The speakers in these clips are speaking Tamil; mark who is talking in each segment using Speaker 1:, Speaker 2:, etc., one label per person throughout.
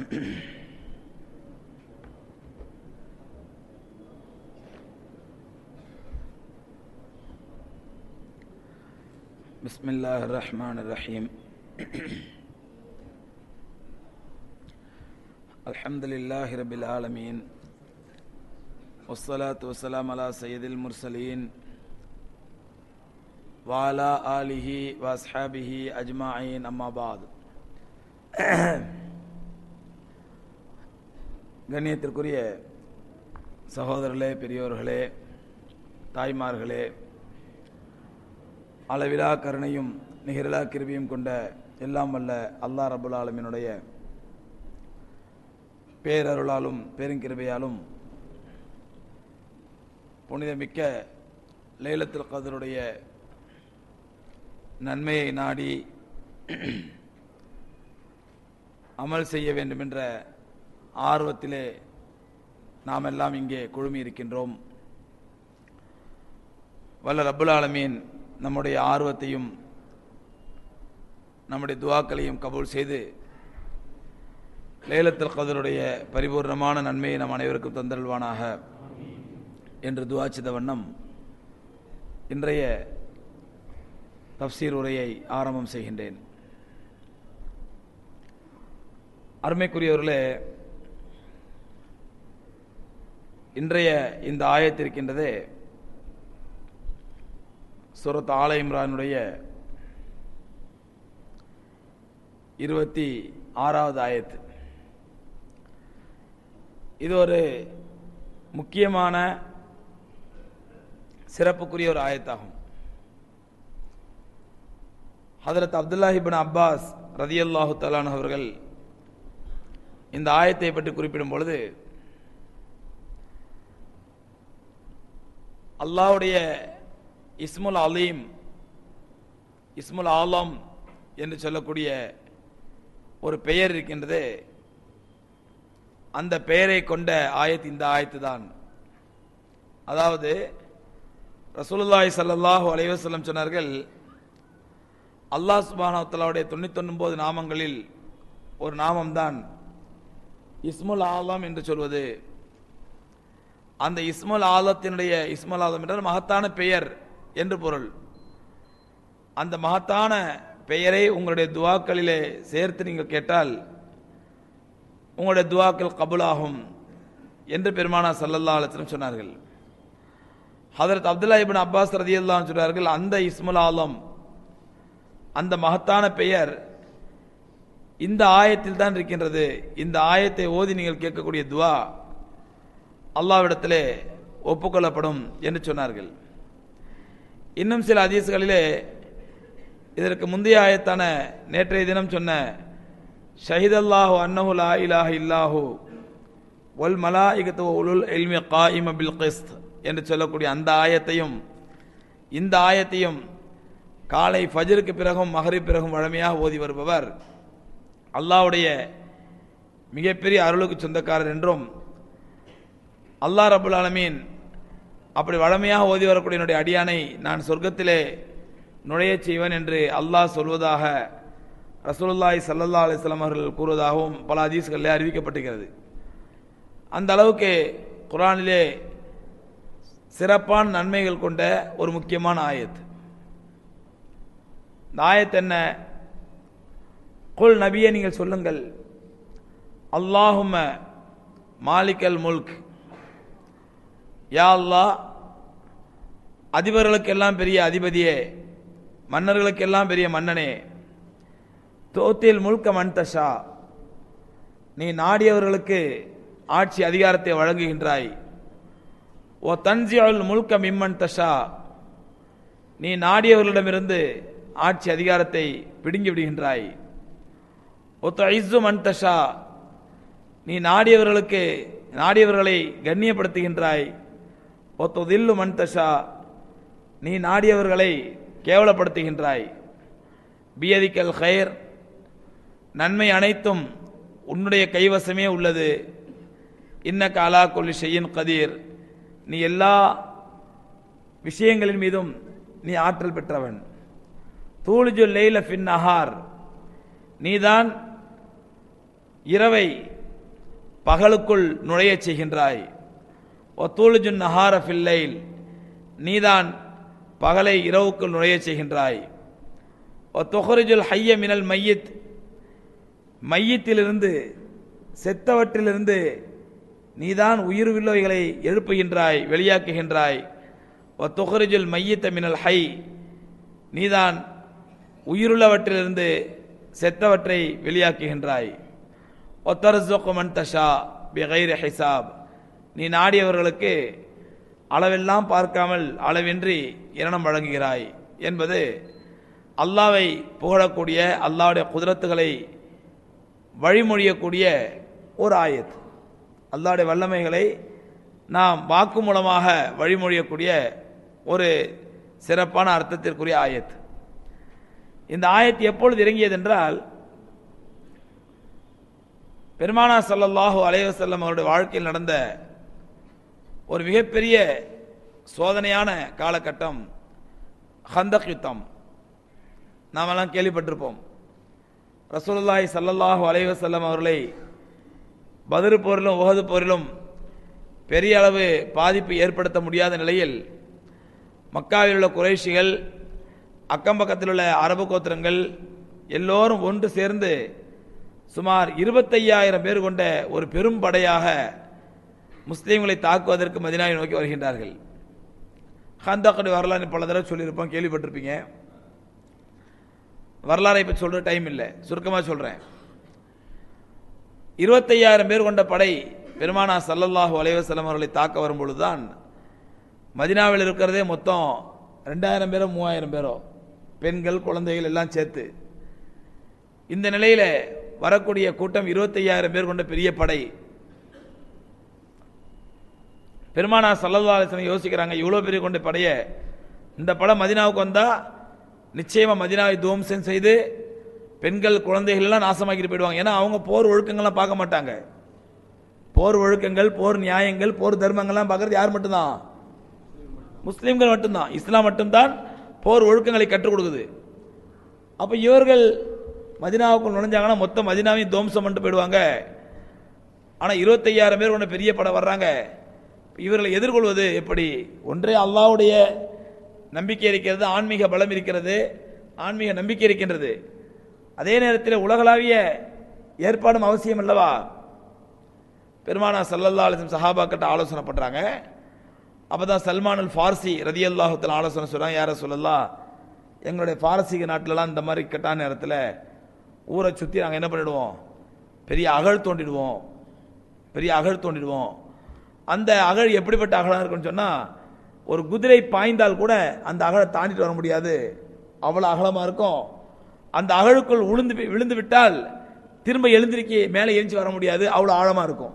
Speaker 1: بسم الله الرحمن الرحيم الحمد لله رب العالمين والصلاة والسلام على سيد المرسلين وعلى آله وأصحابه أجمعين أما بعد கண்ணியத்திற்குரிய சகோதரர்களே பெரியோர்களே தாய்மார்களே அளவிலா கருணையும் நிகரிலா கிருபியும் கொண்ட எல்லாம் வல்ல அல்லா ரபுல் ஆலமினுடைய பேரருளாலும் பெருங்கிருபையாலும் புனிதமிக்க லைலத்துல் கதருடைய நன்மையை நாடி அமல் செய்ய வேண்டும் என்ற ஆர்வத்திலே நாம் எல்லாம் இங்கே குழுமி இருக்கின்றோம் வல்ல ரப்புல் ஆலமீன் நம்முடைய ஆர்வத்தையும் நம்முடைய துவாக்களையும் கபூல் செய்து லேலத்தில் கதருடைய பரிபூர்ணமான நன்மையை நம் அனைவருக்கும் தந்தருள்வானாக என்று துவாச்சித வண்ணம் இன்றைய தப்சீர் உரையை ஆரம்பம் செய்கின்றேன் அருமைக்குரியவர்களே இன்றைய இந்த ஆயத்திருக்கின்றதே சுரத் ஆல இம்ரானுடைய இருபத்தி ஆறாவது ஆயத்து இது ஒரு முக்கியமான சிறப்புக்குரிய ஒரு ஆயத்தாகும் ஹதரத் அப்துல்லாஹிபின் அப்பாஸ் ரதியல்லாஹு தலான் அவர்கள் இந்த ஆயத்தை பற்றி குறிப்பிடும் பொழுது அல்லாவுடைய இஸ்முல் அலீம் இஸ்முல் ஆலம் என்று சொல்லக்கூடிய ஒரு பெயர் இருக்கின்றது அந்த பெயரை கொண்ட ஆயத்து இந்த ஆயத்து தான் அதாவது ரசூலுல்லாய் சல்லாஹூ அலைவசல்லம் சொன்னார்கள் அல்லாஹ் சுபானத்தலாவுடைய தொண்ணூத்தொன்பது நாமங்களில் ஒரு நாமம்தான் இஸ்முல் ஆலம் என்று சொல்வது அந்த இஸ்முல் ஆலத்தினுடைய இஸ்முல் ஆலம் என்றால் மகத்தான பெயர் என்று பொருள் அந்த மகத்தான பெயரை உங்களுடைய துவாக்களிலே சேர்த்து நீங்கள் கேட்டால் உங்களுடைய துவாக்கள் கபுலாகும் என்று பெருமானா சல்லல்லா அலிஸ்லம் சொன்னார்கள் ஹதரத் அப்துல்லா இபின் அப்பாஸ் ரதியல்லாம் சொன்னார்கள் அந்த இஸ்முல் ஆலம் அந்த மகத்தான பெயர் இந்த ஆயத்தில் தான் இருக்கின்றது இந்த ஆயத்தை ஓதி நீங்கள் கேட்கக்கூடிய துவா அல்லாவிடத்திலே ஒப்புக்கொள்ளப்படும் என்று சொன்னார்கள் இன்னும் சில அதீசுகளிலே இதற்கு முந்தைய ஆயத்தான நேற்றைய தினம் சொன்ன ஷஹித் அல்லாஹு அன்னஹு லா இலாஹ இல்லாஹு ஒல் மலா இகத்து உலுல் எல்மி காயிம பில் கிஸ்த் என்று சொல்லக்கூடிய அந்த ஆயத்தையும் இந்த ஆயத்தையும் காலை ஃபஜருக்கு பிறகும் மகரி பிறகும் வழமையாக ஓதி வருபவர் அல்லாவுடைய மிகப்பெரிய அருளுக்கு சொந்தக்காரர் என்றும் அல்லா ரபுல் ஆலமீன் அப்படி வழமையாக ஓதி வரக்கூடிய என்னுடைய அடியானை நான் சொர்க்கத்திலே நுழைய செய்வன் என்று அல்லாஹ் சொல்வதாக ரசூலுல்லாய் சல்லல்லா அலிஸ்லாம் அவர்கள் கூறுவதாகவும் பல அதீஸ்களில் அறிவிக்கப்பட்டிருக்கிறது அந்த அளவுக்கு குரானிலே சிறப்பான நன்மைகள் கொண்ட ஒரு முக்கியமான ஆயத் இந்த ஆயத் என்ன குல் நபியை நீங்கள் சொல்லுங்கள் அல்லாஹும மாலிக்கல் முல்க் யா அல்லா அதிபர்களுக்கெல்லாம் பெரிய அதிபதியே மன்னர்களுக்கெல்லாம் பெரிய மன்னனே தோத்தில் முழுக்க மன்தஷா நீ நாடியவர்களுக்கு ஆட்சி அதிகாரத்தை வழங்குகின்றாய் ஓ தன்சியுல் முழுக்க மிம்மன் தஷா நீ நாடியவர்களிடமிருந்து ஆட்சி அதிகாரத்தை பிடுங்கி விடுகின்றாய் ஓ ஐசு மன் தஷா நீ நாடியவர்களுக்கு நாடியவர்களை கண்ணியப்படுத்துகின்றாய் ஒத்து தில்லு மன் தஷா நீ நாடியவர்களை கேவலப்படுத்துகின்றாய் பியதிக்கல் ஹயர் நன்மை அனைத்தும் உன்னுடைய கைவசமே உள்ளது இன்னக்க அலா கொல்லி செய்யின் கதீர் நீ எல்லா விஷயங்களின் மீதும் நீ ஆற்றல் பெற்றவன் தூளிஜு லெய்ல ஃபின் நஹார் நீதான் இரவை பகலுக்குள் நுழையச் செய்கின்றாய் ஒத்தூலுஜுன் நஹார ஃபில்லைல் நீதான் பகலை இரவுக்குள் நுழையச் செய்கின்றாய் ஒத்தொஹரிஜுல் ஹைய மினல் மையத் மையத்திலிருந்து செத்தவற்றிலிருந்து நீதான் உயிர்வில்லவைகளை எழுப்புகின்றாய் வெளியாக்குகின்றாய் ஒத்தொஹரிஜுல் மையத்த மினல் ஹை நீதான் உயிருள்ளவற்றிலிருந்து செத்தவற்றை வெளியாக்குகின்றாய் ஒத்தரசுமன் தஷா பிகைர் ஹிசாப் நீ நாடியவர்களுக்கு அளவெல்லாம் பார்க்காமல் அளவின்றி இரணம் வழங்குகிறாய் என்பது அல்லாவை புகழக்கூடிய அல்லாவுடைய குதிரத்துகளை வழிமொழியக்கூடிய ஒரு ஆயத் அல்லாவுடைய வல்லமைகளை நாம் வாக்கு மூலமாக வழிமொழியக்கூடிய ஒரு சிறப்பான அர்த்தத்திற்குரிய ஆயத் இந்த ஆயத் எப்பொழுது இறங்கியது என்றால் பெருமானா சல்லல்லாஹு அலைவசல்லம் அவருடைய வாழ்க்கையில் நடந்த ஒரு மிகப்பெரிய சோதனையான காலகட்டம் ஹந்தக் யுத்தம் நாமெல்லாம் கேள்விப்பட்டிருப்போம் ரசூலுல்லாஹி சல்லல்லாஹு அலைவசல்லம் அவர்களை பதிரு போரிலும் உகது போரிலும் பெரிய அளவு பாதிப்பு ஏற்படுத்த முடியாத நிலையில் மக்காவில் உள்ள குறைஷிகள் அக்கம் பக்கத்தில் உள்ள அரபு கோத்திரங்கள் எல்லோரும் ஒன்று சேர்ந்து சுமார் இருபத்தையாயிரம் பேர் கொண்ட ஒரு பெரும் படையாக முஸ்லீம்களை தாக்குவதற்கு மதினாவை நோக்கி வருகின்றார்கள் ஹந்தாக்கடி வரலாறு பல தடவை சொல்லியிருப்போம் கேள்விப்பட்டிருப்பீங்க வரலாறை பற்றி சொல்ற டைம் இல்லை சுருக்கமாக சொல்றேன் இருபத்தையாயிரம் பேர் கொண்ட படை பெருமானா சல்லல்லாஹு அலைவசலம் அவர்களை தாக்க வரும்பொழுதுதான் மதினாவில் இருக்கிறதே மொத்தம் ரெண்டாயிரம் பேரோ மூவாயிரம் பேரோ பெண்கள் குழந்தைகள் எல்லாம் சேர்த்து இந்த நிலையில வரக்கூடிய கூட்டம் இருபத்தையாயிரம் பேர் கொண்ட பெரிய படை பெருமானா சல்லல்லா அலிஸ்லாம் யோசிக்கிறாங்க இவ்வளோ பெரிய கொண்ட படைய இந்த படம் மதினாவுக்கு வந்தா நிச்சயமா மதினாவை துவம்சம் செய்து பெண்கள் குழந்தைகள் எல்லாம் நாசமாக்கிட்டு போயிடுவாங்க ஏன்னா அவங்க போர் ஒழுக்கங்கள்லாம் பார்க்க மாட்டாங்க போர் ஒழுக்கங்கள் போர் நியாயங்கள் போர் தர்மங்கள்லாம் பார்க்கறது யார் மட்டும்தான் முஸ்லீம்கள் மட்டும்தான் இஸ்லாம் மட்டும்தான் போர் ஒழுக்கங்களை கற்றுக் கொடுக்குது அப்ப இவர்கள் மதினாவுக்குள் நுழைஞ்சாங்கன்னா மொத்தம் மதினாவையும் துவம்சம் பண்ணிட்டு போயிடுவாங்க ஆனா இருபத்தையாயிரம் பேர் கொண்ட பெரிய படம் வர்றாங்க இவர்களை எதிர்கொள்வது எப்படி ஒன்றே அல்லாவுடைய நம்பிக்கை இருக்கிறது ஆன்மீக பலம் இருக்கிறது ஆன்மீக நம்பிக்கை இருக்கின்றது அதே நேரத்தில் உலகளாவிய ஏற்பாடும் அவசியம் அல்லவா பெருமானா சல்லல்லா அலிசம் சஹாபாக்கிட்ட ஆலோசனை பண்றாங்க அப்பதான் சல்மானுல் ஃபார்சி ரதி அல்லாஹத்தில் ஆலோசனை சொல்றாங்க யார சொல்லலாம் எங்களுடைய பாரசீக நாட்டிலலாம் இந்த மாதிரி கெட்டான நேரத்தில் ஊரை சுற்றி நாங்கள் என்ன பண்ணிடுவோம் பெரிய அகழ் தோண்டிடுவோம் பெரிய அகழ் தோண்டிடுவோம் அந்த அகழ் எப்படிப்பட்ட அகழாக இருக்குன்னு சொன்னால் ஒரு குதிரை பாய்ந்தால் கூட அந்த அகழை தாண்டிட்டு வர முடியாது அவ்வளோ அகலமாக இருக்கும் அந்த அகழுக்குள் விழுந்து விழுந்து விட்டால் திரும்ப எழுந்திருக்கி மேலே எரிஞ்சு வர முடியாது அவ்வளோ ஆழமாக இருக்கும்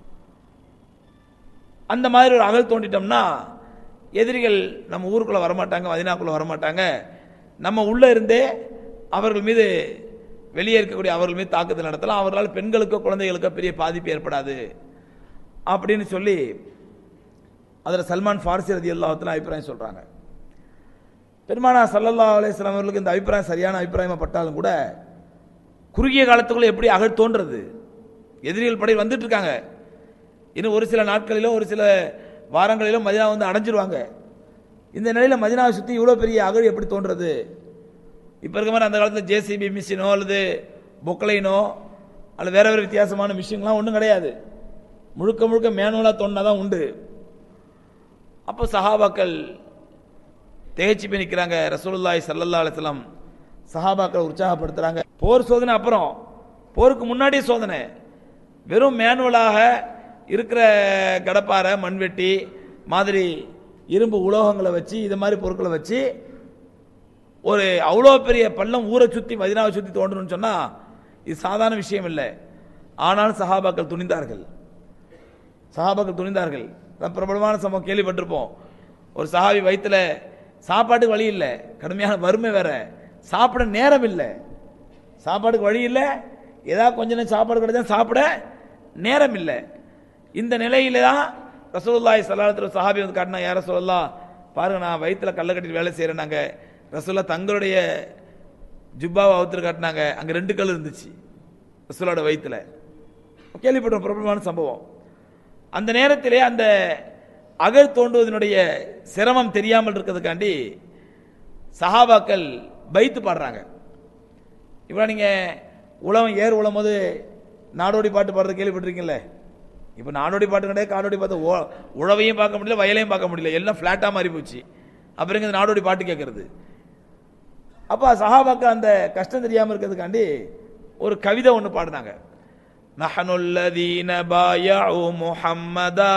Speaker 1: அந்த மாதிரி ஒரு அகல் தோண்டிட்டோம்னா எதிரிகள் நம்ம ஊருக்குள்ள வரமாட்டாங்க மதினாக்குள்ள வரமாட்டாங்க நம்ம உள்ள இருந்தே அவர்கள் மீது வெளியே இருக்கக்கூடிய அவர்கள் மீது தாக்குதல் நடத்தலாம் அவர்களால் பெண்களுக்கோ குழந்தைகளுக்கோ பெரிய பாதிப்பு ஏற்படாது அப்படின்னு சொல்லி அதில் சல்மான் ஃபார்சி ரதி அல்லாஹத்தில் அபிப்பிராயம் சொல்றாங்க பெருமானா சல்லல்லா அலிஸ்லாம் அவர்களுக்கு இந்த அபிப்பிராயம் சரியான அபிப்பிராயமா பட்டாலும் கூட குறுகிய காலத்துக்குள்ள எப்படி அகழ் தோன்றது எதிரிகள் படை வந்துட்டு இருக்காங்க இன்னும் ஒரு சில நாட்களிலோ ஒரு சில வாரங்களிலோ மதினா வந்து அடைஞ்சிருவாங்க இந்த நிலையில் மதினாவை சுற்றி இவ்வளோ பெரிய அகழ் எப்படி தோன்றது இப்போ இருக்க மாதிரி அந்த காலத்தில் ஜேசிபி மிஷினோ அல்லது பொக்கலைனோ அல்லது வேற வேறு வித்தியாசமான மிஷின்லாம் ஒன்றும் கிடையாது முழுக்க முழுக்க மேனுவலாக தோணுனா தான் உண்டு அப்போ சஹாபாக்கள் திகைச்சு போய் நிற்கிறாங்க ரசூலுல்லாய் சல்லல்லா அலிஸ்லாம் சஹாபாக்கள் உற்சாகப்படுத்துறாங்க போர் சோதனை அப்புறம் போருக்கு முன்னாடியே சோதனை வெறும் மேனுவலாக இருக்கிற கடப்பாறை மண்வெட்டி மாதிரி இரும்பு உலோகங்களை வச்சு இது மாதிரி பொருட்களை வச்சு ஒரு அவ்வளோ பெரிய பள்ளம் ஊரை சுற்றி மதினாவை சுற்றி தோண்டணும்னு சொன்னால் இது சாதாரண விஷயம் இல்லை ஆனாலும் சஹாபாக்கள் துணிந்தார்கள் சஹாபாக்கள் துணிந்தார்கள் நான் பிரபலமான சம்பவம் கேள்விப்பட்டிருப்போம் ஒரு சஹாபி வயிற்றுல சாப்பாட்டுக்கு வழி இல்லை கடுமையான வறுமை வேற சாப்பிட நேரம் இல்லை சாப்பாட்டுக்கு வழி இல்லை ஏதாவது கொஞ்ச நேரம் சாப்பாடு கிடைச்சா சாப்பிட நேரம் இல்லை இந்த நிலையில தான் ரசூலுல்லாஹி சல்லாஹத்துல சஹாபி வந்து காட்டினா யார சொல்லலாம் பாருங்க நான் வயிற்றுல கல்ல கட்டிட்டு வேலை செய்கிறேன் நாங்கள் ரசூல்லா தங்களுடைய ஜுப்பாவை அவுத்துட்டு காட்டினாங்க அங்கே ரெண்டு கல் இருந்துச்சு ரசூலோட வயிற்றுல கேள்விப்பட்ட பிரபலமான சம்பவம் அந்த நேரத்திலே அந்த அகழ் தோண்டுவதனுடைய சிரமம் தெரியாமல் இருக்கிறதுக்காண்டி சஹாபாக்கள் பைத்து பாடுறாங்க இப்போ நீங்க உழவன் ஏர் உழும் போது நாடோடி பாட்டு பாடுறது கேள்விப்பட்டிருக்கீங்களே இப்போ நாடோடி பாட்டு கிடையாது காடோடி பாட்டு உ- உழவையும் பார்க்க முடியல வயலையும் பார்க்க முடியல எல்லாம் ஃப்ளாட்டாக மாறி போச்சு அப்புறம் இங்க இந்த நாடோடி பாட்டு கேட்கறது அப்போ சஹாபாக்கள் அந்த கஷ்டம் தெரியாமல் இருக்கிறதுக்காண்டி ஒரு கவிதை ஒன்று பாடினாங்க நஹனுல்லதீன பாயஉ முஹம்மதா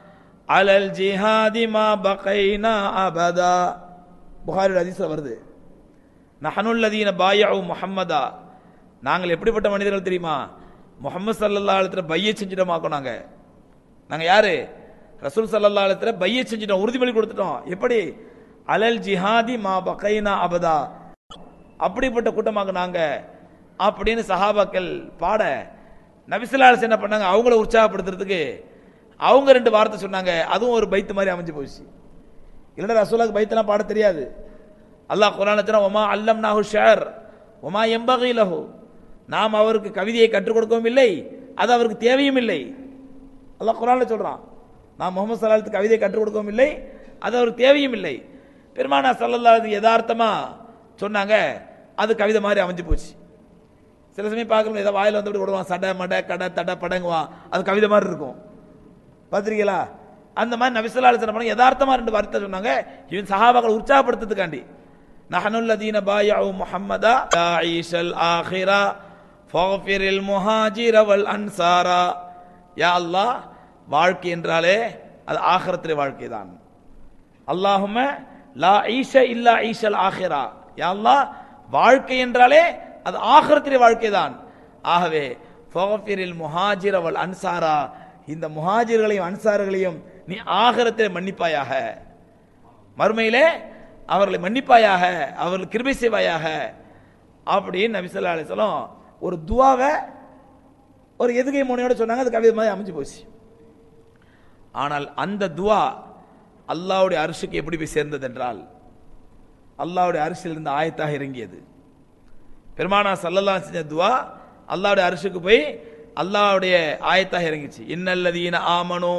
Speaker 1: அலல் ஜிஹாதி மா பகைனா அபதா புகாரி ஹதீஸ்ல வருது நஹனுல்லதீன பாயஉ முஹம்மதா நாங்கள் எப்படிப்பட்ட மனிதர்கள் தெரியுமா முஹம்மது ஸல்லல்லாஹு அலைஹி வஸல்லம் பைய செஞ்சிட்டோமாக்கோம் நாங்க நாங்க யாரு ரசூல் ஸல்லல்லாஹு அலைஹி வஸல்லம் பைய செஞ்சிட்டோம் உறுதிமொழி கொடுத்துட்டோம் எப்படி அலல் ஜிஹாதி மா பகைனா அபதா அப்படிப்பட்ட கூட்டமாக நாங்க அப்படின்னு சஹாபாக்கள் பாட நபிசுல்லாஸ் என்ன பண்ணாங்க அவங்கள உற்சாகப்படுத்துறதுக்கு அவங்க ரெண்டு வார்த்தை சொன்னாங்க அதுவும் ஒரு பைத்து மாதிரி அமைஞ்சு போச்சு இல்லைன்னா ரசூலாக்கு பைத்தெல்லாம் பாட தெரியாது அல்லாஹ் குரான் சொன்னா ஒமா அல்லம் நாஹு ஷேர் ஒமா எம்பகை லஹு நாம் அவருக்கு கவிதையை கற்றுக் கொடுக்கவும் இல்லை அது அவருக்கு தேவையும் இல்லை அல்லாஹ் குரான்ல சொல்றான் நான் முகமது சலாத்துக்கு கவிதையை கற்றுக் கொடுக்கவும் இல்லை அது அவருக்கு தேவையும் இல்லை பெருமானா சல்லல்லாஹு யதார்த்தமா சொன்னாங்க அது கவிதை மாதிரி அமைஞ்சு போச்சு சில சமயம் பார்க்கணும் ஏதோ வாயில வந்து விடுவான் சடை மடை கடை தடை படங்குவான் அது கவிதை மாதிரி இருக்கும் பார்த்திருக்கீங்களா அந்த மாதிரி நபிசுல்லா பண்ண யதார்த்தமா ரெண்டு வார்த்தை சொன்னாங்க இவன் சஹாபாக்கள் உற்சாகப்படுத்துறதுக்காண்டி நஹனுல்லதீன பாயஉ முஹம்மதா ஈஷல் ஆஹிரா ஃபக்ஃபிரில் முஹாஜிர வல் அன்சாரா யா அல்லாஹ் வாழ்க்கை என்றாலே அது ஆகிரத்திலே வாழ்க்கை தான் அல்லாஹும லா ஈஷ இல்லா ஈஷல் ஆஹிரா யா அல்லாஹ் வாழ்க்கை என்றாலே அது ஆகிரத்திலே வாழ்க்கை தான் ஆகவே ஃபக்ஃபிரில் முஹாஜிர வல் அன்சாரா இந்த முஹாஜிர்களையும் அன்சார்களையும் நீ ஆகிரத்திலே மன்னிப்பாயாக மறுமையிலே அவர்களை மன்னிப்பாயாக அவர்கள் கிருபை செய்வாயாக அப்படின்னு நபி ஸல்லல்லாஹு அலைஹி வஸல்லம் ஒரு துவாவை ஒரு எதுகை முனையோட சொன்னாங்க அது கவிதை மாதிரி அமைஞ்சு போச்சு ஆனால் அந்த துவா அல்லாஹ்வுடைய அரிசுக்கு எப்படி போய் சேர்ந்தது என்றால் அல்லாஹ்வுடைய அரிசில் இருந்து ஆயத்தாக இறங்கியது பெருமானா சல்லல்லாஹு செஞ்ச துவா அல்லாஹ்வுடைய அரிசுக்கு போய் அல்லாஹ்வுடைய ஆயத்தாக இறங்கிச்சு இன்னல்லதீன ஆமனு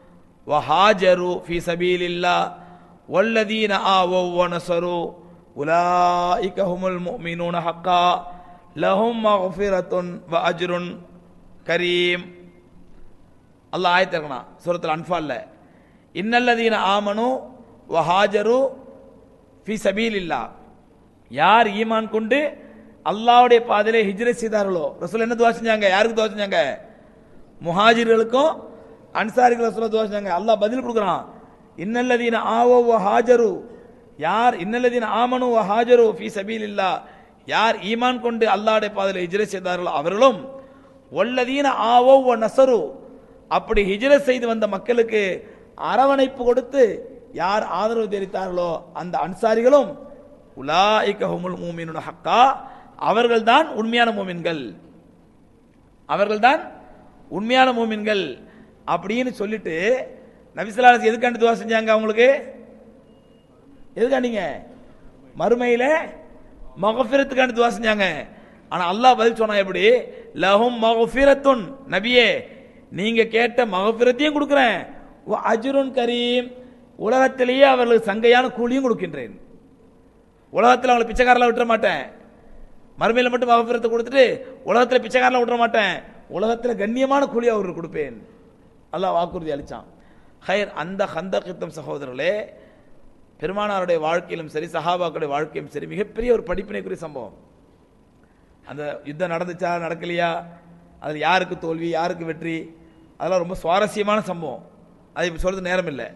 Speaker 1: வஹாஜரு ஃபி சபீலில்லா வல்லதீன ஆவோ வனசரு உலாயிக ஹுமுல் முஃமினூன ஹக்கா லஹும் மஃபிரத்துன் வ அஜ்ருன் கரீம் அல்லாஹ் ஆயத்து இருக்கணும் சூரத்தில் அன்ஃபால்ல இன்னல்லதீன ஆமனு வஹாஜரு ஃபி சபீலில்லா யார் ஈமான் கொண்டு அல்லாஹ்வுடைய பாதையிலே ஹிஜ்ரத் செய்தார்களோ ரசூல் என்ன துவா செஞ்சாங்க யாருக்கு துவா செஞ்சாங்க முஹாஜிர்களுக்கும் அன்சாரிகள் ரசூல் துவா செஞ்சாங்க அல்லாஹ் பதில் கொடுக்குறான் இன்னல்லதீன ஆவோ வ ஹாஜரு யார் இன்னல்லதீன ஆமனு வ ஹாஜரு ஃபி சபீலில்லா யார் ஈமான் கொண்டு அல்லாஹ்வுடைய பாதையிலே ஹிஜ்ரத் செய்தார்களோ அவர்களும் வல்லதீன ஆவோ வ நசரு அப்படி ஹிஜ்ரத் செய்து வந்த மக்களுக்கு அரவணைப்பு கொடுத்து யார் ஆதரவு தெரிவித்தார்களோ அந்த அன்சாரிகளும் உலாயிக ஹுமுல் மூமினுன ஹக்கா அவர்கள்தான் உண்மையான மூமின்கள் அவர்கள்தான் உண்மையான மூமின்கள் அப்படின்னு சொல்லிட்டு நபிசல்லாஸ் எதுக்காண்டி துவா செஞ்சாங்க அவங்களுக்கு எதுக்காண்டிங்க மறுமையில மகஃபிரத்துக்காண்டி துவா செஞ்சாங்க ஆனா அல்லாஹ் பதில் சொன்னா எப்படி லஹும் மகஃபிரத்துன் நபியே நீங்க கேட்ட மகஃபிரத்தையும் கொடுக்கிறேன் வ அஜ்ருன் கரீம் உலகத்திலேயே அவர்களுக்கு சங்கையான கூலியும் கொடுக்கின்றேன் உலகத்தில் அவங்களை பிச்சைக்காரில் விட்டுற மாட்டேன் மறுமையில் மட்டும் மகஃபிரத்தை கொடுத்துட்டு உலகத்தில் பிச்சைக்காரில் விட்டுற மாட்டேன் உலகத்தில் கண்ணியமான கூலி அவருக்கு கொடுப்பேன் அல்லாஹ் வாக்குறுதி அளிச்சான் ஹயர் அந்த ஹந்தகித்தம் சகோதரர்களே பெருமானாருடைய வாழ்க்கையிலும் சரி சஹாபாக்களுடைய வாழ்க்கையிலும் சரி மிகப்பெரிய ஒரு படிப்பினைக்குரிய சம்பவம் அந்த யுத்தம் நடந்துச்சா நடக்கலையா அதில் யாருக்கு தோல்வி யாருக்கு வெற்றி அதெல்லாம் ரொம்ப சுவாரஸ்யமான சம்பவம் அது இப்போ சொல்றது நேரம் இல்லை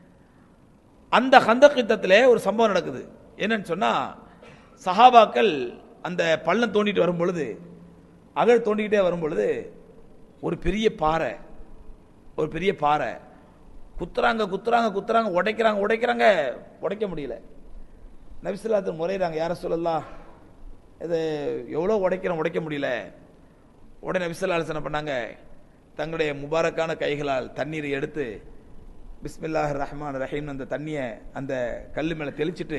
Speaker 1: அந்த ஹந்தக் யுத்தத்திலே ஒரு சம்பவம் நடக்குது என்னன்னு சொன்னா சஹாபாக்கள் அந்த பள்ளம் தோண்டிட்டு வரும் பொழுது அகழ் தோண்டிக்கிட்டே வரும் பொழுது ஒரு பெரிய பாறை ஒரு பெரிய பாறை குத்துறாங்க குத்துறாங்க குத்துறாங்க உடைக்கிறாங்க உடைக்கிறாங்க உடைக்க முடியல நபிசுல்லாத்து முறையிறாங்க யார சொல்லலாம் இது எவ்வளோ உடைக்கிறோம் உடைக்க முடியல உடனே நபிசுல்லா என்ன பண்ணாங்க தங்களுடைய முபாரக்கான கைகளால் தண்ணீரை எடுத்து பிஸ்மில்லாஹ் ரஹ்மான் ரஹீம் அந்த தண்ணியை அந்த கல் மேலே தெளிச்சிட்டு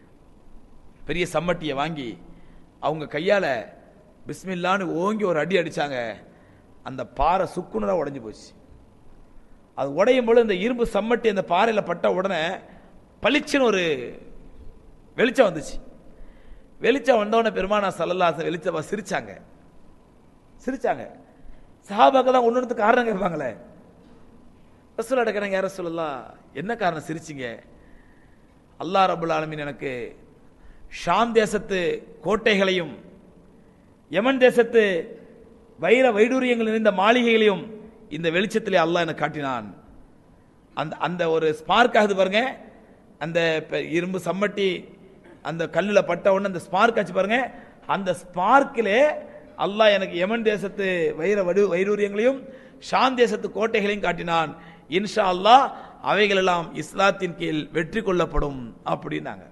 Speaker 1: பெரிய சம்மட்டியை வாங்கி அவங்க கையால் பிஸ்மில்லான்னு ஓங்கி ஒரு அடி அடிச்சாங்க அந்த பாறை சுக்குனரா உடைஞ்சு போச்சு அது உடையும் பொழுது இந்த இரும்பு சம்மட்டி அந்த பாறையில் பட்ட உடனே பளிச்சுன்னு ஒரு வெளிச்சம் வந்துச்சு வெளிச்சம் வந்தோடனே பெருமானா சல்லல்லாச வெளிச்சமா சிரிச்சாங்க சிரிச்சாங்க சஹாபாக்கள் தான் ஒன்று காரணம் கேட்பாங்களே ரசூல் அடக்கிறாங்க யார சொல்லலாம் என்ன காரணம் சிரிச்சிங்க அல்லாஹ் ரபுல் ஆலமீன் எனக்கு ஷாம் தேசத்து கோட்டைகளையும் யமன் தேசத்து வைர வைடூரியங்கள் நிறைந்த மாளிகைகளையும் இந்த வெளிச்சத்திலே அல்லாஹ் எனக்கு காட்டினான் அந்த அந்த ஒரு ஸ்பார்க் ஆகுது பாருங்க அந்த பெ- இரும்பு சம்மட்டி அந்த கல்லில் பட்ட உடனே அந்த ஸ்பார்க் ஆச்சு பாருங்க அந்த ஸ்பார்க்கிலே அல்லாஹ் எனக்கு யமன் தேசத்து வைர வடு வைடூரியங்களையும் ஷாம் தேசத்து கோட்டைகளையும் காட்டினான் இன்ஷா அல்லாஹ் அவைகள் எல்லாம் இஸ்லாத்தின் கீழ் வெற்றி கொள்ளப்படும் அப்படின்னாங்க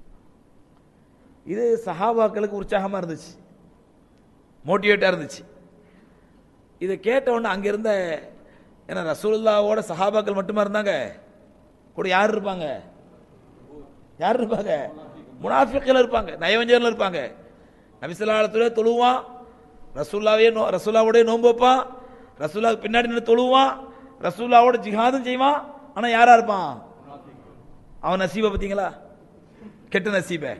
Speaker 1: இது சஹாபாக்களுக்கு உற்சாகமா இருந்துச்சு மோட்டிவேட்டா இருந்துச்சு இதை கேட்ட உடனே அங்க இருந்த ஏன்னா ரசூலுல்லாவோட சஹாபாக்கள் மட்டுமா இருந்தாங்க கூட யார் இருப்பாங்க யார் இருப்பாங்க முனாஃபிக்கள் இருப்பாங்க நயவஞ்சர்கள் இருப்பாங்க நபிசல்லாத்துல தொழுவான் ரசூல்லாவே நோ ரசூல்லாவோடய நோன்பு வைப்பான் ரசூல்லாவுக்கு பின்னாடி நின்று தொழுவான் ரசூல்லாவோட ஜிஹாதும் செய்வான் ஆனா யாரா இருப்பான் அவன் நசீபை பார்த்தீங்களா கெட்ட நசீபை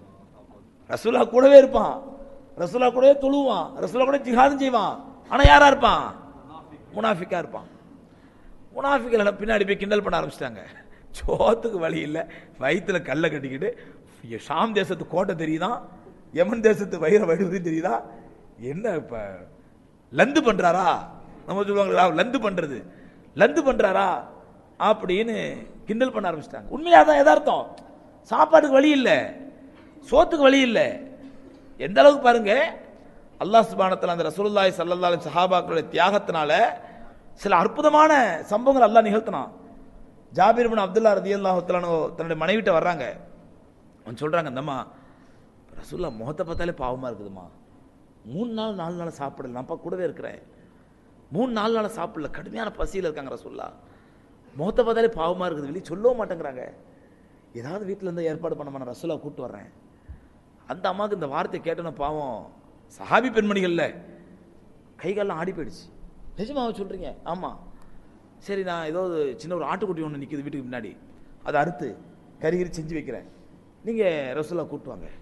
Speaker 1: ரசூலா கூடவே இருப்பான் ரசூலா கூடவே தொழுவான் ரசூலா கூட ஜிஹாதும் செய்வான் ஆனா யாரா இருப்பான் முனாஃபிக்கா இருப்பான் முனாஃபிக்கள் எல்லாம் பின்னாடி போய் கிண்டல் பண்ண ஆரம்பிச்சிட்டாங்க சோத்துக்கு வழி இல்லை வயித்துல கல்லை கட்டிக்கிட்டு ஐயோ, ஷாம் தேசத்து கோட்டை தெரியுதா யமன் தேசத்து வைர வைடூரியம் தெரியுதா என்ன இப்ப லந்து பண்றாரா நம்ம சொல்லுவாங்களா லந்து பண்றது லந்து பண்றாரா அப்படின்னு கிண்டல் பண்ண ஆரம்பிச்சிட்டாங்க உண்மையா தான் எதார்த்தம் சாப்பாட்டுக்கு வழி இல்லை சோத்துக்கு வழி இல்லை எந்த அளவுக்கு பாருங்க அல்லாஹ் சுபானத்தில் அந்த ரசூலுல்லாஹி ஸல்லல்லாஹு அலைஹி சஹாபாக்களுடைய தியாகத்தினால சில அற்புதமான சம்பவங்கள் அல்லாஹ் நிகழ்த்தினான் ஜாபீர் இப்னு அப்துல்லா ரதியல்லாஹு தஆலா தன்னுடைய மனைவிட்ட வர்றாங்க அவன் சொல்றாங்க இந்தம்மா ரசூல்லா முகத்தை பார்த்தாலே பாவமா இருக்குதும்மா மூணு நாள் நாலு நாள் சாப்பிடல நான் அப்பா கூடவே இருக்கிறேன் மூணு நாலு நாள் சாப்பிடல கடுமையான பசியில் இருக்காங்க ரசூல்லா முகத்தை பார்த்தாலே பாவமா இருக்குது வெளியே சொல்லவும் மாட்டேங்கிறாங்க ஏதாவது வீட்டில் இருந்து ஏற்பாடு பண்ண நான் ரசூலா கூப்பிட்டு வர்றேன் அந்த அம்மாவுக்கு இந்த வார்த்தை கேட்டோன்னு பாவம் சஹாபி பெண்மணிகள்ல கைகாலெல்லாம் ஆடி போயிடுச்சு நிஜமாவா சொல்றீங்க ஆமா சரி நான் ஏதோ ஒரு சின்ன ஒரு ஆட்டுக்குட்டி ஒன்று நிற்குது வீட்டுக்கு முன்னாடி அதை அறுத்து கறிகிரி செஞ்சு வைக்கிறேன் நீங்க ரசூலா கூட்டு வாங்க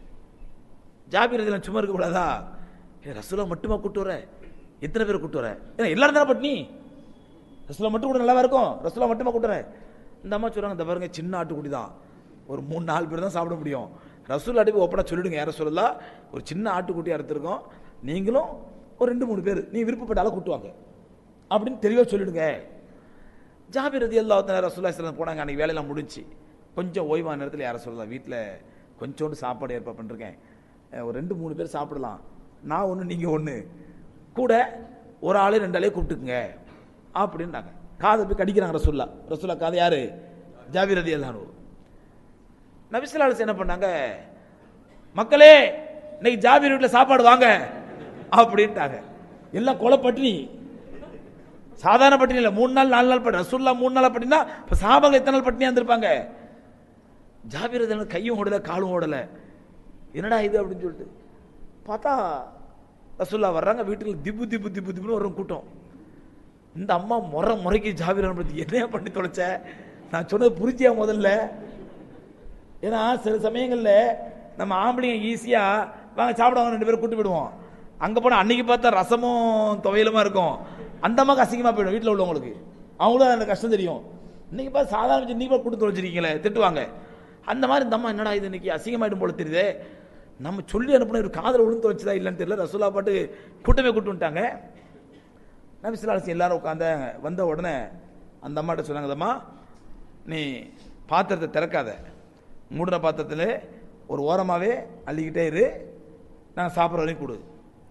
Speaker 1: ஜாபீர் இதில் சும்மா இருக்க கூடாதா ஏ ரசூலா மட்டுமா கூட்டு வர எத்தனை பேர் கூட்டு வர ஏன்னா எல்லாரும் தானே பட்னி ரசூலா மட்டும் கூட நல்லா இருக்கும் ரசூலா மட்டுமா கூட்டு வர இந்த அம்மா சொல்றாங்க இந்த பாருங்க சின்ன ஆட்டுக்குட்டி தான் ஒரு மூணு நாலு பேர் தான் சாப்பிட முடியும் ரசூல் போய் ஓப்பனா சொல்லிடுங்க யார சொல்லலாம் ஒரு சின்ன ஆட்டுக்குட்டி அறுத்துருக்கோம் நீங்களும் ஒரு ரெண்டு மூணு பேர் நீ விருப்பப்பட்ட ஆளை கூட்டுவாங்க அப்படின்னு தெளிவா சொல்லிடுங்க ஜாபிர் ரதி அல்லா ரசூல்லா இஸ்லாம் போனாங்க அன்னைக்கு வேலையெல்லாம் முடிஞ்சு கொஞ்சம் ஓய்வான நேரத்தில் யாரை சொல்லலாம் வீட்டில் கொஞ்சோண்டு சாப்பாடு ஏற்பாடு பண்ணிருக்கேன் அஹ் ஒரு ரெண்டு மூணு பேர் சாப்பிடலாம் நான் ஒன்று நீங்கள் ஒன்று கூட ஒரு ஆளே ரெண்டு ஆளே கூப்பிட்டுக்குங்க அப்படின்றாங்க காதை போய் கடிக்கிறாங்க ரசூல்லா ரசூல்லா காதை யாரு ஜாபிர் ரதி அல்லானு நபிசுல்லாஸ் என்ன பண்ணாங்க மக்களே இன்னைக்கு ஜாபீர் வீட்டில் சாப்பாடு வாங்க அப்படின்ட்டாங்க எல்லாம் கொலை பட்டினி சாதாரண பட்டினி இல்லை மூணு நாள் நாலு நாள் பட்டினி ரசூல்லா மூணு நாள் பட்டினா இப்போ சாபாங்க எத்தனை நாள் பட்டினியா இருந்திருப்பாங்க ஜாபீர் ரதி அல்லாஹ் கையும் ஓடல காலும் ஓடல என்னடா இது அப்படின்னு சொல்லிட்டு பார்த்தா ரசூல்லா வர்றாங்க வீட்டுக்கு திப்பு திப்பு திப்பு திப்புன்னு வரும் கூட்டம் இந்த அம்மா முறை முறைக்கு ஜாபீர் பத்தி என்னையா பண்ணி தொலைச்ச நான் சொன்னது புரிஞ்சியா முதல்ல ஏன்னா சில சமயங்கள்ல நம்ம ஆம்பளைங்க ஈஸியா வாங்க சாப்பிடுவாங்க ரெண்டு பேரும் கூட்டு போயிடுவோம் அங்க போனா அன்னைக்கு பார்த்தா ரசமும் துவையலுமா இருக்கும் அந்த அம்மாக்கு அசிங்கமா போயிடும் வீட்டில் உள்ளவங்களுக்கு அவங்களும் அந்த கஷ்டம் தெரியும் இன்னைக்கு பார்த்து சாதாரண வச்சு நீங்க கூட்டு தொலைச்சிருக்கீங்களே திட்டுவாங்க அந்த மாதிரி இந்த அம்மா என்னடா இது இன்னைக்கு அசிங்கமாயிடும் போல தெரியுதே நம்ம சொல்லி அனுப்பின ஒரு காதல் விழுந்து தொலைச்சதா இல்லைன்னு தெரியல ரசூலா பாட்டு கூட்டமே கூட்டு வந்துட்டாங்க நபிசுல்லாசி எல்லாரும் உட்காந்த வந்த உடனே அந்த அம்மாட்ட சொன்னாங்க "அம்மா, நீ பாத்திரத்தை திறக்காத மூடின பாத்திரத்தில் ஒரு ஓரமாகவே அள்ளிக்கிட்டே இரு நான் சாப்பிட்ற வரைக்கும் கொடு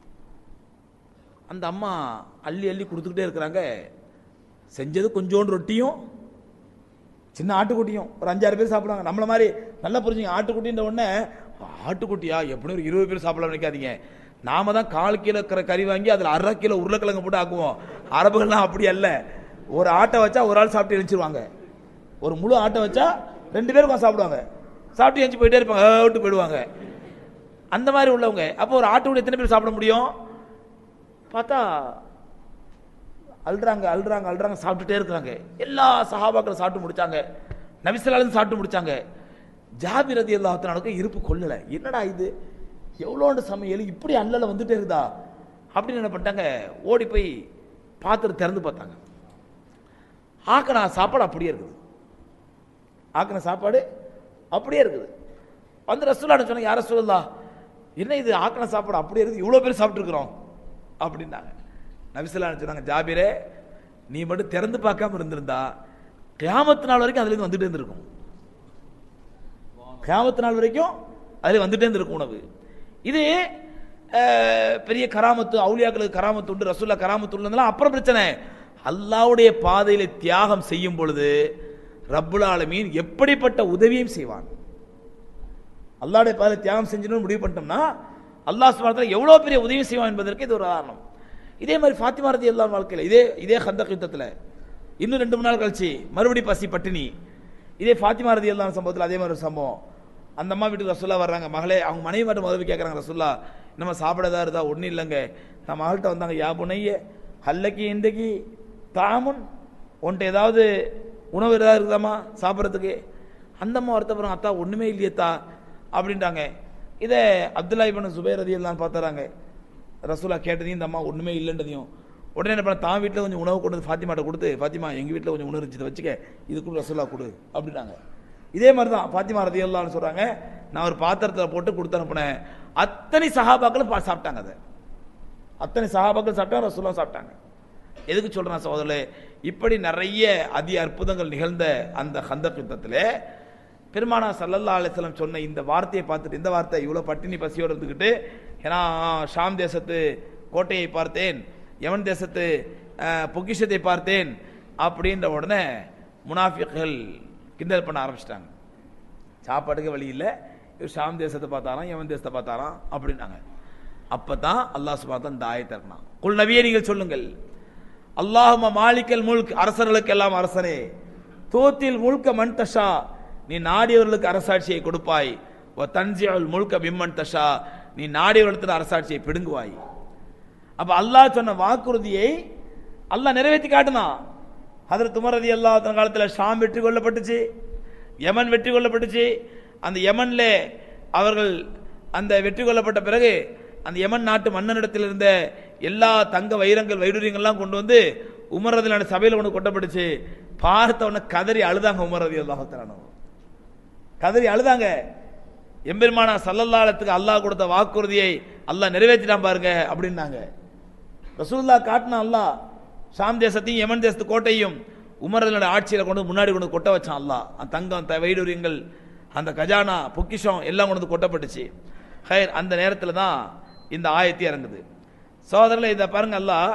Speaker 1: அந்த அம்மா அள்ளி அள்ளி கொடுத்துக்கிட்டே இருக்கிறாங்க செஞ்சது கொஞ்சோண்டு ரொட்டியும் சின்ன ஆட்டுக்குட்டியும் ஒரு அஞ்சாறு பேர் சாப்பிடுவாங்க நம்மள மாதிரி நல்லா புரிஞ்சுங்க ஆட்டுக்குட்டின்ற உடனே ஆட்டுக்குட்டியா எப்படி ஒரு இருபது பேர் சாப்பிடலாம் நினைக்காதீங்க நாம தான் கால் கிலோ இருக்கிற கறி வாங்கி அதில் அரை கிலோ உருளைக்கிழங்கு போட்டு ஆக்குவோம் அரபுகள்லாம் அப்படி அல்ல ஒரு ஆட்டை வச்சா ஒரு ஆள் சாப்பிட்டு எழுச்சிருவாங்க ஒரு முழு ஆட்டை வச்சா ரெண்டு பேரும் உட்கார்ந்து சாப்பிடுவாங்க சாப்பிட்டு எழுச்சி போயிட்டே இருப்பாங்க விட்டு போயிடுவாங்க அந்த மாதிரி உள்ளவங்க அப்போ ஒரு ஆட்டு கூட எத்தனை பேர் சாப்பிட முடியும் பார்த்தா அல்றாங்க அல்றாங்க அல்றாங்க சாப்பிட்டுட்டே இருக்கிறாங்க எல்லா சஹாபாக்களும் சாப்பிட்டு முடிச்சாங்க நபிசலாலும் சாப்பிட்டு முடிச்சாங்க ஜாபிர் ரதி அல்லாஹத்தனுக்கு இருப்பு கொள்ளல என்னடா இது எவ்வளோண்டு சமையல் இப்படி அல்லல வந்துட்டே இருக்குதா அப்படின்னு என்ன பண்ணிட்டாங்க ஓடி போய் பாத்திரம் திறந்து பார்த்தாங்க ஆக்கணா சாப்பாடு அப்படியே இருக்குது ஆக்கின சாப்பாடு அப்படியே இருக்குது வந்து ரசூலா சொன்னாங்க யார சொல்லலா என்ன இது ஆக்கின சாப்பாடு அப்படியே இருக்குது இவ்வளோ பேர் சாப்பிட்ருக்குறோம் அப்படின்னாங்க நபிசுல்லா சொன்னாங்க ஜாபிரே நீ மட்டும் திறந்து பார்க்காம இருந்திருந்தா கியாமத்து நாள் வரைக்கும் அதுலேருந்து வந்துட்டே இருந்திருக்கும் கியாமத்து நாள் வரைக்கும் அதில் வந்துட்டே இருந்திருக்கும் உணவு இது அஹ், பெரிய கராமத்து அவுலியாக்களுக்கு கராமத்து உண்டு ரசூல்லா கராமத்து உள்ளதெல்லாம் அப்புறம் பிரச்சனை அல்லாவுடைய பாதையில தியாகம் செய்யும் பொழுது ரப்புல் ஆலமீன் எப்படிப்பட்ட உதவியும் செய்வான் அல்லாவுடைய பாதையில தியாகம் செஞ்சணும்னு முடிவு பண்ணிட்டோம்னா அல்லாஹ் சுபானத்தில் எவ்வளோ பெரிய உதவி செய்வான் என்பதற்கு இது ஒரு உதாரணம் இதே மாதிரி ஃபாத்திமா ரதி எல்லா வாழ்க்கையில் இதே இதே ஹந்தக் யுத்தத்தில் இன்னும் ரெண்டு மூணு நாள் கழிச்சு மறுபடி பசி பட்டினி இதே ஃபாத்திமா ரதி எல்லா சம்பவத்தில் அதே மாதிரி ஒரு சம்பவம் அந்த அம்மா வீட்டுக்கு ரசுல்லா வர்றாங்க மகளே அவங்க மனைவி மட்டும் முதல்ல கேட்குறாங்க ரசுல்லா நம்ம சாப்பிடதா இருந்தா ஒன்றும் இல்லைங்க நான் மகள்கிட்ட வந்தாங்க யா புனைய ஹல்லக்கி இன்றைக்கு தாமுன் உன்ட்ட ஏதாவது உணவு ஏதாவது இருக்குதாம்மா சாப்பிட்றதுக்கு அந்த அம்மா வருத்தப்படுறாங்க அத்தா ஒன்றுமே இல்லையத்தா அப்படின்ட்டாங்க இதை அப்துல்லா இபன் சுபைர் ரதி எல்லாம் பார்த்துறாங்க ரசூலா கேட்டதையும் இந்த அம்மா ஒன்றுமே இல்லைன்றதையும் உடனே என்ன பண்ண தான் வீட்டில் கொஞ்சம் உணவு கொண்டு வந்து ஃபாத்திமாட்ட கொடுத்து ஃபாத்திமா எங்கள் வீட்டில் கொஞ்சம் உணவு இருந்துச்சு இதை வச்சுக்க இது கூட ரசூலா கொடு அப்படின்னாங்க இதே மாதிரி தான் ஃபாத்திமா ரதி எல்லாம்னு சொல்கிறாங்க நான் ஒரு பாத்திரத்தில் போட்டு கொடுத்து அனுப்புனேன் அத்தனை சஹாபாக்களும் பா- சாப்பிட்டாங்க அதை அத்தனை சஹாபாக்கள் சாப்பிட்டாங்க ரசூலா சாப்பிட்டாங்க எதுக்கு சொல்றேன் சகோதரர்களே இப்படி நிறைய அதி அற்புதங்கள் நிகழ்ந்த அந்த ஹந்தக் யுத்தத்திலே பெருமானா சல்லல்லா அலிஸ்லாம் சொன்ன இந்த வார்த்தையை பார்த்துட்டு இந்த வார்த்தை இவ்வளோ பட்டினி பசியோடு இருந்துக்கிட்டு ஏன்னா ஷாம் தேசத்து கோட்டையை பார்த்தேன் யமன் தேசத்து அஹ், பொக்கிஷத்தை பார்த்தேன் அப்படின்ற உடனே முனாஃபிக்கள் கிண்டல் பண்ண ஆரம்பிச்சிட்டாங்க சாப்பாட்டுக்கு வழி இல்லை இவர் ஷாம் தேசத்தை பார்த்தாராம் யமன் தேசத்தை பார்த்தாராம் அப்படின்னாங்க அப்பதான் அல்லாஹ் சுபாத்தன் இந்த ஆயத்தை இறக்கினான் குல் நபியே நீங்கள் சொல்லுங்கள் அல்லாஹும மாலிக்கல் முல்க் அரசர்களுக்கு எல்லாம் அரசனே தூத்தில் முழுக்க மண் தஷா நீ நாடியவர்களுக்கு அரசாட்சியை கொடுப்பாய் ஓ தன்சியல் முழுக்க பிம்மன் தஷா நீ நாடியவர்களுக்கு அரசாட்சியை பிடுங்குவாய் அப்ப அல்லாஹ் சொன்ன வாக்குறுதியை அல்லாஹ் நிறைவேற்றி காட்டினான் ஹதரத் உமர் ரதி அல்லாஹ் காலத்தில் ஷாம் வெற்றி கொள்ளப்பட்டுச்சு யமன் வெற்றி கொள்ளப்பட்டுச்சு அந்த யமன்ல அவர்கள் அந்த வெற்றி கொள்ளப்பட்ட பிறகு அந்த யமன் நாட்டு மன்னனிடத்தில் இருந்த எல்லா தங்க வைரங்கள் வைடூரியங்கள்லாம் கொண்டு வந்து உமர் ரதிலான சபையில் ஒன்று கொட்டப்பட்டுச்சு பார்த்த உடனே கதறி அழுதாங்க உமர் ரதி அல்லாஹத்தானோ கதறி அழுதாங்க எம்பெருமானா சல்லல்லாலத்துக்கு அல்லாஹ் கொடுத்த வாக்குறுதியை அல்லாஹ் நிறைவேற்றிட்டான் பாருங்க அப்படின்னாங்க ரசூல்லா காட்டினா அல்லாஹ் ஷாம் தேசத்தையும் யமன் தேசத்து கோட்டையும் உமரதனோட ஆட்சியில கொண்டு வந்து முன்னாடி கொண்டு வந்து கொட்ட வச்சான் அல்லாஹ் அந்த தங்கம் த- வைடூரியங்கள் அந்த கஜானா பொக்கிஷம் எல்லாம் கொண்டு வந்து கொட்டப்பட்டுச்சு ஹைர் அந்த நேரத்தில் தான் இந்த ஆயத்தி இறங்குது சோதரில் இதை பாருங்க அல்லாஹ்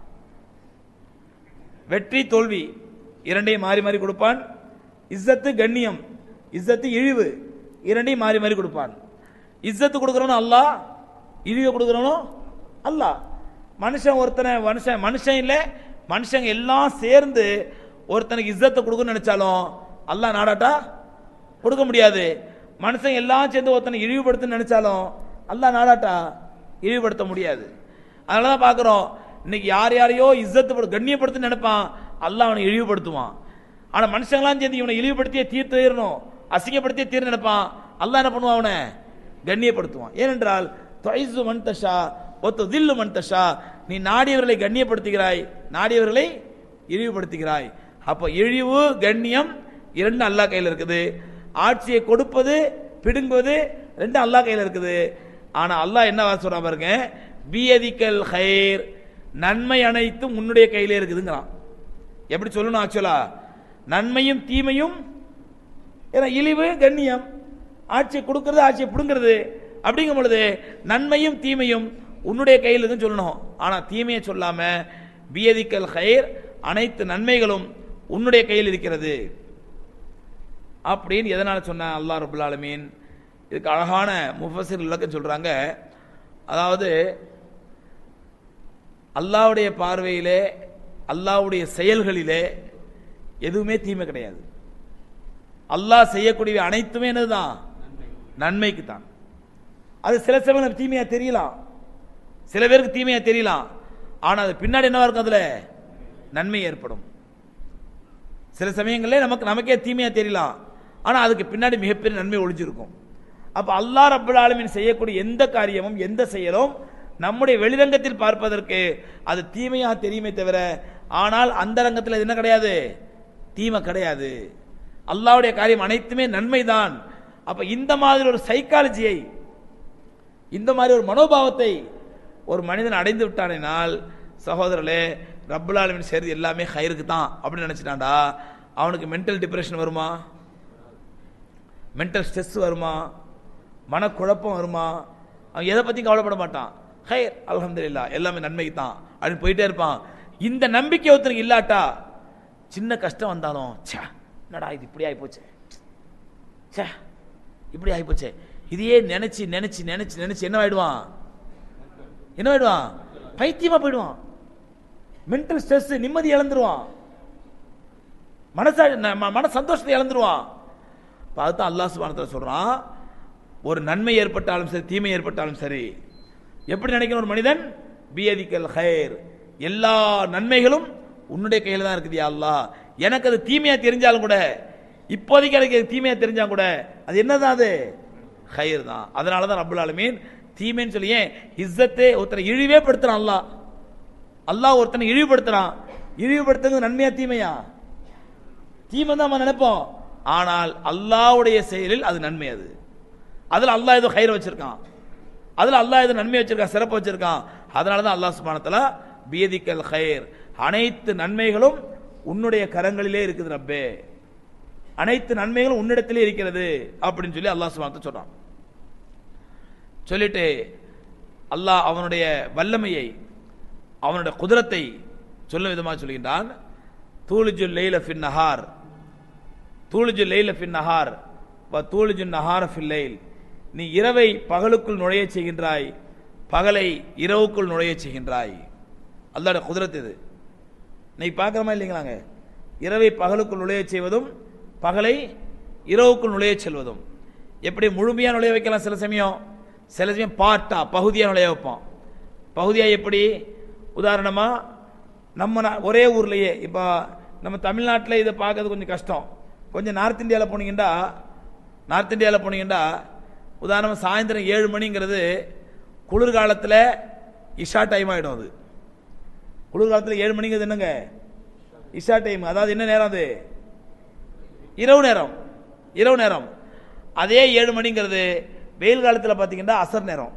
Speaker 1: வெற்றி தோல்வி இரண்டையும் மாறி மாறி கொடுப்பான் இஸ்ஸத்து கண்ணியம் இஸ்ஸத்து இழிவு இரண்டையும் மாறி மாறி கொடுப்பான் இஸ்ஸத்து கொடுக்குறவனும் அல்லாஹ் இழிவை கொடுக்குறவனும் அல்லாஹ் மனுஷன் ஒருத்தனை மனுஷன் மனுஷன் இல்லை மனுஷங்க எல்லாம் சேர்ந்து ஒருத்தனுக்கு இஸ்ஸத்தை கொடுக்கணும்னு நினைச்சாலும் அல்லாஹ் நாடாட்டா கொடுக்க முடியாது மனுஷன் எல்லாம் சேர்ந்து ஒருத்தனை இழிவுபடுத்தணும்னு நினைச்சாலும் அல்லாஹ் நாடாட்டா இழிவுபடுத்த முடியாது அதனால தான் பார்க்குறோம் இன்னைக்கு யார் யாரையோ இஸ்ஸத்து கண்ணியப்படுத்த நினைப்பான் அல்லாஹ் அவனை இழிவுபடுத்துவான் ஆனா மனுஷங்களாம் சேர்ந்து இவனை இழிவுபடுத்தியே தீர்த்து தீரணும் அசிங்கப்படுத்தியே தீர்ந்து நினைப்பான் அல்லாஹ் என்ன பண்ணுவான் அவனை கண்ணியப்படுத்துவான் ஏனென்றால் தொய்சு மன் தஷா ஒத்து தில்லு மன் தஷா நீ நாடியவர்களை கண்ணியப்படுத்துகிறாய் நாடியவர்களை இழிவுபடுத்துகிறாய் அப்போ இழிவு கண்ணியம் இரண்டு அல்லாஹ் கையில் இருக்குது ஆட்சியை கொடுப்பது பிடுங்குவது ரெண்டு அல்லாஹ் கையில் இருக்குது ஆனா அல்லாஹ் என்ன சொல்றான் பாருங்க பியதிக்கல் ஹைர் நன்மை அனைத்தும் உன்னுடைய கையிலே இருக்குதுங்கிறான் எப்படி சொல்லணும் ஆக்சுவலா நன்மையும் தீமையும் ஏன்னா இழிவு கண்ணியம் ஆட்சியை கொடுக்கறது ஆட்சியை பிடுங்கிறது அப்படிங்கும் பொழுது நன்மையும் தீமையும் உன்னுடைய கையில் இருக்குன்னு சொல்லணும் ஆனா தீமையை சொல்லாம பியதிக்கல் ஹைர் அனைத்து நன்மைகளும் உன்னுடைய கையில் இருக்கிறது அப்படின்னு எதனால சொன்ன அல்லாஹ் ரபுல் ஆலமீன் இதுக்கு அழகான முஃபஸிர் விளக்கம் சொல்றாங்க அதாவது அல்லாஹ்வுடைய பார்வையிலே அல்லாஹ்வுடைய செயல்களிலே எதுவுமே தீமை கிடையாது அல்லாஹ் செய்யக்கூடிய அனைத்துமே என்னதுதான் நன்மைக்கு தான் அது சில சமயம் தீமையா தெரியலாம் சில பேருக்கு தீமையா தெரியலாம் ஆனா அது பின்னாடி என்னவா இருக்கும் அதுல நன்மை ஏற்படும் சில சமயங்களில் நமக்கு நமக்கே தீமையா தெரியலாம் ஆனா அதுக்கு பின்னாடி மிகப்பெரிய நன்மை ஒளிஞ்சிருக்கும் அப்ப அல்லாஹ் ரப்பல் ஆலமீன் செய்யக்கூடிய எந்த காரியமும் எந்த செயலும் நம்முடைய வெளிரங்கத்தில் பார்ப்பதற்கு அது தீமையா தெரியுமே தவிர ஆனால் அந்த ரங்கத்தில் அது என்ன கிடையாது தீமை கிடையாது அல்லாஹ்வுடைய காரியம் அனைத்துமே நன்மைதான் அப்ப இந்த மாதிரி ஒரு சைக்காலஜியை இந்த மாதிரி ஒரு மனோபாவத்தை ஒரு மனிதன் அடைந்து விட்டானால் சகோதரர்களே ரப்புல் ஆலமீன் செய்றது எல்லாமே ஹைருக்கு தான் அப்படின்னு நினைச்சிட்டான்டா அவனுக்கு மென்டல் டிப்ரெஷன் வருமா மென்டல் ஸ்ட்ரெஸ் வருமா மனக்குழப்பம் வருமா அவன் எதை பத்தி கவலைப்பட மாட்டான் ஹைர் அல்ஹம்துலில்லாஹ் எல்லாமே நன்மைக்கு தான் அப்படின்னு போயிட்டே இருப்பான் இந்த நம்பிக்கை ஒருத்தருக்கு இல்லாட்டா சின்ன கஷ்டம் வந்தாலும் ச்சே என்னடா இது இப்படி ஆகி போச்சு ச்சே இப்படி ஆகி போச்சே இதையே நினைச்சு நினைச்சு நினைச்சு நினைச்சு என்ன ஆயிடுவான் என்ன ஆயிடுவான் பைத்தியமா போயிடுவான் மென்டல் ஸ்ட்ரெஸ் நிம்மதி இழந்துருவான் மனசா ந- ம- மன சந்தோஷத்தை இழந்துருவான் அப்ப அதுதான் அல்லாஹ் சுப்ஹானஹு சொல்றான் ஒரு நன்மை ஏற்பட்டாலும் சரி தீமை ஏற்பட்டாலும் சரி எப்படி நினைக்கணும் ஒரு மனிதன் பியதிக்கல் ஹைர் எல்லா நன்மைகளும் உன்னுடைய கையில தான் இருக்குது யா அல்லாஹ் எனக்கு அது தீமையா தெரிஞ்சாலும் கூட இப்போதைக்கு எனக்கு அது தீமையா தெரிஞ்சா கூட அது என்னதான் அது ஹைர் தான் அதனால தான் ரப்புல் ஆலமீன் தீமைன்னு சொல்லி ஏன் இஸ்ஸத்தே ஒருத்தரை இழிவே படுத்துறான் அல்லாஹ் அல்லாஹ் ஒருத்தனை இழிவுபடுத்துறான் இழிவுபடுத்துறது நன்மையா தீமையா தீமை தான் நம்ம நினைப்போம் ஆனால் அல்லாஹ்வுடைய செயலில் அது நன்மை அது அதுல அல்லாஹ் ஏதோ கயிறு வச்சிருக்கான் அதுல அல்லாஹ் ஏதோ நன்மை வச்சிருக்கான் சிறப்பு வச்சிருக்கான் அதனால தான் அல்லாஹ் சுப்ஹானஹு வ பியதிக்கல் கயிர் அனைத்து நன்மைகளும் உன்னுடைய கரங்களிலே இருக்குது ரப்பே அனைத்து நன்மைகளும் உன்னிடத்திலே இருக்கிறது அப்படின்னு சொல்லி அல்லாஹ் சுப்ஹானஹு வ சொல்றான் சொல்லிட்டு அல்லாஹ் அவனுடைய வல்லமையை அவனுடைய குதிரத்தை சொல்லும் விதமாக சொல்கின்றான் தூளிஜு லைல ஃபின் நஹார் தூளிஜு லைல ஃபின் நஹார் வ தூளிஜு நஹார ஃபில் லைல் நீ இரவை பகலுக்குள் நுழையச் செய்கின்றாய் பகலை இரவுக்குள் நுழையச் செய்கின்றாய் அல்லாட குதிரத் இது நீ பார்க்குறமா இல்லைங்களாங்க இரவை பகலுக்குள் நுழையச் செய்வதும் பகலை இரவுக்குள் நுழையச் செல்வதும் எப்படி முழுமையா நுழைய வைக்கலாம் சில சமயம் சில சமயம் பார்ட்டா பகுதியா நுழைய வைப்பான் பகுதியா எப்படி உதாரணமா நம்ம நா- ஒரே ஊர்லயே இப்போ நம்ம தமிழ்நாட்டில் இதை பார்க்கறது கொஞ்சம் கஷ்டம் கொஞ்சம் நார்த் இந்தியாவில் போனீங்கன்னா நார்த் இந்தியாவில் போனீங்கன்னா உதாரணமா சாயந்தரம் ஏழு மணிங்கிறது குளிர்காலத்தில் இஷா டைம் ஆகிடும் அது குளிர்காலத்தில் ஏழு மணிங்கிறது என்னங்க இஷா டைம் அதாவது என்ன நேரம் அது இரவு நேரம் இரவு நேரம் அதே ஏழு மணிங்கிறது வெயில் காலத்தில் பார்த்தீங்கன்னா அசர் நேரம்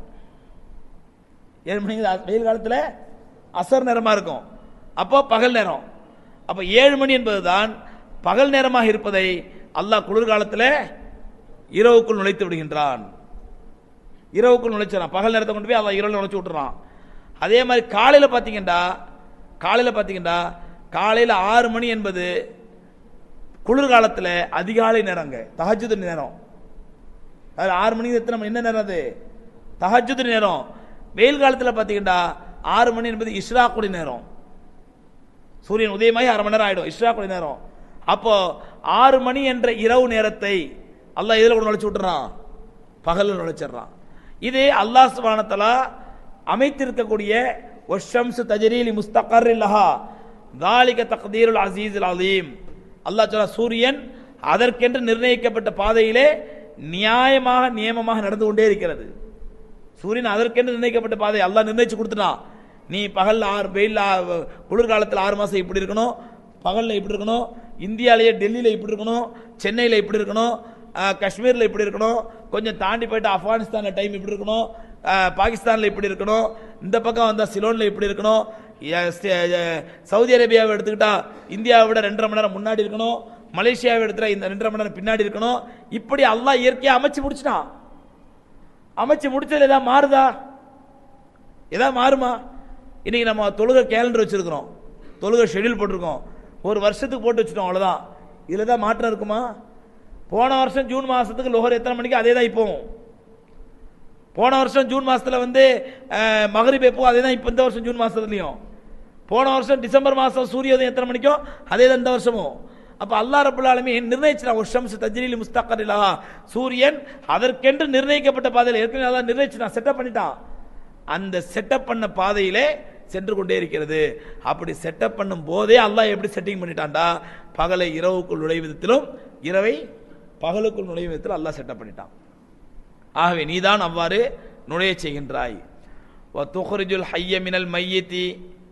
Speaker 1: ஏழு மணிங்கிறது அ- வெயில் காலத்தில் அசர் நேரமா இருக்கும் அப்போ பகல் நேரம் அப்போ ஏழு மணி என்பதுதான் பகல் நேரமாக இருப்பதை அல்லாஹ் குளிர்காலத்தில் இரவுக்குள் நுழைத்து விடுகின்றான் இரவுக்குள் நுழைச்சிடறான் பகல் நேரத்தை கொண்டு போய் அல்லாஹ் இரவில் நுழைச்சு விட்டுறான் அதே மாதிரி காலையில் பார்த்தீங்கன்னா காலையில் பார்த்தீங்கன்னா காலையில் ஆறு மணி என்பது குளிர்காலத்தில் அதிகாலை நேரங்க தஹஜுது நேரம் அது ஆறு மணிக்கு எத்தனை மணி என்ன நேரம் அது தஹஜுது நேரம் வெயில் காலத்தில் பார்த்தீங்கன்னா ஆறு மணி என்பது இஸ்ராக்குடி நேரம் சூரியன் உதயமாகி அரை மணி நேரம் ஆயிடும் இஸ்ராக்குடி நேரம் அப்போ ஆறு மணி என்ற இரவு நேரத்தை அல்லாஹ் எதில் கூட நுழைச்சு விட்டுறான் பகலில் நுழைச்சிடுறான் இது அல்லாஹ் சுபானத்தலா அமைத்திருக்கக்கூடிய ஒஷம்சு தஜரீலி முஸ்தகர் இல்லஹா தாலிக தக்தீருல் அசீஸ் அலீம் அல்லாஹ் சொல்ல சூரியன் அதற்கென்று நிர்ணயிக்கப்பட்ட பாதையிலே நியாயமாக நியமமாக நடந்து கொண்டே இருக்கிறது சூரியன் அதற்கென்று நிர்ணயிக்கப்பட்ட பாதை அல்லாஹ் நிர்ணயிச்சு கொடுத்துட்டான் நீ பகல்ல ஆறு வெயில் குளிர்காலத்தில் ஆறு மாசம் இப்படி இருக்கணும் பகல்ல இப்படி இருக்கணும் இந்தியாவிலேயே டெல்லியில இப்படி இருக்கணும் சென்னையில இப்படி இருக்கணும் அஹ், காஷ்மீர்ல இப்படி இருக்கணும் கொஞ்சம் தாண்டி போயிட்டு ஆப்கானிஸ்தான்ல டைம் இப்படி இருக்கணும் அஹ், பாகிஸ்தான்ல இப்படி இருக்கணும் இந்த பக்கம் வந்தா சிலோன்ல இப்படி இருக்கணும் எ- ஸ்டே- எ- சவுதி அரேபியாவை எடுத்துக்கிட்டா இந்தியாவை விட ரெண்டரை மணி நேரம் முன்னாடி இருக்கணும் மலேசியாவை எடுத்துட்டா இந்த ரெண்டரை மணி நேரம் பின்னாடி இருக்கணும் இப்படி அல்லாஹ் இயற்கையா அமைச்சு முடிச்சிட்டான் அமைச்சு முடிச்சதுல ஏதாவது மாறுதா ஏதாவது மாறுமா இன்னைக்கு நம்ம தொழுகை கேலண்டர் வச்சிருக்கிறோம் தொழுகை ஷெட்யூல் போட்டிருக்கோம் ஒரு வருஷத்துக்கு போட்டு வச்சுட்டோம் அவ்வளவுதான் இதுல தான் மாற்றம் இருக்குமா போன வருஷம் ஜூன் மாசத்துக்கு லோஹர் எத்தனை மணிக்கு அதே தான் இப்போவும் போன வருஷம் ஜூன் மாசத்துல வந்து அஹ், மகரிப் எப்போ அதே தான் இப்போ இந்த வருஷம் ஜூன் மாசத்துலயும் போன வருஷம் டிசம்பர் மாசம் சூரியோதயம் எத்தனை மணிக்கோ அதே தான் இந்த வருஷமும் அப்ப அல்லாஹ் ரப்பல் ஆலமீன் நிர்ணயிச்சிட்டான் ஒரு ஷம்ஸ் தஜ்ரீலி முஸ்தகர் இலஹா சூரியன் அதற்கென்று நிர்ணயிக்கப்பட்ட பாதையில் ஏற்கனவே அல்லாஹ் நிர்ணயிச்சிட்டான் செட்டப் பண்ணிட்டான் அந்த செட்டப் பண்ண பாதையிலே சென்று கொண்டே இருக்கிறது அப்படி செட்டப் பண்ணும் போதே அல்லாஹ் எப்படி செட்டிங் பண்ணிட்டான்டா பகலை இரவுக்குள் நுழையும் விதத்திலும் இரவை பகலுக்குள் நுழையும் விதத்தில் அல்லாஹ் செட்டப் பண்ணிட்டான் ஆகவே நீதான் அவ்வாறு நுழைய செய்கின்றாய் துஹரிஜுல் ஹைய மினல் மையத்தி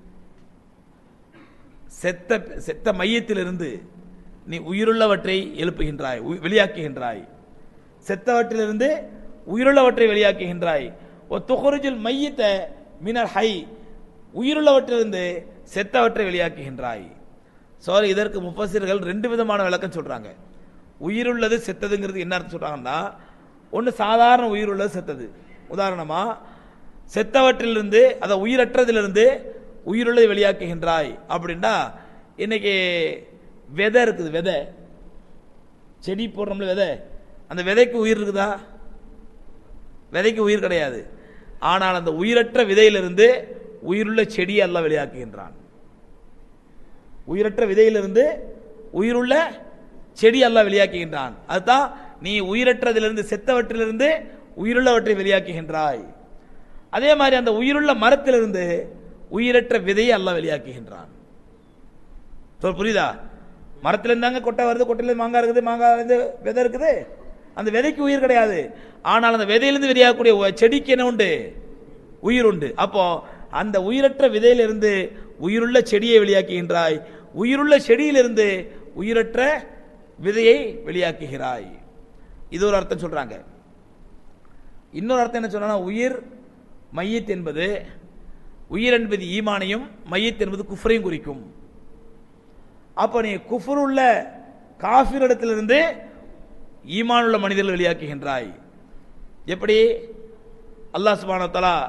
Speaker 1: செத்த செத்த மையத்திலிருந்து நீ உயிருள்ளவற்றை எழுப்புகின்றாய் உய்- வெளியாக்குகின்றாய் செத்தவற்றிலிருந்து உயிருள்ளவற்றை வெளியாக்குகின்றாய் ஒ துஹரிஜுல் மையத்த மினல் ஹை உயிருள்ளவற்றிலிருந்து செத்தவற்றை வெளியாக்குகின்றாய் சாரி இதற்கு முஃபஸிர்கள் ரெண்டு விதமான விளக்கம் சொல்றாங்க உயிருள்ளது செத்ததுங்கிறது என்ன அர்த்தம் சொல்றாங்கன்னா ஒன்று சாதாரண உயிருள்ளது செத்தது உதாரணமா செத்தவற்றிலிருந்து அதை உயிரற்றதிலிருந்து உயிருள்ளதை வெளியாக்குகின்றாய் அப்படின்னா இன்னைக்கு விதை இருக்குது விதை செடி போடுறோம்ல விதை அந்த விதைக்கு உயிர் இருக்குதா விதைக்கு உயிர் கிடையாது ஆனால் அந்த உயிரற்ற விதையிலிருந்து உயிருள்ள செடியை அல்லாஹ் வெளியாக்குகின்றான் உயிரற்ற விதையிலிருந்து உயிருள்ள செடி அல்லாஹ் வெளியாக்குகின்றான் அதுதான் நீ உயிரற்றதிலிருந்து செத்தவற்றிலிருந்து உயிருள்ளவற்றை வெளியாக்குகின்றாய் அதே மாதிரி அந்த உயிருள்ள மரத்திலிருந்து உயிரற்ற விதையை அல்லாஹ் வெளியாக்குகின்றான் சொல் புரியுதா மரத்துல இருந்தாங்க கொட்டை வருது கொட்டையில மாங்காய் இருக்குது மாங்காய் இருந்து விதை இருக்குது அந்த விதைக்கு உயிர் கிடையாது ஆனால் அந்த விதையிலிருந்து வெளியாகக்கூடிய ஒ- செடிக்கு என்ன உண்டு உயிர் உண்டு அப்போ அந்த உயிரற்ற விதையிலிருந்து உயிருள்ள செடியை வெளியாக்குகின்றாய் உயிருள்ள செடியிலிருந்து உயிரற்ற விதையை வெளியாக்குகிறாய் இது ஒரு அர்த்தம் சொல்றாங்க இன்னொரு அர்த்தம் என்ன சொன்னா உயிர் மையத் என்பது உயிர் என்பது ஈமானையும் மையத் என்பது குஃப்ரையும் குறிக்கும் அப்ப நீ குஃபர் உள்ள காஃபிரிடத்திலிருந்து ஈமான் உள்ள மனிதர்கள் வெளியாக்குகின்றாய் எப்படி அல்லாஹ் சுப்ஹானஹு வ தஆலா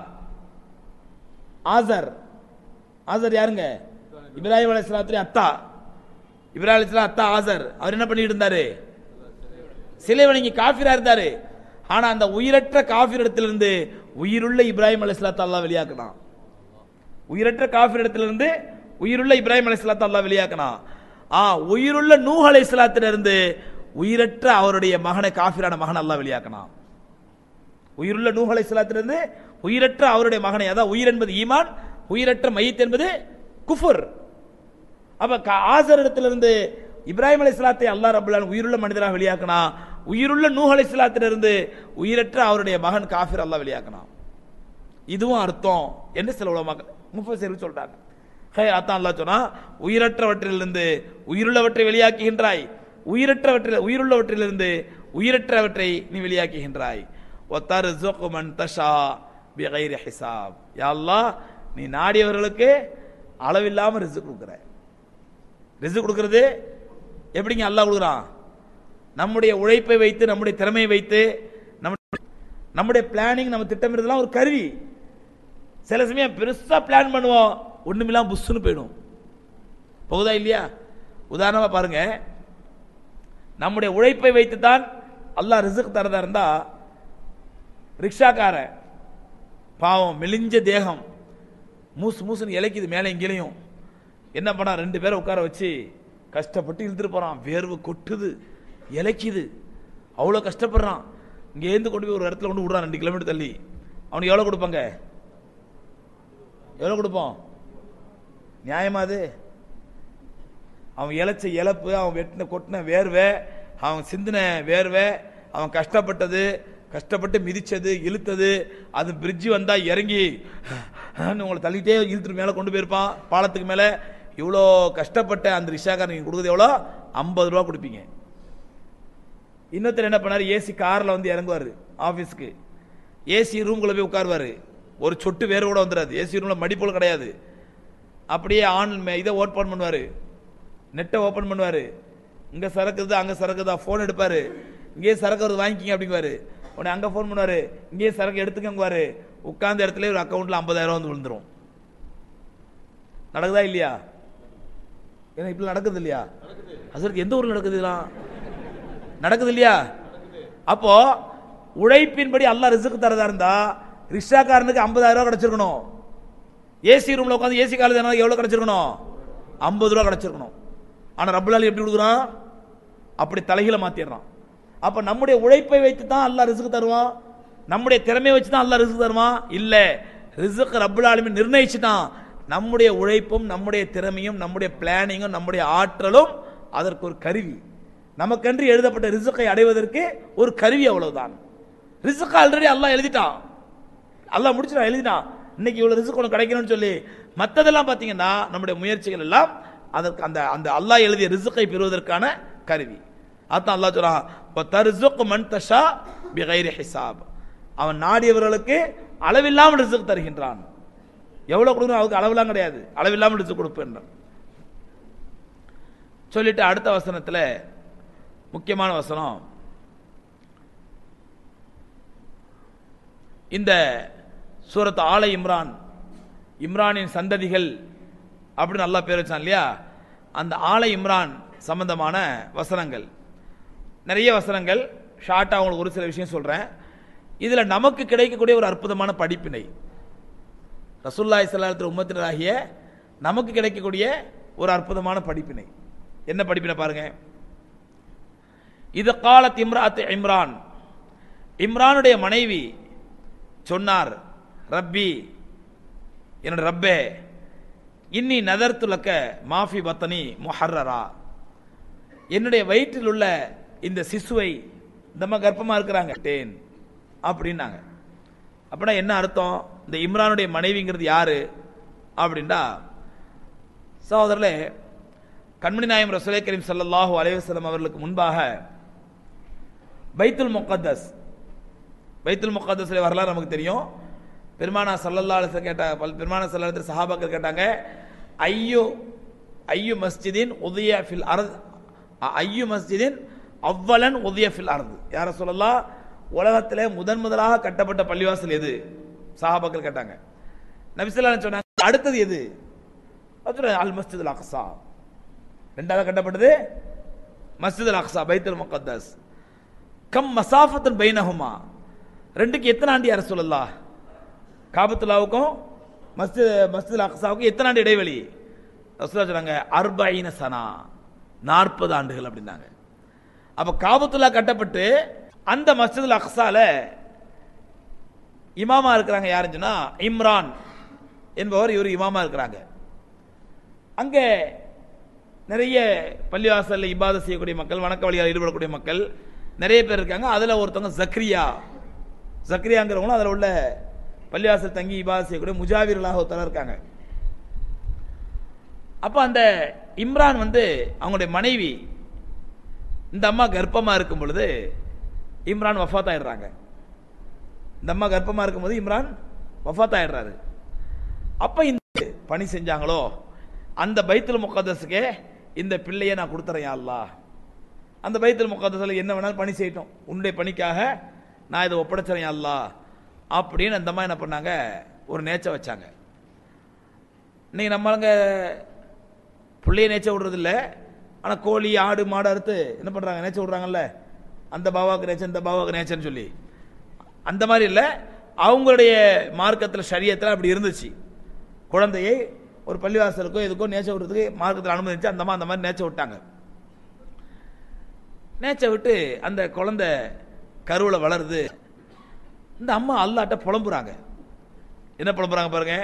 Speaker 1: ஆசர் ஆசர் யாருங்க இப்ராஹிம் அலைஹிஸ்ஸலாத்துடைய அத்தா இப்ராஹிம் அலைஹிஸ்ஸலாம் அத்தா ஆசர் அவர் என்ன பண்ணிட்டு இருந்தாரு சிலை வணங்கி காஃபிரா இருந்தாரு ஆனா அந்த உயிரற்ற காஃபிர் இடத்திலிருந்து உயிருள்ள இப்ராஹிம் அலைஹிஸ்ஸலாத்தை அல்லாஹ் வெளியாக்கினான் உயிரற்ற காஃபிர் இடத்திலிருந்து உயிருள்ள இப்ராஹிம் அலைஹிஸ்ஸலாத்தை அல்லாஹ் வெளியாக்கினான் ஆ உயிருள்ள நூஹ் அலைஹிஸ்ஸலாத்திலிருந்து உயிரற்ற அவருடைய மகனை காஃபிரான மகன் அல்லாஹ் வெளியாக்கினான் உயிருள்ள நூஹ் அலைஹிஸ்ஸலாத்திலிருந்து உயிரற்ற அவருடைய மகனை அதான் உயிர் என்பது ஈமான் உயிரற்ற மையத் என்பது குஃபர் அப்ப க- ஆசர் இடத்திலிருந்து இப்ராஹிம் அலைஹிஸ்ஸலாத்தை அல்லாஹ் ரப்பல் உயிருள்ள மனிதராக வெளியாக்கினா உயிருள்ள நூஹ் அலைஹிஸ்ஸலாத்திலிருந்து உயிரற்ற அவருடைய மகன் காஃபிர் அல்லாஹ் வெளியாக்கினான் இதுவும் அர்த்தம் என்று சில உலமாக்கள் முஃபஸிர்கள் சொல்றாங்க ஹே அதான் அல்லாஹ் சொன்னா உயிரற்றவற்றிலிருந்து உயிருள்ளவற்றை வெளியாக்குகின்றாய் உயிரற்றவற்றில் உயிருள்ளவற்றிலிருந்து உயிரற்றவற்றை நீ வெளியாக்குகின்றாய் ஒத்தாரு மன் தஷா பிகைரி ஹிசாப் யா அல்லாஹ் நீ நாடியவர்களுக்கு அளவில்லாம ரிஸ்க் கொடுக்குற ரிஸ்க் கொடுக்கிறது எப்படிங்க அல்லாஹ் கொடுக்குறான் நம்முடைய உழைப்பை வைத்து நம்முடைய திறமையை வைத்து நம்ம நம்முடைய பிளானிங் நம்ம திட்டமிடுறதுலாம் ஒரு கருவி சில சமயம் பெருசா பிளான் பண்ணுவோம் ஒண்ணுமில்லாம புஷ்னு போயிடும் போகுதா இல்லையா உதாரணமா பாருங்க நம்முடைய உழைப்பை வைத்து தான் அல்லாஹ் ரிசுக் தரதா இருந்தா ரிக்ஷாக்காரன் பாவம் மெலிஞ்ச தேகம் மூசு மூசுன்னு இலைக்குது மேலே இங்கேயும் என்ன பண்ணா ரெண்டு பேரை உட்கார வச்சு கஷ்டப்பட்டு இழுத்துட்டு போறான் வேர்வை கொட்டுது இலைக்குது அவ்வளோ கஷ்டப்படுறான் இங்கேருந்து கொண்டு போய் ஒரு இடத்துல கொண்டு விடுறான் ரெண்டு கிலோமீட்டர் தள்ளி அவனுக்கு எவ்வளோ கொடுப்பாங்க எவ்வளோ கொடுப்போம் நியாயமா அது அவன் இழைச்ச இழப்பு அவன் வெட்டின கொட்டின வேர்வை அவன் சிந்தின வேர்வை அவன் கஷ்டப்பட்டது கஷ்டப்பட்டு மிதிச்சது இழுத்தது அது பிரிட்ஜ் வந்தா இறங்கி உங்களை தள்ளிட்டே இழுத்துட்டு மேலே கொண்டு போயிருப்பான் பாலத்துக்கு மேலே இவ்வளோ கஷ்டப்பட்ட அந்த ரிஷாக்காரன் நீங்கள் கொடுக்குறது எவ்வளோ ஐம்பது ரூபா கொடுப்பீங்க இன்னொருத்தர் என்ன பண்ணாரு ஏசி கார்ல வந்து இறங்குவாரு ஆபீஸ்க்கு ஏசி ரூம்குள்ள போய் உட்காருவாரு ஒரு சொட்டு வேறு கூட வந்துடாது ஏசி ரூம்ல மடிப்போல் கிடையாது அப்படியே ஆன் இதை ஓப்பன் பண்ணுவாரு நெட்டை ஓப்பன் பண்ணுவாரு இங்க சரக்குது அங்க சரக்குதா போன் எடுப்பாரு இங்கேயே சரக்கு வருது வாங்கிக்கிங்க அப்படிங்குவாரு உடனே அங்க ஃபோன் பண்ணுவாரு இங்கேயே சரக்கு எடுத்துக்கங்குவாரு உட்கார்ந்த இடத்துல ஒரு அக்கௌண்ட்ல ஐம்பதாயிரம் வந்து விழுந்துரும் நடக்குதா இல்லையா ஏன்னா இப்படி நடக்குது இல்லையா அசருக்கு எந்த ஊர்ல நடக்குது இதெல்லாம் நடக்குது இல்லையா அப்போ உழைப்பின்படி அல்லாஹ் ரிசுக்கு தரதா இருந்தா ரிக்ஷாக்காரனுக்கு 50000 ரூபாய் கிடைச்சிருக்கணும் ஏசி ரூம்ல உட்காந்து ஏசி காலேஜ் எவ்வளவு கிடைச்சிருக்கணும் 50 ரூபாய் கிடைச்சிருக்கணும் ஆனா ரப்புலால் எப்படி கொடுக்குறான் அப்படி தலைகீழ மாத்திடுறான் அப்ப நம்முடைய உழைப்பை வைத்து தான் அல்லாஹ் ரிசுக்கு தருவான் நம்முடைய திறமையை வச்சு தான் அல்லாஹ் ரிசுக்கு தருவான் இல்ல ரிசுக் ரப்புல் ஆலமீன் நிர்ணயிச்சுட்டான் நம்முடைய உழைப்பும் நம்முடைய திறமையும் நம்முடைய பிளானிங்கும் நம்முடைய ஆற்றலும் அதற்கு ஒரு கருவி நமக்கென்று எழுதப்பட்ட ரிசுக்கை அடைவதற்கு ஒரு கருவி அவ்வளவுதான் ரிசுக்கு ஆல்ரெடி அல்லாஹ் எழுதிட்டான் அல்லாஹ் முடிச்சுட்டான் எழுதிட்டான் இன்னைக்கு இவ்வளவு ரிசுக்கு உனக்கு கிடைக்கணும்னு சொல்லி மத்ததெல்லாம் பாத்தீங்கன்னா நம்முடைய முயற்சிகள் எல்லாம் அதற்கு அந்த அந்த அல்லாஹ் எழுதிய ரிசுக்கை பெறுவதற்கான கருவி அதான் அல்லாஹ் சொல்றான் தர்சுக் மன் தஷா பிகைரி ஹிசாப் அவன் நாடியவர்களுக்கு அளவில்லாமல் ரிசுக் தருகின்றான் எவ்வளவு கொடுக்கணும் அவருக்கு அளவெல்லாம் கிடையாது அளவில்லாமல் ரிசுக் கொடுப்பேன் சொல்லிட்டு அடுத்த வசனத்துல முக்கியமான வசனம் இந்த சூரத் ஆல இம்ரான் இம்ரானின் சந்ததிகள் அப்படின்னு நல்லா பேர் வச்சான் இல்லையா அந்த ஆல இம்ரான் சம்பந்தமான வசனங்கள் நிறைய வசனங்கள் ஷார்ட்டா உங்களுக்கு ஒரு சில விஷயம் சொல்றேன் இதுல நமக்கு கிடைக்கக்கூடிய ஒரு அற்புதமான படிப்பினை ரசூல்லாய் சல்லாத்திர உம்மத்தினராகிய நமக்கு கிடைக்கக்கூடிய ஒரு அற்புதமான படிப்பினை என்ன படிப்பினை பாருங்க இது காலத் இம்ராத் இம்ரான் இம்ரானுடைய மனைவி சொன்னார் ரப்பி என்னோட ரப்பே இன்னி நதர்த்துலக்க மாஃபி பத்தனி முஹர்ரரா என்னுடைய வயிற்றில் உள்ள இந்த சிசுவை இந்த கர்ப்பமா இருக்கிறாங்க டேன் அப்படின்னாங்க அப்படின்னா என்ன அர்த்தம் இந்த இம்ரானுடைய மனைவிங்கிறது யாரு அப்படின்டா சகோதரர்களே கண்மணி நாயம் ரசூலை கரீம் ஸல்லல்லாஹு அலைஹி வஸல்லம் அவர்களுக்கு முன்பாக பைத்துல் முகத்தஸ் பைத்துல் முகத்தஸ் வரலாறு நமக்கு தெரியும் பெருமானா சல்லல்லா அலிஸ் கேட்ட பல் பெருமானா சல்லா சஹாபாக்கள் கேட்டாங்க ஐயோ ஐயு மஸ்ஜிதின் உதய ஃபில் அர்த் ஐயு மஸ்ஜிதின் அவ்வலன் உதய ஃபில் அர்த் யார சொல்லலாம் உலகத்திலே முதன் முதலாக கட்டப்பட்ட பள்ளிவாசல் எது சஹாபாக்கள் கேட்டாங்க நபிசல்லா சொன்னாங்க அடுத்தது எது அது அல் மஸ்ஜித் அக்ஸா ரெண்டாவது கட்டப்பட்டது மஸ்ஜித் அல் அக்ஸா பைத்துல் முகத்தஸ் கம் மசாஃபத்தன் பைனஹுமா ரெண்டுக்கு எத்தனை ஆண்டு யார சொல்லலாம் காபத்துல்லாவுக்கும் மஸ்ஜித் மஸ்ஜித் அக்ஸாவுக்கும் எத்தனை ஆண்டு இடைவெளி ரசூலா சொன்னாங்க அர்பைன சனா நாற்பது ஆண்டுகள் அப்படின்னாங்க அப்ப காபத்துல்லா கட்டப்பட்டு அந்த மஸ்ஜித் அக்ஸால இமாமா இருக்கிறாங்க யாருன்னு சொன்னா இம்ரான் என்பவர் இவர் இமாமா இருக்கிறாங்க அங்க நிறைய பள்ளிவாசல்ல இபாத செய்யக்கூடிய மக்கள் வணக்க வழியால் ஈடுபடக்கூடிய மக்கள் நிறைய பேர் இருக்காங்க அதுல ஒருத்தவங்க ஜக்ரியா ஜக்ரியாங்கிறவங்களும் அதுல உள்ள பள்ளிவாசல் தங்கி இபாத செய்யக்கூடிய முஜாவிர்களாக ஒருத்தர் இருக்காங்க அப்ப அந்த இம்ரான் வந்து அவங்களுடைய மனைவி இந்த அம்மா கர்ப்பமா இருக்கும் பொழுது இம்ரான் வஃபாத் ஆயிடுறாங்க இந்த அம்மா கர்ப்பமா இருக்கும்போது இம்ரான் வஃபாத் ஆயிடுறாரு அப்ப இந்த பணி செஞ்சாங்களோ அந்த பைத்துல் முகதஸுக்கே இந்த பிள்ளையை நான் கொடுத்துறேன் அல்லாஹ் அந்த பைத்துல் முகதஸில் என்ன வேணாலும் பணி செய்யட்டும் உன்னுடைய பணிக்காக நான் இதை ஒப்படைச்சிறேன் அல்லாஹ் அப்படின்னு அந்த அம்மா என்ன பண்ணாங்க ஒரு நேச்ச வச்சாங்க இன்னைக்கு நம்மளுங்க பிள்ளைய நேச்ச விடுறது இல்லை ஆனால் கோழி ஆடு மாடு அறுத்து என்ன பண்ணுறாங்க நேச்ச விடுறாங்கல்ல அந்த பாவாக்கு நேச்சர் இந்த பாவாக்கு நேச்சர்னு சொல்லி அந்த மாதிரி இல்லை அவங்களுடைய மார்க்கத்தில் சரியத்தில் அப்படி இருந்துச்சு குழந்தையை ஒரு பள்ளிவாசலுக்கோ எதுக்கோ நேச்ச விடுறதுக்கு மார்க்கத்தில் அனுமதிச்சு அந்த அந்த மாதிரி நேச்ச விட்டாங்க நேச்ச விட்டு அந்த குழந்தை கருவில் வளருது இந்த அம்மா அல்லாட்ட புலம்புறாங்க என்ன புலம்புறாங்க பாருங்க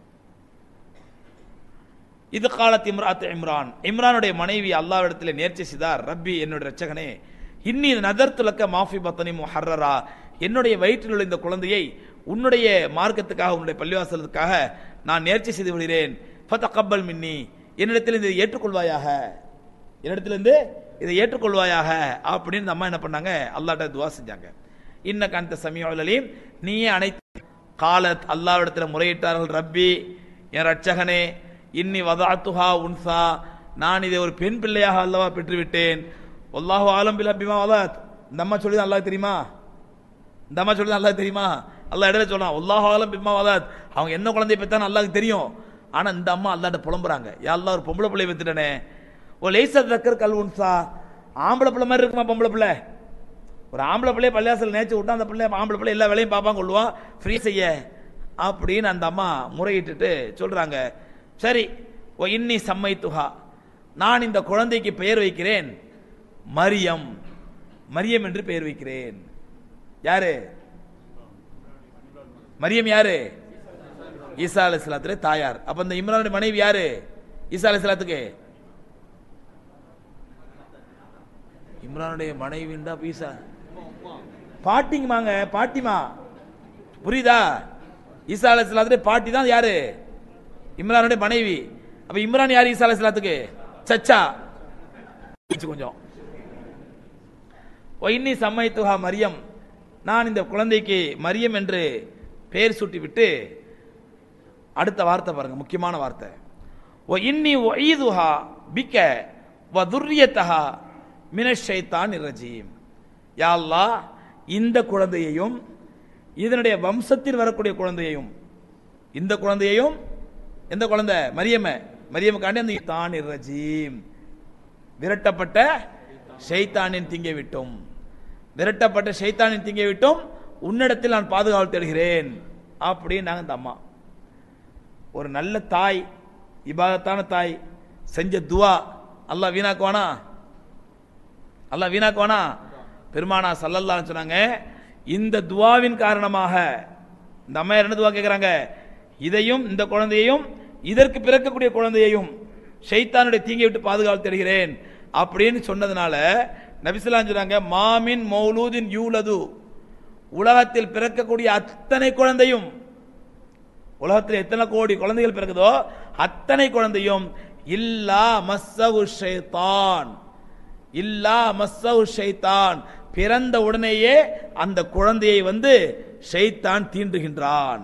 Speaker 1: இது காலத் இம்ராத் இம்ரான் இம்ரானுடைய மனைவி அல்லாவிடத்தில் நேர்ச்சி செய்தார் ரப்பி என்னுடைய ரச்சகனே இன்னி நதர்த்துலக்க மாஃபி பத்தனி முஹர்ரரா என்னுடைய வயிற்றில் உள்ள இந்த குழந்தையை உன்னுடைய மார்க்கத்துக்காக உன்னுடைய பள்ளிவாசலுக்காக நான் நேர்ச்சி செய்து விடுகிறேன் ஃபதகப்பல் மின்னி என்னிடத்தில் இதை ஏற்றுக்கொள்வாயாக என்னிடத்திலிருந்து இதை ஏற்றுக்கொள்வாயாக அப்படின்னு இந்த அம்மா என்ன பண்ணாங்க அல்லாட்ட துவா செஞ்சாங்க இன்ன கந்த சமீபலீம் நீயே அனைத்து காலத் அல்லாவிடத்தில் முறையிட்டார்கள் ரப்பி என் ரட்சகனே இன்னி வதாத்துஹா உன்சா நான் இதை ஒரு பெண் பிள்ளையாக அல்லவா பெற்றுவிட்டேன் ஒல்லாஹு ஆலம் பில் அபிமா வதாத் இந்த அம்மா சொல்லி அல்லாஹ் தெரியுமா இந்த அம்மா சொல்லி அல்லாஹ் தெரியுமா அல்லாஹ் இடையில சொன்னான் ஒல்லாஹு ஆலம் பிமா வதாத் அவங்க என்ன குழந்தைய பெற்றான்னு அல்லாஹ்க்கு தெரியும் ஆனா இந்த அம்மா அல்லாட்ட புலம்புறாங்க யா அல்லாஹ் ஒரு பொம்பளை பிள்ளைய பெற்றுட்டனே ஓ லேசர் தக்கர் கல் உன்சா ஆம்பளை பிள்ளை மாதிரி இருக்குமா பொம்பளை பிள்ளை ஒரு ஆம்பளை பிள்ளைய பள்ளியாசல் நேச்சு விட்டா அந்த பிள்ளை ஆம்பளை பிள்ளை எல்லா வேலையும் பார்ப்பான் கொள்ளுவான் ஃப்ரீ செய்ய அப்படின்னு அந்த அம்மா முறையிட்டுட்டு சொல்றாங்க சரி ஓ இன்னி சம்மை துஹா நான் இந்த குழந்தைக்கு பெயர் வைக்கிறேன் மரியம் மரியம் என்று பெயர் வைக்கிறேன் யாரு மரியம் யாரு ஈசா அலைஹிஸ்ஸலாத்துடைய தாயார் அப்ப இந்த இம்ரானுடைய மனைவி யாரு ஈசா அலைஹிஸ்ஸலாத்துக்கு இம்ரானுடைய மனைவிண்டா ஈசா பாட்டிங்கமாங்க பாட்டிமா புரியுதா ஈசா அலைஹிஸ்ஸலாத்துடைய பாட்டி தான் யாரு இம்ரானுடைய மனைவி அப்ப இம்ரான் யார் ஈசா அலைஹிஸ்ஸலாத்துக்கு சச்சா கொஞ்சம் ஒயின்னி சம்மைத்துஹா மரியம் நான் இந்த குழந்தைக்கு மரியம் என்று பெயர் சூட்டிவிட்டு அடுத்த வார்த்தை பாருங்க முக்கியமான வார்த்தை ஒ இன்னி ஒய்துஹா பிக்க வ துர்ரியத்தஹா மினஷைத்தான் இரஜீம் யா அல்லாஹ் இந்த குழந்தையையும் இதனுடைய வம்சத்தில் வரக்கூடிய குழந்தையையும் இந்த குழந்தையையும் எந்த குழந்தை மரியம மரியமுக்காண்டி அந்த தான் இரஜீம் விரட்டப்பட்ட ஷைத்தானின் திங்கை விட்டும் விரட்டப்பட்ட ஷைத்தானின் திங்கை விட்டும் உன்னிடத்தில் நான் பாதுகாவல் தேடுகிறேன் அப்படின்னாங்க இந்த அம்மா ஒரு நல்ல தாய் இபாதத்தான தாய் செஞ்ச துவா அல்லாஹ் வீணாக்குவானா அல்லாஹ் வீணாக்குவானா பெருமானா சல்லல்லாஹு சொன்னாங்க இந்த துவாவின் காரணமாக இந்த அம்மையார் என்ன துவா கேட்குறாங்க இதையும் இந்த குழந்தையையும் இதற்கு பிறக்கக்கூடிய குழந்தையையும் ஷைத்தானுடைய தீங்கை விட்டு பாதுகாவல் தருகிறேன் அப்படின்னு சொன்னதுனால நபிசுல்லாம் சொன்னாங்க மாமின் மௌலூதின் யூலது உலகத்தில் பிறக்கக்கூடிய அத்தனை குழந்தையும் உலகத்தில் எத்தனை கோடி குழந்தைகள் பிறகுதோ அத்தனை குழந்தையும் இல்லா மஸ்ஸவு ஷைத்தான் இல்லா மஸ்ஸவு ஷைத்தான் பிறந்த உடனேயே அந்த குழந்தையை வந்து ஷைத்தான் தீண்டுகின்றான்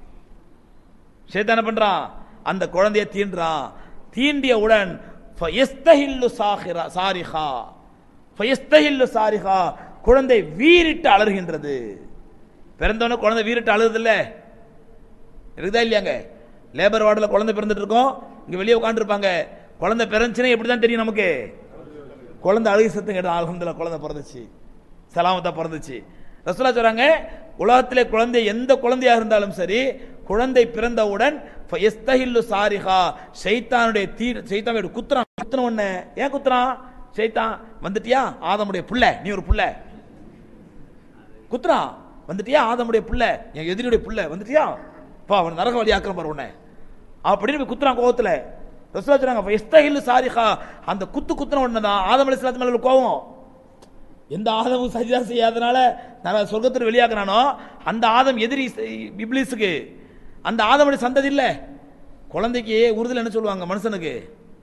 Speaker 1: ஷைத்தான் என்ன பண்றான் அந்த குழந்தையை தீண்டுறான் தீண்டியவுடன் ஃபயஸ்தஹில்லு சாஹிரா சாரிஹா ஃபயஸ்தஹில்லு சாரிஹா குழந்தை வீறிட்டு அலறுகின்றது பிறந்தவன குழந்தை வீறிட்டு அழுகுது இல்ல இருக்குதா இல்லையாங்க லேபர் வார்டில் குழந்தை பிறந்துட்டு இருக்கோம் இங்க வெளியே உட்காந்துருப்பாங்க குழந்தை பிறந்துச்சுன்னா எப்படி தான் தெரியும் நமக்கு குழந்தை அழுகி சத்தம் கேட்டு அலமதுல குழந்தை பிறந்துச்சு சலாமத்தா பிறந்துச்சு ரசூலா சொல்றாங்க உலகத்திலே குழந்தை எந்த குழந்தையாக இருந்தாலும் சரி குழந்தை பிறந்தவுடன் எஸ்தஹில்லு சாரிஹா ஷைத்தானுடைய தீ ஷைத்தானுடைய குத்துறான் குத்துன உடனே ஏன் குத்துறான் ஷைத்தான் வந்துட்டியா ஆதமுடைய புள்ள நீ ஒரு புள்ள குத்துறான் வந்துட்டியா ஆதமுடைய புள்ள என் எதிரியுடைய புள்ள வந்துட்டியா பா அவன் நரக வழி ஆக்கிற பாரு உன்னை அப்படின்னு போய் குத்துறான் கோவத்துல ரசூலா சொல்றாங்க எஸ்தஹில்லு சாரிஹா அந்த குத்து குத்துன உடனே தான் ஆதம் அலைஹிஸ்ஸலாத்து மேல உள்ள கோவம் எந்த ஆதமும் சஜிதா செய்யாதனால நான் சொர்க்கத்தில் வெளியாக்குறானோ அந்த ஆதம் எதிரி இப்லீஸுக்கு அந்த ஆதமுடைய சந்ததி இல்ல குழந்தைக்கு உறுதியில் என்ன சொல்லுவாங்க மனுஷனுக்கு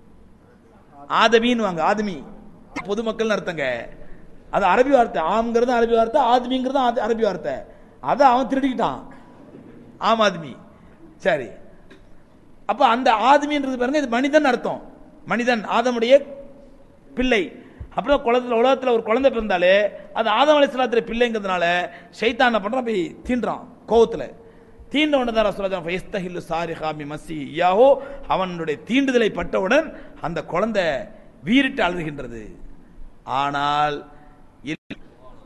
Speaker 1: ஆதமின்னு வாங்க ஆதமி பொதுமக்கள் அர்த்தங்க அது அரபி வார்த்தை ஆம்ங்கிறது அரபி வார்த்தை ஆதமிங்கிறது ஆத- அரபி வார்த்தை அதை அவன் திருடிக்கிட்டான் ஆம் ஆத்மி சரி அப்ப அந்த ஆத்மின்றது பாருங்க இது மனிதன் அர்த்தம் மனிதன் ஆதமுடைய பிள்ளை அப்புறம் குளத்துல உலகத்துல ஒரு குழந்தை பிறந்தாலே அது ஆதம் அலைஹிஸ்ஸலாத்துடைய பிள்ளைங்கிறதுனால ஷைத்தான் என்ன பண்றான் போய் தீண்டுறான் கோவத்துல தீண்ட உடனே தான் ரசூலுல்லாஹ் ஃபயஸ்தஹில்லு சாரிஹா மி மசி யாஹோ அவனுடைய தீண்டுதலை பட்டவுடன் அந்த குழந்தை வீறிட்டு அழுகின்றது ஆனால் இல்ல-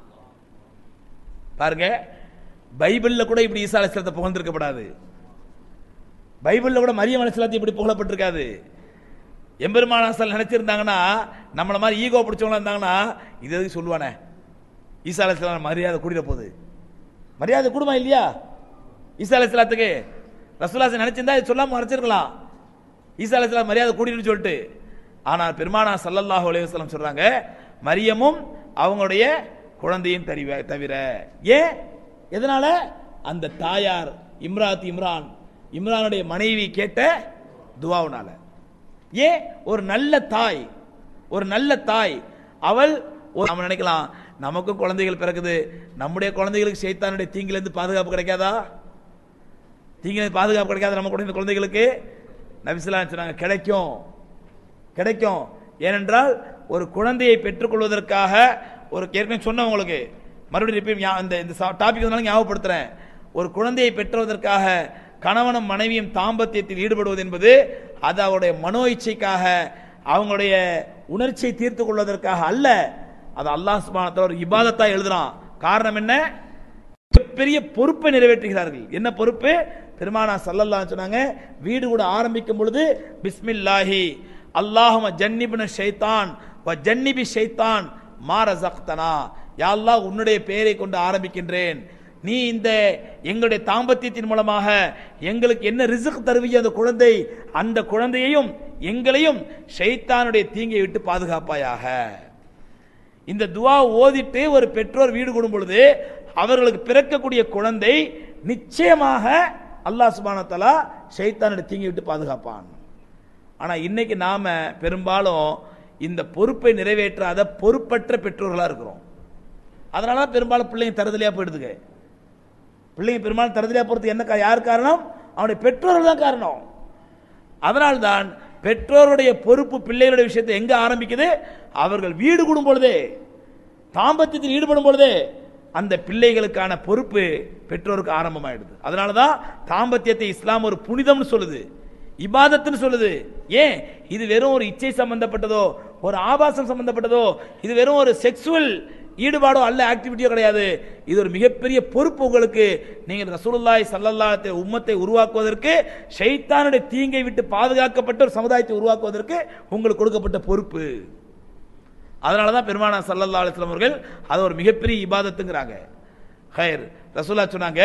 Speaker 1: பாருங்க பைபிள்ல கூட இப்படி ஈசா அலைஹிஸ்ஸலாத்தை புகழ்ந்திருக்கப்படாது பைபிள்ல கூட மரியம் அலைஹிஸ்ஸலாத்தை இப்படி புகழப்பட்டிருக்காது எம்பெருமானாசல் நினைச்சிருந்தாங்கன்னா நம்மள மாதிரி ஈகோ பிடிச்சவங்களா இருந்தாங்கன்னா இது எதுக்கு சொல்லுவானே ஈசா அலைஹிஸ்ஸலாம் மரியாதை கூடிட போகுது மரியாதை கூடுமா இல்லையா ஈசா அலைஹிஸ்ஸலாத்துக்கு ரசூலாசன் நினைச்சிருந்தா இது சொல்லாம மறைச்சிருக்கலாம் ஈசா அலைஹிஸ்ஸலாம் மரியாதை கூடிடுன்னு சொல்லிட்டு ஆனால் பெருமானா சல்லல்லாஹு அலைஹி வஸல்லம் சொல்றாங்க மரியமும் அவங்களுடைய குழந்தையும் தவிர தவிர ஏன் எதனால அந்த தாயார் இம்ராத் இம்ரான் இம்ரானுடைய மனைவி கேட்ட துவாவுனால ஏன் ஒரு நல்ல தாய் ஒரு நல்ல தாய் அவள் ஒரு- நாம நினைக்கலாம் நமக்கும் குழந்தைகள் பிறக்குது நம்முடைய குழந்தைகளுக்கு சைத்தானுடைய தீங்கிலிருந்து பாதுகாப்பு கிடைக்காதா தீங்கிலிருந்து பாதுகாப்பு கிடைக்காத நம்ம குழந்தை குழந்தைகளுக்கு நபிசுலாம் சொன்னாங்க கிடைக்கும் கிடைக்கும் ஏனென்றால் ஒரு குழந்தையை பெற்றுக்கொள்வதற்காக ஒரு ஏற்கனவே சொன்ன உங்களுக்கு மறுபடியும் repeat ஞா- இந்த இந்த டாபிக் வந்தாலும் ஞாபகப்படுத்துறேன் ஒரு குழந்தையை பெற்றுவதற்காக கணவனும் மனைவியும் தாம்பத்தியத்தில் ஈடுபடுவது என்பது அது அவருடைய மனோ இச்சைக்காக அவங்களுடைய உணர்ச்சியை தீர்த்து கொள்வதற்காக அல்ல அது அல்லாஹ் சுப்ஹானஹு ஒரு இபாதத்தா எழுதுறான் காரணம் என்ன பெரிய பொறுப்பை நிறைவேற்றுகிறார்கள் என்ன பொறுப்பு பெருமானா சல்லல்லாஹு சொன்னாங்க வீடு கூட ஆரம்பிக்கும் பொழுது பிஸ்மில்லாஹி அல்லாஹும ஜன்னிபின ஷைத்தான் வ ஜன்னிபி ஷைத்தான் மா ரஸக்தனா யா அல்லாஹ் உன்னுடைய பெயரை கொண்டு ஆரம்பிக்கின்றேன் நீ இந்த எங்களுடைய தாம்பத்தியத்தின் மூலமாக எங்களுக்கு என்ன ரிசுக் தருவிய அந்த குழந்தை அந்த குழந்தையையும் எங்களையும் ஷைத்தானுடைய தீங்கை விட்டு பாதுகாப்பாயாக இந்த துவா ஓதிட்டு ஒரு பெற்றோர் வீடு கூடும் பொழுது அவர்களுக்கு பிறக்கக்கூடிய குழந்தை நிச்சயமாக அல்லாஹ் சுப்ஹானஹு வ தஆலா ஷைத்தானுடைய தீங்கை விட்டு பாதுகாப்பான் ஆனா இன்னைக்கு நாம பெரும்பாலும் இந்த பொறுப்பை நிறைவேற்றாத பொறுப்பற்ற பெற்றோர்களா இருக்கிறோம் அதனால தான் பெரும்பாலும் பிள்ளைங்க தருதலையா போயிடுதுங்க பிள்ளைங்க பெரும்பாலும் தருதலையா போறதுக்கு என்ன கா- யார் காரணம் அவனுடைய பெற்றோர்கள் தான் காரணம் அதனால்தான் பெற்றோருடைய பொறுப்பு பிள்ளைகளுடைய விஷயத்தை எங்க ஆரம்பிக்குது அவர்கள் வீடு கூடும் பொழுதே தாம்பத்தியத்தில் ஈடுபடும் பொழுதே அந்த பிள்ளைகளுக்கான பொறுப்பு பெற்றோருக்கு ஆரம்பமாயிடுது அதனால தான் தாம்பத்தியத்தை இஸ்லாம் ஒரு புனிதம்னு சொல்லுது இபாதத்துன்னு சொல்லுது ஏன் இது வெறும் ஒரு இச்சை சம்பந்தப்பட்டதோ ஒரு ஆபாசம் சம்பந்தப்பட்டதோ இது வெறும் ஒரு செக்ஸுவல் ஈடுபாடோ அல்ல ஆக்டிவிட்டியோ கிடையாது இது ஒரு மிகப்பெரிய பொறுப்பு உங்களுக்கு நீங்கள் ரசூலுல்லாஹி ஸல்லல்லாஹு அலைஹி வஸல்லம் உம்மத்தை உருவாக்குவதற்கு ஷைத்தானுடைய தீங்கை விட்டு பாதுகாக்கப்பட்ட ஒரு சமுதாயத்தை உருவாக்குவதற்கு உங்களுக்கு கொடுக்கப்பட்ட பொறுப்பு அதனால தான் பெருமானா சல்லல்லா அலிஸ்லாம் அவர்கள் அது ஒரு மிகப்பெரிய இபாதத்துங்கிறாங்க ஹயர் ரசூலா சொன்னாங்க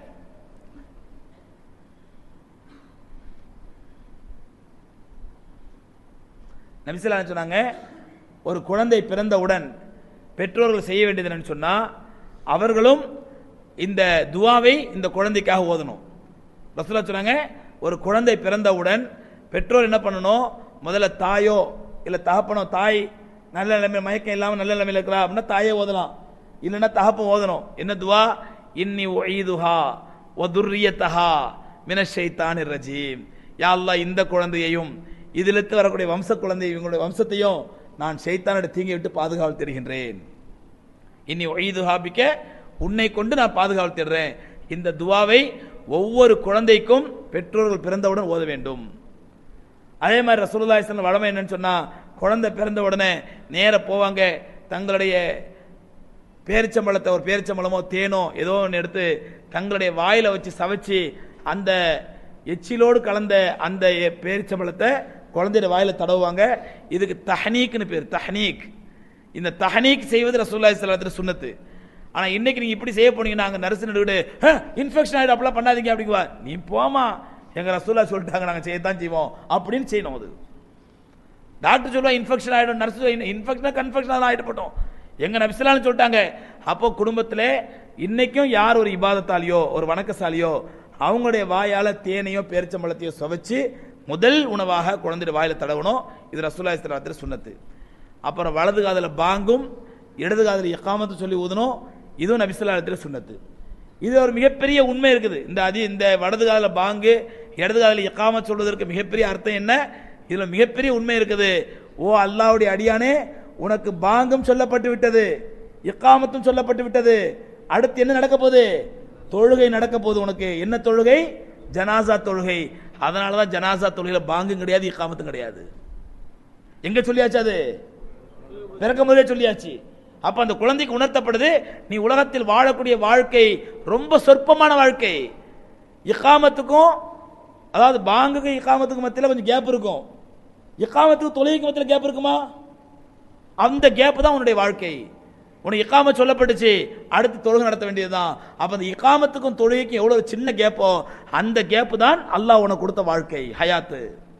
Speaker 1: நபிசல்லா சொன்னாங்க ஒரு குழந்தை பிறந்தவுடன் பெற்றோர்கள் செய்ய வேண்டியது என்னன்னு சொன்னா அவர்களும் இந்த துவாவை இந்த குழந்தைக்காக ஓதணும் ரசூலா சொன்னாங்க ஒரு குழந்தை பிறந்தவுடன் பெற்றோர் என்ன பண்ணணும் முதல்ல தாயோ இல்ல தகப்பனோ தாய் நல்ல நிலைமை மயக்கம் இல்லாம நல்ல நிலைமையில இருக்கிறா அப்படின்னா தாயே ஓதலாம் இல்லைன்னா தகப்பன் ஓதணும் என்ன துவா இன்னி ஒய்துஹா ஒதுர்ரியத்தஹா மினஷைத்தானிர் ரஜீம் யா அல்லாஹ் இந்த குழந்தையையும் இதிலிருந்து வரக்கூடிய வம்ச குழந்தை இவங்களுடைய வம்சத்தையும் நான் ஷைத்தானுடைய தீங்கை விட்டு பாதுகாவல் தருகின்றேன் இனி ஒய்துஹாபிக்க உன்னை கொண்டு நான் பாதுகாவல் தேடுறேன் இந்த துவாவை ஒவ்வொரு குழந்தைக்கும் பெற்றோர்கள் பிறந்தவுடன் ஓத வேண்டும் அதே மாதிரி ரசூலுல்லாஹி ஸல்லல்லாஹு வளமை என்னன்னு சொன்னா குழந்தை பிறந்த உடனே நேர போவாங்க தங்களுடைய பேரிச்சம்பழத்தை ஒரு பேரிச்சம்பழமோ தேனோ ஏதோ ஒன்று எடுத்து தங்களுடைய வாயில வச்சு சவைச்சு அந்த எச்சிலோடு கலந்த அந்த எ- பேரிச்சம்பழத்தை குழந்தைய வாயில தடவுவாங்க இதுக்கு தஹனீக்னு பேர் தஹனீக் இந்த தஹனீக் செய்வது ரசூலுல்லாஹி ஸல்லல்லாஹு அலைஹி வஸல்லம் சுன்னத்து ஆனா இன்னைக்கு நீங்க இப்படி செய்ய போனீங்கன்னா அங்க நர்ஸ் நடுவிடு இன்ஃபெக்ஷன் ஆயிடும் அப்படிலாம் பண்ணாதீங்க அப்படிங்குவா நீ போமா எங்க ரசூலா சொல்லிட்டாங்க நாங்க செய்யத்தான் செய்வோம் அப்படின்னு செய்யணும் அது டாக்டர் சொல்லுவா இன்ஃபெக்ஷன் ஆயிடும் நர்ஸ் இன்ஃபெக்ஷன் கன்ஃபெக்ஷன் அதெல்லாம் ஆயிட்டு போட்டோம் எங்க நபிசலான்னு சொல்லிட்டாங்க அப்போ குடும்பத்திலே இன்னைக்கும் யார் ஒரு இபாதத்தாலியோ ஒரு வணக்கசாலியோ அவங்களுடைய வாயால தேனையோ பேரிச்சம்பழத்தையோ சுவைச்சு முதல் உணவாக குழந்தைய வாயில தடவணும் இது ரசூலா இஸ்லாத்திர சுன்னத்து அப்புறம் வலது காதுல பாங்கும் இடது காதுல இக்காமத்து சொல்லி ஊதணும் இதுவும் நபிசல்லாத்திர சுன்னத்து இது ஒரு மிகப்பெரிய உண்மை இருக்குது இந்த அதி இந்த வலது காதுல பாங்கு இடது காதுல இக்காமத் சொல்வதற்கு மிகப்பெரிய அர்த்தம் என்ன இதுல மிகப்பெரிய உண்மை இருக்குது ஓ அல்லாஹ்வுடைய அடியானே உனக்கு பாங்கும் சொல்லப்பட்டு விட்டது இக்காமத்தும் சொல்லப்பட்டு விட்டது அடுத்து என்ன நடக்க போகுது தொழுகை நடக்க போகுது உனக்கு என்ன தொழுகை ஜனாசா தொழுகை அதனால தான் ஜனாசா தொழுகையில பாங்கும் கிடையாது இக்காமத்தும் கிடையாது எங்க சொல்லியாச்சு அது பிறக்கும் போதே சொல்லியாச்சு அப்ப அந்த குழந்தைக்கு உணர்த்தப்படுது நீ உலகத்தில் வாழக்கூடிய வாழ்க்கை ரொம்ப சொற்பமான வாழ்க்கை இக்காமத்துக்கும் அதாவது பாங்குக்கு இக்காமத்துக்கு மத்தியில கொஞ்சம் கேப் இருக்கும் இக்காமத்துக்கு தொழுகைக்கு மத்தியில கேப் இருக்குமா அந்த கேப் தான் உன்னுடைய வாழ்க்கை உனக்கு இக்காமத் சொல்லப்பட்டுச்சு அடுத்து தொழுகை நடத்த வேண்டியதுதான் அப்ப அந்த இக்காமத்துக்கும் தொழுகைக்கும் எவ்வளவு சின்ன கேப்போ அந்த கேப் தான் அல்லாஹ் உனக்கு கொடுத்த வாழ்க்கை ஹயாத்து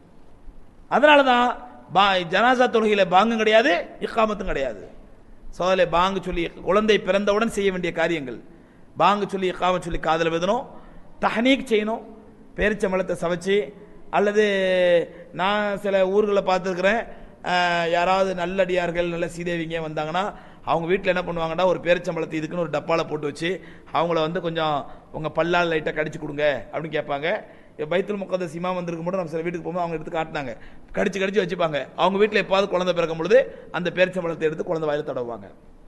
Speaker 1: அதனாலதான் பா ஜனாசா தொழுகையில பாங்கும் கிடையாது இக்காமத்தும் கிடையாது சோதலை பாங்கு சொல்லி குழந்தை பிறந்தவுடன் செய்ய வேண்டிய காரியங்கள் பாங்கு சொல்லி இக்காம சொல்லி காதல விதணும் தஹனீக் செய்யணும் பேரிச்சம்பழத்தை சமைச்சு அல்லது நான் சில ஊர்களை பார்த்துருக்குறேன் யாராவது நல்லடியார்கள் நல்ல சீதேவிங்க வந்தாங்கன்னா அவங்க வீட்டில் என்ன பண்ணுவாங்கன்னா ஒரு பேரிச்சம்பழத்தை இதுக்குன்னு ஒரு டப்பால போட்டு வச்சு அவங்கள வந்து கொஞ்சம் உங்கள் பல்லால் லைட்டாக கடிச்சு கொடுங்க அப்படின்னு கேட்பாங்க இப்ப பைத்துல் முக்கதஸ் இமாம் வந்திருக்கும் போது நம்ம சில வீட்டுக்கு போகும்போது அவங்க எடுத்து காட்டினாங்க கடிச்சு கடிச்சு வச்சுப்பாங்க அவங்க வீட்டில் எப்பாவது குழந்தை பிறக்கும் பொழுது அந்த பேரிச்சம்பழத்தை எடுத்து குழந்தை வாயில தடவுவாங்க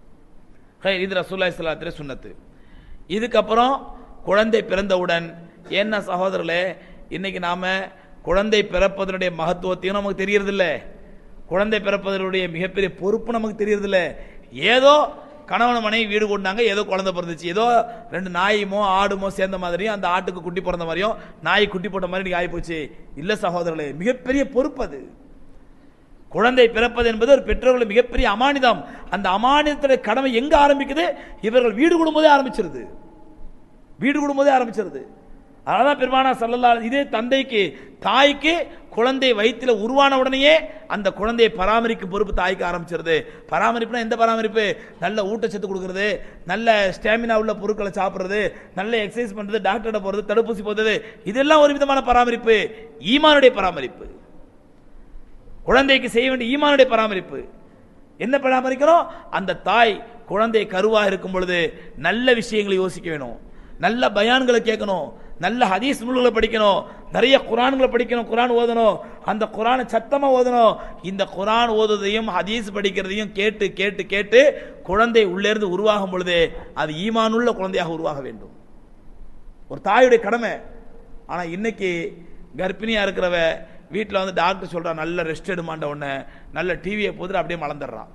Speaker 1: ஹை, இது ரசூல்லா இஸ்லாத்திர சுன்னத்து இதுக்கப்புறம் குழந்தை பிறந்தவுடன் என்ன சகோதரர்களே இன்னைக்கு நாம குழந்தை பிறப்பதனுடைய மகத்துவத்தையும் நமக்கு தெரியறதில்ல குழந்தை பிறப்பதனுடைய மிகப்பெரிய பொறுப்பு நமக்கு தெரியறதில்ல ஏதோ கணவன் மனைவி வீடு கொண்டாங்க ஏதோ குழந்தை பிறந்துச்சு ஏதோ ரெண்டு நாயுமோ ஆடுமோ சேர்ந்த மாதிரியும் அந்த ஆட்டுக்கு குட்டி பிறந்த மாதிரியும் நாய் குட்டி போட்ட மாதிரி இன்னைக்கு ஆயிப்போச்சு இல்ல சகோதரர்களே மிகப்பெரிய பொறுப்பு அது குழந்தை பிறப்பது என்பது ஒரு பெற்றோர்கள் மிகப்பெரிய அமானிதம் அந்த அமானிதத்துடைய கடமை எங்க ஆரம்பிக்குது இவர்கள் வீடு கூடும்போதே ஆரம்பிச்சிருது வீடு கூடும்போதே ஆரம்பிச்சிருது அதனால பெருமானா சல்லல்லா இதே தந்தைக்கு தாய்க்கு குழந்தை வயித்துல உருவான உடனேயே அந்த குழந்தையை பராமரிக்கும் பொறுப்பு தாய்க்கு ஆரம்பிச்சிருது பராமரிப்புனா எந்த பராமரிப்பு நல்ல ஊட்டச்சத்து கொடுக்கறது நல்ல ஸ்டாமினா உள்ள பொருட்களை சாப்பிடுறது நல்ல எக்ஸசைஸ் பண்றது டாக்டர்கிட்ட போறது தடுப்பூசி போடுறது இதெல்லாம் ஒரு விதமான பராமரிப்பு ஈமானுடைய பராமரிப்பு குழந்தைக்கு செய்ய வேண்டிய ஈமானுடைய பராமரிப்பு என்ன பராமரிக்கிறோம் அந்த தாய் குழந்தை கருவா இருக்கும் பொழுது நல்ல விஷயங்களை யோசிக்க வேணும் நல்ல பயான்களை கேட்கணும் நல்ல ஹதீஸ் நூல்களை படிக்கணும் நிறைய குரான்களை படிக்கணும் குரான் ஓதணும் அந்த குரானை சத்தமா ஓதணும் இந்த குரான் ஓதுவதையும் ஹதீஸ் படிக்கிறதையும் கேட்டு கேட்டு கேட்டு குழந்தை உள்ளே இருந்து உருவாகும் பொழுது அது ஈமானுள்ள குழந்தையாக உருவாக வேண்டும் ஒரு தாயுடைய கடமை ஆனா இன்னைக்கு கர்ப்பிணியா இருக்கிறவ வீட்டில் வந்து டாக்டர் சொல்றா நல்ல ரெஸ்ட் எடுமாண்ட உடனே நல்ல டிவியை போட்டு அப்படியே மலர்ந்துடுறான்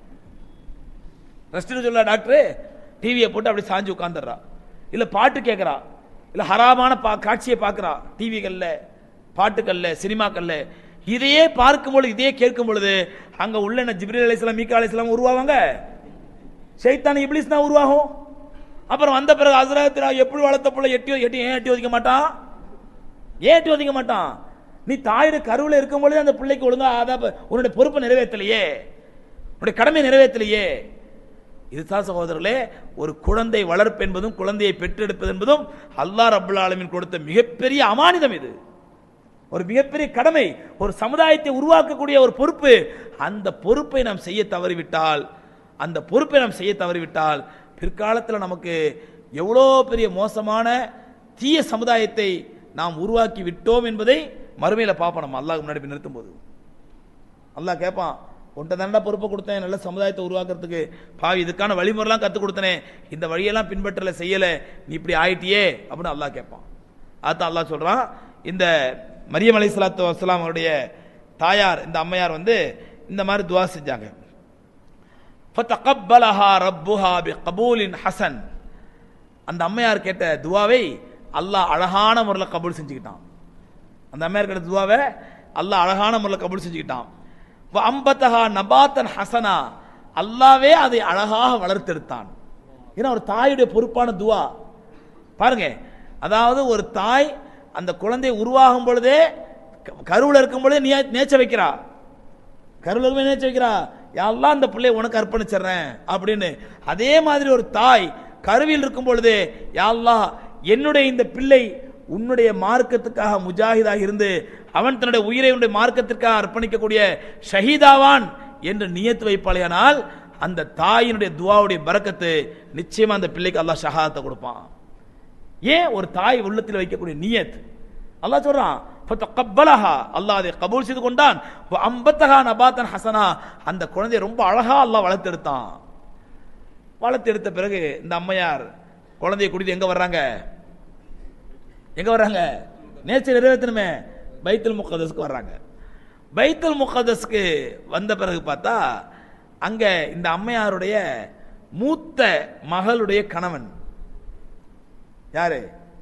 Speaker 1: ரெஸ்ட் சொல்ல டாக்டர் டிவியை போட்டு அப்படியே சாஞ்சு உட்காந்துடுறா இல்ல பாட்டு கேட்கறா இல்ல ஹராமான பா காட்சியை பார்க்கறா டிவிகள்ல பாட்டுக்கள்ல சினிமாக்கள்ல இதையே பார்க்கும் பொழுது இதையே கேட்கும் பொழுது அங்க உள்ள என்ன ஜிப்ரீல் அலைஹிஸ்ஸலாம் மீகா அலைஹிஸ்ஸலாம் உருவாவாங்க ஷைத்தான் இப்ளீஸ் தான் உருவாகும் அப்புறம் வந்த பிறகு ஹஸ்ரத் நான் எப்படி வளர்த்த புள்ள எட்டி எட்டி ஏன் எட்டி ஒதுக்க மாட்டான் ஏன் எட்டி ஒதுக்க மாட்டான் நீ தாயுடைய கருவில் இருக்கும் பொழுது அந்த பிள்ளைக்கு ஒழுங்கா அதான் உன்னுடைய பொறுப்பை நிறைவேற்றலையே உன்னுடைய கடமை நிறைவேற்றலையே இதுதான் சகோதரர்களே ஒரு குழந்தை வளர்ப்பு என்பதும் குழந்தையை பெற்றெடுப்பது என்பதும் அல்லாஹ் ரப்புல் ஆலமீன் கொடுத்த மிகப்பெரிய அமானிதம் இது ஒரு மிகப்பெரிய கடமை ஒரு சமுதாயத்தை உருவாக்கக்கூடிய ஒரு பொறுப்பு அந்த பொறுப்பை நாம் செய்ய தவறிவிட்டால் அந்த பொறுப்பை நாம் செய்ய தவறிவிட்டால் பிற்காலத்தில் நமக்கு எவ்வளோ பெரிய மோசமான தீய சமுதாயத்தை நாம் உருவாக்கி விட்டோம் என்பதை மறுமையில பார்ப்போம் நம்ம அல்லாஹ் முன்னாடி போய் நிறுத்தும் போது அல்லாஹ் கேட்பான் உன்ட்ட தானடா பொறுப்பை கொடுத்தேன் நல்ல சமுதாயத்தை உருவாக்குறதுக்கு பாவி இதுக்கான வழிமுறைலாம் கற்றுக் கொடுத்தனே இந்த வழியெல்லாம் பின்பற்றல செய்யல நீ இப்படி ஆயிட்டியே அப்படின்னு அல்லாஹ் கேட்பான் அதுதான் அல்லாஹ் சொல்றான் இந்த மரியம் அலை சலாத்து வசலாம் அவருடைய தாயார் இந்த அம்மையார் வந்து இந்த மாதிரி துவா செஞ்சாங்க ஃபதகப்பலஹா ரப்புஹா பிகபூலின் ஹசன் அந்த அம்மையார் கேட்ட துவாவை அல்லாஹ் அழகான முறையில் கபூல் செஞ்சுக்கிட்டான் அந்த அம்மையார் கேட்ட துவாவை அல்லாஹ் அழகான முறையில் கபூல் செஞ்சுக்கிட்டான் வ அம்பத்தஹா நபாத்தன் ஹசனா அல்லாவே அதை அழகாக வளர்த்தெடுத்தான் ஏன்னா ஒரு தாயுடைய பொறுப்பான துவா பாருங்க அதாவது ஒரு தாய் அந்த குழந்தை உருவாகும் பொழுதே க- கருவுல இருக்கும் பொழுதே நீ நேச்ச வைக்கிறா கருவுல இருக்கும் நேச்ச வைக்கிறா யாரெல்லாம் அந்த பிள்ளையை உனக்கு அர்ப்பணிச்சிடுறேன் அப்படின்னு அதே மாதிரி ஒரு தாய் கருவில் இருக்கும் பொழுது யாழ்லா என்னுடைய இந்த பிள்ளை உன்னுடைய மார்க்கத்துக்காக முஜாஹிதாக இருந்து அவன் தன்னுடைய உயிரை உன்னுடைய மார்க்கத்திற்காக அர்ப்பணிக்கக்கூடிய ஷஹீதாவான் என்று நியத்து வைப்பாளையானால் அந்த தாயினுடைய துவாவுடைய பரக்கத்து நிச்சயமா அந்த பிள்ளைக்கு அல்லாஹ் ஷஹாதத்தை கொடுப்பான் ஏன் ஒரு தாய் உள்ளத்தில் வைக்கக்கூடிய நியத் அல்லாஹ் சொல்றான் ஃபதகப்பலஹா அல்லாஹ் அதை கபூல் செய்து கொண்டான் வ அம்பத்தஹா நபாத்தன் ஹசனா அந்த குழந்தையை ரொம்ப அழகா அல்லாஹ் வளர்த்தெடுத்தான் வளர்த்தெடுத்த பிறகு இந்த அம்மையார் குழந்தையை கூட்டிட்டு எங்க வர்றாங்க எங்க வர்றாங்க நேச்சர் நிறைவேற்றணுமே பைத்துல் முகதஸ்க்கு வர்றாங்க பைத்துல் முகதஸ்க்கு வந்த பிறகு பார்த்தா அங்க இந்த அம்மையாருடைய மூத்த மகளுடைய கணவன் யாரு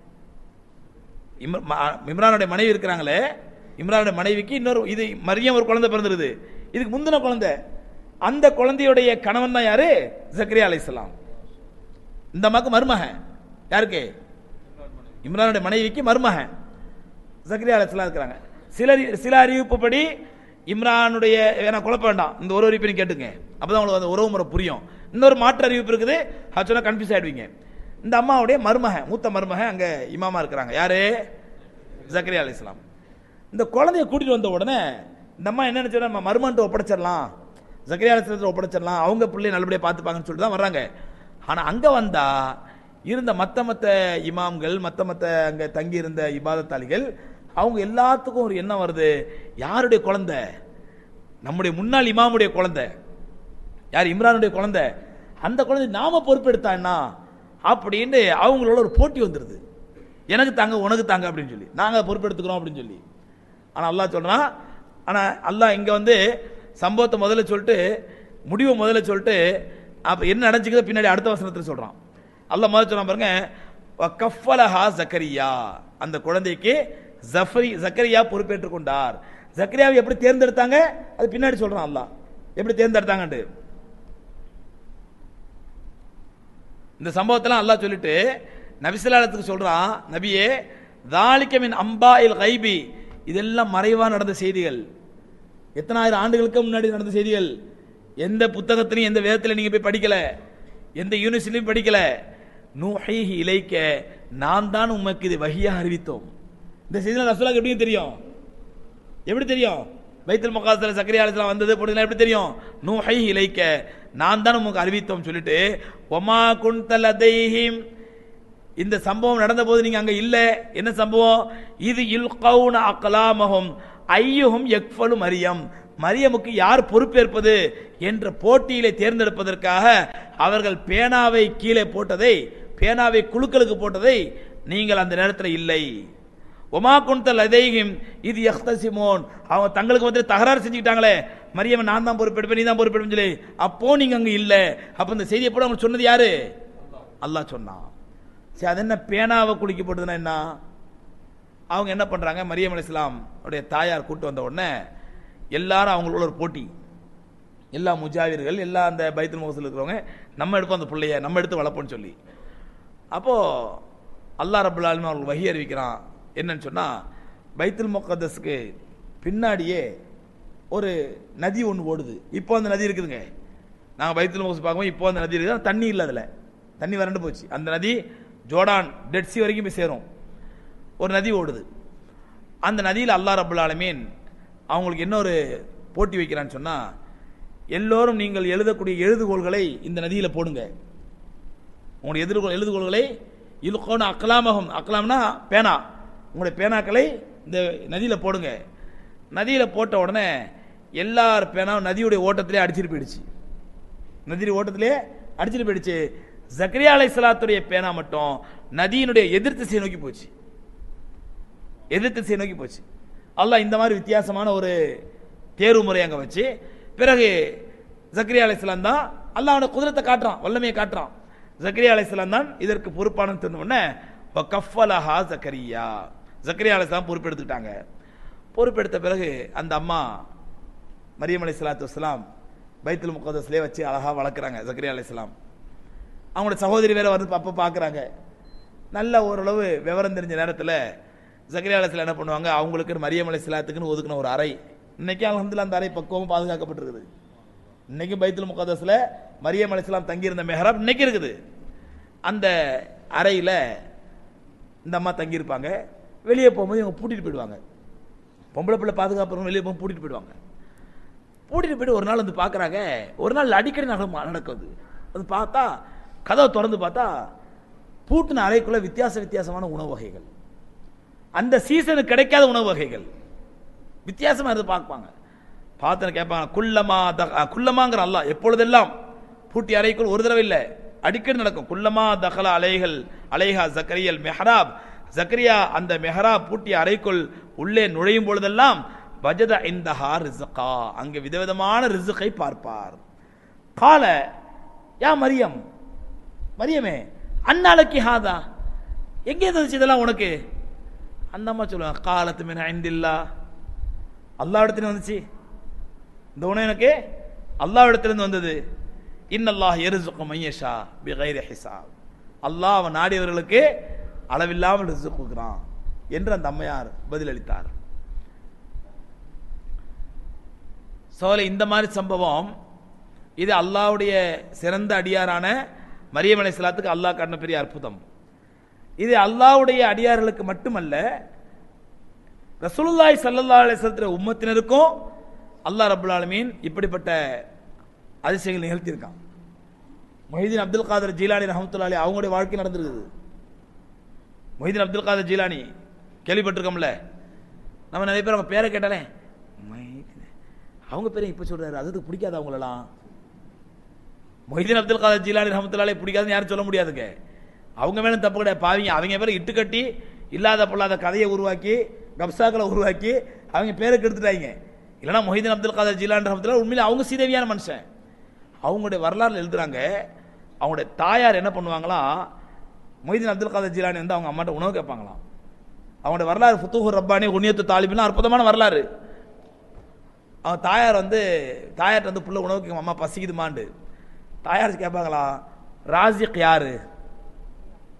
Speaker 1: இம்ர- ம- இம்ரானுடைய மனைவி இருக்கிறாங்களே இம்ரானுடைய மனைவிக்கு இன்னொரு இது மரியம் ஒரு குழந்தை பிறந்திருது இதுக்கு முந்தின குழந்தை அந்த குழந்தையுடைய கணவன் தான் யாரு ஜக்கரியா அலைஹிஸ்ஸலாம் இந்த அம்மாக்கு மருமகன் யாருக்கு இம்ரானுடைய மனைவிக்கு மருமகன் ஜக்கரியா அலைஹிஸ்ஸலாம் இருக்கிறாங்க சில சில அறிவிப்புப்படி இம்ரானுடைய வேணா குழப்ப வேண்டாம் இந்த ஒரு அறிவிப்பை நீங்க கேட்டுங்க அப்பதான் உங்களுக்கு அந்த உறவு முறை புரியும் இன்னொரு மாற்று அறிவிப்பு இருக்குது அது சொன்னா கன்ஃபியூஸ் ஆயிடுவீங்க இந்த அம்மாவுடைய மருமகன் மூத்த மருமகன் அங்க இமாமா இருக்கிறாங்க யாரு ஜக்கரியா அலைஹிஸ்ஸலாம் இந்த குழந்தைய கூட்டிட்டு வந்த உடனே இந்த அம்மா என்ன நினைச்சா நம்ம மருமன்ட்டு ஒப்படைச்சிடலாம் ஜக்கரியா அலைஹிஸ்ஸலத்தை ஒப்படைச்சிடலாம் அவங்க பிள்ளைய நல்லபடியா பார்த்துப்பாங்கன்னு சொல்லிட்டு தான் வர்றாங்க ஆனா அங்க வந்தா இருந்த மத்த மத்த இமாம்கள் மத்த மத்த அங்க தங்கி இருந்த இபாதத்தாளிகள் அவங்க எல்லாத்துக்கும் ஒரு எண்ணம் வருது யாருடைய குழந்தை நம்முடைய முன்னாள் இமாமுடைய குழந்தை யார் இம்ரானுடைய குழந்தை அந்த குழந்தை நாம பொறுப்பெடுத்தா என்ன அப்படின்னு அவங்களோட ஒரு போட்டி வந்துருது எனக்கு தாங்க உனக்கு தாங்க அப்படின்னு சொல்லி நாங்க பொறுப்பெடுத்துக்கிறோம் அப்படின்னு சொல்லி ஆனா அல்லாஹ் சொல்றான் ஆனா அல்லாஹ் இங்க வந்து சம்பவத்தை முதல்ல சொல்லிட்டு முடிவை முதல்ல சொல்லிட்டு அப்ப என்ன நடந்துச்சுக்கிறத பின்னாடி அடுத்த வசனத்துல சொல்றான் அல்லாஹ் முதல்ல சொல்றான் பாருங்க கஃபலஹா ஜக்கரியா அந்த குழந்தைக்கு ஜஃபரி ஜக்கரியா பொறுப்பேற்றுக் கொண்டார் ஜக்கரியாவை எப்படி தேர்ந்தெடுத்தாங்க அது பின்னாடி சொல்றான் அல்லாஹ் எப்படி தேர்ந்தெடுத்தாங்கன்ட்டு இந்த சம்பவத்தெல்லாம் அல்லாஹ் சொல்லிட்டு நபிசலாலத்துக்கு சொல்றான் நபியே தாலிக்கமின் அம்பா இல் கைபி இதெல்லாம் மறைவா நடந்த செய்திகள் எத்தனாயிரம் ஆண்டுகளுக்கு முன்னாடி நடந்த செய்திகள் எந்த புத்தகத்திலையும் எந்த வேதத்தில் நீங்க போய் படிக்கல எந்த யூனிவர்சிட்டிலையும் படிக்கல நூஹைஹி இலைக்க நான் தான் உமக்கு இது வகியாக அறிவித்தோம் இந்த செய்திகள் ரசூலாக்கு எப்படி தெரியும் எப்படி தெரியும் பைத்துல் மகாசல சக்கரை ஆலயத்தில் வந்தது போனதுலாம் எப்படி தெரியும் நூஹை இலைக்க நான் தான் உமக்கு அறிவித்தோம் சொல்லிட்டு ஒமா குன்தல் அதைஹிம் இந்த சம்பவம் நடந்த போது நீங்க அங்க இல்ல என்ன சம்பவம் இது இல்கவுன அக்கலாமஹும் ஐயுகும் எக்ஃபலு மரியம் மரியமுக்கு யார் பொறுப்பேற்பது என்ற போட்டியிலே தேர்ந்தெடுப்பதற்காக அவர்கள் பேனாவை கீழே போட்டதை பேனாவை குழுக்களுக்கு போட்டதை நீங்கள் அந்த நேரத்தில் இல்லை ஒமா குன்தல் அதையும் இது எஹ்தசிமோன் அவங்க தங்களுக்கு வந்து தகராறு செஞ்சுக்கிட்டாங்களே மரியவன் நான் தான் பொறுப்பெடுப்பேன் நீ தான் பொறுப்பெடுப்பேன் சொல்லி அப்போ நீங்க அங்க இல்ல அப்ப இந்த செய்தியை போட அவங்க சொன்னது யாரு அல்லாஹ் சொன்னான் சரி அது என்ன பேனாவை குளிக்க போட்டதுன்னா என்ன அவங்க என்ன பண்றாங்க மரியம் அலி இஸ்லாம் உடைய தாயார் கூட்டு வந்த உடனே எல்லாரும் அவங்களோட ஒரு போட்டி எல்லா முஜாவிர்கள் எல்லா அந்த பைத்துல் முகத்தில் இருக்கிறவங்க நம்ம எடுப்போம் அந்த பிள்ளைய நம்ம எடுத்து வளர்ப்போம்னு சொல்லி அப்போ அல்லாஹ் ரபுல் ஆலமீன் அவர்கள் வகி அறிவிக்கிறான் என்னன்னு சொன்னா பைத்துல் முகத்தஸ்க்கு பின்னாடியே ஒரு நதி ஒன்று ஓடுது இப்போ அந்த நதி இருக்குதுங்க நாங்கள் பைத்துல் முகஸ் பார்க்கும்போது இப்போ அந்த நதி இருக்குது ஆனா தண்ணி இல்லை அதில் தண்ணி வறண்டு போச்சு அந்த நதி ஜோர்டான் டெட்சி வரைக்கும் போய் சேரும் ஒரு நதி ஓடுது அந்த நதியில் அல்லாஹ் ரபுல் ஆலமீன் அவங்களுக்கு என்ன ஒரு போட்டி வைக்கிறான்னு சொன்னா எல்லோரும் நீங்கள் எழுதக்கூடிய எழுதுகோள்களை இந்த நதியில் போடுங்க உங்களுடைய எதிர்கோள் எழுதுகோள்களை இலுக்கோன அக்கலாமகம் அக்கலாம்னா பேனா உங்களுடைய பேனாக்களை இந்த நதியில் போடுங்க நதியில் போட்ட உடனே எல்லார் பேனாவும் நதியுடைய ஓட்டத்திலே அடிச்சிட்டு போயிடுச்சு நதியுடைய ஓட்டத்திலே அடிச்சிட்டு போயிடுச்சு ஜக்கரியா அலை சலாத்துடைய பேனா மட்டும் நதியினுடைய எதிர் திசையை நோக்கி போச்சு எதிர் திசையை நோக்கி போச்சு அல்லாஹ் இந்த மாதிரி வித்தியாசமான ஒரு தேர்வு முறை அங்க வச்சு பிறகு ஜக்கரியா அலைஹிஸ்ஸலாம் தான் அல்லாஹ்வோட குதிரத்தை காட்டுறான் வல்லமையை காட்டுறான் ஜக்கரியா அலைஹிஸ்ஸலாம் தான் இதற்கு பொறுப்பான தெரிஞ்ச உடனே கஃபலஹா ஜக்கரியா ஜக்கரியா அலைஹிஸ்ஸலாம் பொறுப்பெடுத்துக்கிட்டாங்க பொறுப்பெடுத்த பிறகு அந்த அம்மா மரியம் அலை சலாத்து வஸ்லாம் பைத்துல் முகதஸ்லேயே வச்சு அழகா வளர்க்குறாங்க ஜக்கரியா அலைஹிஸ்ஸலாம் அவங்களோட சகோதரி வேற வந்து அப்போ பார்க்குறாங்க நல்ல ஓரளவு விவரம் தெரிஞ்ச நேரத்தில் ஜக்கரியா அலைஹிஸ்ஸலாம் என்ன பண்ணுவாங்க அவங்களுக்கு மரியம் அலை சலாத்துக்குன்னு ஒதுக்குன ஒரு அறை இன்னைக்கு அலமதுல்லா அந்த அறை பக்குவம் பாதுகாக்கப்பட்டிருக்குது இன்னைக்கு பைத்துல் முகதஸ்ல மரியம் அலைஹிஸ்ஸலாம் தங்கியிருந்த மெஹராப் இன்னைக்கு இருக்குது அந்த அறையில் இந்த அம்மா தங்கியிருப்பாங்க வெளியே போகும்போது இவங்க பூட்டிட்டு போயிடுவாங்க பொம்பளை பிள்ளை பாதுகாப்பு வெளியே போகும் பூட்டிட்டு போயிடுவாங்க பூட்டிட்டு போயிட்டு ஒரு நாள் வந்து பார்க்குறாங்க ஒரு நாள் அடிக்கடி நட நடக்குது அது பார்த்தா கதவை திறந்து பார்த்தா பூட்டின அறைக்குள்ள வித்தியாச வித்தியாசமான உணவு வகைகள் அந்த சீசனுக்கு கிடைக்காத உணவு வகைகள் வித்தியாசமா இருந்து பார்ப்பாங்க பார்த்து கேட்பாங்க குள்ளமா த குள்ளமாங்கிற அல்லாஹ் எப்பொழுதெல்லாம் பூட்டி அறைக்குள் ஒரு தடவை இல்லை அடிக்கடி நடக்கும் குள்ளமா தகல அலைகள் அலைஹா ஜக்கரியல் மெஹராப் ஜக்கரியா அந்த மெஹராப் பூட்டிய அறைக்குள் உள்ளே நுழையும் பொழுதெல்லாம் வஜத இந்தஹா ரிசுகா அங்கே விதவிதமான ரிசுகை பார்ப்பார் கால யா மரியம் மரியமே அன்னாலக்கி ஹாதா எங்கே இருந்துச்சு இதெல்லாம் உனக்கு அந்த அம்மா சொல்லுவாங்க காலத்து மீன் ஐந்தில்லா அல்லா இடத்துல வந்துச்சு இந்த உணவு எனக்கு அல்லாஹ் இடத்திலிருந்து வந்தது இன்னல்லாஹ் எரிசுக்கு மையஷா பிகைர ஹிசாப் அல்லாஹ் அவன் நாடியவர்களுக்கு அளவில்லாமல் ரிசுக் கொடுக்குறான் என்று அந்த அம்மையார் பதிலளித்தார் சோலை இந்த மாதிரி சம்பவம் இது அல்லாவுடைய சிறந்த அடியாரான மரியம் அலைஹிஸ்ஸலாத்துக்கு அல்லாஹ் காட்டின பெரிய அற்புதம் இது அல்லாவுடைய அடியார்களுக்கு மட்டுமல்ல ரசூலுல்லாஹி ஸல்லல்லாஹு அலைஹி வஸல்லம் உம்மத்தினருக்கும் அல்லாஹ் ரப்பல் ஆலமீன் இப்படிப்பட்ட அதிசயங்கள் நிகழ்த்தியிருக்கான் மொஹிதீன் அப்துல் காதர் ஜீலானி ரஹமத்துல்லாஹி அலைஹி அவங்களுடைய வாழ்க்கை நடந்திருக்குது மொஹிதீன் அப்துல் காதர் ஜீலானி கேள்விப்பட்டிருக்கோம்ல நம்ம நிறைய பேர் அவங்க பேரை கேட்டாலே மொஹிதீன். அவங்க பேரை இப்போ சொல்றாரு அதுக்கு பிடிக்காது அவங்களெல்லாம் மொஹிதீன் அப்துல் காதர் ஜீலானி ரஹமத்துல்லாஹி பிடிக்காதுன்னு யாரும் சொல்ல முடியாதுங்க அவங்க மேலும் தப்பு கிடையாது பாவிங்க அவங்க பேரை இட்டு கட்டி இல்லாத பொல்லாத கதையை உருவாக்கி கப்சாக்களை உருவாக்கி அவங்க பேரை கெடுத்துட்டாங்க இல்லைன்னா மொஹிதீன் அப்துல் காதர் ஜீலான் ரஹமத்துல்லா உண்மையில அவங்க சீதேவியான மனுஷன் அவங்களுடைய வரலாறுல எழுதுறாங்க அவங்களுடைய தாயார் என்ன பண்ணுவாங்களாம் மொஹிதீன் அப்துல் காதர் ஜீலானி வந்து அவங்க அம்மாட்ட உணவு கேட்பாங்களாம் அவங்களுடைய வரலாறு புத்துஹூர் ரப்பானி உன்னியத்து தாலிபிலாம் அற்புதமான வரலாறு அவன் தாயார் வந்து தாயார்ட்ட வந்து புள்ள உணவுக்கு எங்க அம்மா பசிக்குதுமாண்டு தாயார் கேட்பாங்களா ராசிக் யாரு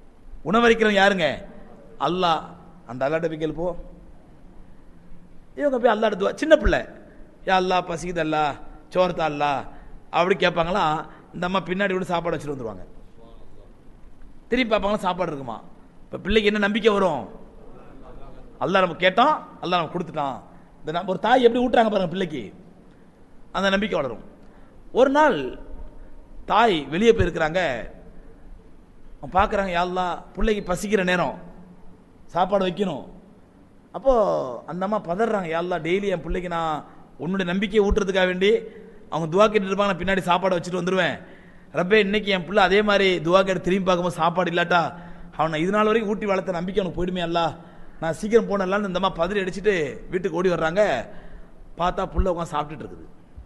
Speaker 1: உணவளிக்கிறவன் யாருங்க அல்லாஹ் அந்த அல்லாட்ட போய் கேளு போ இவங்க போய் அல்லாட்ட துவா சின்ன பிள்ளை யா அல்லா பசிக்குது அல்லா சோர்த்தா அல்லா அப்படி கேட்பாங்களா இந்த அம்மா பின்னாடி கூட சாப்பாடு வச்சுட்டு வந்துருவாங்க திரும்பி பார்ப்பாங்களா சாப்பாடு இருக்குமா இப்போ பிள்ளைக்கு என்ன நம்பிக்கை வரும் அல்லாஹ் நம்ம கேட்டோம் அல்லாஹ் நம்ம கொடுத்துட்டான் இந்த நம்ம ஒரு தாய் எப்படி ஊட்டுறாங்க பாருங்க பிள்ளைக்கு அந்த நம்பிக்கை வளரும் ஒரு நாள் தாய் வெளியே போயிருக்கிறாங்க பார்க்குறாங்க யாழ்லா பிள்ளைக்கு பசிக்கிற நேரம் சாப்பாடு வைக்கணும் அப்போ அந்த அம்மா பதறாங்க யாழ்லா டெய்லி என் பிள்ளைக்கு நான் உன்னுடைய நம்பிக்கையை ஊட்டுறதுக்காக வேண்டி அவங்க துவா கேட்டுட்டு இருப்பாங்க நான் பின்னாடி சாப்பாடு வச்சுட்டு வந்துடுவேன் ரப்பே இன்னைக்கு என் பிள்ளை அதே மாதிரி துவா கேட்டு திரும்பி பார்க்கும்போது சாப்பாடு இல்லாட்டா அவனை இது நாள் வரைக்கும் ஊட்டி வளர்த்த நம்பிக்கை அவனுக்கு போயிடுமே அல்ல நான் சீக்கிரம் போனலான்னு இந்த அம்மா பதறி அடிச்சுட்டு வீட்டுக்கு ஓடி வர்றாங்க பார்த்தா புள்ள உட்காந்து சாப்பிட்டுட்டு இருக்குது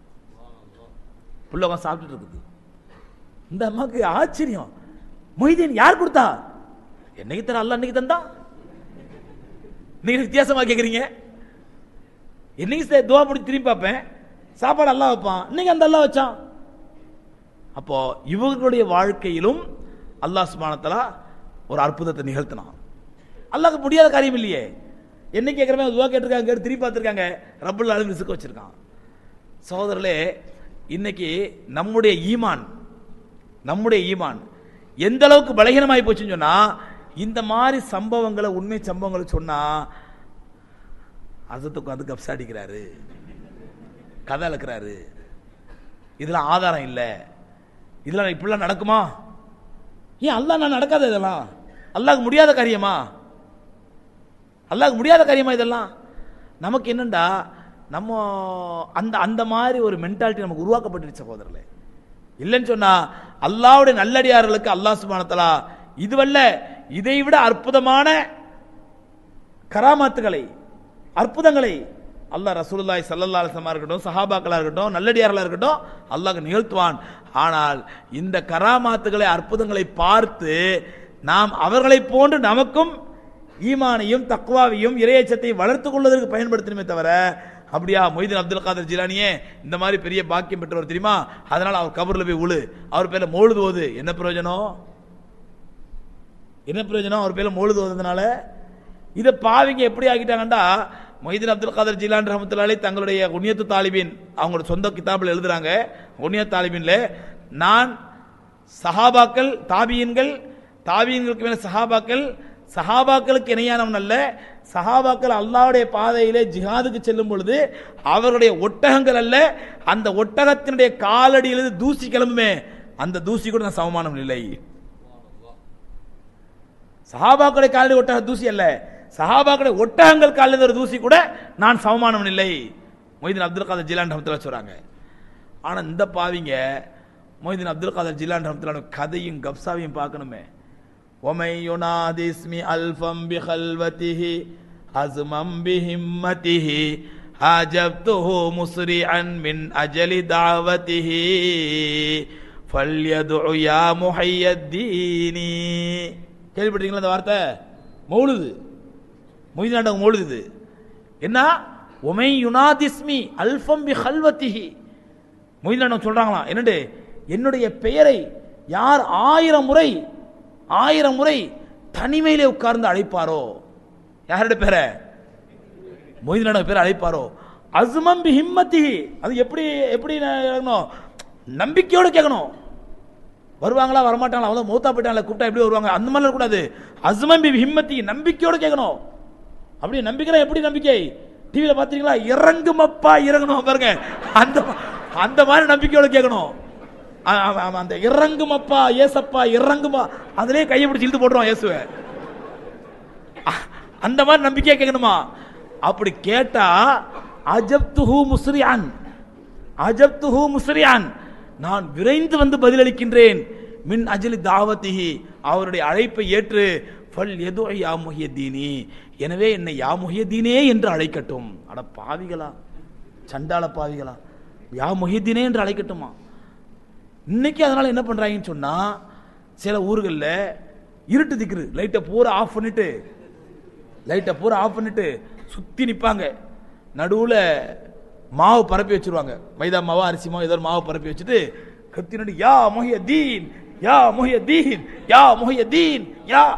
Speaker 1: புள்ள உட்காந்து சாப்பிட்டுட்டு இருக்குது இந்த அம்மாவுக்கு ஆச்சரியம் மொய்தீன் யார் கொடுத்தா என்னைக்கு தர அல்ல அன்னைக்கு தந்தா நீங்க வித்தியாசமா கேக்குறீங்க என்னைக்கு சே- துவா முடிச்சு திரும்பி பார்ப்பேன் சாப்பாடு அல்லாஹ் வைப்பான் இன்னைக்கு அந்த அல்லாஹ் வச்சான் அப்போ இவர்களுடைய வாழ்க்கையிலும் அல்லாஹ் சுபானத்தலா ஒரு அற்புதத்தை நிகழ்த்தினான் அல்லாஹ்க்கு முடியாத காரியம் இல்லையே என்ன கேட்குறவங்க துவா கேட்டிருக்காங்க கேட்டு திரும்பி பார்த்துருக்காங்க ரப்புல் ஆளும் ரிசுக்க வச்சிருக்கான் சகோதரர்களே இன்னைக்கு நம்முடைய ஈமான் நம்முடைய ஈமான் எந்த அளவுக்கு பலகீனமாகி போச்சுன்னு சொன்னா இந்த மாதிரி சம்பவங்களை உண்மை சம்பவங்களை சொன்னா அசத்துக்கு அது கப்ஸ் அடிக்கிறாரு கதை அளக்குறாரு இதெல்லாம் ஆதாரம் இல்லை இதெல்லாம் இப்படிலாம் நடக்குமா ஏன் அல்லாஹ் நான் நடக்காத இதெல்லாம் அல்லாஹ்க்கு முடியாத காரியமா அல்லாஹ்க்கு முடியாத காரியமா இதெல்லாம் நமக்கு என்னண்டா நம்ம அந்த அந்த மாதிரி ஒரு மென்டாலிட்டி நமக்கு உருவாக்கப்பட்டுருச்சு சகோதரர்களே இல்லைன்னு சொன்னா அல்லாஹ்வுடைய நல்லடியார்களுக்கு அல்லாஹ் சுப்ஹானஹு இதுவல்ல இதை விட அற்புதமான கராமாத்துகளை அற்புதங்களை அல்லாஹ் ரசூலுல்லாஹி ஸல்லல்லாஹு அலைஹி வஸல்லம் இருக்கட்டும் சஹாபாக்களா இருக்கட்டும் நல்லடியார்களா இருக்கட்டும் அல்லாஹ் நிகழ்த்துவான் ஆனால் இந்த கராமாத்துகளை அற்புதங்களை பார்த்து நாம் அவர்களைப் போன்று நமக்கும் ஈமானையும் தக்வாவையும் இறையச்சத்தையும் வளர்த்துக் கொள்வதற்கு பயன்படுத்தணுமே தவிர அப்படியா மொய்தீன் அப்துல் காதர் ஜிலானியே இந்த மாதிரி பெரிய பாக்கியம் பெற்றவர் தெரியுமா அதனால அவர் கபர்ல போய் உழு அவர் பேர்ல மோழுது ஓது என்ன பிரயோஜனம் என்ன பிரயோஜனம் அவர் பேர்ல மோழுது ஓதுனால இதை பாவிங்க எப்படி ஆக்கிட்டாங்கண்டா மொய்தீன் அப்துல் காதர் ஜிலான் ரஹமத்துல்லாலே தங்களுடைய உன்னியத்து தாலிபின் அவங்களோட சொந்த கிதாபில் எழுதுறாங்க உன்னியத் தாலிபின்ல நான் சஹாபாக்கள் தாபியன்கள் தாபியன்களுக்கு மேல சஹாபாக்கள் சஹாபாக்களுக்கு இணையானவன் அல்ல சஹாபாக்கள் அல்லாஹ்வுடைய பாதையிலே ஜிஹாதுக்கு செல்லும் பொழுது அவருடைய ஒட்டகங்கள் அல்ல அந்த ஒட்டகத்தினுடைய காலடியிலிருந்து தூசி கிளம்புமே அந்த தூசி கூட நான் சமமானம் இல்லை சஹாபாக்களுடைய காலடி ஒட்டக தூசி அல்ல சஹாபாக்களுடைய ஒட்டகங்கள் காலில் ஒரு தூசி கூட நான் சமமானவன் இல்லை மொய்தீன் அப்துல் காதர் ஜிலான் ரஹமத்துல்லா சொல்றாங்க ஆனா இந்த பாவிங்க மொய்தீன் அப்துல் காதர் ஜிலான் ரஹமத்துல்லா கதையும் கப்சாவையும் பார்க்கணுமே ومن ينادي اسمي ألفا بخلوته أزما بهمته أجبته مسرعا من أجل دعوته فليدع يا محي الدين கேள்விப்பட்டீங்களா இந்த வார்த்தை மௌலுது மொய்து நாடகம் மௌலுது இது என்ன ஒமை யுனாதிஸ்மி அல்ஃபம் பி ஹல்வத்திஹி மொய்து நாடகம் சொல்றாங்களாம் என்னண்டு என்னுடைய பெயரை யார் ஆயிரம் முறை ஆயிரம் முறை தனிமையிலே உட்கார்ந்து அழைப்பாரோ யாருடைய பேரை மொய்து நாடகம் பேரை அழைப்பாரோ அஸ்மம் பி ஹிம்மத்திஹி அது எப்படி எப்படி கேட்கணும் நம்பிக்கையோட கேட்கணும் வருவாங்களா வரமாட்டாங்களா அவங்க மூத்தா போயிட்டாங்களா கூப்பிட்டா எப்படி வருவாங்க அந்த மாதிரி கூடாது அஸ்மம் பி ஹிம்மத்தி நம்பிக்கையோட கேட்கணும் அப்படியே நம்பிக்கை எப்படி நம்பிக்கை டிவியில பாத்தீங்களா இறங்குமப்பா இறங்கணும் பாருங்க அந்த அந்த மாதிரி நம்பிக்கையோட கேட்கணும் ஆ, ஆ, ஆமா, அந்த இறங்குமப்பா ஏசப்பா இறங்குமா அதுலயே கையை பிடிச்சி இழுத்து போட்டுருவான் இயேசுவை அ- அந்த மாதிரி நம்பிக்கையா கேட்கணுமா அப்படி கேட்டா அஜப்துஹு முஸ்ரியான் அஜப்துஹு முஸ்ரியான் நான் விரைந்து வந்து பதிலளிக்கின்றேன் மின் அஜலி தாவத்திஹி அவருடைய அழைப்பை ஏற்று ஃபல் எது யா முஹியத்தீனி எனவே என்னை யா முஹியத்தீனே என்று அழைக்கட்டும் அட பாவிகளா சண்டாள பாவிகளா யா முஹியத்தீனே என்று அழைக்கட்டுமா இன்னைக்கு அதனால என்ன பண்றாங்கன்னு சொன்னா சில ஊர்களில் இருட்டு திக்குது லைட்டை பூரா ஆஃப் பண்ணிட்டு லைட்டை பூரா ஆஃப் பண்ணிட்டு சுத்தி நிப்பாங்க நடுவுல மாவு பரப்பி வச்சிருவாங்க மைதா மாவா அரிசி மாவு ஏதோ ஒரு மாவு பரப்பி வச்சுட்டு கத்தி நடி யா முஹிய தீன் யா முஹிய தீன் யா முஹிய தீன் யா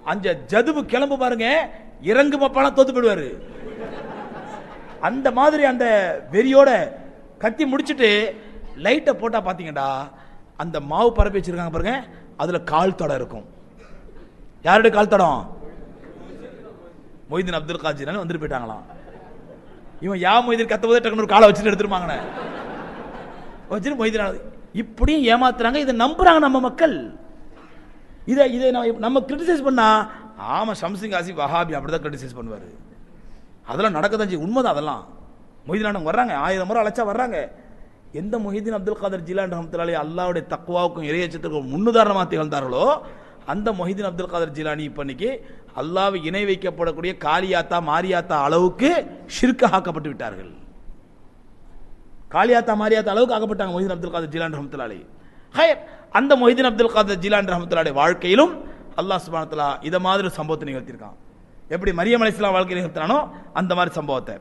Speaker 1: அந்த ஜதுபு கிளம்பு பாருங்க இறங்கு மப்பாலாம் தோத்து போயிடுவாரு அந்த மாதிரி அந்த வெறியோட கத்தி முடிச்சிட்டு லைட்டை போட்டா பாத்தீங்கடா அந்த மாவு பரப்பி வச்சிருக்காங்க பாருங்க அதுல கால் தடம் இருக்கும் யாருடைய கால் தடம் மொய்தீன் அப்துல் காஜிரான் வந்துட்டு போயிட்டாங்களாம் இவன் யா மொய்தீன் கத்த போதே டக்குனு ஒரு காலை வச்சுட்டு எடுத்துருமாங்கண்ணே வச்சுட்டு மொய்தீன் இப்படியும் ஏமாத்துறாங்க இதை நம்புறாங்க நம்ம மக்கள் இதை இதை நம்ம- நம்ம கிரிட்டிசைஸ் பண்ணா ஆமா ஷம்சிங் ஆசி வஹாபி அப்படிதான் கிரிட்டிசைஸ் பண்ணுவாரு அதெல்லாம் நடக்கதான் செய்யும் உண்மைதான் அதெல்லாம் மொய்தீன் வர்றாங்க ஆயிரம் முறை அழைச்சா வர்றாங்க எந்த மொஹிதீன் அப்துல் காதர் ஜிலான் ரஹமத்துல்லாலி அல்லாவுடைய தக்குவாவுக்கும் இறையச்சத்திற்கும் முன்னுதாரணமாக திகழ்ந்தார்களோ அந்த மொஹிதீன் அப்துல் காதர் ஜிலானி இப்ப இன்னைக்கு அல்லாஹ் இணை வைக்கப்படக்கூடிய காளியாத்தா மாரியாத்தா அளவுக்கு ஷிர்க ஆக்கப்பட்டு விட்டார்கள் காளியாத்தா மாரியாத்தா அளவுக்கு ஆக்கப்பட்டாங்க மொஹிதீன் அப்துல் காதர் ஜிலான் ரஹமத்துல்லாலி ஹயர் அந்த மொஹிதீன் அப்துல் காதர் ஜிலான் ரஹமத்துல்லாடைய வாழ்க்கையிலும் அல்லாஹ் சுப்ஹானஹு வ இத மாதிரி ஒரு சம்பவத்தை நிகழ்த்தியிருக்கான் எப்படி மரியம் அலைஹிஸ்ஸலாம் வாழ்க்கை நிகழ்த்தினானோ அந்த மாதிரி சம்பவத்தை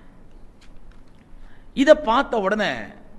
Speaker 1: இதை பார்த்த உடனே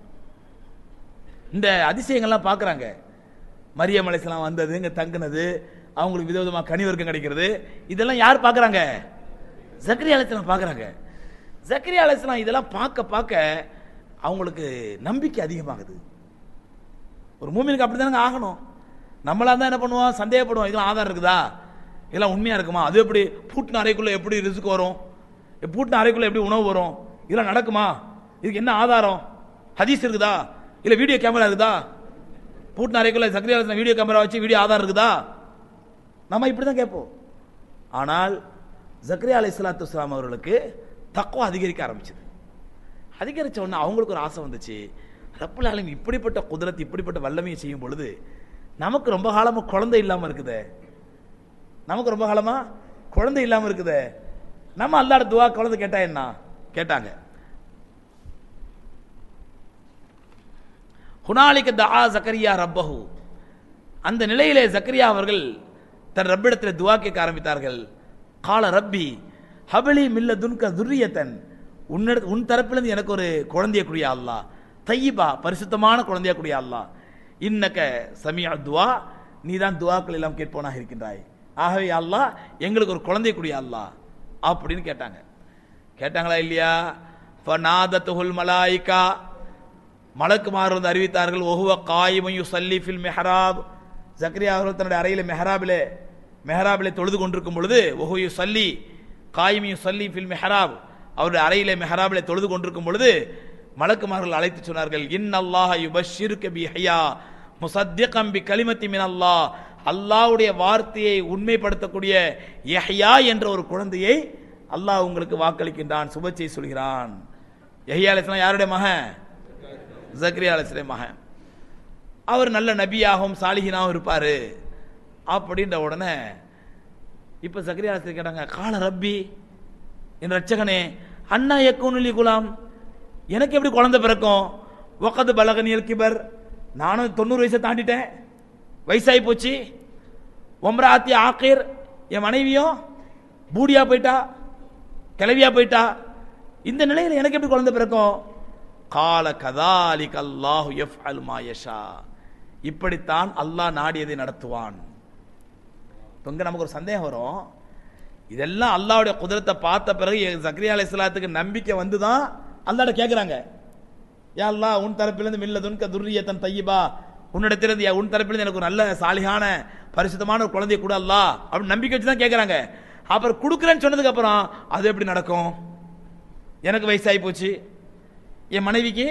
Speaker 1: இந்த அதிசயங்கள்லாம் பார்க்குறாங்க மரியம் அலைஹிஸ்ஸலாம் வந்தது இங்கே தங்குனது அவங்களுக்கு விதவிதமாக கனிவர்க்கம் கிடைக்கிறது இதெல்லாம் யார் பார்க்குறாங்க ஜக்கரியா அலைஹிஸ்ஸலாம் பார்க்குறாங்க ஜக்கரியா அலைஹிஸ்ஸலாம் இதெல்லாம் பார்க்க பார்க்க அவங்களுக்கு நம்பிக்கை அதிகமாகுது ஒரு மூமினுக்கு அப்படி தானங்க ஆகணும் நம்மளா தான் என்ன பண்ணுவோம் சந்தேகப்படுவோம் இதெல்லாம் ஆதாரம் இருக்குதா இதெல்லாம் உண்மையா இருக்குமா அது எப்படி பூட்டின அறைக்குள்ள எப்படி ரிஸ்க் வரும் பூட்டின அறைக்குள்ள எப்படி உணவு வரும் இதெல்லாம் நடக்குமா இதுக்கு என்ன ஆதாரம் ஹதீஸ் இருக்குதா இல்ல வீடியோ கேமரா இருக்குதா பூட்டின அறைக்குள்ள சக்கரியா வீடியோ கேமரா வச்சு வீடியோ ஆதாரம் இருக்குதா நம்ம இப்படி தான் கேட்போம் ஆனால் ஜக்ரியா அலை சலாத்து வஸ்லாம் அவர்களுக்கு தக்குவா அதிகரிக்க ஆரம்பிச்சது அதிகரிச்ச உடனே அவங்களுக்கு ஒரு ஆசை வந்துச்சு ரப்புல் ஆலமீன் இப்படிப்பட்ட குதிரத்து இப்படிப்பட்ட வல்லமையை செய்யும் பொழுது நமக்கு ரொம்ப காலமா குழந்தை இல்லாம இருக்குதே நமக்கு ரொம்ப காலமா குழந்தை இல்லாம இருக்குதே நம்ம அல்லாட துவா குழந்தை கேட்டா என்ன கேட்டாங்க ஹுனாலிக்க தஆ ஜக்கரியா ரப்பஹு அந்த நிலையிலே ஜக்கரியா அவர்கள் தன் ரப்பிடத்தில் துவா கேட்க ஆரம்பித்தார்கள் கால ரப்பி ஹபலி மில்ல துன்க துர்ரியத்தன் உன்னிட உன் தரப்பிலிருந்து எனக்கு ஒரு குழந்தைய கூடிய அல்லாஹ் தையிபா பரிசுத்தமான குழந்தைய கூடிய அல்லாஹ் இன்னக்க சமியா துவா நீதான் துவாக்கள் எல்லாம் கேட்போனாக இருக்கின்றாய் ஆகவே அல்லாஹ் எங்களுக்கு ஒரு குழந்தை கூடிய அல்லாஹ் அப்படின்னு கேட்டாங்க கேட்டாங்களா இல்லையா ஃபநாதத்துஹுல் மலாயிகா மலக்குமார் வந்து அறிவித்தார்கள் ஒஹுவ காயிமையு சல்லி ஃபில் மெஹராப் ஜக்ரியா அவர்கள் தன்னுடைய அறையில மெஹராபிலே மெஹராபிலே தொழுது கொண்டிருக்கும் பொழுது ஒஹுயு சல்லி காயிமையு சல்லி ஃபில் மெஹராப் அவருடைய அறையிலே மெஹராபிலே தொழுது கொண்டிருக்கும் பொழுது மலக்குமார்கள் அழைத்து சொன்னார்கள் இன் அல்லாஹ் யுபஷிருக்க பி ஹையா முசத்திகம் பி கலிமத்தி மின் அல்லாஹ் அல்லாஹ்வுடைய வார்த்தையை உண்மைப்படுத்தக்கூடிய யஹ்யா என்ற ஒரு குழந்தையை அல்லாஹ் உங்களுக்கு வாக்களிக்கின்றான் சுபச்சை சொல்கிறான் யஹ்யா அலைஹிஸ்ஸலாம் யாருடைய மகன் ஜக்ரியா அலைஹிஸ்ஸலாம் மகன் அவர் நல்ல நபியாகவும் சாலிஹினாகவும் இருப்பாரு அப்படின்ற உடனே இப்ப ஜக்ரியா அலைஹிஸ்ஸலாம் கேட்டாங்க கால ரப்பி என் ரட்சகனே அண்ணா எக்கூனுலி குலாம் எனக்கு எப்படி குழந்தை பிறக்கும் ஒக்கது பலகனியல் கிபர் நானும் தொண்ணூறு வயசை தாண்டிட்டேன் வயசாகி போச்சு ஒம்ராத்தி ஆக்கீர் என் மனைவியும் பூடியா போயிட்டா கிளவியா போயிட்டா இந்த நிலையில எனக்கு எப்படி குழந்தை பிறக்கும் கால கதாலிக் அல்லாஹு எஃப் அல் மாயஷா இப்படித்தான் அல்லாஹ் நாடியதை நடத்துவான் இப்ப இங்க நமக்கு ஒரு சந்தேகம் வரும் இதெல்லாம் அல்லாஹ்வுடைய குதிரத்தை பார்த்த பிறகு ஜக்ரியா அலைஹிஸ்ஸலாத்துக்கு நம்பிக்கை வந்துதான் அல்லாஹ்ட்ட கேக்குறாங்க யா அல்லாஹ் உன் தரப்பிலிருந்து மில்ல துன்க துர்ரியத்தன் தையிபா உன்னிடத்திலிருந்து யா, உன் தரப்பிலிருந்து எனக்கு ஒரு நல்ல சாலிகான பரிசுத்தமான ஒரு குழந்தைய கூட அல்லா அப்படின்னு நம்பிக்கை வச்சு தான் கேட்குறாங்க அப்புறம் கொடுக்குறேன்னு சொன்னதுக்கு அப்புறம் அது எப்படி நடக்கும் எனக்கு வயசாகி போச்சு என் மனைவிக்கு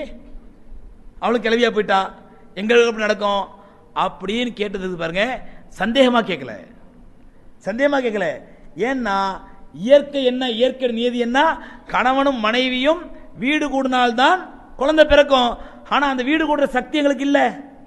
Speaker 1: அவளும் கிளவியா போயிட்டா எங்களுக்கு எப்படி நடக்கும் அப்படின்னு கேட்டதுக்கு பாருங்க சந்தேகமா கேட்கல சந்தேகமா கேட்கல ஏன்னா இயற்கை என்ன இயற்கை நியதி என்ன கணவனும் மனைவியும் வீடு கூடினால்தான் குழந்தை பிறக்கும் ஆனா அந்த வீடு கூடுற சக்தி எங்களுக்கு இல்ல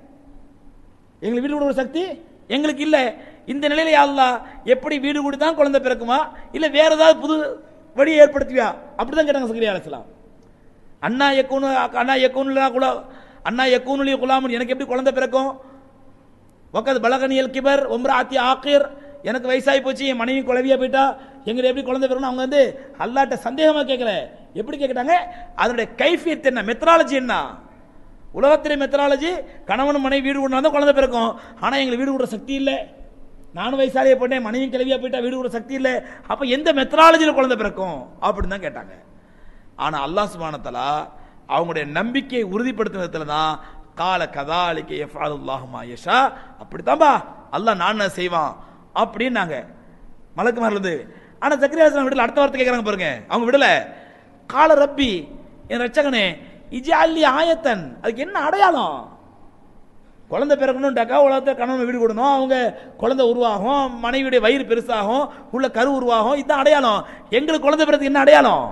Speaker 1: எங்களுக்கு வீடு கூடுற சக்தி எங்களுக்கு இல்ல இந்த நிலையில யா அல்லாஹ் எப்படி வீடு கூடி தான் குழந்தை பிறக்குமா இல்ல வேற ஏதாவது புது வழியை ஏற்படுத்துவியா அப்படிதான் கேட்டாங்க சக்கரியா அலிஸ்லாம் அண்ணா எக்கூனு அண்ணா எக்கூனுலா குல அண்ணா எக்கூனுலிய குலாமன் எனக்கு எப்படி குழந்தை பிறக்கும் ஒக்கது பலகனியல் கிபர் ஒம்ராத்தி ஆக்கீர் எனக்கு வயசாகி போச்சு என் மனைவி குழவியா போயிட்டா எங்க எப்படி குழந்தை பிறக்கணும் அவங்க வந்து அல்லாட்ட சந்தேகமா கேட்கல எப்படி கேட்கட்டாங்க அதனுடைய கைஃபியத் என்ன மெத்தனாலஜி என்ன உலகத்திலே மெத்தனாலஜி கணவன் மனைவி வீடு கூடனா தான் குழந்தை பிறக்கும் ஆனா எங்களுக்கு வீடு கூடுற சக்தி இல்லை நானும் வயசாலியை போட்டேன் மனைவியும் கிளவியா போயிட்டா வீடு கூட சக்தி இல்லை அப்ப எந்த மெத்தனாலஜியில் குழந்தை பிறக்கும் அப்படின்னு தான் கேட்டாங்க ஆனா அல்லாஹ் சுபானத்தலா அவங்களுடைய நம்பிக்கையை உறுதிப்படுத்தினதுல தான் கால கதாலிக்க எஃபாலுல்லாஹுமா யஷா அப்படித்தான்பா அல்லாஹ் நான் என்ன செய்வான் அப்படின்னாங்க மலக்குமாரில் இருந்து ஆனா சக்கரியாசனம் விடல அடுத்த வார்த்தை கேட்கறாங்க பாருங்க அவங்க விடல கால ரப்பி என் ரச்சகனே இஜாலி ஆயத்தன் அதுக்கு என்ன அடையாளம் குழந்தை பிறக்கணும்டாக்கா உலகத்தை கணவன் வீடு கொடுக்கணும் அவங்க குழந்தை உருவாகும் மனைவியுடைய வயிறு பெருசாகும் உள்ள கரு உருவாகும் இதுதான் அடையாளம் எங்களுக்கு குழந்தை பிறகு என்ன அடையாளம்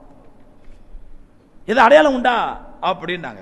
Speaker 1: எது அடையாளம் உண்டா அப்படின்னாங்க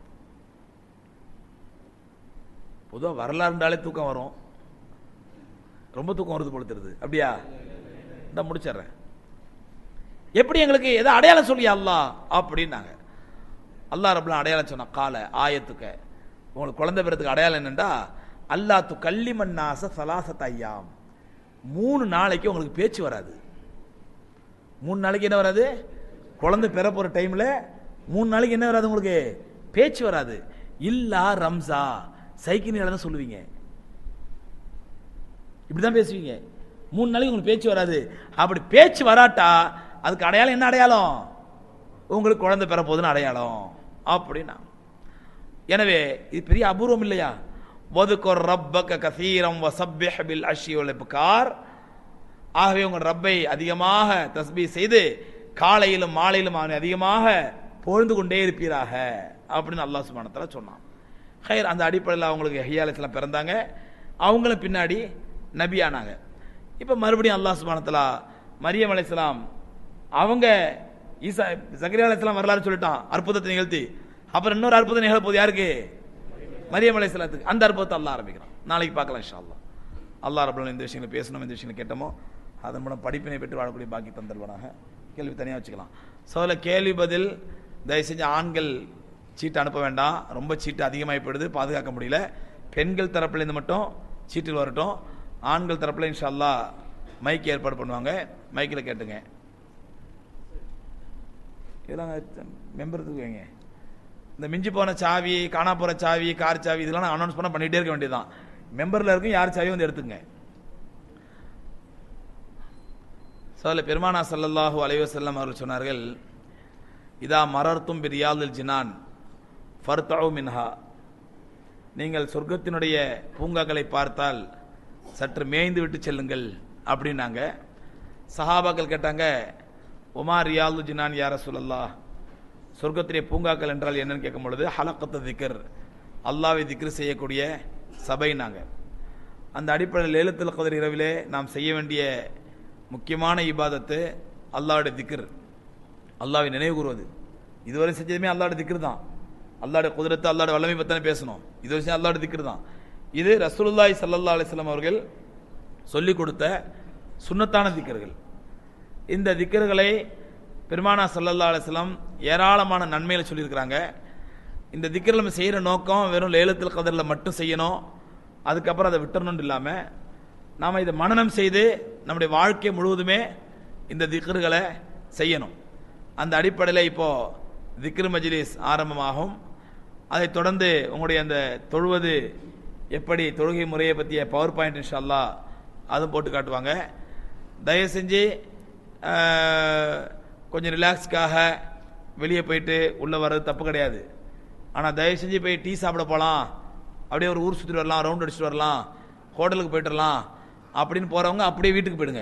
Speaker 1: பொதுவாக வரலாறுண்டாலே தூக்கம் வரும் ரொம்ப தூக்கம் வருது போல தெரியுது அப்படியா இந்த முடிச்சிடுறேன் எப்படி எங்களுக்கு எதை அடையாளம் சொல்லியா அல்லா அப்படின்னாங்க அல்லாஹ் ரபுல்லா அடையாளம் சொன்ன கால ஆயத்துக்க உங்களுக்கு குழந்தை பிறத்துக்கு அடையாளம் என்னண்டா அல்லா து கள்ளிமன்னாச சலாசத் ஐயாம் மூணு நாளைக்கு உங்களுக்கு பேச்சு வராது மூணு நாளைக்கு என்ன வராது குழந்தை பெற போற டைம்ல மூணு நாளைக்கு என்ன வராது உங்களுக்கு பேச்சு வராது இல்லா ரம்சா சைக்கிள் தான் சொல்லுவீங்க இப்படிதான் பேசுவீங்க மூணு நாளைக்கு உங்களுக்கு பேச்சு வராது அப்படி பேச்சு வராட்டா அதுக்கு அடையாளம் என்ன அடையாளம் உங்களுக்கு குழந்தை பெற போகுதுன்னு அடையாளம் அப்படின்னா எனவே இது பெரிய அபூர்வம் இல்லையா வதுக்கொர் ரப்பக கசீரம் வசப்பிஹ் பில் அஷியுல் இப்கார் ஆகவே உங்கள் ரப்பை அதிகமாக தஸ்பீ செய்து காலையிலும் மாலையிலும் அவனை அதிகமாக பொழுது கொண்டே இருப்பீராக அப்படின்னு அல்லாஹ் சுபானத்தில் சொன்னான் ஹைர் அந்த அடிப்படையில் அவங்களுக்கு ஹியாலத்தில் பிறந்தாங்க அவங்களும் பின்னாடி நபி ஆனாங்க இப்போ மறுபடியும் அல்லாஹ் சுபானத்தில் மரியம் அலைசலாம் அவங்க ஈசா சக்கரியா அலைசலாம் வரலாறு சொல்லிட்டான் அற்புதத்தை நிகழ்த்தி அப்புறம் இன்னொரு அற்புதம் நிகழப்போது யாருக்கு மரியம் அலைசலாத்துக்கு அந்த அற்புதத்தை அல்லாஹ் ஆரம்பிக்கிறான் நாளைக்கு பார்க்கலாம் இன்ஷா அல்லாஹ் அல்லாஹ் ரபுல்லா இந்த விஷயங்களை பேசணும் இந்த விஷயங்களை கேட்டோமோ அதன் மூலம் படிப்பினை பெற்று வாழக்கூடிய பாக்கி தந்தல்வனாக கேள்வி தனியாக வச்சுக்கலாம் சோல கேள்வி பதில் தயவு செஞ்சு ஆண்கள் சீட்டு அனுப்ப வேண்டாம் ரொம்ப சீட்டு அதிகமாகி போயிடுது பாதுகாக்க முடியல பெண்கள் தரப்புலேருந்து மட்டும் சீட்டில் வரட்டும் ஆண்கள் தரப்புல இன்ஷா அல்லாஹ் மைக் ஏற்பாடு பண்ணுவாங்க மைக்கில் கேட்டுங்க இதெல்லாம் மெம்பருக்கு வைங்க இந்த மிஞ்சி போன சாவி காணா போற சாவி கார் சாவி இதெல்லாம் அனௌன்ஸ் பண்ண பண்ணிட்டே இருக்க வேண்டியதுதான் மெம்பர்ல இருக்கும் யார் சாவியும் வந்து எடுத்துங்க சோல பெருமானா சல்லல்லாஹு அலைவசல்லம் அவர்கள் சொன்னார்கள் இதா மரர்த்தும் பிரியாதில் ஜினான் ஃபர்தவு மின்ஹா நீங்கள் சொர்க்கத்தினுடைய பூங்காக்களை பார்த்தால் சற்று மேய்ந்து விட்டு செல்லுங்கள் அப்படின்னாங்க சஹாபாக்கள் கேட்டாங்க உமா ரியாலு ஜினான் யார சொல்லல்லா சொர்க்கத்திலே பூங்காக்கள் என்றால் என்னன்னு கேட்கும் பொழுது ஹலக்கத்து திக்கர் அல்லாவை திக்ரு செய்யக்கூடிய சபை நாங்கள் அந்த அடிப்படையில் லேலத்தில் கதிர் இரவிலே நாம் செய்ய வேண்டிய முக்கியமான இபாதத்து அல்லாவுடைய திக்ர் அல்லாவை நினைவு கூறுவது இதுவரை செஞ்சதுமே அல்லாவுடைய திக்ர் தான் அல்லாவுடைய குதிரத்தை அல்லாவுடைய வல்லமை பத்தானே பேசணும் இது விஷயம் அல்லாவுடைய திக்ர் தான் இது ரசூலுல்லாய் சல்லல்லா அலிஸ்லாம் அவர்கள் சொல்லிக் கொடுத்த சுன்னத்தான திக்கர்கள் இந்த திக்கர்களை பெருமானா சல்லல்லா அலிஸ்லாம் ஏராளமான நன்மைகளை சொல்லியிருக்கிறாங்க இந்த திக்கர் நம்ம செய்கிற நோக்கம் வெறும் லேலத்தில் கதரில் மட்டும் செய்யணும் அதுக்கப்புறம் அதை விட்டுறணும்னு இல்லாமல் நாம் இதை மனனம் செய்து நம்முடைய வாழ்க்கை முழுவதுமே இந்த திக்ருகளை செய்யணும் அந்த அடிப்படையில் இப்போ திக்ரு மஜ்லிஸ் ஆரம்பமாகும் அதைத் தொடர்ந்து உங்களுடைய அந்த தொழுவது எப்படி தொழுகை முறையை பற்றிய பவர் பாயிண்ட் இன்ஷால்லா அதுவும் போட்டு காட்டுவாங்க தயவு செஞ்சு அஹ், கொஞ்சம் ரிலாக்ஸ்க்காக வெளியே போயிட்டு உள்ளே வர்றது தப்பு கிடையாது ஆனால் தயவு செஞ்சு போய் டீ சாப்பிட போகலாம் அப்படியே ஒரு ஊர் சுற்றிட்டு வரலாம் ரவுண்ட் அடிச்சுட்டு வரலாம் ஹோட்டலுக்கு போயிட்டு வரலாம் அப்படின்னு போகிறவங்க அப்படியே வீட்டுக்கு போயிடுங்க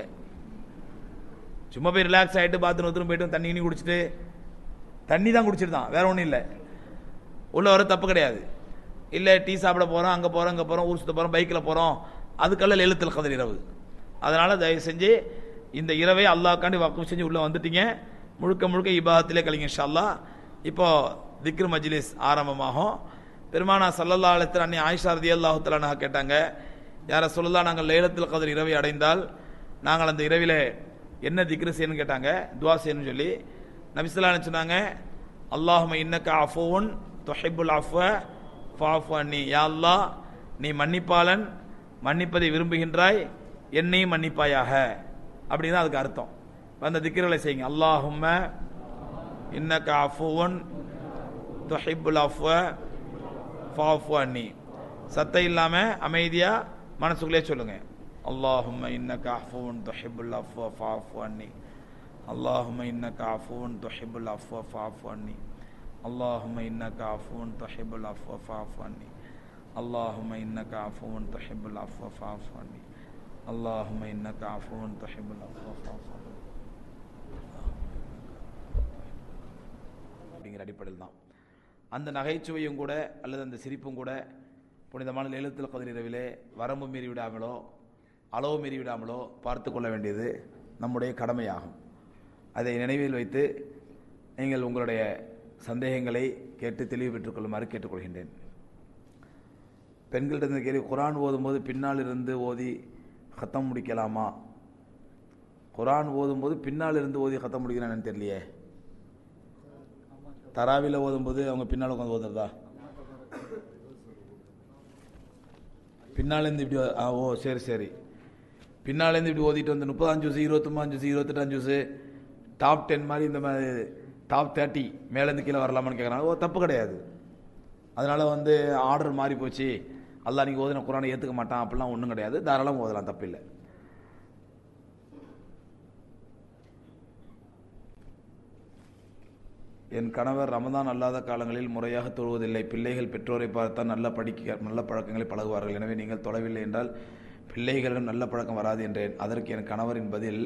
Speaker 1: சும்மா போய் ரிலாக்ஸ் ஆகிட்டு பாத்ரூம் ஒருத்தரும் போயிட்டு தண்ணி கிண்ணி குடிச்சிட்டு தண்ணி தான் குடிச்சிட்டு தான் வேற ஒன்றும் இல்லை உள்ள வர தப்பு கிடையாது இல்லை டீ சாப்பிட போகிறோம் அங்கே போகிறோம் இங்கே போகிறோம் ஊர் சுத்த போகிறோம் பைக்கில் போகிறோம் அதுக்கெல்லாம் எழுத்தில் கதிர் இரவு அதனால் தயவு செஞ்சு இந்த இரவை அல்லாஹ்காண்டி வக்கம் செஞ்சு உள்ளே வந்துட்டீங்க முழுக்க முழுக்க இபாதத்திலே கழிங்க இன்ஷா இப்போ திக்ரு மஜ்லிஸ் ஆரம்பமாகும் பெருமானா சல்லல்லா அலத்தில் அன்னி ஆயிஷா ரதி அல்லாஹு தலானா கேட்டாங்க யார சொல்லலாம் நாங்கள் லேலத்தில் கதிர் இரவை அடைந்தால் நாங்கள் அந்த இரவிலே என்ன திக்ரு செய்யணும்னு கேட்டாங்க துவா செய்யணும்னு சொல்லி நபிசுல்லான்னு சொன்னாங்க அல்லாஹும இன்னக்க அஃபோன் தொஹிபுல் அஃப ஃபாஃபு அன்னி யா அல்லாஹ் நீ மன்னிப்பாளன் மன்னிப்பதை விரும்புகின்றாய் என்னையும் மன்னிப்பாயாக அப்படின்னு அதுக்கு அர்த்தம் இப்ப அந்த திக்ருகளை செய்யுங்க அல்லாஹும்ம இன்னக்க அஃபுவன் தொஹிபுல் அஃப ஃபாஃபு அன்னி சத்தம் இல்லாம அமைதியா மனசுக்குள்ளே சொல்லுங்க اللهم إنك عفو تحب العفو فاعف عني اللهم إنك عفو تحب العفو فاعف عني اللهم إنك عفو تحب العفو فاعف عني اللهم إنك عفو تحب العفو فاعف عني اللهم إنك عفو تحب العفو فاعف عني அப்படிங்கிற அடிப்படையில் தான் அந்த நகைச்சுவையும் கூட அல்லது அந்த சிரிப்பும் கூட புனிதமான லேலத்தில் கதிரவிலே வரம்பு மீறி விடாமலோ அளவு மீறி விடாமலோ பார்த்து கொள்ள வேண்டியது நம்முடைய கடமையாகும் அதை நினைவில் வைத்து நீங்கள் உங்களுடைய சந்தேகங்களை கேட்டு தெளிவு பெற்றுக் கொள்ளுமாறு கேட்டுக்கொள்கின்றேன் பெண்கள்கிட்ட இருந்த கேள்வி குரான் ஓதும்போது பின்னால் இருந்து ஓதி கத்தம் முடிக்கலாமா குரான் ஓதும்போது பின்னால் இருந்து ஓதி கத்தம் முடிக்கிறான்னு தெரியலையே தராவில ஓதும்போது அவங்க பின்னால் உட்காந்து ஓதுறதா பின்னாலேருந்து இப்படி ஆ ஓ சரி சரி பின்னாலேருந்து இப்படி ஓதிட்டு வந்து முப்பதாம் ஜூஸ் இருபத்தொம்பதாம் ஜூஸ் இருபத்தெட்டாம் ஜூஸு டாப் டென் மாதிரி இந்த மாதிரி டாப் தேர்ட்டி மேலேருந்து கீழே வரலாமான்னு கேட்குறாங்க ஓ தப்பு கிடையாது அதனால் வந்து ஆர்டர் மாறி போச்சு அல்லா நீங்கள் ஓதின குரானை ஏற்றுக்க மாட்டான் அப்படிலாம் ஒன்றும் கிடையாது தாராளம் ஓதலாம் தப்பில்லை என் கணவர் ரமதான் அல்லாத காலங்களில் முறையாக தொழுவதில்லை பிள்ளைகள் பெற்றோரை பார்த்தால் நல்ல படிக்க நல்ல பழக்கங்களை பழகுவார்கள் எனவே நீங்கள் தொலைவில்லை என்றால் பிள்ளைகளிடம் நல்ல பழக்கம் வராது என்றேன் அதற்கு என் கணவரின் பதில்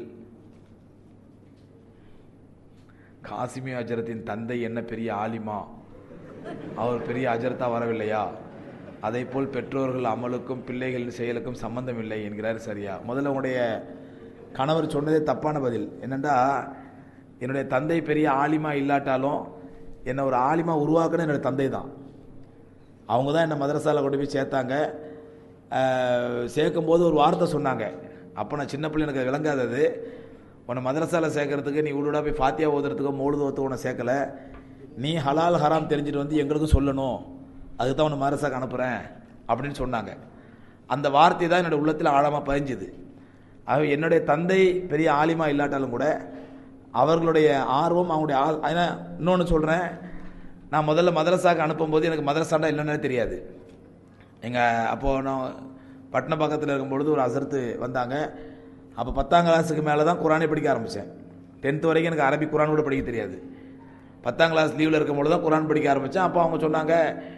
Speaker 1: காசிமி அஜரத்தின் தந்தை என்ன பெரிய ஆலிமா அவர் பெரிய அஜரத்தா வரவில்லையா அதே போல் பெற்றோர்கள் அமலுக்கும் பிள்ளைகளின் செயலுக்கும் சம்பந்தம் இல்லை என்கிறார் சரியா முதல்ல உங்களுடைய கணவர் சொன்னதே தப்பான பதில் என்னென்னா என்னுடைய தந்தை பெரிய ஆலிமா இல்லாட்டாலும் என்னை ஒரு ஆலிமா உருவாக்குன என்னுடைய தந்தை தான் அவங்க தான் என்னை மதரசாவில் கொண்டு போய் சேர்த்தாங்க சேர்க்கும் போது ஒரு வார்த்தை சொன்னாங்க அப்போ நான் சின்ன பிள்ளை எனக்கு விளங்காதது உன்னை மதரசாவில் சேர்க்கறதுக்கு நீ உள்ளூடா போய் ஃபாத்தியா ஓதுறதுக்கோ மௌலுது ஓத்து உன்னை சேர்க்கல நீ ஹலால் ஹராம் தெரிஞ்சுட்டு வந்து எங்களுக்கும் சொல்லணும் அதுக்கு தான் உன்னை மதரசாக்கு அனுப்புகிறேன் அப்படின்னு சொன்னாங்க அந்த வார்த்தை தான் என்னுடைய உள்ளத்தில் ஆழமாக பதிஞ்சுது ஆக என்னுடைய தந்தை பெரிய ஆலிமா இல்லாட்டாலும் கூட அவர்களுடைய ஆர்வம் அவங்களுடைய ஏன்னா இன்னொன்று சொல்கிறேன் நான் முதல்ல மதரசாக்கு அனுப்பும்போது எனக்கு மதரசாண்டா என்னென்னு தெரியாது எங்கள் அப்போது நான் பட்டணப்பாக்கத்தில் இருக்கும்பொழுது ஒரு அசர்த்து வந்தாங்க அப்போ பத்தாம் கிளாஸுக்கு மேலே தான் குரானை படிக்க ஆரம்பித்தேன் டென்த்து வரைக்கும் எனக்கு அரபி குரான் கூட படிக்க தெரியாது பத்தாம் கிளாஸ் லீவில் இருக்கும்பொழுது தான் குரான் படிக்க ஆரம்பித்தேன் அப்போ அவங்க சொன்னாங்க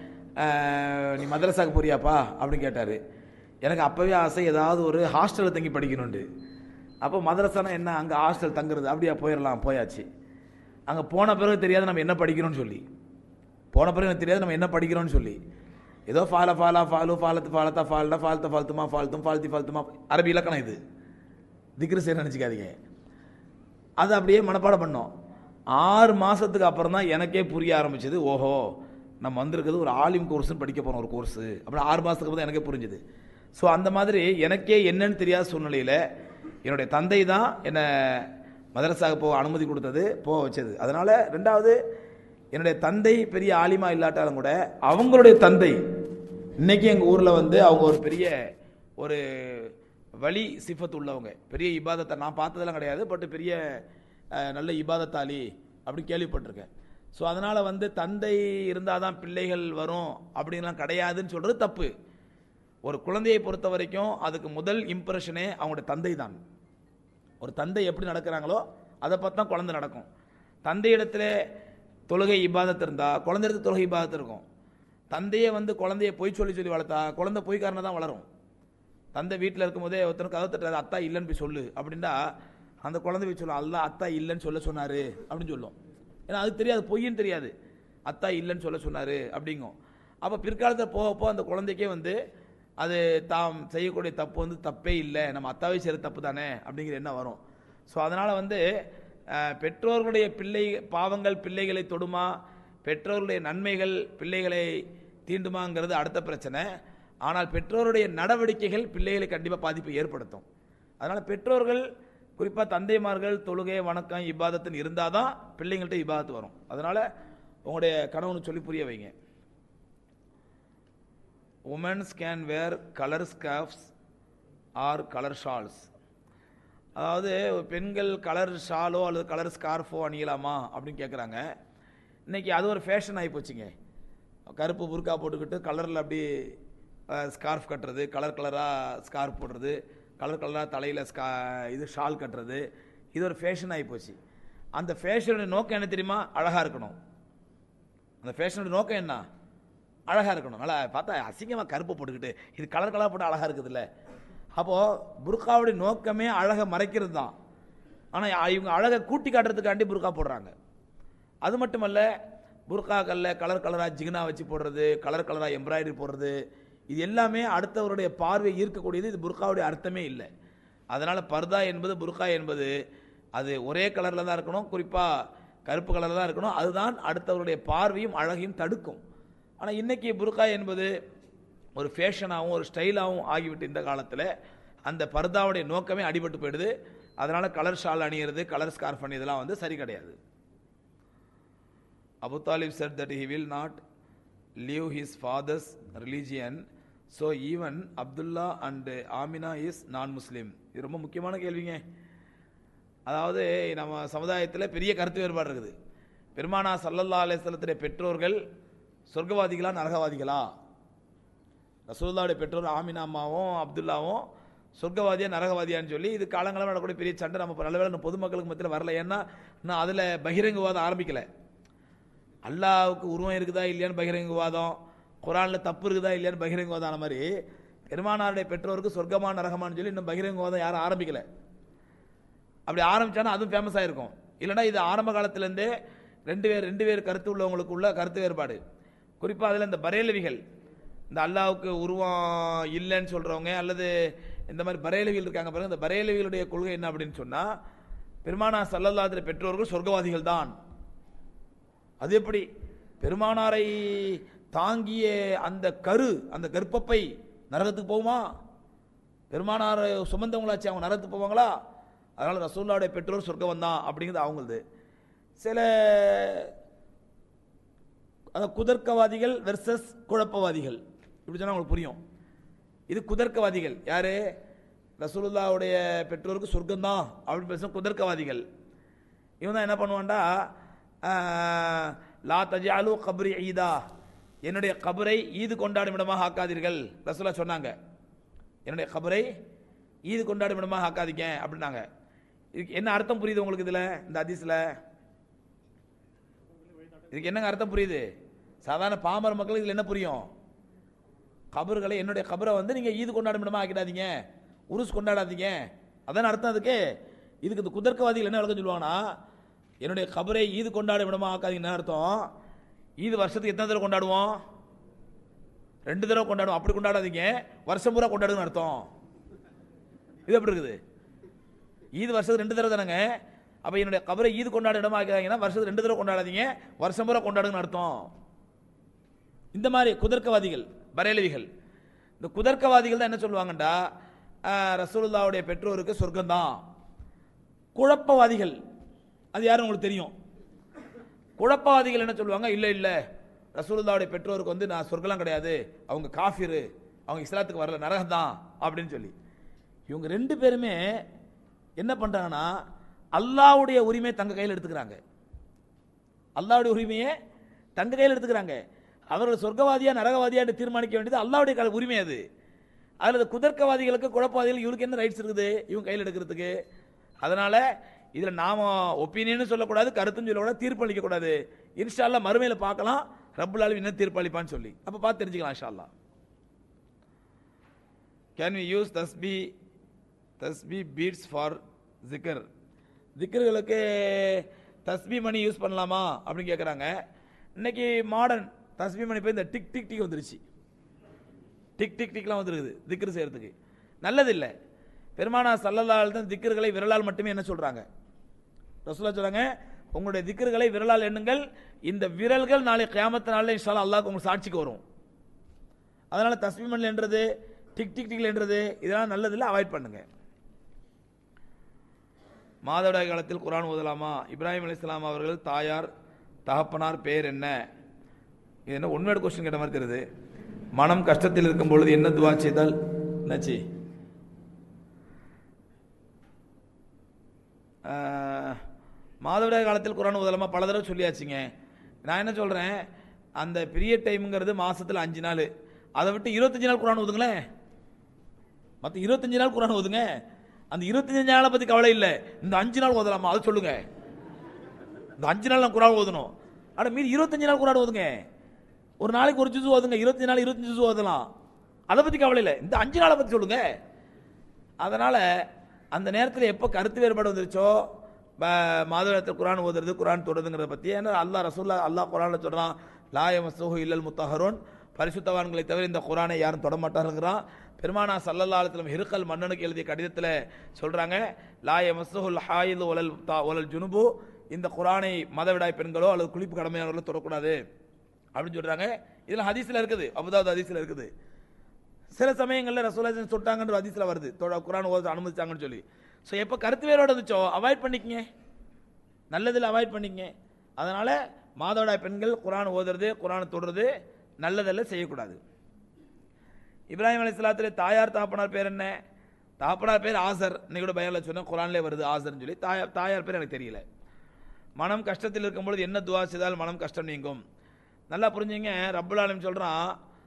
Speaker 1: நீ மதரசாக்கு போறியாப்பா அப்படின்னு கேட்டார் எனக்கு அப்போவே ஆசை ஏதாவது ஒரு ஹாஸ்டலில் தங்கி படிக்கணுண்டு அப்போ மதரசானா என்ன அங்கே ஹாஸ்டல் தங்குறது அப்படியா போயிடலாம் போயாச்சு அங்கே போன பிறகு தெரியாது நம்ம என்ன படிக்கிறோம்னு சொல்லி போன பிறகு எனக்கு தெரியாது நம்ம என்ன படிக்கிறோம்னு சொல்லி ஏதோ ஃபால ஃபாலா ஃபாலு ஃபாலத்து ஃபாலத்தா ஃபால்டா ஃபால்த்த ஃபால்த்துமா ஃபால்த்தும் ஃபால்த்தி ஃபால்த்துமா அரபி இலக்கணம் இது திக்ரு செய்ய நினச்சிக்காதீங்க அதை அப்படியே மனப்பாடம் பண்ணோம் ஆறு மாதத்துக்கு அப்புறம் தான் எனக்கே புரிய ஆரம்பிச்சது ஓஹோ நம்ம வந்திருக்கிறது ஒரு ஆலிம் கோர்ஸ்னு படிக்க போகிறோம் ஒரு கோர்ஸு அப்படி ஆறு மாதத்துக்கு அப்புறம் எனக்கே புரிஞ்சுது ஸோ அந்த மாதிரி எனக்கே என்னன்னு தெரியாத சூழ்நிலையில் என்னுடைய தந்தை தான் என்னை மதரசாக போக அனுமதி கொடுத்தது போக வச்சது அதனால் ரெண்டாவது என்னுடைய தந்தை பெரிய ஆலிமா இல்லாட்டாலும் கூட அவங்களுடைய தந்தை இன்னைக்கு எங்கள் ஊரில் வந்து அவங்க ஒரு பெரிய ஒரு வழி சிஃபத் உள்ளவங்க பெரிய இபாதத்தை நான் பார்த்ததெல்லாம் கிடையாது பட் பெரிய நல்ல இபாதத்தாலி அப்படி கேள்விப்பட்டிருக்கேன் ஸோ அதனால் வந்து தந்தை இருந்தால் தான் பிள்ளைகள் வரும் அப்படின்லாம் கிடையாதுன்னு சொல்கிறது தப்பு ஒரு குழந்தையை பொறுத்த வரைக்கும் அதுக்கு முதல் இம்ப்ரெஷனே அவங்களோட தந்தை தான் ஒரு தந்தை எப்படி நடக்கிறாங்களோ அதை பார்த்து தான் குழந்தை நடக்கும் தந்தையிடத்துல தொழுகை இபாதத்து இருந்தால் குழந்தையிடத்து தொழுகை இபாதத்து இருக்கும் தந்தையை வந்து குழந்தைய பொய் சொல்லி சொல்லி வளர்த்தா குழந்தை பொய்க்காரனை தான் வளரும் தந்தை வீட்டில் இருக்கும்போதே ஒருத்தனுக்கு கதை தட்டுறாரு அத்தா இல்லைன்னு போய் சொல்லு அப்படின்னா அந்த குழந்தை போய் சொல்லும் அல்லா அத்தா இல்லைன்னு சொல்ல சொன்னாரு அப்படின்னு சொல்லும் ஏன்னா அது தெரியாது பொய்ன்னு தெரியாது அத்தா இல்லைன்னு சொல்ல சொன்னாரு அப்படிங்கும் அப்போ பிற்காலத்தில் போக போக அந்த குழந்தைக்கே வந்து அது தாம் செய்யக்கூடிய தப்பு வந்து தப்பே இல்லை நம்ம அத்தாவே செய்கிற தப்பு தானே அப்படிங்கிற எண்ணம் வரும் ஸோ அதனால் வந்து பெற்றோர்களுடைய பிள்ளை பாவங்கள் பிள்ளைகளை தொடுமா பெற்றோர்களுடைய நன்மைகள் பிள்ளைகளை தீண்டுமாங்கிறது அடுத்த பிரச்சனை ஆனால் பெற்றோருடைய நடவடிக்கைகள் பிள்ளைகளை கண்டிப்பாக பாதிப்பை ஏற்படுத்தும் அதனால் பெற்றோர்கள் குறிப்பாக தந்தைமார்கள் தொழுகை வணக்கம் இபாதத்துன்னு இருந்தால் தான் பிள்ளைங்கள்ட்ட இபாதத்து வரும் அதனால் உங்களுடைய கணவனுக்கு சொல்லி புரிய வைங்க womens can wear colour scarfs or colour shawls அதாவது பெண்கள் கலர் ஷாலோ அல்லது கலர் ஸ்கார்ஃபோ அணியலாமா அப்படின்னு கேட்குறாங்க இன்னைக்கு அது ஒரு ஃபேஷன் ஆகி போச்சுங்க கருப்பு புர்கா போட்டுக்கிட்டு கலரில் அப்படி ஸ்கார்ஃப் கட்டுறது கலர் கலராக ஸ்கார்ஃப் போடுறது கலர் கலராக தலையில் ஸ்கா இது ஷால் கட்டுறது இது ஒரு ஃபேஷன் ஆகி போச்சு அந்த ஃபேஷனுடைய நோக்கம் என்ன தெரியுமா அழகாக இருக்கணும் அந்த ஃபேஷனுடைய நோக்கம் என்ன அழகாக இருக்கணும் நல்லா பார்த்தா அசிங்கமாக கருப்பு போட்டுக்கிட்டு இது கலர் கலர் போட்டு அழகாக இருக்குதுல்ல அப்போது புர்காவுடைய நோக்கமே அழகை மறைக்கிறது தான் ஆனால் இவங்க அழகை கூட்டி காட்டுறதுக்காண்டி புர்கா போடுறாங்க அது மட்டுமல்ல புர்காக்களில் கலர் கலராக ஜிகினா வச்சு போடுறது கலர் கலராக எம்ப்ராய்டரி போடுறது இது எல்லாமே அடுத்தவருடைய பார்வை ஈர்க்கக்கூடியது இது புர்காவுடைய அர்த்தமே இல்லை அதனால் பர்தா என்பது புர்கா என்பது அது ஒரே கலரில் தான் இருக்கணும் குறிப்பாக கருப்பு கலரில் தான் இருக்கணும் அதுதான் அடுத்தவருடைய பார்வையும் அழகையும் தடுக்கும் ஆனால் இன்னைக்கு புர்கா என்பது ஒரு ஃபேஷனாகவும் ஒரு ஸ்டைலாகவும் ஆகிவிட்டு இந்த காலத்தில் அந்த பர்தாவுடைய நோக்கமே அடிபட்டு போயிடுது அதனால் கலர் ஷால் அணியிறது கலர் ஸ்கார்ஃப் அணியதெல்லாம் வந்து சரி கிடையாது Abu Talib said that he will not leave his father's religion. So even Abdullah and Amina is non-Muslim. இது ரொம்ப முக்கியமான கேள்விங்க அதாவது நம்ம சமுதாயத்தில் பெரிய கருத்து வேறுபாடு இருக்குது பெருமானா சல்லல்லா அலிஸ்லத்துடைய பெற்றோர்கள் சொர்க்கவாதிகளா நரகவாதிகளா ரசூல்லாவுடைய பெற்றோர் ஆமினா அம்மாவும் அப்துல்லாவும் சொர்க்கவாதியா நரகவாதியான்னு சொல்லி இது காலங்காலம் நடக்கக்கூடிய பெரிய சண்டை நம்ம நல்ல வேளை பொதுமக்களுக்கு மத்தியில் வரல ஏன்னா நான் அதில் பகிரங்கவாதம் ஆரம்பிக்கலை அல்லாவுக்கு உருவம் இருக்குதா இல்லையான்னு பகிரங்கவாதம் குரானில் தப்பு இருக்குதா இல்லையான்னு பகிரங்கவாதம் ஆன மாதிரி பெருமானாருடைய பெற்றோருக்கு சொர்க்கமா நரகமான்னு சொல்லி இன்னும் பகிரங்கவாதம் யாரும் ஆரம்பிக்கல அப்படி ஆரம்பிச்சானா அதுவும் ஃபேமஸ் ஆயிருக்கும் இல்லைன்னா இது ஆரம்ப காலத்திலேருந்தே ரெண்டு பேர் ரெண்டு பேர் கருத்து உள்ளவங்களுக்கு உள்ள கருத்து வேறுபாடு குறிப்பாக அதில் இந்த பரேலவிகள் இந்த அல்லாவுக்கு உருவம் இல்லைன்னு சொல்கிறவங்க அல்லது இந்த மாதிரி பரேலவிகள் இருக்காங்க பாருங்க இந்த பரேலவிகளுடைய கொள்கை என்ன அப்படின்னு சொன்னால் பெருமானா சல்லல்லாத்திர பெற்றோர்கள் சொர்க்கவாதிகள் தான் அது எப்படி பெருமானாரை தாங்கிய அந்த கரு அந்த கர்ப்பப்பை நரகத்துக்கு போகுமா பெருமானார் சுமந்தவங்களாச்சு அவங்க நரகத்துக்கு போவாங்களா அதனால ரசூல்லாவுடைய பெற்றோர் சொர்க்கம் தான் அப்படிங்கிறது அவங்களது சில அந்த குதர்க்கவாதிகள் வெர்சஸ் குழப்பவாதிகள் இப்படி சொன்னா உங்களுக்கு புரியும் இது குதர்க்கவாதிகள் யாரு ரசூலுல்லாவுடைய பெற்றோருக்கு சொர்க்கம் தான் அப்படின்னு பேசும் குதர்க்கவாதிகள் இவன் தான் என்ன பண்ணுவான்டா ஆஹ், லா தஜாலு கப்ரி ஈதா என்னுடைய கபரை ஈது கொண்டாடும் இடமாக ஆக்காதீர்கள் ரசூலா சொன்னாங்க என்னுடைய கபரை ஈது கொண்டாடும் இடமாக ஆக்காதீங்க அப்படின்னாங்க இதுக்கு என்ன அர்த்தம் புரியுது உங்களுக்கு இதுல இந்த ஹதீஸ்ல இதுக்கு என்னங்க அர்த்தம் புரியுது சாதாரண பாமர மக்களுக்கு இதுல என்ன புரியும் கபர்களை என்னுடைய கபரை வந்து நீங்க ஈது கொண்டாடும் இடமா ஆக்கிடாதீங்க உருஸ் கொண்டாடாதீங்க அதான அர்த்தம் அதுக்கு இதுக்கு இந்த குதர்க்கவாதிகள் என்ன விளக்கம் சொல்லுவாங்கன்னா என்னுடைய கபரை ஈது கொண்டாடும் இடமா ஆக்காதீங்கன்னு அர்த்தம் ஈது வருஷத்துக்கு எத்தனை தடவை கொண்டாடுவோம் ரெண்டு தடவை கொண்டாடுவோம் அப்படி கொண்டாடாதீங்க வருஷம் பூரா கொண்டாடுங்கன்னு அர்த்தம் இது எப்படி இருக்குது ஈது வருஷத்துக்கு ரெண்டு தடவை தானேங்க அப்ப என்னுடைய கபரை ஈது கொண்டாட இடமா ஆக்காதீங்கன்னா வருஷத்துக்கு ரெண்டு தடவை கொண்டாடாதீங்க வருஷம் பூரா கொண்டாடுங்கன்னு அர்த்தம் இந்த மாதிரி குதர்க்கவாதிகள் பரேலவிகள் இந்த குதர்க்கவாதிகள் தான் என்ன சொல்லுவாங்கண்டா ஆஹ், ரசூலுல்லாவுடைய பெற்றோருக்கு சொர்க்கம்தான் குழப்பவாதிகள் அது யாரும் உங்களுக்கு தெரியும் குழப்பவாதிகள் என்ன சொல்லுவாங்க இல்ல இல்ல ரசூலுல்லாவுடைய பெற்றோருக்கு வந்து நான் சொர்க்கலாம் கிடையாது அவங்க காஃபிரு அவங்க இஸ்லாத்துக்கு வரல நரகம் தான் அப்படின்னு சொல்லி இவங்க ரெண்டு பேருமே என்ன பண்றாங்கன்னா அல்லாஹ்வுடைய உரிமையை தங்க கையில் எடுத்துக்கிறாங்க அல்லாஹ்வுடைய உரிமையை தங்க கையில் எடுத்துக்கிறாங்க அவர்கள் சொர்க்கவாதியா நரகவாதியா என்று தீர்மானிக்க வேண்டியது அல்லாஹ்வுடைய க- உரிமை அது அதில் இந்த குதர்க்கவாதிகளுக்கு குழப்பவாதிகள் இவருக்கு என்ன ரைட்ஸ் இருக்குது இவங்க கையில் எடுக்கிறதுக்கு அதனால இதில் நாம ஒப்பீனியன் சொல்லக்கூடாது கருத்துன்னு சொல்லக்கூடாது தீர்ப்பு அளிக்கக்கூடாது இன்ஷால்லா மறுமையில பார்க்கலாம் ரப்புல் ஆலமீன் என்ன தீர்ப்பு அளிப்பான்னு சொல்லி அப்போ பார்த்து தெரிஞ்சுக்கலாம் இன்ஷால்லா கேன் வி யூஸ் தஸ்பி தஸ்பி பீட்ஸ் ஃபார் ஜிக்கர் ஜிக்கர்களுக்கு தஸ்பி மணி யூஸ் பண்ணலாமா அப்படின்னு கேட்குறாங்க இன்னைக்கு மாடர்ன் தஸ்பி மணி போய் இந்த டிக் டிக் டிக் வந்துருச்சு டிக் டிக் டிக்லாம் வந்துருக்குது திக்ரு செய்யறதுக்கு நல்லது இல்லை பெருமானா சல்லல்லால் தான் திக்கர்களை விரலால் மட்டுமே என்ன சொல்றாங்க ரசூலா சொல்றாங்க உங்களுடைய திக்கர்களை விரலால் எண்ணுங்கள் இந்த விரல்கள் நாளை கியாமத்து நாளில் இன்ஷால்லா அல்லாஹ் உங்களுக்கு சாட்சிக்கு வரும் அதனால தஸ்மீமன் என்றது டிக் டிக் டிக் என்றது இதெல்லாம் நல்லதில்லை அவாய்ட் பண்ணுங்க மாதவிடாய் காலத்தில் குர்ஆன் ஓதலாமா இப்ராஹிம் அலைஹிஸ்ஸலாம் அவர்கள் தாயார் தகப்பனார் பேர் என்ன இது என்ன உண்மையோட கொஸ்டின் கேட்ட மாதிரி தெரியுது மனம் கஷ்டத்தில் இருக்கும் பொழுது என்ன துவா செய்தால் என்னாச்சு ஆஹ், மாதவிடாய் காலத்தில் குரான் ஓதலாமா பல தடவை சொல்லியாச்சுங்க நான் என்ன சொல்றேன் அந்த பீரியட் டைம்ங்கிறது மாசத்துல அஞ்சு நாள் அதை விட்டு இருபத்தஞ்சு நாள் குரான் ஓதுங்களேன் மற்ற இருபத்தஞ்சு நாள் குரான் ஓதுங்க அந்த இருபத்தஞ்சு நாளை பத்தி கவலை இல்லை இந்த அஞ்சு நாள் ஓதலாமா அதை சொல்லுங்க இந்த அஞ்சு நாள் நான் குரான் ஓதணும் அட மீறி இருபத்தஞ்சு நாள் குரான் ஓதுங்க ஒரு நாளைக்கு ஒரு ஜுசு ஓதுங்க இருபத்தஞ்சு நாள் இருபத்தஞ்சு ஜுசு ஓதலாம் அதை பத்தி கவலை இல்லை இந்த அஞ்சு நாளை பத்தி சொல்லுங்க அதனால அந்த நேரத்தில் எப்போ கருத்து வேறுபாடு வந்துருச்சோ மாதவத்தில் குரான் ஓதுறது குரான் தொடுறதுங்கிறத பற்றி ஏன்னா அல்லாஹ் ரசூல்லா அல்லாஹ் குரானில் சொல்கிறான் லாய மசூஹு இல்லல் முத்தஹரோன் பரிசுத்தவான்களை தவிர இந்த குரானை யாரும் தொட மாட்டாருங்கிறான் பெருமானா சல்லல்லா அலுவலம் ஹிருக்கல் மன்னனுக்கு எழுதிய கடிதத்தில் சொல்கிறாங்க லாய மசூஹுல் ஹாயில் ஒலல் தா ஒலல் ஜுனுபு இந்த குரானை மதவிடாய் பெண்களோ அல்லது குளிப்பு கடமையானவர்களோ தொடக்கூடாது அப்படின்னு சொல்கிறாங்க இதில் ஹதீஸில் இருக்குது அபுதாபு ஹதீஸில் இருக்குது சில சமயங்களில் ரசூலாஜன் சொல்லிட்டாங்கன்ற ஹதீஸில் வருது தொட- குரான் ஓத அனுமதிச்சாங்கன்னு சொல்லி ஸோ எப்போ கருத்து வேறோட இருந்துச்சோ அவாய்ட் பண்ணிக்கங்க நல்லதில் அவாய்ட் பண்ணிக்கங்க அதனால மாதவிடாய் பெண்கள் குரான் ஓதுறது குரான் தொடுறது நல்லதெல்லாம் செய்யக்கூடாது இப்ராஹிம் அலைஹிஸ்ஸலாத்துல தாயார் தாப்பனார் பேர் என்ன தாப்பனார் பேர் ஆசர் இன்னைக்கு கூட பயனில் சொன்னேன் குரான்லேயே வருது ஆசர்னு சொல்லி தாயார் தாயார் பேர் எனக்கு தெரியல மனம் கஷ்டத்தில் இருக்கும்பொழுது என்ன துவா செய்தால் மனம் கஷ்டம் நீங்கும் நல்லா புரிஞ்சுங்க ரப்புல் ஆலமீன் சொல்றான்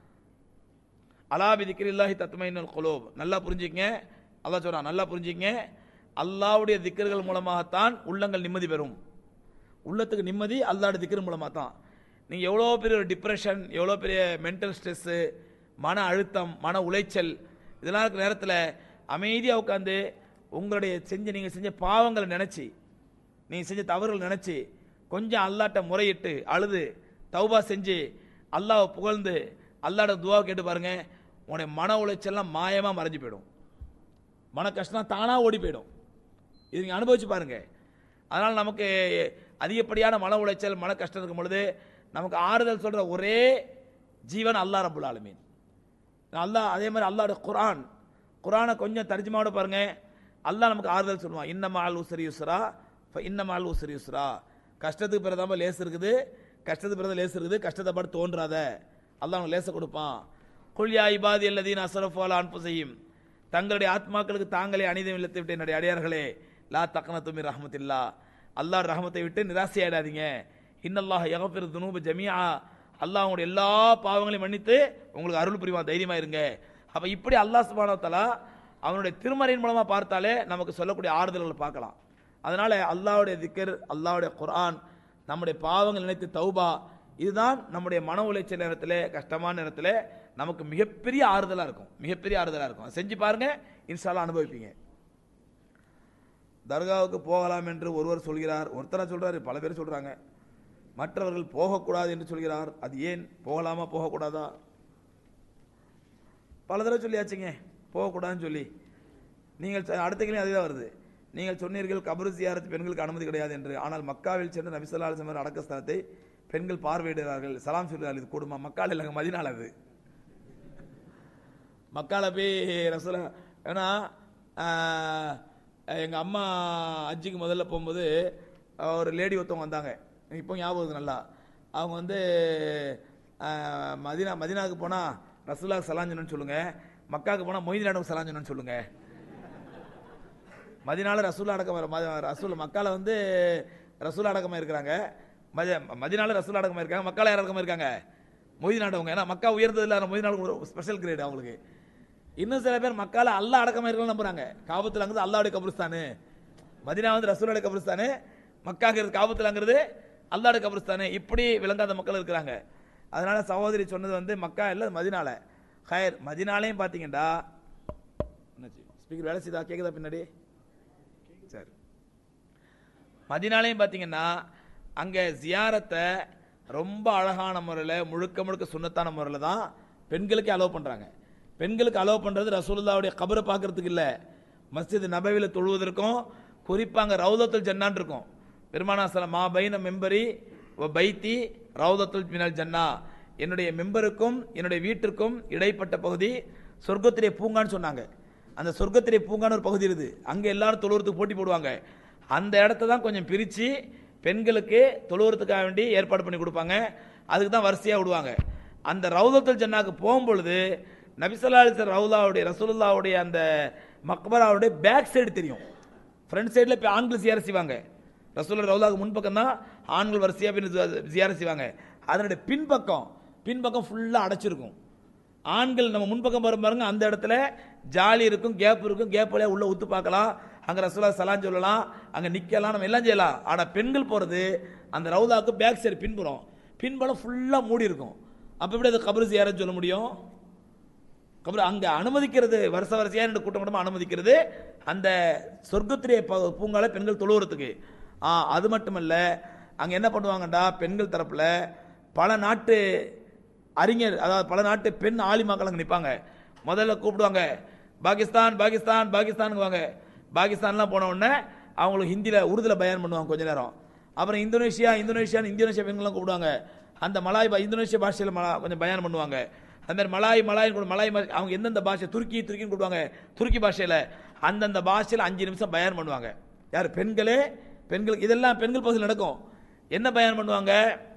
Speaker 1: அலா பிதிக்கிரில்லாஹி தத்மைனுல் குலூப் நல்லா புரிஞ்சுக்கங்க அல்லாஹ் சொல்றான் நல்லா புரிஞ்சுக்கங்க அல்லாஹ்வுடைய திக்கர்கள் மூலமாகத்தான் உள்ளங்கள் நிம்மதி பெறும் உள்ளத்துக்கு நிம்மதி அல்லாஹ்வுடைய திக்கர் மூலமாக தான் நீங்கள் எவ்வளோ பெரிய ஒரு டிப்ரெஷன் எவ்வளோ பெரிய மென்டல் ஸ்ட்ரெஸ்ஸு மன அழுத்தம் மன உளைச்சல் இதெல்லாம் இருக்கிற நேரத்தில் அமைதியாக உட்காந்து உங்களுடைய செஞ்ச நீங்கள் செஞ்ச பாவங்களை நினச்சி நீங்கள் செஞ்ச தவறுகள் நினச்சி கொஞ்சம் அல்லாட்ட முறையிட்டு அழுது தௌபா செஞ்சு அல்லாஹ்வை புகழ்ந்து அல்லாட துவா கேட்டு பாருங்க உன்னுடைய மன உளைச்சல்லாம் மாயமாக மறைஞ்சு போயிடும் மன கஷ்டம் தானாக ஓடி போயிடும் இது நீங்கள் அனுபவிச்சு பாருங்க அதனால் நமக்கு அதிகப்படியான மன உளைச்சல் மன கஷ்டம் இருக்கும் பொழுது நமக்கு ஆறுதல் சொல்கிற ஒரே ஜீவன் அல்லாஹ் ரபுல் ஆலமீன் அல்லாஹ் அதே மாதிரி அல்லாஹ்வுடைய குர்ஆன் குர்ஆனை கொஞ்சம் தர்ஜுமாவோட பாருங்க அல்லாஹ் நமக்கு ஆறுதல் சொல்லுவான் இன்னமா அல் உசரி யுஸ்ரா இன்னமா அல் உசரி யுஸ்ரா கஷ்டத்துக்கு பிறதாம லேஸ் இருக்குது கஷ்டத்துக்கு பிறகு லேஸ் இருக்குது கஷ்டத்தை பாட்டு தோன்றாத அல்லாஹ் உனக்கு லேச கொடுப்பான் குல்யா இபாதி அல்லதீன் அசரஃபு அலா அன்புசையும் தங்களுடைய ஆத்மாக்களுக்கு தாங்களே அனிதம் இழுத்து விட்டு என்னுடைய அடியார்களே லா தக்கன துமி ரஹமத்தில்லா அல்லாஹ் ரஹமத்தை விட்டு நிராசையாடாதீங்க இன்னல்லாஹ் யகஃபிர் துனூப ஜமியா அல்லாஹ் உங்களுடைய எல்லா பாவங்களையும் மன்னித்து உங்களுக்கு அருள் புரிவான் தைரியமா இருங்க அப்ப இப்படி அல்லாஹ் சுப்ஹானஹு வ தஆலா அவனுடைய திருமறையின் மூலமா பார்த்தாலே நமக்கு சொல்லக்கூடிய ஆறுதல்களை பார்க்கலாம் அதனால அல்லாஹ்வுடைய திக்கர் அல்லாஹ்வுடைய குர்ஆன் நம்முடைய பாவங்கள் நினைத்து தௌபா இதுதான் நம்முடைய மன உளைச்சல் நேரத்தில் கஷ்டமான நேரத்தில் நமக்கு மிகப்பெரிய ஆறுதலாக இருக்கும் மிகப்பெரிய ஆறுதலாக இருக்கும் அதை செஞ்சு பாருங்க இன்ஷால்லா அனுபவிப்பீங்க தர்காவுக்கு போகலாம் என்று ஒருவர் சொல்கிறார் ஒருத்தரா சொல்றாரு பல பேர் சொல்றாங்க மற்றவர்கள் போகக்கூடாது என்று சொல்கிறார் அது ஏன் போகலாமா போகக்கூடாதா பல தடவை சொல்லியாச்சுங்க போகக்கூடாதுன்னு சொல்லி நீங்கள் சொ- அடுத்த கேள்வி அதுதான் வருது நீங்கள் சொன்னீர்கள் கபரு ஜியாரத்து பெண்களுக்கு அனுமதி கிடையாது என்று ஆனால் மக்காவில் சென்று நபிசல்லா அலிசமர் அடக்கஸ்தலத்தை பெண்கள் பார்வையிடுகிறார்கள் சலாம் சொல்கிறார்கள் இது கூடுமா மக்கால் இல்லைங்க மதினால் அது மக்கால போய் ரசூலா ஏன்னா ஆஹ், எங்க அம்மா அஜிக்கு முதல்ல போகும்போது அஹ், ஒரு லேடி ஒருத்தவங்க வந்தாங்க இப்போ ஞாபகம் இருக்கு நல்லா அவங்க வந்து ஆஹ், மதினா மதினாவுக்கு போனா ரசூலாக்கு சலாஞ்சனு சொல்லுங்க மக்காவுக்கு போனா மொய்தினாவுக்கு சலாஞ்சனு சொல்லுங்க மதினால ரசூல் அடக்கம் ம- ரசூல் மக்கால வந்து ரசூல் அடக்கமா இருக்கிறாங்க மதி மதினால ரசூல் அடக்கமா இருக்காங்க மக்கால யார் அடக்கமா இருக்காங்க மொய்தி நாட்டவங்க ஏன்னா மக்கா உயர்ந்தது இல்லை மொய்தி நாடு ஒரு ஸ்பெஷல் கிரேட் அவங்களுக்கு இன்னும் சில பேர் மக்கால அல்லாஹ் அடக்கமா இருக்கலாம் நம்புறாங்க காபத்துல அங்கிறது அல்லாவுடைய கபிரிஸ்தானு மதினா வந்து ரசூலுடைய கபிரிஸ்தானு மக்காங்கிறது காபத்துலங்கிறது அல்லாவுடைய கபிரிஸ்தானு இப்படி விளங்காத மக்கள் இருக்கிறாங்க அதனால சகோதரி சொன்னது வந்து மக்கா இல்லை மதினால ஹயர் மதினாலையும் பார்த்தீங்கன்னா என்னாச்சு ஸ்பீக்கர் வேலை செய்தா கேக்குதா பின்னாடி சரி மதினாலையும் பார்த்தீங்கன்னா அங்கே ஜியாரத்தை ரொம்ப அழகான முறையில் முழுக்க முழுக்க சுண்ணத்தான முறையில் தான் பெண்களுக்கே அலோவ் பண்ணுறாங்க பெண்களுக்கு அலோவ் பண்ணுறது ரசூலுல்லாவுடைய கபரை பார்க்கறதுக்கு இல்லை மஸ்ஜித் நபவியில் தொழுவதற்கும் குறிப்பாக அங்கே ரவுதத்துல் ஜன்னான் இருக்கும் பெருமானா சலம் மா பைன மெம்பரி வ பைத்தி ரவுதத்துல் மினல் ஜன்னா என்னுடைய மெம்பருக்கும் என்னுடைய வீட்டிற்கும் இடைப்பட்ட பகுதி சொர்க்கத்திலே பூங்கான்னு சொன்னாங்க அந்த சொர்க்கத்திலே பூங்கான்னு ஒரு பகுதி இருக்குது அங்கே எல்லாரும் தொழுவுறதுக்கு போட்டி போடுவாங்க அந்த இடத்த தான் கொஞ்சம் பிரித்து பெண்களுக்கு தொழுவுறதுக்காக வேண்டி ஏற்பாடு பண்ணி கொடுப்பாங்க அதுக்கு தான் வரிசையாக விடுவாங்க அந்த ரவுதத்துல் ஜன்னாக்கு போகும்பொழுது நபிசல்லா அலிசர் ரவுலாவுடைய ரசூலுல்லாவுடைய அந்த மக்பராவுடைய பேக் சைடு தெரியும் ஃப்ரண்ட் சைடில் இப்போ ஆண்கள் ஜியார செய்வாங்க ரசூல் ரவுலாவுக்கு முன்பக்கம் தான் ஆண்கள் வரிசையாக பின் ஜியார செய்வாங்க அதனுடைய பின்பக்கம் பின்பக்கம் ஃபுல்லாக அடைச்சிருக்கும் ஆண்கள் நம்ம முன்பக்கம் வரும் பாருங்க அந்த இடத்துல ஜாலி இருக்கும் கேப் இருக்கும் கேப் வழியா உள்ள ஊத்து பார்க்கலாம் அங்க ரசூலா சலான் சொல்லலாம் அங்க நிக்கலாம் நம்ம எல்லாம் செய்யலாம் ஆனா பெண்கள் போறது அந்த ரவுதாக்கு பேக் சைடு பின்புறம் பின்புறம் ஃபுல்லா மூடி இருக்கும் அப்ப எப்படி அது கபரு யாரும் சொல்ல முடியும் கபர் அங்க அனுமதிக்கிறது வருஷ வரிசையா ரெண்டு கூட்டம் கூட்டமா அனுமதிக்கிறது அந்த சொர்க்கத்திலே ப- பூங்கால பெண்கள் தொழுவுறதுக்கு ஆ அது மட்டுமல்ல அங்க என்ன பண்ணுவாங்கடா பெண்கள் தரப்புல பல நாட்டு அறிஞர் அதாவது பல நாட்டு பெண் ஆலிமாக்கள் அங்க நிப்பாங்க முதல்ல கூப்பிடுவாங்க பாகிஸ்தான் பாகிஸ்தான் பாகிஸ்தானுவாங்க பாகிஸ்தான்லாம் போன உடனே அவங்களுக்கு ஹிந்தியில உருதுல பயன் பண்ணுவாங்க கொஞ்ச நேரம் அப்புறம் இந்தோனேஷியா இந்தோனேஷியான்னு இந்தோனேஷியா பெண்கள்லாம் கூப்பிடுவாங்க அந்த மலாய் பா- இந்தோனேஷியா பாஷையில மலா கொஞ்சம் பயன் பண்ணுவாங்க அந்த மாதிரி மலாய் மலாய் கூட மலாய் பாஷை- அவங்க எந்தெந்த பாஷை துருக்கி துருக்கின்னு கூப்பிடுவாங்க துருக்கி பாஷையில அந்தந்த பாஷையில அஞ்சு நிமிஷம் பயன் பண்ணுவாங்க யார் பெண்களே பெண்களுக்கு இதெல்லாம் பெண்கள் பகுதியில் நடக்கும் என்ன பயன் பண்ணுவாங்க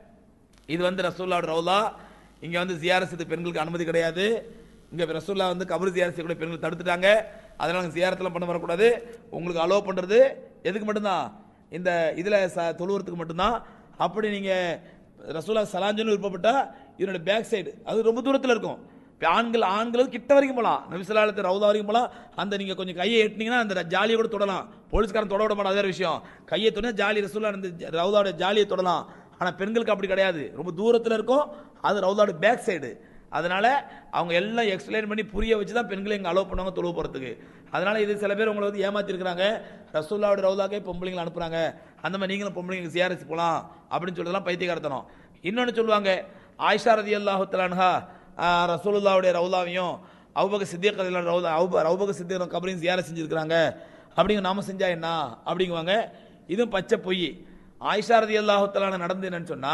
Speaker 1: இது வந்து ரசூல்லாவோட ரவுலா இங்க வந்து ஜியாரத்து பெண்களுக்கு அனுமதி கிடையாது இங்க ரசூல்லா வந்து கபர் ஜியாரத் செய்யக்கூடிய பெண்கள் தடுத்துட்டாங்க அதனால அங்க ஜியாரத்தெல்லாம் பண்ண வரக்கூடாது உங்களுக்கு அலோவ் பண்றது எதுக்கு மட்டும்தான் இந்த இதுல ச- தொழுவறதுக்கு மட்டும்தான் அப்படி நீங்க ரசூலா சலாஞ்சன்னு விருப்பப்பட்டா இதனோட பேக் சைடு அது ரொம்ப தூரத்துல இருக்கும் இப்ப ஆண்கள் ஆண்கள் கிட்ட வரைக்கும் போலாம் நபிசலாலத்து ரவுதா வரைக்கும் போலாம் அந்த நீங்க கொஞ்சம் கையை எட்டினீங்கன்னா அந்த ஜாலியை கூட தொடலாம் போலீஸ்காரன் தொட விட மாட்டான் அது வேற விஷயம் கையை தொட ஜாலி ரசூலா அந்த ரவுதாவோட ஜாலியை தொடலாம் ஆனா பெண்களுக்கு அப்படி கிடையாது ரொம்ப தூரத்துல இருக்கும் அது ரவுதாவோட பேக் சைடு அதனால அவங்க எல்லாம் எக்ஸ்பிளைன் பண்ணி புரிய வச்சு தான் பெண்களை இங்க அலோவ் பண்ணுவாங்க தொழுவு போறதுக்கு அதனால இது சில பேர் உங்களை வந்து ஏமாத்தி இருக்கிறாங்க ரசூல்லாவோட ரவுதாக்கே பொம்பளைங்களை அனுப்புறாங்க அந்த மாதிரி நீங்களும் பொம்பளைங்க சிஆர்எஸ் போலாம் அப்படின்னு சொல்லிலாம் பைத்தியக்காரத்தனம் இன்னொன்னு சொல்லுவாங்க ஆயிஷா ரதி அல்லாஹு தலான்ஹா ரசூலுல்லாவுடைய ரவுதாவையும் அவுபக சித்திக் ரவுதா அவுப ரவுபக சித்திக் கபரையும் ஜியார செஞ்சிருக்கிறாங்க அப்படிங்க நாம செஞ்சா என்ன அப்படிங்குவாங்க இதுவும் பச்சை பொய் ஆயிஷா ரதி அல்லாஹு நடந்து என்னன்னு சொன்னா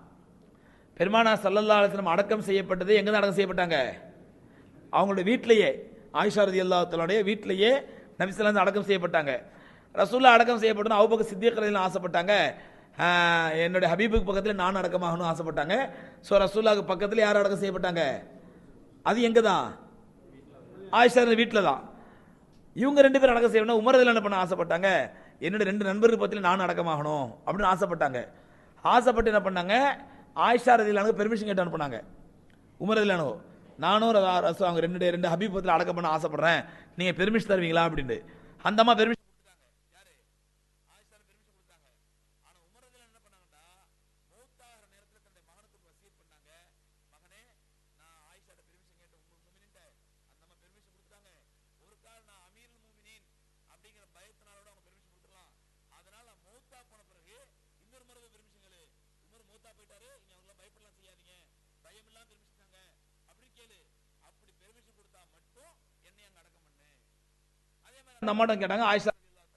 Speaker 1: பெருமானா சல்லல்லா அலிஸ்லம் அடக்கம் செய்யப்பட்டது எங்க தான் அடக்கம் செய்யப்பட்டாங்க அவங்களுடைய வீட்டிலேயே ஆயிஷா ரதி அல்லாஹுடைய வீட்டிலேயே நபிசல்லாம் அடக்கம் செய்யப்பட்டாங்க ரசூல்லா அடக்கம் செய்யப்பட்டோம் அவுபக்க சித்தியக்கரையில் ஆசைப்பட்டாங்க ஆஹ், என்னுடைய ஹபீபுக்கு பக்கத்தில் நான் அடக்கமாகணும்னு ஆசைப்பட்டாங்க ஸோ ரசூல்லாவுக்கு பக்கத்தில் யார் அடக்கம் செய்யப்பட்டாங்க அது எங்க தான் ஆயிஷா வீட்டில் தான் இவங்க ரெண்டு பேரும் அடக்கம் செய்யணும் உமரதில் என்ன பண்ண ஆசைப்பட்டாங்க என்னோட ரெண்டு நண்பருக்கு பத்தியில் நான் அடக்கமாகணும் அப்படின்னு ஆசைப்பட்டாங்க ஆசைப்பட்டு என்ன பண்ணாங்க ஆயிஷா ரதிலானுக்கு பெர்மிஷன் கேட்டு அனுப்புனாங்க உமரதிலானோ நானும் ர- ரசு அவங்க ரெண்டு ரெண்டு ஹபீப் பத்தியில் அடக்கம் பண்ண ஆசைப்படுறேன் நீங்க பெர்மிஷன் தருவீங்களா அப்படின்னு அந்த அம்மா பெர்மிஷன் அந்த அம்மாட்ட கேட்டாங்க ஆயிஷா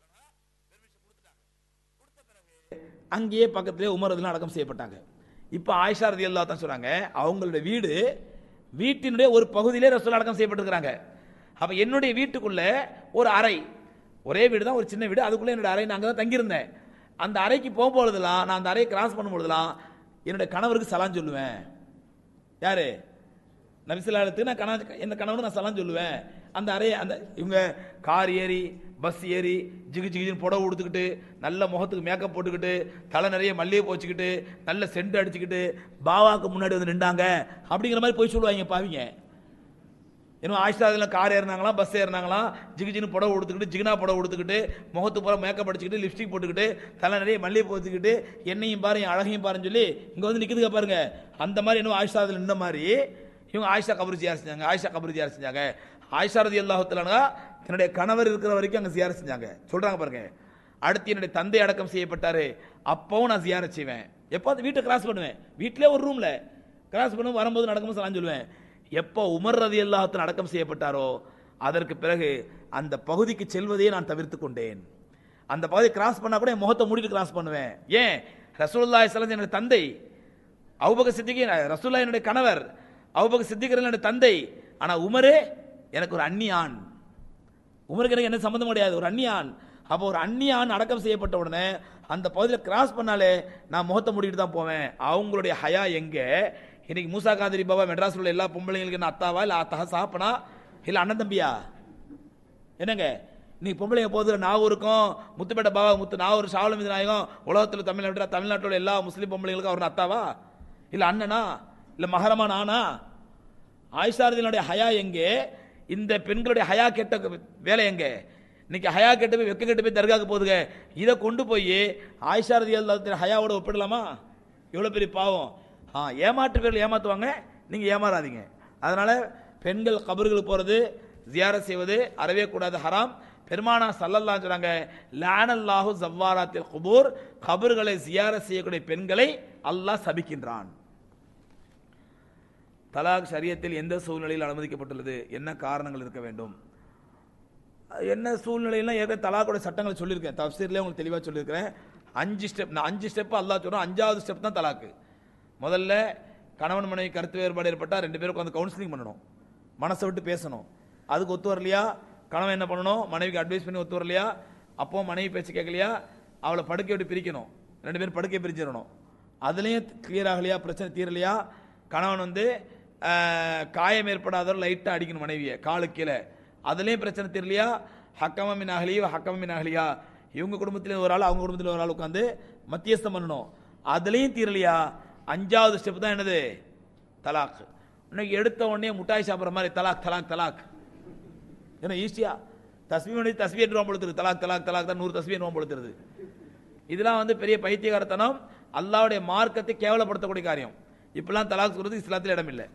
Speaker 1: அங்கேயே பக்கத்திலே உமர் ரதிலாம் அடக்கம் செய்யப்பட்டாங்க இப்போ ஆயிஷா ரதி அல்லா தான் சொல்றாங்க அவங்களுடைய வீடு வீட்டினுடைய ஒரு பகுதியிலே ரசூல் அடக்கம் செய்யப்பட்டிருக்கிறாங்க அப்ப என்னுடைய வீட்டுக்குள்ள ஒரு அறை ஒரே வீடு தான் ஒரு சின்ன வீடு அதுக்குள்ள என்னோட அறை நாங்க தான் தங்கியிருந்தேன் அந்த அறைக்கு போகும்பொழுதுலாம் நான் அந்த அறையை கிராஸ் பண்ணும்பொழுதுலாம் என்னுடைய கணவருக்கு சலான் சொல்லுவேன் யாரு நபிசுல்லாத்துக்கு நான் கண என் கணவனுக்கு நான் சலாம் சொல்லுவேன் அந்த அறைய அந்த இவங்க கார் ஏறி பஸ் ஏறி ஜிகு ஜிகுன்னு புடவை உடுத்துக்கிட்டு நல்ல முகத்துக்கு மேக்கப் போட்டுக்கிட்டு தலை நிறைய மல்லிகை போச்சுக்கிட்டு நல்ல சென்ட் அடிச்சுக்கிட்டு பாவாக்கு முன்னாடி வந்து நின்றாங்க அப்படிங்கிற மாதிரி போய் சொல்லுவாங்க பாவிங்க இன்னும் ஆயிஷாதில் கார் ஏறினாங்களாம் பஸ் ஏறினாங்களாம் ஜிகு ஜின்னு புடவை உடுத்துக்கிட்டு ஜிகினா புடவை உடுத்துக்கிட்டு முகத்து பூரா மேக்கப் அடிச்சுக்கிட்டு லிப்ஸ்டிக் போட்டுக்கிட்டு தலை நிறைய மல்லிகை போத்துக்கிட்டு என்னையும் பாரு என் அழகையும் பாருன்னு சொல்லி இங்கே வந்து நிற்குதுங்க பாருங்க அந்த மாதிரி இன்னும் ஆயிஷாதில் நின்ற மாதிரி இவங்க ஆயிஷா கபரு ஜியார் செஞ்சாங்க ஆயிஷா கபரு ஜியார் செஞ்சாங்க ஆயிஷா ரதி அல்லாஹுத்தலானா தன்னுடைய கணவர் இருக்கிற வரைக்கும் அங்கே ஜியார் செஞ்சாங்க சொல்றாங்க பாருங்க அடுத்து என்னுடைய தந்தை அடக்கம் செய்யப்பட்டாரு அப்பவும் நான் ஜியாரத் செய்வேன் எப்போ வீட்டை கிராஸ் பண்ணுவேன் வீட்டிலே ஒரு ரூம்ல கிராஸ் பண்ணும் வரும்போது நடக்கும்போது சலாம் சொல்லுவேன் எப்போ உமர் ரதி அல்லாஹத்தின் அடக்கம் செய்யப்பட்டாரோ அதற்கு பிறகு அந்த பகுதிக்கு செல்வதையே நான் தவிர்த்து கொண்டேன் அந்த பகுதியை கிராஸ் பண்ணா கூட என் முகத்தை மூடிட்டு கிராஸ் பண்ணுவேன் ஏன் ரசூலுல்லாஹி ஸல்லல்லாஹு என்னுடைய தந்தை அவுபக சித்திகி ரசூல்லா என்னுடைய கணவர் அவுபக சித்திகர் என்னுடைய தந்தை ஆனா உமரே எனக்கு ஒரு அந்நியான் உமருக்கு எனக்கு என்ன சம்பந்தம் கிடையாது ஒரு அந்நியான் அப்போ ஒரு அந்நியான் அடக்கம் செய்யப்பட்ட உடனே அந்த பகுதியில் கிராஸ் பண்ணாலே நான் முகத்தை மூடிட்டு தான் போவேன் அவங்களுடைய ஹயா எங்க இன்னைக்கு மூசா காதிரி பாபா மெட்ராஸ்ல உள்ள எல்லா பொம்பளைங்களுக்கு என்ன அத்தாவா இல்ல அத்தா சாப்பனா இல்ல அண்ணன் தம்பியா என்னங்க நீ பொம்பளைங்க போதுல நாகூருக்கும் முத்துப்பேட்டை பாபா முத்து நாகூர் சாவலமிதி நாயகம் உலகத்தில் தமிழ்நாட்டில் தமிழ்நாட்டில் உள்ள எல்லா முஸ்லீம் பொம்பளைங்களுக்கும் அவர் அத்தாவா இல்ல அண்ணனா இல்ல மகரமா நானா ஆயிஷாரதினுடைய ஹயா எங்கே இந்த பெண்களுடைய ஹயா கெட்ட வேலை எங்கே இன்னைக்கு ஹயா கெட்டு போய் வெக்க கெட்டு போய் தர்காக்கு போகுதுங்க இதை கொண்டு போய் ஆயிஷாரதி அல்லாத்தின் ஹயாவோட ஒப்பிடலாமா எவ்வளோ பெரிய பாவம் ஆ ஏமாற்று பேர்கள் ஏமாத்துவாங்க நீங்கள் ஏமாறாதீங்க அதனால பெண்கள் கபர்களுக்கு போகிறது ஜியாரத் செய்வது அறவே கூடாது ஹராம் பெருமானா சல்லல்லாஹு சொன்னாங்க லானல்லாஹு ஜவ்வாராத்தில் குபூர் கபர்களை ஜியாரத் செய்யக்கூடிய பெண்களை அல்லாஹ் சபிக்கின்றான் தலாக் ஷரியத்தில் எந்த சூழ்நிலையில் அனுமதிக்கப்பட்டுள்ளது என்ன காரணங்கள் இருக்க வேண்டும் என்ன சூழ்நிலையில ஏற்கனவே தலாக்கோட சட்டங்களை சொல்லியிருக்கேன் தப்சீர்லேயே உங்களுக்கு தெளிவாக சொல்லியிருக்கிறேன் அஞ்சு ஸ்டெப் நான் அஞ்சு ஸ்டெப் அல்லாஹ் சொல்கிறோம் அஞ்சாவது ஸ்டெப் தான் தலாக்கு முதல்ல கணவன் மனைவி கருத்து வேறுபாடு ஏற்பட்டால் ரெண்டு பேரும் உட்காந்து கவுன்சிலிங் பண்ணணும் மனசை விட்டு பேசணும் அதுக்கு ஒத்து வரலையா கணவன் என்ன பண்ணணும் மனைவிக்கு அட்வைஸ் பண்ணி ஒத்து வரலையா அப்போ மனைவி பேச்சு கேட்கலையா அவளை படுக்கை விட்டு பிரிக்கணும் ரெண்டு பேரும் படுக்கை பிரிச்சிடணும் அதுலேயும் கிளியர் ஆகலையா பிரச்சனை தீரலையா கணவன் வந்து ஆஹ், காயம் ஏற்படாத லைட்டாக அடிக்கணும் மனைவியை காலு கீழே அதுலேயும் பிரச்சனை தெரியலையா ஹக்கமின் அகலியா ஹக்கமின் அகலியா இவங்க குடும்பத்தில் ஒரு ஆள் அவங்க குடும்பத்தில் ஒரு ஆள் உட்காந்து மத்தியஸ்தம் பண்ணணும் அதுலேயும் தீரலையா அஞ்சாவது ஸ்டெப் தான் என்னது தலாக் இன்னைக்கு எடுத்த உடனே முட்டாய் சாப்பிட்ற மாதிரி தலாக் தலாக் தலாக் ஏன்னா ஈஸியா தஸ்மி பண்ணி தஸ்மி என்று பொழுத்துறது தலாக் தலாக் தலாக் தான் நூறு தஸ்மி என்று பொழுத்துறது இதெல்லாம் வந்து பெரிய பைத்தியகாரத்தனம் அல்லாவுடைய மார்க்கத்தை கேவலப்படுத்தக்கூடிய காரியம் இப்பெல்லாம் தலாக் சொல்றது இஸ்லாத்தில் இடம் இல்லை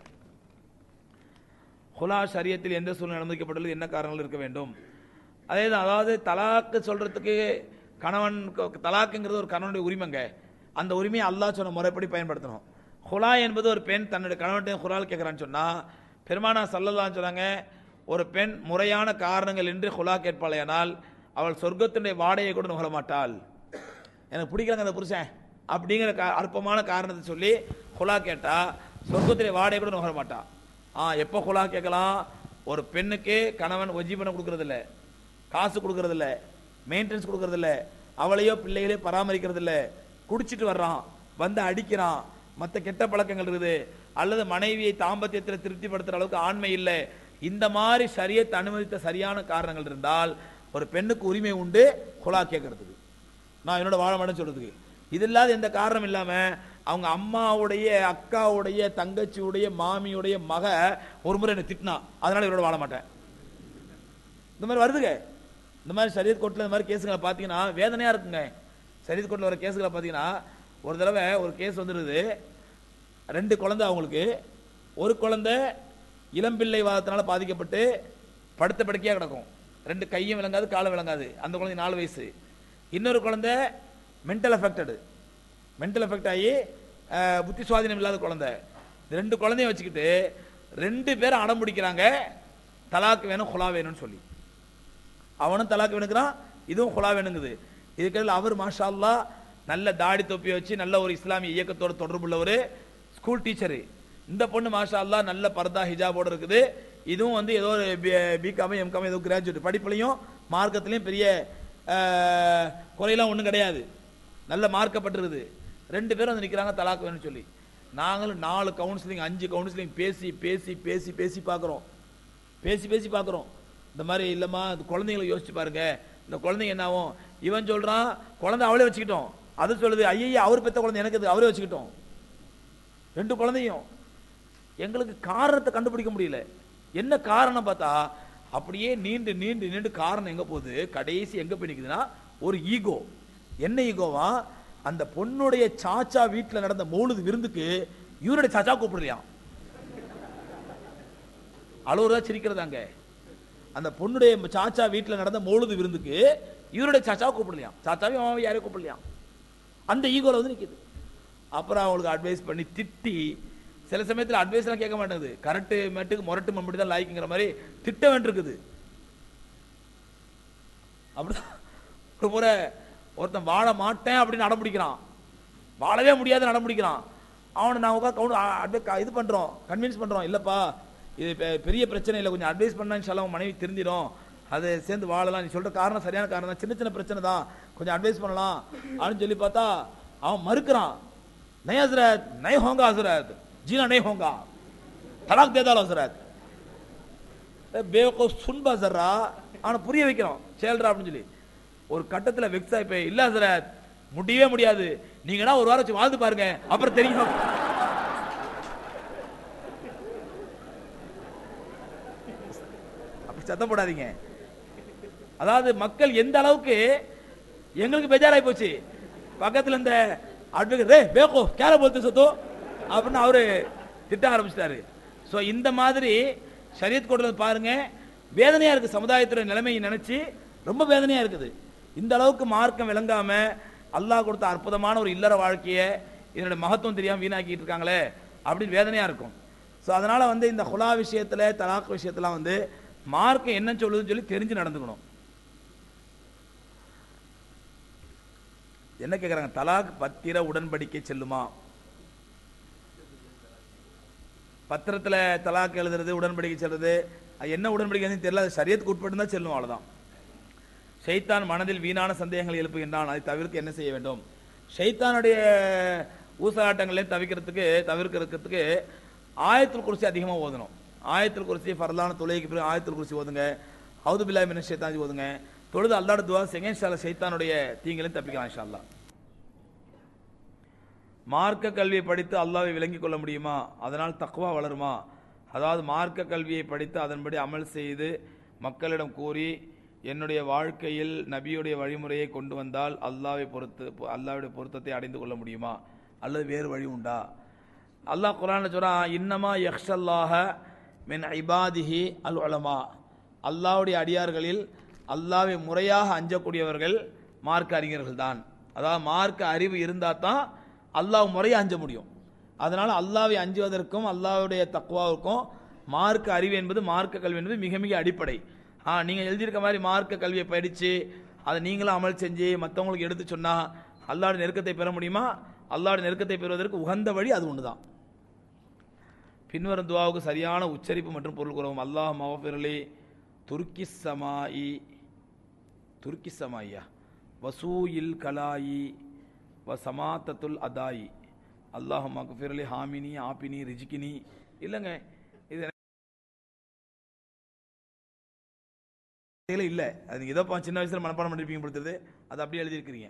Speaker 1: ஹுலா ஷரியத்தில் எந்த சூழ்நிலை அனுமதிக்கப்பட்டுள்ளது என்ன காரணங்கள் இருக்க வேண்டும் அதே தான் அதாவது தலாக்கு சொல்றதுக்கு கணவன் தலாக்குங்கிறது ஒரு கணவனுடைய உரிமைங்க அந்த உரிமையை அல்லாஹ் சொன்ன முறைப்படி பயன்படுத்தணும் ஹுலா என்பது ஒரு பெண் தன்னுடைய கணவன்கிட்ட ஹுலால் கேட்குறான்னு சொன்னா பெருமானா சல்லல்லான்னு சொன்னாங்க ஒரு பெண் முறையான காரணங்கள் இன்றி ஹுலா கேட்பாளையானால் அவள் சொர்க்கத்தினுடைய வாடையை கூட நுகர மாட்டாள் எனக்கு பிடிக்கலங்க அந்த புருஷன் அப்படிங்கிற கா- அற்பமான காரணத்தை சொல்லி ஹுலா கேட்டா சொர்க்கத்திலே வாடகை கூட நுகர மாட்டா ஆ எப்போ ஹுலா கேட்கலாம் ஒரு பெண்ணுக்கு கணவன் ஒஜிபனை கொடுக்கறதில்ல காசு கொடுக்கறதில்ல மெயின்டெனன்ஸ் கொடுக்கறதில்ல அவளையோ பிள்ளைகளையோ பராமரிக்கிறதில்ல குடிச்சிட்டு வர்றான் வந்து அடிக்கிறான் மற்ற கெட்ட பழக்கங்கள் இருக்குது அல்லது மனைவியை தாம்பத்தியத்தில் திருப்திப்படுத்துற அளவுக்கு ஆண்மை இல்லை இந்த மாதிரி சரியத்தை அனுமதித்த சரியான காரணங்கள் இருந்தால் ஒரு பெண்ணுக்கு உரிமை உண்டு ஹுலா கேட்கறதுக்கு நான் என்னோட வாழ மாட்டேன்னு சொல்றதுக்கு இது இல்லாத எந்த காரணம் இல்லாம அவங்க அம்மாவுடைய அக்காவுடைய தங்கச்சியுடைய மாமியுடைய மக ஒரு முறை என்னை திட்டினா அதனால இவரோட வாழ மாட்டேன் இந்த மாதிரி வருதுங்க இந்த மாதிரி சரியத் கோர்ட்டில் இந்த மாதிரி கேஸுங்களை பார்த்தீங்கன்னா வேதனையா இருக்குங்க சரியத் கோர்ட்டில் வர கேஸுகளை பார்த்தீங்கன்னா ஒரு தடவை ஒரு கேஸ் வந்துடுது ரெண்டு குழந்தை அவங்களுக்கு ஒரு குழந்தை இளம்பிள்ளை வாதத்தினால பாதிக்கப்பட்டு படுத்த படுக்கையாக கிடக்கும் ரெண்டு கையும் விளங்காது காலும் விளங்காது அந்த குழந்தை நாலு வயசு இன்னொரு குழந்தை மென்டல் அஃபெக்டடு மென்டல் அஃபெக்ட் ஆகி அஹ், புத்தி சுவாதீனம் இல்லாத குழந்தை இந்த ரெண்டு குழந்தைய வச்சுக்கிட்டு ரெண்டு பேரும் அடம் பிடிக்கிறாங்க தலாக்கு வேணும் குலா வேணும்னு சொல்லி அவனும் தலாக்கு வேணுங்கிறான் இதுவும் குலா வேணுங்குது இதுக்கடையில் அவர் மாஷா அல்லாஹ் நல்ல தாடி தொப்பி வச்சு நல்ல ஒரு இஸ்லாமிய இயக்கத்தோட தொடர்புள்ளவர் ஸ்கூல் டீச்சரு இந்த பொண்ணு மாஷா அல்லாஹ் நல்ல பர்தா ஹிஜாபோட இருக்குது இதுவும் வந்து ஏதோ ஒரு பிகாம் எம்காம் ஏதோ கிராஜுவேட் படிப்புலையும் மார்க்கத்துலையும் பெரிய அஹ், குறையெல்லாம் ஒன்றும் கிடையாது நல்ல மார்க்கப்பட்டிருக்குது ரெண்டு பேரும் வந்து நிற்கிறாங்க தலாக்கு வேணும்னு சொல்லி நாங்களும் நாலு கவுன்சிலிங் அஞ்சு கவுன்சிலிங் பேசி பேசி பேசி பேசி பார்க்குறோம் பேசி பேசி பார்க்குறோம் இந்த மாதிரி இல்லைம்மா அது குழந்தைங்களை யோசிச்சு பாருங்க இந்த குழந்தைங்க என்ன ஆகும் இவன் சொல்றான் குழந்தை அவளே வச்சுக்கிட்டோம் அது சொல்லுது ஐயா அவர் பெத்த குழந்தை எனக்கு எதுக்கு? அவரே வச்சுக்கிட்டோம் ரெண்டு குழந்தையும் எங்களுக்கு காரணத்தை கண்டுபிடிக்க முடியல என்ன காரணம் பார்த்தா அப்படியே நீண்டு நீண்டு நீண்டு காரணம் எங்க போகுது கடைசி எங்க போய் நிக்குதுன்னா ஒரு ஈகோ என்ன ஈகோவா அந்த பொண்ணுடைய சாச்சா வீட்டுல நடந்த மௌலுது விருந்துக்கு இவருடைய சாச்சா கூப்பிடலையாம் அழுவுறதா சிரிக்கிறதாங்க அந்த பொண்ணுடைய சாச்சா வீட்டுல நடந்த மௌலுது விருந்துக்கு இவருடைய சாச்சாவை கூப்பிடலையாம் சாச்சாவையும் அவன் யாரையும் கூப்பிடலையாம் அந்த ஈகோல வந்து நிக்குது அப்புறம் அவங்களுக்கு அட்வைஸ் பண்ணி திட்டி சில சமயத்தில் அட்வைஸ்லாம் கேட்க மாட்டேங்குது கரெக்டு மேட்டுக்கு முரட்டு மம்படி தான் லாய்க்குங்கிற மாதிரி திட்ட வேண்டியிருக்குது அப்படிதான் ஒரு முறை ஒருத்தன் வாழ மாட்டேன் அப்படின்னு அடம்பிடிக்கிறான் வாழவே முடியாது அடம்பிடிக்கிறான் அவனை நான் உட்காந்து கவுன் அட்வை இது பண்றோம் கன்வின்ஸ் பண்றோம் இல்லப்பா இது பெ- பெரிய பிரச்சனை இல்லை கொஞ்சம் அட்வைஸ் பண்ணா இன்ஷால்லா உன் மனைவி திருந்திடும் அது சேர்ந்து வாழலாம் நீ சொல்ற காரணம் சரியான காரணம் தான் சின்ன சின்ன பிரச்சனை தான் கொஞ்சம் அட்வைஸ் பண்ணலாம் அப்படின்னு சொல்லி பார்த்தா அவன் மறுக்கிறான் நை ஹசரத் நை ஹோங்கா ஹசரத் ஜீனா நை ஹோங்கா தலாக் தேதால் ஹசரத் பேவக்கோ சுன்பா சர்ரா அவனை புரிய வைக்கிறோம் சேல்றா அப்படின்னு சொல்லி ஒரு கட்டத்துல வெக்ஸ் ஆகி போய் இல்ல ஹசரத் முடியவே முடியாது நீங்கன்னா ஒரு வாரம் வச்சு வாழ்ந்து பாருங்க அப்புறம் தெரியும் சத்தம் போடாதீங்க அதாவது மக்கள் எந்த அளவுக்கு எங்களுக்கு பெஜாராய் போச்சு பக்கத்துல இந்த அட்வொகேட் "ஏய், பேக்கோ கேர போத்து சத்தோ அப்படின்னு அவரு திட்ட ஆரம்பிச்சிட்டாரு ஸோ இந்த மாதிரி ஷரியத் கொண்டு வந்து பாருங்க வேதனையா இருக்கு சமுதாயத்தோட நிலைமையை நினைச்சு ரொம்ப வேதனையா இருக்குது இந்த அளவுக்கு மார்க்கம் விளங்காம அல்லாஹ் கொடுத்த அற்புதமான ஒரு இல்லற வாழ்க்கையை இதனுடைய மகத்துவம் தெரியாம வீணாக்கிட்டு இருக்காங்களே அப்படின்னு வேதனையா இருக்கும் ஸோ அதனால வந்து இந்த ஹுலா விஷயத்துல தலாக் விஷயத்தெல்லாம் வந்து மார்க்கம் என்ன சொல்லுதுன்னு சொல்லி தெரிஞ்சு நடந்துக்கணும் என்ன கேக்குறாங்க தலாக் பத்திர உடன்படிக்கை செல்லுமா பத்திரத்துல தலாக் எழுதுறது உடன்படிக்கை செல்றது அது என்ன உடன்படிக்கை தெரியல அது சரியத்துக்கு உட்பட்டு தான் செல்லும் அவ்வளவுதான் ஷைத்தான் மனதில் வீணான சந்தேகங்களை எழுப்புகின்றான் அதை தவிர்க்க என்ன செய்ய வேண்டும் ஷைத்தானுடைய ஊசலாட்டங்களை தவிர்க்கிறதுக்கு தவிர்க்கிறதுக்கு ஆயத்துல் குருசி அதிகமாக ஓதணும் ஆயத்துல் குருசி ஃபர்லான தொலைக்கு பிறகு ஆயத்துல் குருசி ஓதுங்க ஹவுது பில்லாய் மின ஷைத்தாஜி ஓதுங்க தொழுது அல்லாட துவா செய்யுங்க இன்ஷால்லா ஷைத்தானுடைய தீங்களையும் தப்பிக்கலாம் இன்ஷா அல்லாஹ் மார்க்க கல்வியை படித்து அல்லாவை விளங்கிக் கொள்ள முடியுமா அதனால் தக்வா வளருமா அதாவது மார்க்க கல்வியை படித்து அதன்படி அமல் செய்து மக்களிடம் கூறி என்னுடைய வாழ்க்கையில் நபியுடைய வழிமுறையை கொண்டு வந்தால் அல்லாவை பொறுத்து அல்லாவுடைய பொருத்தத்தை அடைந்து கொள்ள முடியுமா அல்லது வேறு வழி உண்டா அல்லாஹ் குரான்ல சொல்றான் இன்னமா யக்ஷல்லாஹ மின் ஐபாதிஹி அல் உலமா அல்லாஹ்வுடைய அடியார்களில் அல்லாவை முறையாக அஞ்சக்கூடியவர்கள் மார்க்க அறிஞர்கள் தான் அதாவது மார்க்க அறிவு இருந்தால் தான் அல்லாஹ் முறையாக அஞ்ச முடியும் அதனால அல்லாவை அஞ்சுவதற்கும் அல்லாஹ்வுடைய தக்குவாவுக்கும் மார்க்க அறிவு என்பது மார்க்க கல்வி என்பது மிக மிக அடிப்படை ஆ நீங்கள் எழுதியிருக்க மாதிரி மார்க்க கல்வியை படித்து அதை நீங்களும் அமல் செஞ்சு மற்றவங்களுக்கு எடுத்து சொன்னா அல்லாஹ்வுடைய நெருக்கத்தை பெற முடியுமா அல்லாஹ்வுடைய நெருக்கத்தை பெறுவதற்கு உகந்த வழி அது ஒன்று தான் பின்வரும் துவாவுக்கு சரியான உச்சரிப்பு மற்றும் பொருள் கூறவும் அல்லாஹ் மகஃபிரலி துர்க்கி சமாயி துர்க்கி சமாயியா வசூயில் கலாயி வ சமாத்தத்துல் அதாயி அல்லாஹ் மகஃபிரலி ஹாமினி ஆப்பினி ரிஜிகினி இல்லைங்க இது இல்லை அது நீங்க ஏதோ பா- சின்ன வயசுல மனப்பாடம் பண்ணிருப்பீங்க பொறுத்தது அது அப்படியே எழுதியிருக்கிறீங்க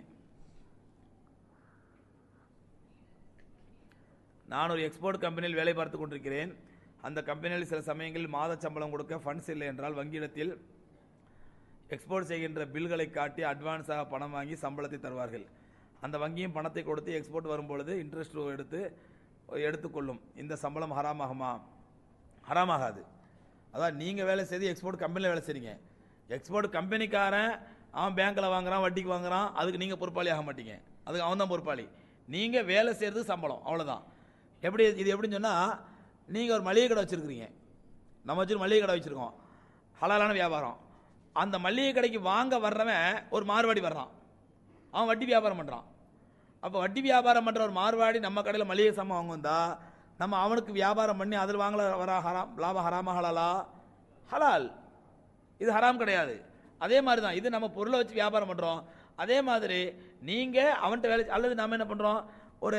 Speaker 1: நான் ஒரு எக்ஸ்போர்ட் கம்பெனியில் வேலை பார்த்து கொண்டிருக்கிறேன் அந்த கம்பெனியில் சில சமயங்களில் மாத சம்பளம் கொடுக்க ஃபண்ட்ஸ் இல்லை என்றால் வங்கியிடத்தில் எக்ஸ்போர்ட் செய்கின்ற பில்களை காட்டி அட்வான்ஸாக பணம் வாங்கி சம்பளத்தை தருவார்கள் அந்த வங்கியும் பணத்தை கொடுத்து எக்ஸ்போர்ட் வரும்பொழுது இன்ட்ரெஸ்ட் எடுத்து எடுத்துக்கொள்ளும் இந்த சம்பளம் ஹராமாகுமா ஹராமாகாது அதான் நீங்கள் வேலை செய்து எக்ஸ்போர்ட் கம்பெனியில் வேலை செய்றீங்க எக்ஸ்போர்ட் கம்பெனிக்காரன் அவன் பேங்க்கில் வாங்குறான் வட்டிக்கு வாங்குறான் அதுக்கு நீங்கள் பொறுப்பாளி ஆக மாட்டீங்க அதுக்கு அவன் தான் பொறுப்பாளி நீங்கள் வேலை செய்கிறது சம்பளம் அவ்வளவுதான் எப்படி இது எப்படின்னு சொன்னால் நீங்கள் ஒரு மளிகை கடை வச்சுருக்கிறீங்க நம்ம வச்சு மளிகை கடை வச்சுருக்கோம் ஹலாலான வியாபாரம் அந்த மளிகை கடைக்கு வாங்க வர்றவன் ஒரு மார்வாடி வர்றான் அவன் வட்டி வியாபாரம் பண்ணுறான் அப்போ வட்டி வியாபாரம் பண்ணுற ஒரு மார்வாடி நம்ம கடையில் மளிகை சாமான் வாங்க வந்தா நம்ம அவனுக்கு வியாபாரம் பண்ணி அதில் வாங்கல வர ஹராம் லாபம் ஹராமா ஹலாலா ஹலால் இது ஹராம் கிடையாது அதே மாதிரி தான் இது நம்ம பொருளை வச்சு வியாபாரம் பண்ணுறோம் அதே மாதிரி நீங்கள் அவன்கிட்ட வேலை அல்லது நம்ம என்ன பண்ணுறோம் ஒரு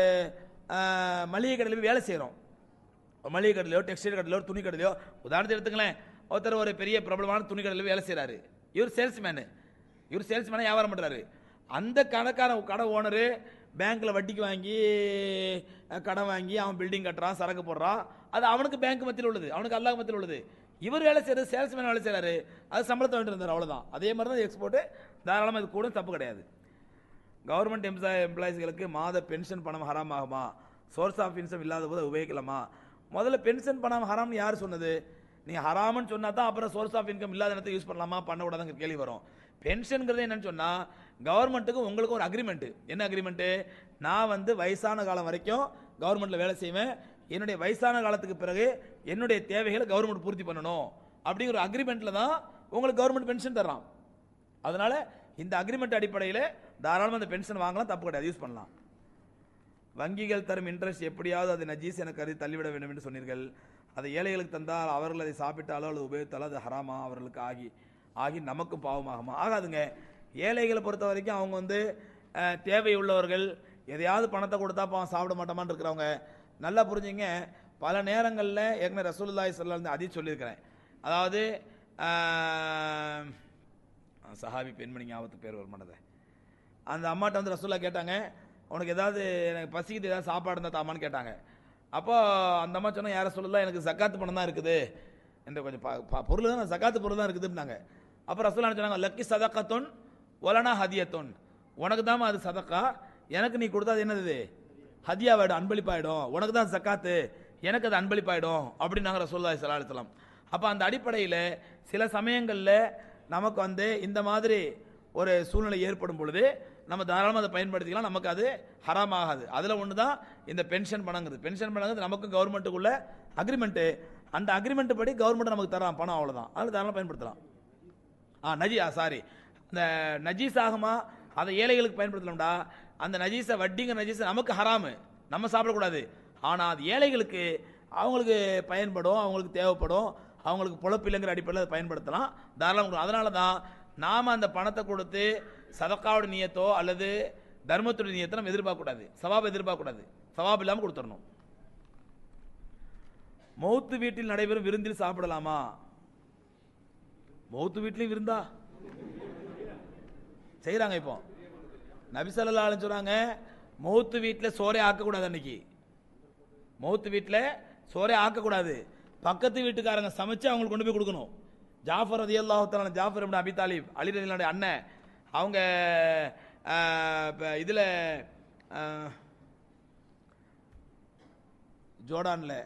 Speaker 1: ஆஹ், மளிகை கடையில் போய் வேலை செய்கிறோம் மளிகை கடையிலோ டெக்ஸ்டைல் கடையிலோ துணி கடையிலோ உதாரணத்தை எடுத்துங்களேன் ஒருத்தர் ஒரு பெரிய பிரபலமான துணி கடையில் வேலை செய்கிறாரு இவர் சேல்ஸ்மேனு இவர் சேல்ஸ்மேனை வியாபாரம் பண்ணுறாரு அந்த கடைக்கார கடை ஓனரு பேங்க்ல வட்டிக்கு வாங்கி அஹ், கடன் வாங்கி அவன் பில்டிங் கட்டுறான் சரக்கு போடுறான் அது அவனுக்கு பேங்க் மத்தியில் உள்ளது அவனுக்கு அல்லாஹ் மத்தியில் உள்ளது இவர் வேலை செய்யறது சேல்ஸ்மேன் வேலை செய்றாரு அது சம்பளத்தை வாங்கிட்டு இருந்தார் அவ்வளவுதான் அதே மாதிரி தான் எக்ஸ்போர்ட் தாராளமாக இது கூட தப்பு கிடையாது கவர்மெண்ட் எம்ப்ளாய் எம்ப்ளாயிஸ்களுக்கு மாத பென்ஷன் பணம் ஹராம் ஆகுமா சோர்ஸ் ஆஃப் இன்கம் இல்லாத போது உபயோகிக்கலாமா முதல்ல பென்ஷன் பணம் ஹராம்னு யார் சொன்னது நீ ஹராம்னு சொன்னா தான் அப்புறம் சோர்ஸ் ஆஃப் இன்கம் இல்லாத இடத்த யூஸ் பண்ணலாமா பண்ணக்கூடாதுங்கிற கேள்வி வரும் பென்ஷன்ங்கிறது என்னன்னு சொன்னா கவர்மெண்ட்டுக்கு உங்களுக்கு ஒரு அக்ரிமெண்ட் என்ன அக்ரிமெண்ட் நான் வந்து வயசான காலம் வரைக்கும் கவர்மெண்ட்ல வேலை செய்வேன் என்னுடைய வயசான காலத்துக்கு பிறகு என்னுடைய தேவைகளை கவர்மெண்ட் பூர்த்தி பண்ணணும் அப்படிங்கிற அக்ரிமெண்ட்ல தான் உங்களுக்கு கவர்மெண்ட் பென்ஷன் தர்றான் அதனால இந்த அக்ரிமெண்ட் அடிப்படையில் தாராளமாக அந்த பென்ஷன் வாங்கலாம் தப்பு கிடையாது யூஸ் பண்ணலாம் வங்கிகள் தரும் இன்ட்ரெஸ்ட் எப்படியாவது அது நஜீஸ் என கருதி தள்ளிவிட வேண்டும் என்று சொன்னீர்கள் அதை ஏழைகளுக்கு தந்தால் அவர்கள் அதை சாப்பிட்டாலோ அல்லது உபயோகித்தாலோ அது ஹராமா அவர்களுக்கு ஆகி ஆகி நமக்கும் பாவமாகுமா ஆகாதுங்க ஏழைகளை பொறுத்த வரைக்கும் அவங்க வந்து அஹ், தேவையுள்ளவர்கள் எதையாவது பணத்தை கொடுத்தா பாவம் சாப்பிட மாட்டோமான்னு இருக்கிறவங்க நல்லா புரிஞ்சுங்க பல நேரங்களில் ஏற்கனவே ரசூலுல்லாஹி ஸல்லல்லாஹு அலைஹி அதையும் சொல்லியிருக்கிறேன் அதாவது அஹ், சஹாபி பெண்மணி ஞாபகத்துக்கு பேர் வர மாட்டேது அந்த அம்மாட்ட வந்து ரசூல்லா கேட்டாங்க உனக்கு ஏதாவது எனக்கு பசிக்குது ஏதாவது சாப்பாடு இருந்தால் தாமான்னு கேட்டாங்க அப்போ அந்த அம்மா சொன்னா யார சொல்லலாம் எனக்கு ஜக்காத்து பணம் தான் இருக்குது என்ற கொஞ்சம் ப- ப- பொருள் தான் சகாத்து பொருள் தான் இருக்குதுன்னாங்க அப்புறம் ரசூலா சொன்னாங்க லக்கி சதக்கத்தொன் ஒலனா ஹதியத்தொன் உனக்கு தான் அது சதக்கா எனக்கு நீ கொடுத்தா அது என்னது ஹதியாவாயிடும் அன்பளிப்பாயிடும் உனக்கு தான் சக்காத்து எனக்கு அது அன்பளிப்பாயிடும் அப்படின்னாங்க ரசூல்லா சல்லா அலிஸ்லாம் அப்போ அந்த அடிப்படையில் சில சமயங்களில் நமக்கு வந்து இந்த மாதிரி ஒரு சூழ்நிலை ஏற்படும் பொழுது நம்ம தாராளமாக அதை பயன்படுத்திக்கலாம் நமக்கு அது ஹராம் ஆகாது அதில் ஒன்று தான் இந்த பென்ஷன் பணங்கிறது பென்ஷன் பணங்கிறது நமக்கும் கவர்மெண்ட்டுக்குள்ள அக்ரிமெண்ட்டு அந்த அக்ரிமெண்ட் படி கவர்மெண்ட் நமக்கு தரான் பணம் அவ்வளோதான் அதில் தாராளமாக பயன்படுத்தலாம் ஆ நஜி ஆ சாரி அந்த நஜீஸ் ஆகுமா அதை ஏழைகளுக்கு பயன்படுத்தலாம்டா அந்த நஜீஸை வட்டிங்கிற நஜீஸை நமக்கு ஹராமு நம்ம சாப்பிடக்கூடாது ஆனால் அது ஏழைகளுக்கு அவங்களுக்கு பயன்படும் அவங்களுக்கு தேவைப்படும் அவங்களுக்கு பொழப்பில்லைங்கிற அடிப்படையில் அதை பயன்படுத்தலாம் தாராளம் கொடுக்கலாம். அதனால தான் நாம் அந்த பணத்தை கொடுத்து சதக்காவோட நியத்தோ அல்லது தர்மத்துடைய நியத்தை நம்ம எதிர்பார்க்கக்கூடாது சவாப் எதிர்பார்க்கக்கூடாது சவாப் இல்லாமல் கொடுத்துடணும் மௌத்து வீட்டில் நடைபெறும் விருந்தில் சாப்பிடலாமா மௌத்து வீட்லயும் விருந்தா செய்யறாங்க இப்போ நபிசல்லா சொல்றாங்க மௌத்து வீட்டில் சோறே ஆக்கக்கூடாது அன்னைக்கு மௌத்து வீட்டில் சோறே ஆக்கக்கூடாது பக்கத்து வீட்டுக்காரங்க சமைச்சு அவங்களுக்கு கொண்டு போய் கொடுக்கணும் ஜாஃபர் ரதி அல்லாஹால ஜாஃபர் இப்னு அபி தாலிப் அலி ரதியுல்லாஹுடைய அண்ணன் அவங்க ஆஹ், இப்ப இதுல ஆஹ், ஜோர்டான்ல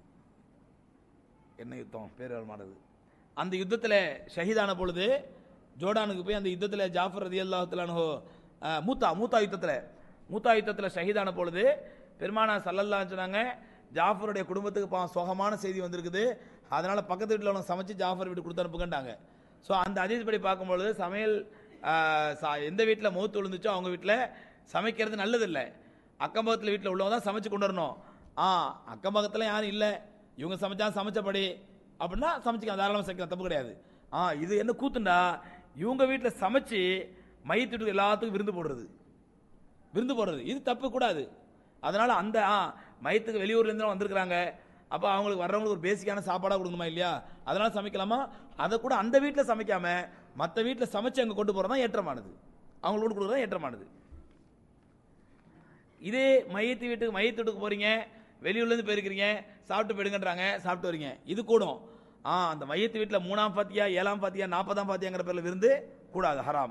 Speaker 1: என்ன யுத்தம் பேர் வர மாட்டேது அந்த யுத்தத்தில் ஷஹீதான பொழுது ஜோர்டானுக்கு போய் அந்த யுத்தத்தில் ஜாஃபர் ரதி அல்லாஹலானோ மூத்தா மூத்தா யுத்தத்தில் மூத்தா யுத்தத்தில் ஷஹீதான பொழுது பெருமானா சல்லல்லா சொன்னாங்க ஜாஃபருடைய குடும்பத்துக்கு பாவம் சோகமான செய்தி வந்திருக்குது அதனால பக்கத்து வீட்டில் உனக்கு சமைச்சு ஜாஃபர் வீட்டு கொடுத்து அனுப்புங்கன்றாங்க ஸோ அந்த அதீஸ் படி பார்க்கும்பொழுது சமையல் ஆஹ், சா- எந்த வீட்டில் மௌத்து விழுந்துச்சோ அவங்க வீட்டில் சமைக்கிறது நல்லதில்லை அக்கம் பக்கத்தில் வீட்டில் உள்ளவங்க தான் சமைச்சு கொண்டு வரணும் ஆ அக்கம் பக்கத்தில் யாரும் இல்லை இவங்க சமைச்சா சமைச்சபடி அப்படின்னா சமைச்சிக்கலாம் தாராளமாக சமைக்கலாம் தப்பு கிடையாது ஆ இது என்ன கூத்துண்டா இவங்க வீட்டில் சமைச்சு மையத்துட்டு எல்லாத்துக்கும் விருந்து போடுறது விருந்து போடுறது இது தப்பு கூடாது அதனால அந்த ஆ மயத்துக்கு வெளியூர்ல இருந்து வந்திருக்கிறாங்க அப்போ அவங்களுக்கு வர்றவங்களுக்கு ஒரு பேசிக்கான சாப்பாடாக கொடுக்கணுமா இல்லையா அதனால சமைக்கலாமா அதை கூட அந்த வீட்டில் சமைக்காம மற்ற வீட்டில் சமைச்சு அங்கே கொண்டு போகிறது தான் ஏற்றமானது அவங்களோட கொடுக்குறது தான் ஏற்றமானது இதே மையத்து வீட்டுக்கு மையத்து வீட்டுக்கு போறீங்க வெளியூர்லேருந்து போயிருக்கிறீங்க சாப்பிட்டு போயிடுங்கன்றாங்க சாப்பிட்டு வரீங்க இது கூடும் ஆ அந்த மையத்து வீட்டில் மூணாம் பாத்தியா ஏழாம் பாத்தியா நாற்பதாம் பாத்தியாங்கிற பேரில் விருந்து கூடாது ஹராம்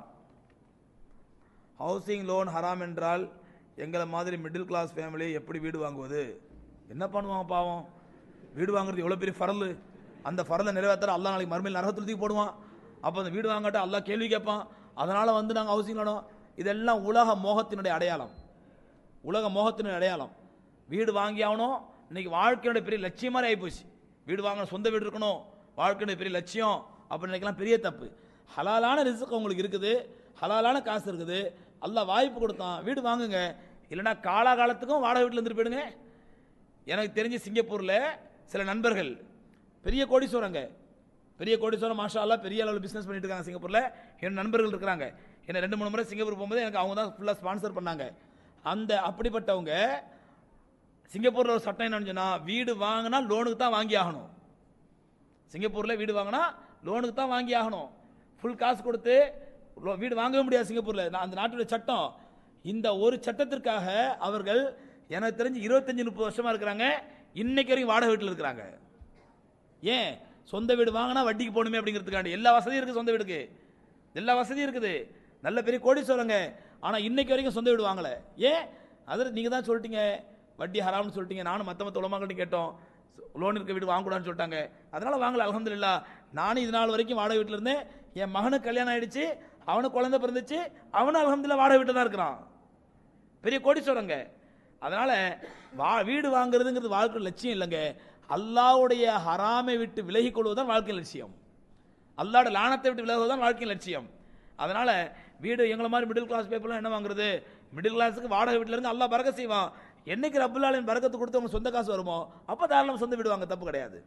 Speaker 1: ஹவுசிங் லோன் ஹராம் என்றால் எங்களை மாதிரி மிடில் கிளாஸ் ஃபேமிலி எப்படி வீடு வாங்குவது என்ன பண்ணுவாங்க பாவம் வீடு வாங்குறது எவ்வளோ பெரிய ஃபரல் அந்த ஃபரலை நிறைவேற்ற அல்லாஹ் நாளைக்கு மறுமையில் நரகத்தில் தூக்கி போடுவான் அப்போ அந்த வீடு வாங்கட்ட அல்லாஹ் கேள்வி கேட்பான் அதனால வந்து நாங்கள் ஹவுசிங் லோனோ இதெல்லாம் உலக மோகத்தினுடைய அடையாளம் உலக மோகத்தினுடைய அடையாளம் வீடு வாங்கி ஆகணும் இன்னைக்கு வாழ்க்கையோட பெரிய லட்சியம் மாதிரி ஆகிப்போச்சு வீடு வாங்கணும் சொந்த வீடு இருக்கணும் வாழ்க்கையோட பெரிய லட்சியம் அப்படின்னு நினைக்கலாம் பெரிய தப்பு ஹலாலான ரிஸ்க் உங்களுக்கு இருக்குது ஹலாலான காசு இருக்குது அல்லாஹ் வாய்ப்பு கொடுத்தான் வீடு வாங்குங்க இல்லைன்னா காலாகாலத்துக்கும் வாடகை வீட்டில் இருந்துட்டு போயிடுங்க எனக்கு தெரிஞ்சு சிங்கப்பூரில் சில நண்பர்கள் பெரிய கோடீஸ்வரங்க பெரிய கோடீஸ்வரம் மாஷா அல்லாஹ் பெரிய அளவில் பிஸ்னஸ் பண்ணிட்டு இருக்காங்க சிங்கப்பூரில் என் நண்பர்கள் இருக்கிறாங்க என்ன ரெண்டு மூணு முறை சிங்கப்பூர் போகும்போது எனக்கு அவங்க தான் ஃபுல்லாக ஸ்பான்சர் பண்ணாங்க அந்த அப்படிப்பட்டவங்க சிங்கப்பூரில் ஒரு சட்டம் என்னன்னு சொன்னா வீடு வாங்கினா லோனுக்கு தான் வாங்கி ஆகணும் சிங்கப்பூரில் வீடு வாங்கினா லோனுக்கு தான் வாங்கி ஆகணும் ஃபுல் காசு கொடுத்து லோ- வீடு வாங்கவே முடியாது சிங்கப்பூரில் நான் அந்த நாட்டுடைய சட்டம் இந்த ஒரு சட்டத்திற்காக அவர்கள் எனக்கு தெரிஞ்சு இருபத்தஞ்சு முப்பது வருஷமா இருக்கிறாங்க இன்னைக்கு வரைக்கும் வாடகை வீட்டில் இருக்கிறாங்க ஏன் சொந்த வீடு வாங்கினா வட்டிக்கு போகணுமே அப்படிங்கிறதுக்காண்டி எல்லா வசதியும் இருக்குது சொந்த வீடுக்கு எல்லா வசதியும் இருக்குது நல்ல பெரிய கோடீஸ்வரங்க ஆனால் இன்னைக்கு வரைக்கும் சொந்த வீடு வாங்கலை ஏன் அதில் நீங்கள் தான் சொல்லிட்டீங்க வட்டி ஹராம்னு சொல்லிட்டீங்க நானும் மற்ற மற்ற உலமாக்கிட்ட கேட்டோம் லோன் இருக்க வீடு வாங்கக்கூடாதுன்னு சொல்லிட்டாங்க அதனால வாங்கல அலமதுல்லா நானும் இது நாள் வரைக்கும் வாடகை வீட்டில் இருந்தேன் என் மகனுக்கு கல்யாணம் ஆயிடுச்சு அவனுக்கு குழந்தை பிறந்துச்சு அவனும் அலமதுல்லா வாடகை வீட்டில் தான் இருக்கிறான் பெரிய கோடீஸ்வரங்க அதனால வா வீடு வாங்குறதுங்கிறது வாழ்க்கை லட்சியம் இல்லைங்க அல்லாவுடைய ஹராமை விட்டு விலகிக் கொள்வதுதான் வாழ்க்கை லட்சியம் அல்லாட லானத்தை விட்டு விலகுவதுதான் வாழ்க்கை லட்சியம் அதனால வீடு எங்களை மாதிரி மிடில் கிளாஸ் பேப்பர்லாம் என்ன வாங்குறது மிடில் கிளாஸுக்கு வாடகை வீட்டில் இருந்து அல்லாஹ் பறக்க செய்வான் என்னைக்கு ரப்புல்லாலின் பறக்கத்து கொடுத்து அவங்க சொந்த காசு வருமோ அப்போ தாராளம் சொந்த வீடு வாங்க தப்பு கிடையாது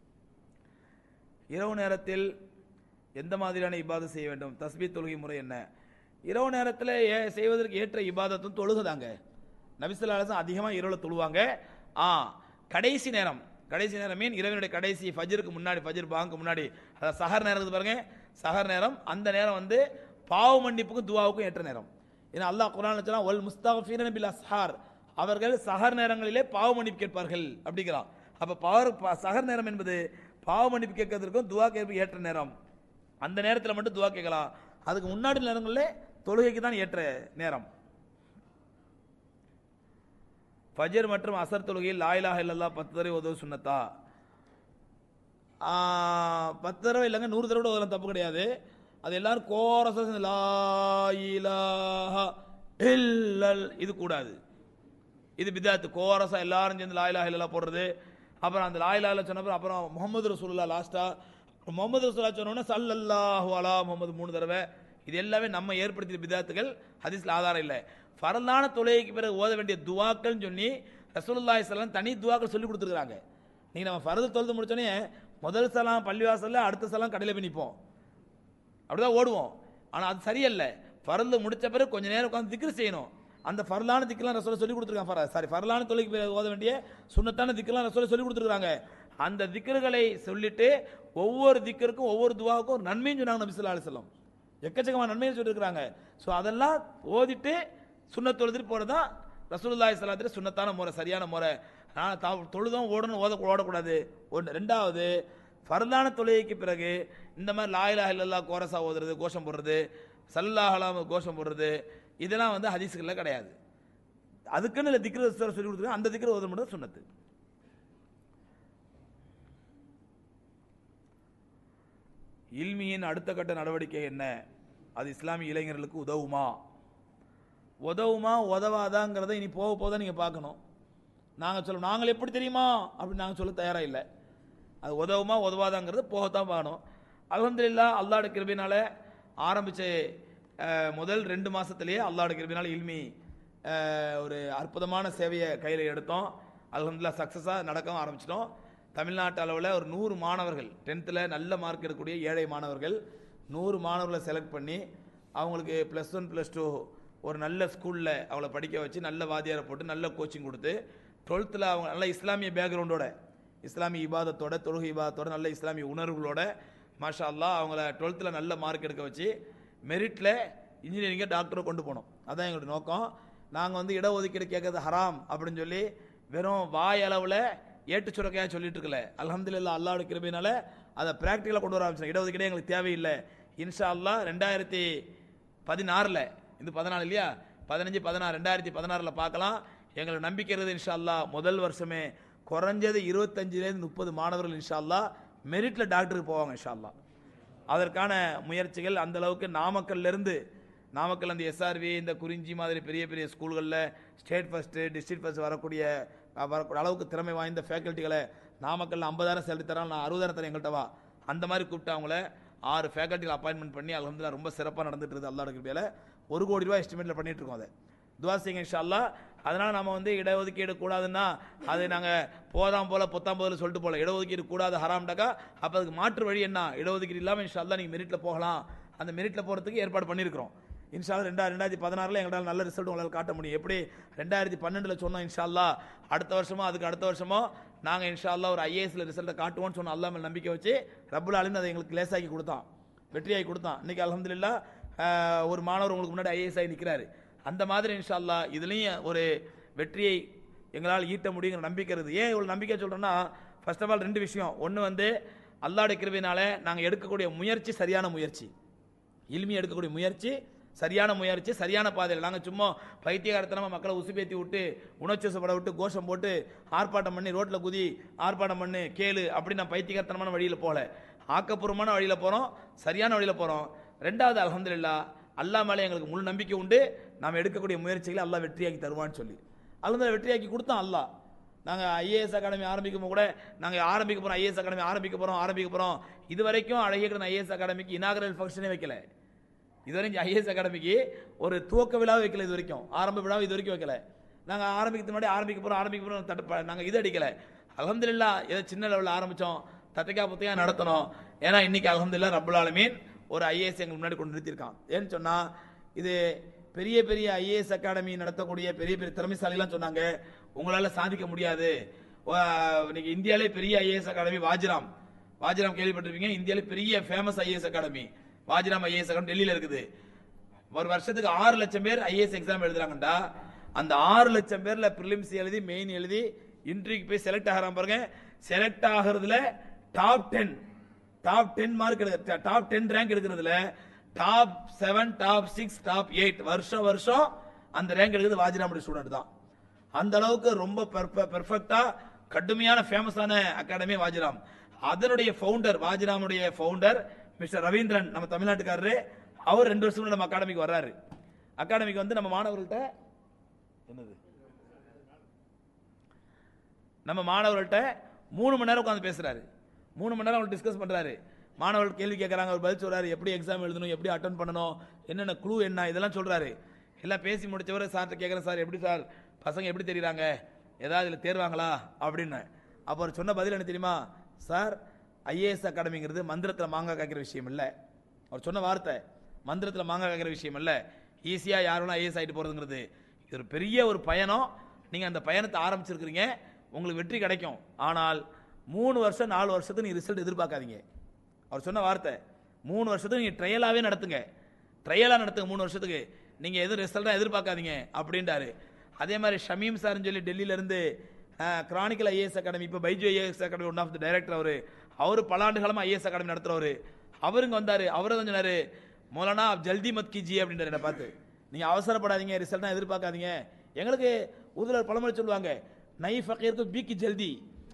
Speaker 1: இரவு நேரத்தில் எந்த மாதிரியான இபாதத் செய்ய வேண்டும் தஸ்பீ தொழுகை முறை என்ன இரவு நேரத்தில் ஏ- செய்வதற்கு ஏற்ற இபாதத்தும் தொழுகுதாங்க நபிசுல்லாசம் அதிகமாக இரவில் தொழுவாங்க ஆ கடைசி நேரம் கடைசி நேரம் மீன் இரவினுடைய கடைசி ஃபஜருக்கு முன்னாடி ஃபஜர் பாங்கு முன்னாடி அதாவது சஹர் நேரம் இருக்குது பாருங்க சஹர் நேரம் அந்த நேரம் வந்து பாவ மன்னிப்புக்கும் துவாவுக்கும் ஏற்ற நேரம் ஏன்னா அல்லாஹ் குரான் சொன்னா ஒல் முஸ்தாஃபீரன் பில் அஸ்ஹார் அவர்கள் சஹர் நேரங்களிலே பாவ மன்னிப்பு கேட்பார்கள் அப்படிங்கிறான் அப்ப பவர் ப- சஹர் நேரம் என்பது பாவ மன்னிப்பு கேட்கறதுக்கும் துவா கேட்பு ஏற்ற நேரம் அந்த நேரத்தில் மட்டும் துவா கேட்கலாம் அதுக்கு முன்னாடி நேரங்களில் தொழுகைக்கு தான் ஏற்ற நேரம் ஃபஜர் மற்றும் அசர் தொழுகையில் லாயிலாக இல்லல்லா பத்து தடவை உதவு சுண்ணத்தா ஆ, பத்து தடவை இல்லைங்க நூறு தடவை ஓதலாம் தப்பு கிடையாது அது எல்லாரும் கோரச லாயிலாஹ இல்லல் இது கூடாது இது பிதாத்து கோரசா எல்லாரும் சேர்ந்து லாயிலாக இல்லல்லா போடுறது அப்புறம் அந்த லாயிலால சொன்னப்பறம் அப்புறம் முகமது ரசூலுல்லா லாஸ்டா முகமது ரசூல்லா சொன்னோன்னே சல்லல்லாஹு அலா முகமது மூணு தடவை இது எல்லாமே நம்ம ஏற்படுத்திய பிதாத்துகள் ஹதீஸ்ல ஆதாரம் இல்லை ஃபரலான தொழுகைக்கு பிறகு ஓத வேண்டிய துவாக்கள்னு சொல்லி ரசூலுல்லாஹி ஸல்லல்லாஹு தனி துவாக்கள் சொல்லி கொடுத்துருக்காங்க நீங்க நம்ம ஃபரது தொழுது முடிச்சோடனே முதல் சலாம் பள்ளிவாசல்ல அடுத்த சலாம் கடையில் போய் நிற்போம் அப்படிதான் ஓடுவோம் ஆனா அது சரியல்ல ஃபரது முடிச்ச பிறகு கொஞ்ச நேரம் உட்காந்து திக்ரு செய்யணும் அந்த ஃபர்லான திக்கெல்லாம் ரசோல சொல்லி கொடுத்துருக்காங்க சாரி ஃபர்லான தொழிலுக்கு பிறகு ஓத வேண்டிய சுண்ணத்தான திக்கெல்லாம் ரசோல சொல்லி கொடுத்துருக்காங்க அந்த திக்கர்களை சொல்லிட்டு ஒவ்வொரு திக்கருக்கும் ஒவ்வொரு துவாவுக்கும் ஒரு நன்மையும் சொன்னாங்க நபி ஸல்லல்லாஹு அலைஹி வஸல்லம் எக்கச்சக்கமான நன்மையை சொல்லியிருக்கிறாங்க ஸோ அதெல்லாம் ஓதிட்டு சுண்ணத் தொழுதுட்டு போறதுதான் ரசூலுல்லாஹி ஸல்லல்லாஹு சுண்ணத்தான முறை சரியான முறை நான் தா- தொழுதும் ஓடணும் ஓத ஓடக்கூடாது ஒன்று ரெண்டாவது ஃபர்தான தொழுகைக்கு பிறகு இந்த மாதிரி லாயிலா இல்லல்லா கோரசா ஓதுறது கோஷம் போடுறது சல்லாஹலாம் கோஷம் போடுறது இதெல்லாம் வந்து ஹதீஸ்களில் கிடையாது அதுக்குன்னு இல்லை திக்ரு சொல்லி கொடுத்துருக்காங்க அந்த திக்ரு ஓத மட்டும் சுண்ணத்து இல்மியின் அடுத்த கட்ட நடவடிக்கை என்ன அது இஸ்லாமிய இளைஞர்களுக்கு உதவுமா உதவுமா உதவாதாங்கிறத இனி போக போக தான் நீங்கள் பார்க்கணும் நாங்கள் சொல்ல நாங்கள் எப்படி தெரியுமா அப்படின்னு நாங்கள் சொல்ல தயாராக இல்லை அது உதவுமா உதவாதாங்கிறது போகத்தான் பார்க்கணும் அல்ஹம்துலில்லா அல்லாஹ்வுடைய கிருபையினால ஆரம்பிச்ச அஹ், முதல் ரெண்டு மாசத்திலேயே அல்லாஹ்வுடைய கிருபையினால இல்மி அஹ், ஒரு அற்புதமான சேவையை கையில் எடுத்தோம் அல்ஹம்துலில்லாஹ் சக்ஸஸாக நடக்கவும் ஆரம்பிச்சிட்டோம் தமிழ்நாட்டு அளவில் ஒரு நூறு மாணவர்கள் டென்த்தில் நல்ல மார்க் எடுக்கக்கூடிய ஏழை மாணவர்கள் நூறு மாணவர்களை செலக்ட் பண்ணி அவங்களுக்கு ப்ளஸ் ஒன் ப்ளஸ் டூ ஒரு நல்ல ஸ்கூலில் அவளை படிக்க வச்சு நல்ல வாத்தியாரை போட்டு நல்ல கோச்சிங் கொடுத்து டுவெல்த்தில் அவங்க நல்ல இஸ்லாமிய பேக்ரவுண்டோட இஸ்லாமிய இபாதத்தோட தொழுகை இபாதத்தோட நல்ல இஸ்லாமிய உணர்வுகளோட மாஷா அல்லாஹ் அவங்கள டுவெல்த்தில் நல்ல மார்க் எடுக்க வச்சு மெரிட்டில் இன்ஜினியரிங்கை டாக்டரை கொண்டு போனோம் அதான் எங்களோட நோக்கம் நாங்கள் வந்து இடஒதுக்கீடு கேட்கறது ஹராம் அப்படின்னு சொல்லி வெறும் வாய் அளவில் ஏட்டு சுரக்கையாக சொல்லிட்டு இருக்கல அல்ஹம்துலில்லாஹ் அல்லாஹ்வுடைய கிருபையினால அதை ப்ராக்டிக்கலாக கொண்டு வர ஆரம்பிச்சோம் இடஒதுக்கீடே எங்களுக்கு தேவையில்லை இன்ஷா அல்லாஹ் ரெண்டாயிரத்தி பதினாறில் இது பதினாலு இல்லையா பதினஞ்சு பதினாறு ரெண்டாயிரத்தி பதினாறில் பார்க்கலாம் எங்களுக்கு நம்பிக்கை இருக்குது இன்ஷா அல்லாஹ் முதல் வருஷமே குறைஞ்சது இருபத்தஞ்சிலேருந்து முப்பது மாணவர்கள் இன்ஷா அல்லாஹ் மெரிட்டில் டாக்டருக்கு போவாங்க இன்ஷா அல்லாஹ் அதற்கான முயற்சிகள் அந்த அளவுக்கு நாமக்கல்ல இருந்து நாமக்கல் அந்த எஸ்ஆர்வி இந்த குறிஞ்சி மாதிரி பெரிய பெரிய ஸ்கூல்களில் ஸ்டேட் ஃபர்ஸ்ட்டு டிஸ்ட்ரிக்ட் ஃபர்ஸ்ட் வரக்கூடிய அஹ், வரக்கூடிய அளவுக்கு திறமை வாய்ந்த ஃபேக்கல்ட்டிகளை நாமக்கல்ல ஐம்பதாயிரம் சேலரி தரான் நான் அறுபதாயிரம் தரேன் எங்கள்கிட்ட வா அந்த மாதிரி கூப்பிட்டு அவங்கள ஆறு ஃபேக்கல்ட்டிகள் அப்பாயின்மெண்ட் பண்ணி அல்ஹம்துலில்லாஹ் ரொம்ப சிறப்பாக நடந்துட்டு இருக்குது அல்லாஹ் கிருபையில ஒரு கோடி ரூபாய் எஸ்டிமேட்டில் பண்ணிட்டு இருக்கோம் அதை துவா செய்யுங்க இன்ஷா அல்லாஹ் அதனால நம்ம வந்து இடஒதுக்கீடு கூடாதுன்னா அது நாங்க போதாம் போல பொத்தாம் போல சொல்லிட்டு போல இடஒதுக்கீடு கூடாது ஹராம்டாக்கா அப்ப அதுக்கு மாற்று வழி என்ன இடஒதுக்கீடு இல்லாம இன்ஷா அல்லாஹ் நீங்க மெரிட்ல போகலாம் அந்த மெரிட்ல போறதுக்கு ஏற்பாடு பண்ணியிருக்கிறோம் இன்ஷா அல்லாஹ் ரெண்டா ரெண்டாயிரத்தி பதினாறுல எங்களால் நல்ல ரிசல்ட் உங்களால் காட்ட முடியும் எப்படி ரெண்டாயிரத்தி பன்னெண்டுல சொன்னோம் இன்ஷா அல்லாஹ் அடுத்த வருஷமோ அதுக்கு அடுத்த வருஷமோ நாங்க இன்ஷா அல்லாஹ் ஒரு ஐஏஎஸ்ல ரிசல்ட்டை காட்டுவோம்னு சொன்ன அல்லாஹ் மேல நம்பிக்கை வச்சு ரப்புல் ஆலமீன் அதை எங்களுக்கு லேசாக்கி கொடுத்தான் வெற்றியாகி கொடுத்தான் இன்னைக்கு அல்ஹம்துலில்லாஹ் ஆஹ், ஒரு மாணவர் உங்களுக்கு முன்னாடி ஐஏஎஸ் ஆகி நிற்கிறாரு அந்த மாதிரி இன்ஷா அல்லாஹ் இதுலயும் ஒரு வெற்றியை எங்களால் ஈட்ட முடியுங்கிற நம்பிக்கை இருக்குது ஏன் இவ்வளவு நம்பிக்கை சொல்றேன்னா ஃபர்ஸ்ட் ஆஃப் ஆல் ரெண்டு விஷயம் ஒன்று வந்து அல்லாஹ்வுடைய கிருபையினால நாங்கள் எடுக்கக்கூடிய முயற்சி சரியான முயற்சி இல்மி எடுக்கக்கூடிய முயற்சி சரியான முயற்சி சரியான பாதையில் நாங்கள் சும்மா பைத்தியகாரத்தனமாக மக்களை உசுப்பேத்தி விட்டு உணர்ச்சிசப்பட விட்டு கோஷம் போட்டு ஆர்ப்பாட்டம் பண்ணி ரோட்டில் குதி ஆர்ப்பாட்டம் பண்ணு கேளு அப்படி நான் பைத்தியகாரத்தனமான வழியில் போகல ஆக்கப்பூர்வமான வழியில் போகிறோம் சரியான வழியில் போகிறோம் ரெண்டாவது அல்ஹம்துலில்லாஹ் அல்லாஹ் மேலே எங்களுக்கு முழு நம்பிக்கை உண்டு நாம் எடுக்கக்கூடிய முயற்சிகளை அல்லாஹ் வெற்றியாக்கி தருவான்னு சொல்லி அல்ஹம்துலில்லாஹ் வெற்றியாக்கி கொடுத்தான் அல்லாஹ் நாங்கள் ஐஏஎஸ் அகாடமி ஆரம்பிக்கும் போது கூட நாங்கள் ஆரம்பிக்க போகிறோம் ஐஏஎஸ் அகாடமி ஆரம்பிக்க போகிறோம் ஆரம்பிக்க போகிறோம் இது வரைக்கும் அழகிய ஐஏஎஸ் அகாடமிக்கு இனாகரல் ஃபங்க்ஷனே வைக்கல இதுவரைக்கும் ஐஏஎஸ் அகாடமிக்கு ஒரு துவக்க விழாவை வைக்கல இது வரைக்கும் ஆரம்ப விழாவை இது வரைக்கும் வைக்கல நாங்கள் ஆரம்பிக்கிறதுக்கு முன்னாடி ஆரம்பிக்க போகிறோம் ஆரம்பிக்க போகிறோம் தட்டு நாங்கள் இது அடிக்கல அல்ஹம்துலில்லாஹ் ஏதோ சின்ன லெவலில் ஆரம்பித்தோம் தத்தைக்கா புத்தையா நடத்தணும் ஏன்னா இன்னைக்கு அல்ஹம்துலில்லாஹ் ரப்புல் ஆலமீன் ஒரு ஐஏஎஸ் எங்களுக்கு முன்னாடி கொண்டு நிறுத்தியிருக்கான் ஏன்னு சொன்னால் இது பெரிய பெரிய ஐஏஎஸ் அகாடமி நடத்தக்கூடிய பெரிய பெரிய திறமைசாலிலாம் சொன்னாங்க உங்களால் சாதிக்க முடியாது வா- இன்னைக்கு இந்தியாவிலே பெரிய ஐஏஎஸ் அகாடமி வாஜிராம் வாஜிராம் கேள்விப்பட்டிருப்பீங்க இந்தியாவிலே பெரிய famous IAS academy Vajiram IAS academy டெல்லியில இருக்குது ஒரு வருஷத்துக்கு ஆறு லட்சம் பேர் ஐஏஎஸ் எக்ஸாம் எழுதுறாங்கடா அந்த ஆறு லட்சம் பேர்ல பிரிலிம்ஸ் எழுதி மெயின் எழுதி இன்டர்வியூக்கு போய் செலக்ட் ஆகிறான் பாருங்க செலக்ட் ஆகிறதுல top ten top ten mark எடுக்க டாப் டென் ரேங்க் எடுக்கிறதுல top seven top six top eight வருஷம் வருஷம் அந்த ரேங்க் எடுக்கிறது வாஜிராமுடைய ஸ்டூடெண்ட் தான் அந்த அளவுக்கு ரொம்ப பெர்ஃபெக்டா கடுமையான ஃபேமஸான அகாடமி வாஜிராம் அதனுடைய ஃபவுண்டர் வாஜிராமுடைய ஃபவுண்டர் மிஸ்டர் ரவீந்திரன் நம்ம தமிழ்நாட்டுக்காரரு அவர் ரெண்டு வருஷம் முன்னாடி நம்ம அகாடமிக்கு வர்றாரு அகாடமிக்கு வந்து நம்ம மாணவர்கள்ட்ட என்னது நம்ம மாணவர்கள்ட்ட மூணு மணி நேரம் உட்காந்து பேசுறாரு மூணு மணி நேரம் அவங்க டிஸ்கஸ் பண்றாரு மாணவர்கள் கேள்வி கேட்கறாங்க அவர் பதில் சொல்றாரு எப்படி எக்ஸாம் எழுதணும் எப்படி அட்டன் பண்ணணும் என்னென்ன க்ளூ என்ன இதெல்லாம் சொல்றாரு எல்லாம் பேசி முடிச்சவரை சார்கிட்ட கேட்குறேன் சார் எப்படி சார் பசங்க எப்படி தெரியுறாங்க ஏதாவது இதில் தேர்வாங்களா அப்படின்னு அப்போ அவர் சொன்ன பதில் என்ன தெரியுமா சார் ஐஏஎஸ் அகாடமிங்கிறது மந்திரத்தில் மாங்காய் காய்க்கிற விஷயம் இல்லை அவர் சொன்ன வார்த்தை மந்திரத்தில் மாங்காய் காய்க்கிற விஷயம் இல்லை ஈஸியாக யாரும் ஐஏஎஸ் ஆகிட்டு போகிறதுங்கிறது இது ஒரு பெரிய ஒரு பயணம் நீங்கள் அந்த பயணத்தை ஆரம்பிச்சிருக்கிறீங்க உங்களுக்கு வெற்றி கிடைக்கும் ஆனால் மூணு வருஷம் நாலு வருஷத்துக்கு நீ ரிசல்ட் எதிர்பார்க்காதீங்க அவர் சொன்ன வார்த்தை மூணு வருஷத்துக்கு நீங்கள் ட்ரையலாகவே நடத்துங்க ட்ரையலாக நடத்துங்க மூணு வருஷத்துக்கு நீங்கள் எதுவும் ரிசல்ட்டாக எதிர்பார்க்காதீங்க அப்படின்றாரு அதே மாதிரி ஷமீம் சார்னு சொல்லி டெல்லியிலேருந்து கிரானிக்கல் ஐஏஎஸ் அகாடமி இப்போ Byju IAS academy one of the director அவர் அவர் பல ஆண்டு காலமாக ஐஏஎஸ் அகாடமி நடத்துறவர் அவருங்க வந்தார் அவரும் தான் சொன்னார் மௌலானா आप ஜல்தி மத் கீஜி அப்படின்றாரு என்னை பார்த்து நீங்கள் அவசரப்படாதீங்க ரிசல்ட்டாக எதிர்பார்க்காதீங்க எங்களுக்கு உதுலர் பழமொழி சொல்லுவாங்க நை ஃபக்கீருக்கு பீக்கி ஜல்தி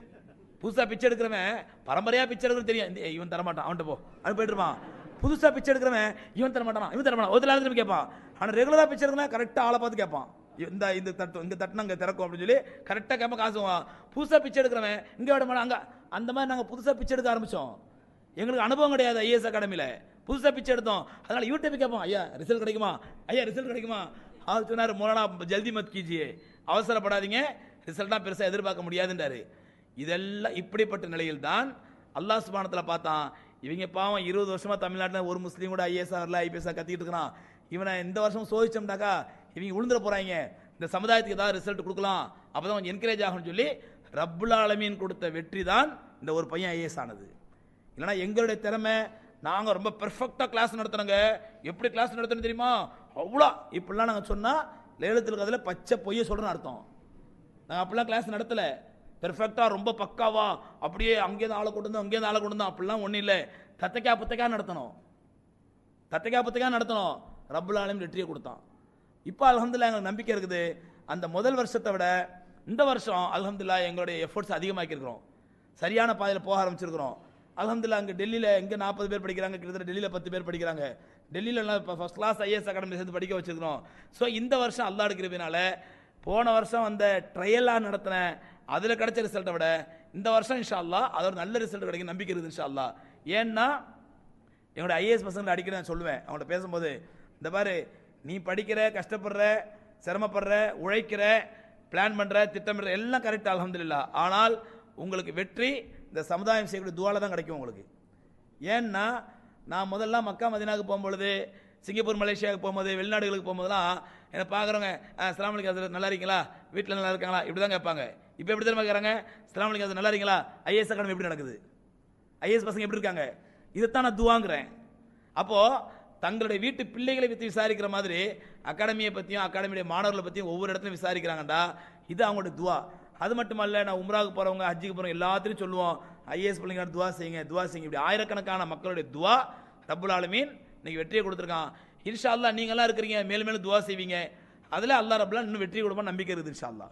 Speaker 1: புதுசா பிச்சை எடுக்கிறவன் பரம்பரையா பிச்சை எடுக்கிறது தெரியும் இந்த- இவன் தரமாட்டான் அவன்கிட்ட போ அவன் போயிட்டு இருப்பான் புதுசா பிச்சை எடுக்கிறவன் இவன் தர மாட்டான் இவன் தர மாட்டான் ஒரு நாள் திரும்பி கேட்பான் ஆனா ரெகுலரா பிச்சை எடுக்கிறவன் கரெக்டா ஆளை பார்த்து கேட்பான் இந்த இந்த தட்டு இந்த தட்டுனா அங்க திறக்கும் அப்படின்னு சொல்லி கரெக்டா கேட்ப காசு வாங்குவான். புதுசா பிச்சை எடுக்கிறவன் இங்க விட மாட்டான் அங்க அந்த மாதிரி நாங்க புதுசா பிச்சை எடுக்க ஆரம்பிச்சோம் எங்களுக்கு அனுபவம் கிடையாது ஐஏஎஸ் அகாடமியில புதுசா பிச்சை எடுத்தோம் அதனால யூடியூப் கேட்போம் ஐயா ரிசல்ட் கிடைக்குமா ஐயா ரிசல்ட் கிடைக்குமா அவர் சொன்னார் மோலானா ஜல்தி மத் கீஜியே அவசரப்படாதீங்க ரிசல்ட்டா பெருசா எதிர்பார்க்க முடியாதுன்றாரு இதெல்லாம் இப்படிப்பட்ட நிலையில் தான் அல்லாஹ் சுபானத்துல பார்த்தான் இவங்க பாவம் இருபது வருஷமா தமிழ்நாட்டில் ஒரு முஸ்லீம் கூட ஐஏஎஸ் வரல ஐபிஎஸ் கத்திட்டு இருக்கிறான் இவனை இந்த வருஷம் சோதிச்சோம்னாக்கா இவங்க உளுந்துட போறாங்க இந்த சமுதாயத்துக்கு ஏதாவது ரிசல்ட் கொடுக்கலாம் அப்பதான் கொஞ்சம் என்கரேஜ் ஆகும்னு சொல்லி ரப்புல் ஆலமீன் கொடுத்த வெற்றி தான் இந்த ஒரு பையன் ஐஏஎஸ் ஆனது இல்லைன்னா எங்களுடைய திறமை நாங்க ரொம்ப பெர்ஃபெக்டா கிளாஸ் நடத்துறோங்க எப்படி கிளாஸ் நடத்தணும் தெரியுமா அவ்வளோ இப்படிலாம் நாங்க சொன்னா லேலத்தில் கதில் பச்சை பொய்ய சொல்றோன்னு அர்த்தம் நாங்கள் அப்படிலாம் கிளாஸ் நடத்தல பெர்ஃபெக்டா ரொம்ப பக்காவா அப்படியே அங்கேருந்து ஆளை கொண்டு வந்து அங்கேருந்து ஆளை கொண்டு வந்து அப்படிலாம் ஒன்றும் இல்லை தத்தைக்கா புத்தைக்கா நடத்தணும் தத்தைக்கா புத்தைக்கா நடத்தணும் ரப்புல் ஆலமீன் வெற்றியை கொடுத்தான் இப்போ அல்ஹம்துலில்லாஹ் எங்களுக்கு நம்பிக்கை இருக்குது அந்த முதல் வருஷத்தை விட இந்த வருஷம் அல்ஹம்துலில்லாஹ் எங்களுடைய எஃபோர்ட்ஸ் அதிகமாக்கியிருக்கிறோம் சரியான பாதையில் போக ஆரம்பிச்சிருக்கிறோம் அல்ஹம்துலில்லாஹ் அங்கே டெல்லியில் எங்கே நாற்பது பேர் படிக்கிறாங்க கிட்டத்தட்ட டெல்லியில் பத்து பேர் படிக்கிறாங்க டெல்லியில் எல்லாம் இப்போ ஃபஸ்ட் கிளாஸ் ஐஏஎஸ் அகாடமி சேர்ந்து படிக்க வச்சிருக்கிறோம் ஸோ இந்த வருஷம் அல்லா எடுக்கிறதுனால போன வருஷம் அந்த ட்ரையலாக நடத்தின அதில் கிடைச்ச ரிசல்ட்டை விட இந்த வருஷம் இன்ஷா அல்லாஹ் அது ஒரு நல்ல ரிசல்ட் கிடைக்கும் நம்பிக்கை இருக்குது இன்ஷா அல்லாஹ் ஏன்னா என்னோட ஐஏஎஸ் பசங்களை அடிக்கடி நான் சொல்லுவேன் அவங்கள்ட்ட பேசும்போது இந்த பாரு நீ படிக்கிற கஷ்டப்படுற சிரமப்படுற உழைக்கிற பிளான் பண்ற திட்டமிடுற எல்லாம் கரெக்ட் அல்ஹம்துலில்லாஹ் ஆனால் உங்களுக்கு வெற்றி இந்த சமுதாயம் செய்யக்கூடிய துவால தான் கிடைக்கும் உங்களுக்கு ஏன்னா நான் முதல்ல மக்கா மதினாவுக்கு போகும்பொழுது சிங்கப்பூர் மலேசியாவுக்கு போகும்போது வெளிநாடுகளுக்கு போகும்போதெல்லாம் என்னை பார்க்குறவங்க அஸ்லாம் வலைக்கம் ஹசரத் நல்லா இருக்கீங்களா வீட்டில் நல்லா இருக்காங்களா இப்படி தான் கேட்பாங்க இப்போ எப்படி தெரியுமா கேட்குறாங்க அஸ்லாம் வலைக்கம் ஹசரத் நல்லா இருக்கீங்களா ஐஏஎஸ் அகாடமி எப்படி நடக்குது ஐஏஎஸ் பசங்க எப்படி இருக்காங்க இதைத்தான் நான் துவாங்கிறேன் அப்போ தங்களுடைய வீட்டு பிள்ளைகளை பற்றி விசாரிக்கிற மாதிரி அகாடமியை பற்றியும் அகாடமியுடைய மாணவர்களை பற்றியும் ஒவ்வொரு இடத்துலையும் விசாரிக்கிறாங்கடா இது அவங்களுடைய துவா அது மட்டுமல்ல நான் உம்ராவுக்கு போறவங்க ஹஜ்ஜுக்கு போறவங்க எல்லாத்திலையும் சொல்லுவோம் ஐஏஎஸ் பிள்ளைங்க துவா செய்யுங்க துவா செய்யுங்க இப்படி ஆயிரக்கணக்கான மக்களுடைய துவா ரப்புல் ஆலமீன் இன்னைக்கு வெற்றியை கொடுத்துருக்கான் இன்ஷா அல்லாஹ் நீங்க எல்லாம் இருக்கிறீங்க மேலும் மேலும் துவா செய்வீங்க அதுல அல்லாஹ் ரப்புல்லா இன்னும் வெற்றி கொடுப்பான் நம்பிக்கை இருக்குது இன்ஷா அல்லாஹ்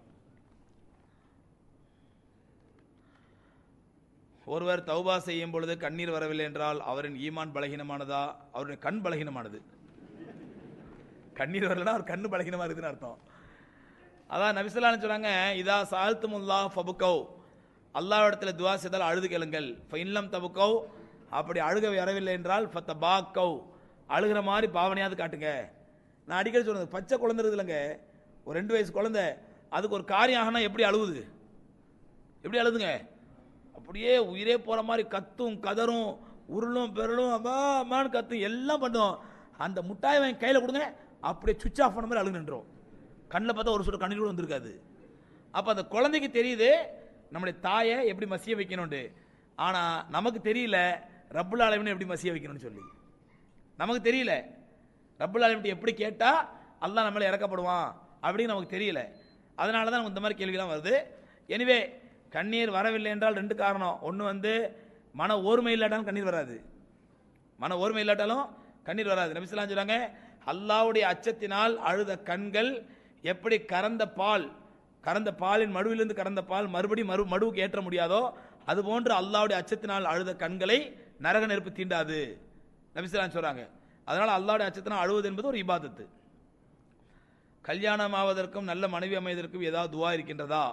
Speaker 1: ஒருவர் தௌபா செய்யும் பொழுது கண்ணீர் வரவில்லை என்றால் அவரின் ஈமான் பலகீனமானதா அவருடைய கண் பலகீனமானது கண்ணீர் வரலன்னா அவர் கண்ணு பலகீனமா இருக்குதுன்னு அர்த்தம் அதான் நபிசல்லான்னு சொன்னாங்க இதா சால்த்துமுல்லா ஃபபுக்கௌ அல்லாஹ் இடத்துல துவா செய்தால் அழுது கேளுங்கள் ஃபைன்லம் தபுக்கௌ அப்படி அழுக வரவில்லை என்றால் ஃபத்த பாக்கௌ அழுகிற மாதிரி பாவனையாவது காட்டுங்க நான் அடிக்கடி சொல்றது பச்சை குழந்தை இருக்குது இல்லைங்க ஒரு ரெண்டு வயசு குழந்தை அதுக்கு ஒரு காரியம் ஆகனா எப்படி அழுவுது எப்படி அழுதுங்க அப்படியே உயிரே போற மாதிரி கத்தும் கதரும் உருளும் பெருளும் அம்மா அம்மான்னு கத்தும் எல்லாம் பண்ணும் அந்த முட்டாய் வாங்கி கையில கொடுங்க அப்படியே சுவிச் ஆஃப் பண்ண மாதிரி அழுகு நின்றோம் கண்ணில் பார்த்தா ஒரு சொட்டு கண்ணீர் கூட வந்திருக்காது அப்ப அந்த குழந்தைக்கு தெரியுது நம்முடைய தாயை எப்படி மசிய வைக்கணும்னு ஆனா நமக்கு தெரியல ரப்புல் ஆலமீனை எப்படி மசிய வைக்கணும்னு சொல்லி நமக்கு தெரியல ரப்புல் ஆலமிட்ட எப்படி கேட்டா அல்லாஹ் நம்மள இறக்கப்படுவான் அப்படின்னு நமக்கு தெரியல அதனால தான் நமக்கு இந்த மாதிரி கேள்விலாம் வருது எனிவே கண்ணீர் வரவில்லை என்றால் ரெண்டு காரணம் ஒன்று வந்து மன ஓர்மை இல்லாட்டாலும் கண்ணீர் வராது மன ஓர்மை இல்லாட்டாலும் கண்ணீர் வராது நபிசுலாம் சொல்றாங்க அல்லாவுடைய அச்சத்தினால் அழுத கண்கள் எப்படி கறந்த பால் கறந்த பாலின் மடுவிலிருந்து கறந்த பால் மறுபடி மறு மடுவுக்கு ஏற்ற முடியாதோ அதுபோன்று அல்லாவுடைய அச்சத்தினால் அழுத கண்களை நரக நெருப்பு தீண்டாது நபிசுலாம் சொல்றாங்க அதனால அல்லாவுடைய அச்சத்தினால் அழுவது என்பது ஒரு இபாதத்து கல்யாணம் ஆவதற்கும் நல்ல மனைவி அமைவதற்கும் ஏதாவது துவா இருக்கின்றதா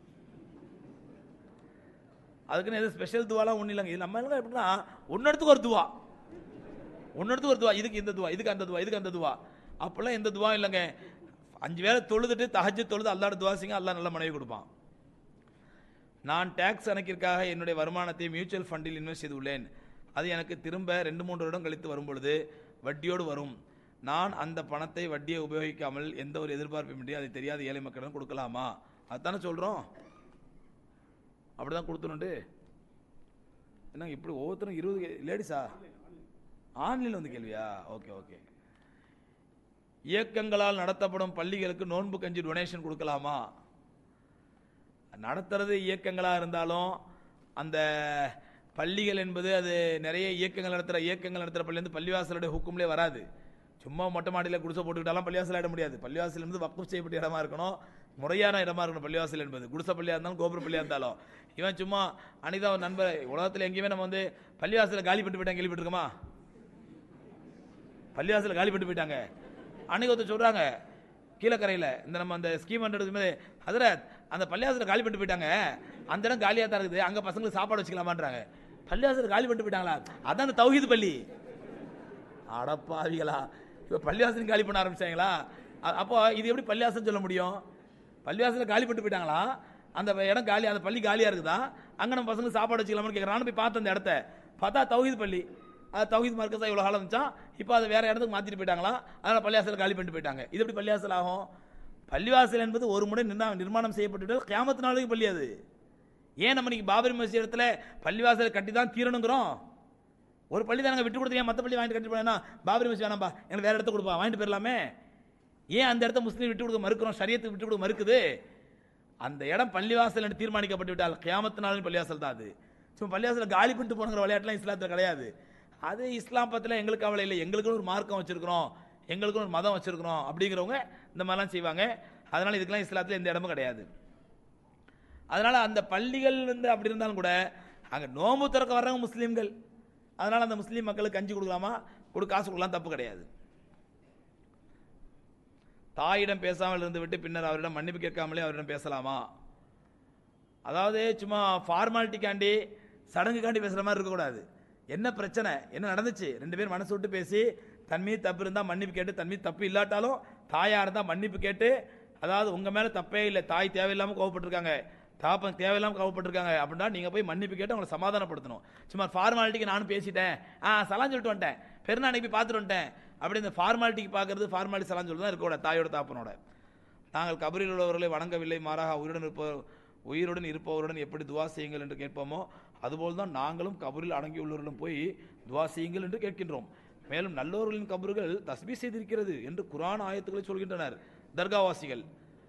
Speaker 1: அதுக்குன்னு எதுவும் ஸ்பெஷல் துவாலாம் ஒன்றும் இல்லைங்க இது நம்ம எல்லாம் எப்படின்னா ஒன்னெடுத்துக்கு ஒரு துவா ஒன்னெடுத்துக்கு ஒரு துவா இதுக்கு இந்த துவா இதுக்கு அந்த துவா இதுக்கு அந்த துவா அப்பெல்லாம் எந்த துவா இல்லைங்க அஞ்சு வேளை தொழுதுட்டு தஹஜ்ஜு தொழுது அல்லாட துவா செய்யுங்க அல்லாஹ் நல்ல மனைவி கொடுப்பான் நான் டேக்ஸ் கணக்கிற்காக என்னுடைய வருமானத்தை மியூச்சுவல் ஃபண்டில் இன்வெஸ்ட் செய்துள்ளேன் அது எனக்கு திரும்ப ரெண்டு மூன்று வருடம் கழித்து வரும் பொழுது வட்டியோடு வரும் நான் அந்த பணத்தை வட்டியை உபயோகிக்காமல் எந்த ஒரு எதிர்பார்ப்புமின்றி அதை தெரியாத ஏழை மக்களிடம் கொடுக்கலாமா அதுதானே சொல்கிறோம் அப்படிதான் கொடுத்துனுண்டு என்னங்க இப்படி ஒவ்வொருத்தரும் இருபது லேடிஸா ஆன்லைனில் வந்து கேள்வியா ஓகே ஓகே இயக்கங்களால் நடத்தப்படும் பள்ளிகளுக்கு நோன்பு கஞ்சி டொனேஷன் கொடுக்கலாமா நடத்துறது இயக்கங்களாக இருந்தாலும் அந்த பள்ளிகள் என்பது அது நிறைய இயக்கங்கள் நடத்துகிற இயக்கங்கள் நடத்துகிற பள்ளி வந்து பள்ளிவாசலுடைய ஹுக்கும்லேயே வராது சும்மா மொட்டை மாடியில் குடிசை போட்டுக்கிட்டாலும் பள்ளிவாசல் ஆட முடியாது பள்ளிவாசல் என்பது வக்குப் செய்யப்பட்ட இடமா இருக்கணும் முறையான இடமா இருக்கணும் பள்ளிவாசல் என்பது குடிசை பள்ளியாக இருந்தாலும் கோபுர பள்ளியாக இருந்தாலும் இவன் சும்மா அனிதா ஒரு நண்பர் உலகத்தில் எங்கேயுமே நம்ம வந்து பள்ளிவாசல காலி பண்ணிட்டு போயிட்டாங்க கேள்விப்பட்டிருக்கோமா பள்ளிவாசல காலி பண்ணிட்டு போயிட்டாங்க அன்னைக்கு ஒருத்தர் சொல்றாங்க கீழக்கரையில் இந்த நம்ம அந்த ஸ்கீம் பண்ணுறது அதில் அந்த பள்ளிவாசல காலி பண்ணிட்டு போயிட்டாங்க அந்த இடம் காலியாக தான் இருக்குது அங்கே பசங்களுக்கு சாப்பாடு வச்சுக்கலாமான்றாங்க பள்ளிவாசல காலி பண்ணிட்டு போயிட்டாங்களா அதான் அந்த தௌஹீது பள்ளி அடப்பாவிகளா இப்போ பள்ளிவாசல் காலி பண்ண ஆரம்பிச்சாங்களா அ- அப்போ இது எப்படி பள்ளிவாசல் சொல்ல முடியும் பள்ளிவாசல காலி பண்ணிட்டு போயிட்டாங்களா அந்த இடம் காலி அந்த பள்ளி காலியா இருக்குதா அங்க நம்ம பசங்க சாப்பாடு வச்சுக்கலாம்னு கேட்குறேன் நானும் போய் பார்த்தேன் அந்த இடத்த பார்த்தா தௌஹீத் பள்ளி அது தௌஹீத் மார்க்கஸா இவ்வளோ காலம் இருந்துச்சா இப்போ அதை வேற இடத்துக்கு மாத்திட்டு போயிட்டாங்களா அதனால பள்ளிவாசல் காலி பண்ணிட்டு போயிட்டாங்க இது எப்படி பள்ளிவாசல் ஆகும் பள்ளிவாசல் என்பது ஒரு முறை நிர்ணா- நிர்மாணம் செய்யப்பட்டு கியாமத்து நாளுக்கு பள்ளி அது ஏன் நம்ம இன்னைக்கு பாபரி மசீத் இடத்துல பள்ளிவாசல் கட்டி தான் தீரணுங்கிறோம் ஒரு பள்ளி தான் நாங்கள் விட்டு கொடுத்தீங்க மற்ற பள்ளி வாங்கிட்டு கட்டி போனா பாபரி மசீத் வேணாம்பா எனக்கு வேற இடத்த கொடுப்பா வாங்கிட்டு போயிடலாமே ஏன் அந்த இடத்த முஸ்லீம் விட்டு கொடுக்க மறுக்கிறோம் ஷரியத்துக்கு விட்டு கொடுக்க மறுக்குது அந்த இடம் பள்ளிவாசல் என்று தீர்மானிக்கப்பட்டு விட்டால் கியாமத்து நாளின் பள்ளிவாசல் தான் அது சும்மா பள்ளிவாசல காலி பண்ணிட்டு போனுங்கிற விளையாட்டுலாம் இஸ்லாத்தில் கிடையாது அது இஸ்லாம் பத்தில எங்களுக்கு கவலை இல்லை எங்களுக்குன்னு ஒரு மார்க்கம் வச்சிருக்கிறோம் எங்களுக்குன்னு ஒரு மதம் வச்சிருக்கிறோம் அப்படிங்கிறவங்க இந்த மாதிரிலாம் செய்வாங்க அதனால இதுக்கெல்லாம் இஸ்லாத்தில் எந்த இடமும் கிடையாது அதனால அந்த பள்ளிகள் வந்து அப்படி இருந்தாலும் கூட அங்க நோம்பு திறக்க வர்றவங்க முஸ்லீம்கள் அதனால அந்த முஸ்லீம் மக்களுக்கு கஞ்சி கொடுக்கலாமா கொடு காசு கொடுக்கலாம் தப்பு கிடையாது தாயிடம் பேசாமல் இருந்து விட்டு பின்னர் அவரிடம் மன்னிப்பு கேட்காமலே அவரிடம் பேசலாமா அதாவது சும்மா ஃபார்மாலிட்டிக்காண்டி சடங்குக்காண்டி பேசுற மாதிரி இருக்கக்கூடாது என்ன பிரச்சனை என்ன நடந்துச்சு ரெண்டு பேரும் மனசு விட்டு பேசி தன் மீது தப்பு இருந்தா மன்னிப்பு கேட்டு தன் மீது தப்பு இல்லாட்டாலும் தாயா இருந்தா மன்னிப்பு கேட்டு அதாவது உங்க மேல தப்பே இல்லை தாய் தேவையில்லாம கோவப்பட்டிருக்காங்க தாப்பன் தேவையில்லாம கோவப்பட்டிருக்காங்க அப்படின்னா நீங்க போய் மன்னிப்பு கேட்டு அவங்களை சமாதானப்படுத்தணும் சும்மா ஃபார்மாலிட்டிக்கு நானும் பேசிட்டேன் ஆ சலான் சொல்லிட்டு வந்துட்டேன் பெருநாளைக்கு போய் பார்த்துட்டு வந்துட்டேன் அப்படி இந்த ஃபார்மாலிட்டிக்கு பார்க்கறது ஃபார்மாலிட்டி சலான் சொல்றது தான் இருக்கக்கூடாது தாயோட தாப்பனோட நாங்கள் கபரில் உள்ளவர்களை வணங்கவில்லை மாறாக உயிருடன் இருப்பவர் உயிருடன் இருப்பவருடன் எப்படி துவா செய்யுங்கள் என்று கேட்போமோ அதுபோல் தான் நாங்களும் கபரில் அடங்கியுள்ளவர்களிடம் போய் துவா செய்யுங்கள் என்று கேட்கின்றோம் மேலும் நல்லவர்களின் கபறுகள் தஸ்பீ செய்திருக்கிறது என்று குரான் ஆயத்துக்களை சொல்கின்றனர் தர்காவாசிகள்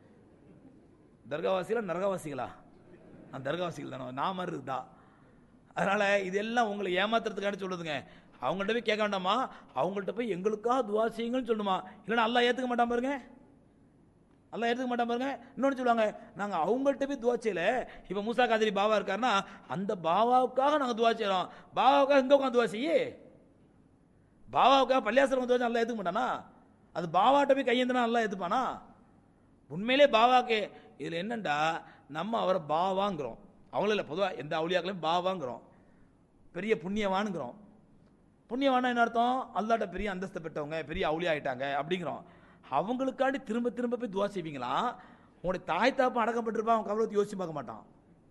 Speaker 1: தர்காவாசிகளா நரகவாசிகளா நான் தர்காவாசிகள் தானே நான் மாதிரி இருக்குதா அதனால இதெல்லாம் உங்களை ஏமாத்துறதுக்காண்டி சொல்லுதுங்க அவங்கள்ட்ட போய் கேட்க வேண்டாமா அவங்கள்ட்ட போய் எங்களுக்காக துவா செய்யுங்கன்னு சொல்லணுமா இல்லைன்னா அல்லாஹ் ஏத்துக்க மாட்டான் பாருங்க அல்லாஹ் எடுத்துக்க மாட்டான் பாருங்க இன்னொன்று சொல்லுவாங்க நாங்க அவங்கள்ட்ட போய் துவா செய்யல இப்ப மூசா காதிரி பாவா இருக்காருன்னா அந்த பாவாவுக்காக நாங்க துவா செய்யறோம் பாவாவுக்காக எங்க உட்காந்து துவா செய்யி பாவாவுக்காக பள்ளியாசலம் துவா நல்லா ஏத்துக்க மாட்டானா அது பாவாட்ட போய் கையேந்தினா நல்லா ஏத்துப்பானா உண்மையிலே பாவாக்கு இதுல என்னண்டா நம்ம அவரை பாவாங்கிறோம் அவங்கள இல்லை பொதுவாக எந்த அவுளியாக்களையும் பாவாங்கிறோம் பெரிய புண்ணியவானுங்கிறோம் புண்ணியவானா என்ன அர்த்தம் அல்லாட்ட பெரிய அந்தஸ்து பெற்றவங்க பெரிய அவுளியா ஆயிட்டாங்க அப்படிங்கிறோம் அவங்களுக்காண்டி திரும்ப திரும்ப போய் துவா செய்வீங்களா உங்களுடைய தாய் தாப்பம் அடக்கப்பட்டிருப்பா அவன் கவலை யோசிச்சு பார்க்க மாட்டான்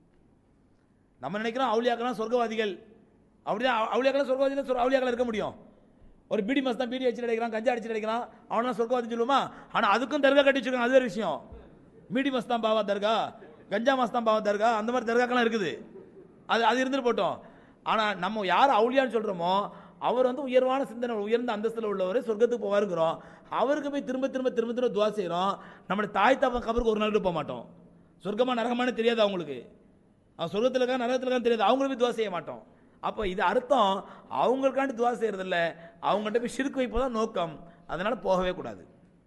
Speaker 1: நம்ம நினைக்கிறோம் அவுளியாக்கெல்லாம் சொர்க்கவாதிகள் அப்படிதான் அவ- அவுளியாக்கெல்லாம் சொர்க்கவாதிகள் சொர் அவுளியாக்கள் இருக்க முடியும் ஒரு பீடி மஸ்தான் தான் பீடி அடிச்சு அடிக்கிறான் கஞ்சா அடிச்சு அடிக்கிறான் அவனெல்லாம் சொர்க்கவாதி சொல்லுவோமா ஆனா அதுக்கும் தர்கா கட்டி வச்சிருக்கான் அது வேற விஷயம் மீடி மஸ்தான் பாவா தர்கா கஞ்சா மஸ்தான் பாவா தர்கா அந்த மாதிரி தர்காக்கெல்லாம் இருக்குது அது அது இருந்துட்டு போட்டோம் ஆனா நம்ம யார் அவுளியான்னு சொல்றோமோ அவர் வந்து உயர்வான சிந்தனை உயர்ந்த அந்தஸ்துல உள்ளவர் சொர்க்கத்துக்கு போவாருங்கிறோம் அவருக்கு போய் திரும்ப திரும்ப திரும்ப திரும்ப துவா செய்றோம் நம்மளுடைய தாய் தப்ப கபருக்கு ஒரு நாள் கூட போக மாட்டோம் சொர்க்கமா நரகமானு தெரியாது அவங்களுக்கு அவன் சொர்க்கத்தில் இருக்கா நரகத்தில் இருக்கான்னு தெரியாது அவங்களும் போய் துவா செய்ய மாட்டோம் அப்போ இது அர்த்தம் அவங்களுக்காண்டி துவா செய்யறது இல்ல அவங்கள்ட்ட போய் சிறுக்கு வைப்பதான் நோக்கம் அதனால போகவே கூடாது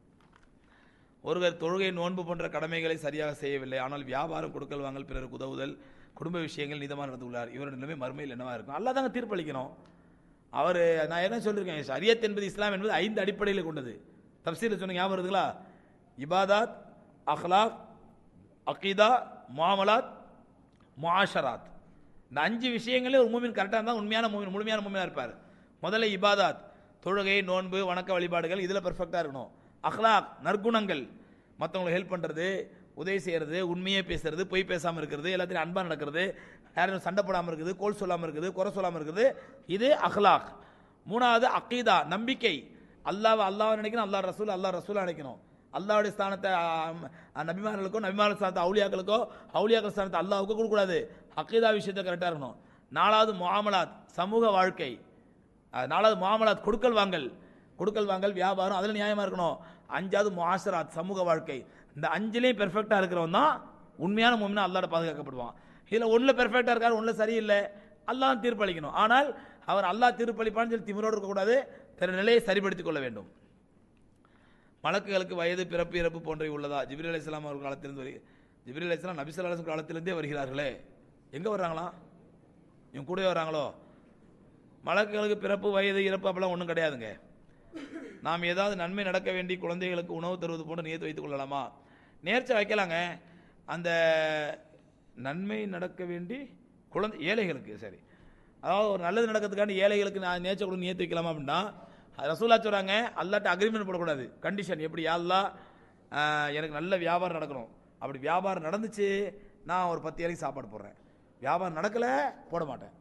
Speaker 1: ஒருவர் தொழுகை நோன்பு போன்ற கடமைகளை சரியாக செய்யவில்லை ஆனால் வியாபாரம் கொடுக்கல் வாங்கல் பிறருக்கு உதவுதல் குடும்ப விஷயங்கள் நிதமாக நடந்துள்ளார் இவருடைய நிலைமை மறுமையில் என்னவா இருக்கும் அல்லா தாங்க தீர்ப்பளிக்கணும் அவர் நான் என்ன சொல்லியிருக்கேன் ஷரியத் என்பது இஸ்லாம் என்பது ஐந்து அடிப்படையில் கொண்டது தப்சீல் சொன்ன ஞாபகம் வருதுங்களா இபாதாத் அஹ்லாக் அகீதா முஆமலாத் முஆஷராத் இந்த அஞ்சு விஷயங்களே ஒரு மூமின் கரெக்டாக இருந்தால் உண்மையான மூமின் முழுமையான மூமினா இருப்பார் முதல்ல இபாதாத் தொழுகை நோன்பு வணக்க வழிபாடுகள் இதில் பெர்ஃபெக்டாக இருக்கணும் அஹ்லாக் நற்குணங்கள் மற்றவங்களுக்கு ஹெல்ப் பண்ணுறது உதவி செய்கிறது உண்மையே பேசுறது பொய் பேசாமல் இருக்கிறது எல்லாத்தையும் அன்பாக நடக்கிறது யாரும் சண்டை போடாமல் இருக்குது கோல் சொல்லாமல் இருக்குது குறை சொல்லாமல் இருக்குது இது அஹ்லாக் மூணாவது அக்கீதா நம்பிக்கை அல்லாஹ் அல்லாஹ் நினைக்கணும் அல்லாஹ் ரசூல் அல்லாஹ் ரசூலா நினைக்கணும் அல்லாஹ்வுடைய ஸ்தானத்தை ஆம், நபிமார்களுக்கோ நபிமார ஸ்தானத்தை அவுலியாக்களுக்கோ அவுலியாக்கள் ஸ்தானத்தை அல்லாஹ்வுக்கோ கொடுக்கக்கூடாது அக்கீதா விஷயத்தை கரெக்டாக இருக்கணும் நாலாவது முஆமலாத் சமூக வாழ்க்கை அஹ், நாலாவது முஆமலாத் கொடுக்கல் வாங்கல் கொடுக்கல் வாங்கல் வியாபாரம் அதில் நியாயமா இருக்கணும் அஞ்சாவது முஆஷராத் சமூக வாழ்க்கை இந்த அஞ்சுலேயும் பெர்ஃபெக்டாக இருக்கிறவன் தான் உண்மையான மும்னா அல்லாட பாதுகாக்கப்படுவான் இதில் ஒன்றில் பெர்ஃபெக்டாக இருக்காரு ஒன்றில் சரியில்லை அல்லாஹ் தீர்ப்பளிக்கணும் ஆனால் அவர் அல்லாஹ் தீர்ப்பளிப்பான்னு சொல்லி திமிரோடு இருக்கக்கூடாது தன் நிலையை சரிப்படுத்திக் கொள்ள வேண்டும் மலக்குகளுக்கு வயது பிறப்பு இறப்பு போன்றவை உள்ளதா ஜிபிரி அலி இஸ்லாம் அவர்கள் காலத்திலிருந்து வருக ஜிபிரி அலி இஸ்லாம் நபி ஸல்லல்லாஹு அலைஹி வஸல்லம் காலத்திலிருந்தே வருகிறார்களே எங்க வர்றாங்களா இவங்க கூடவே வர்றாங்களோ மலக்குகளுக்கு பிறப்பு வயது இறப்பு அப்பெல்லாம் ஒன்றும் கிடையாதுங்க நாம் ஏதாவது நன்மை நடக்க வேண்டி குழந்தைகளுக்கு உணவு தருவது போன்று நியத்து வைத்துக் கொள்ளலாமா நேர்ச்சை வைக்கலாங்க அந்த நன்மை நடக்க வேண்டி குழந்தை ஏழைகளுக்கு சரி அதாவது ஒரு நல்லது நடக்கிறதுக்காண்டி ஏழைகளுக்கு நான் நேர்ச்சை கொடுத்து நியத்து வைக்கலாமா அப்படின்னா ரசூலா சொல்றாங்க அல்லாட்ட அக்ரிமெண்ட் போடக்கூடாது கண்டிஷன் எப்படி அல்லா எனக்கு நல்ல வியாபாரம் நடக்கணும் அப்படி வியாபாரம் நடந்துச்சு நான் ஒரு பத்து ஏழைக்கு சாப்பாடு போடுறேன் வியாபாரம் நடக்கல போட மாட்டேன்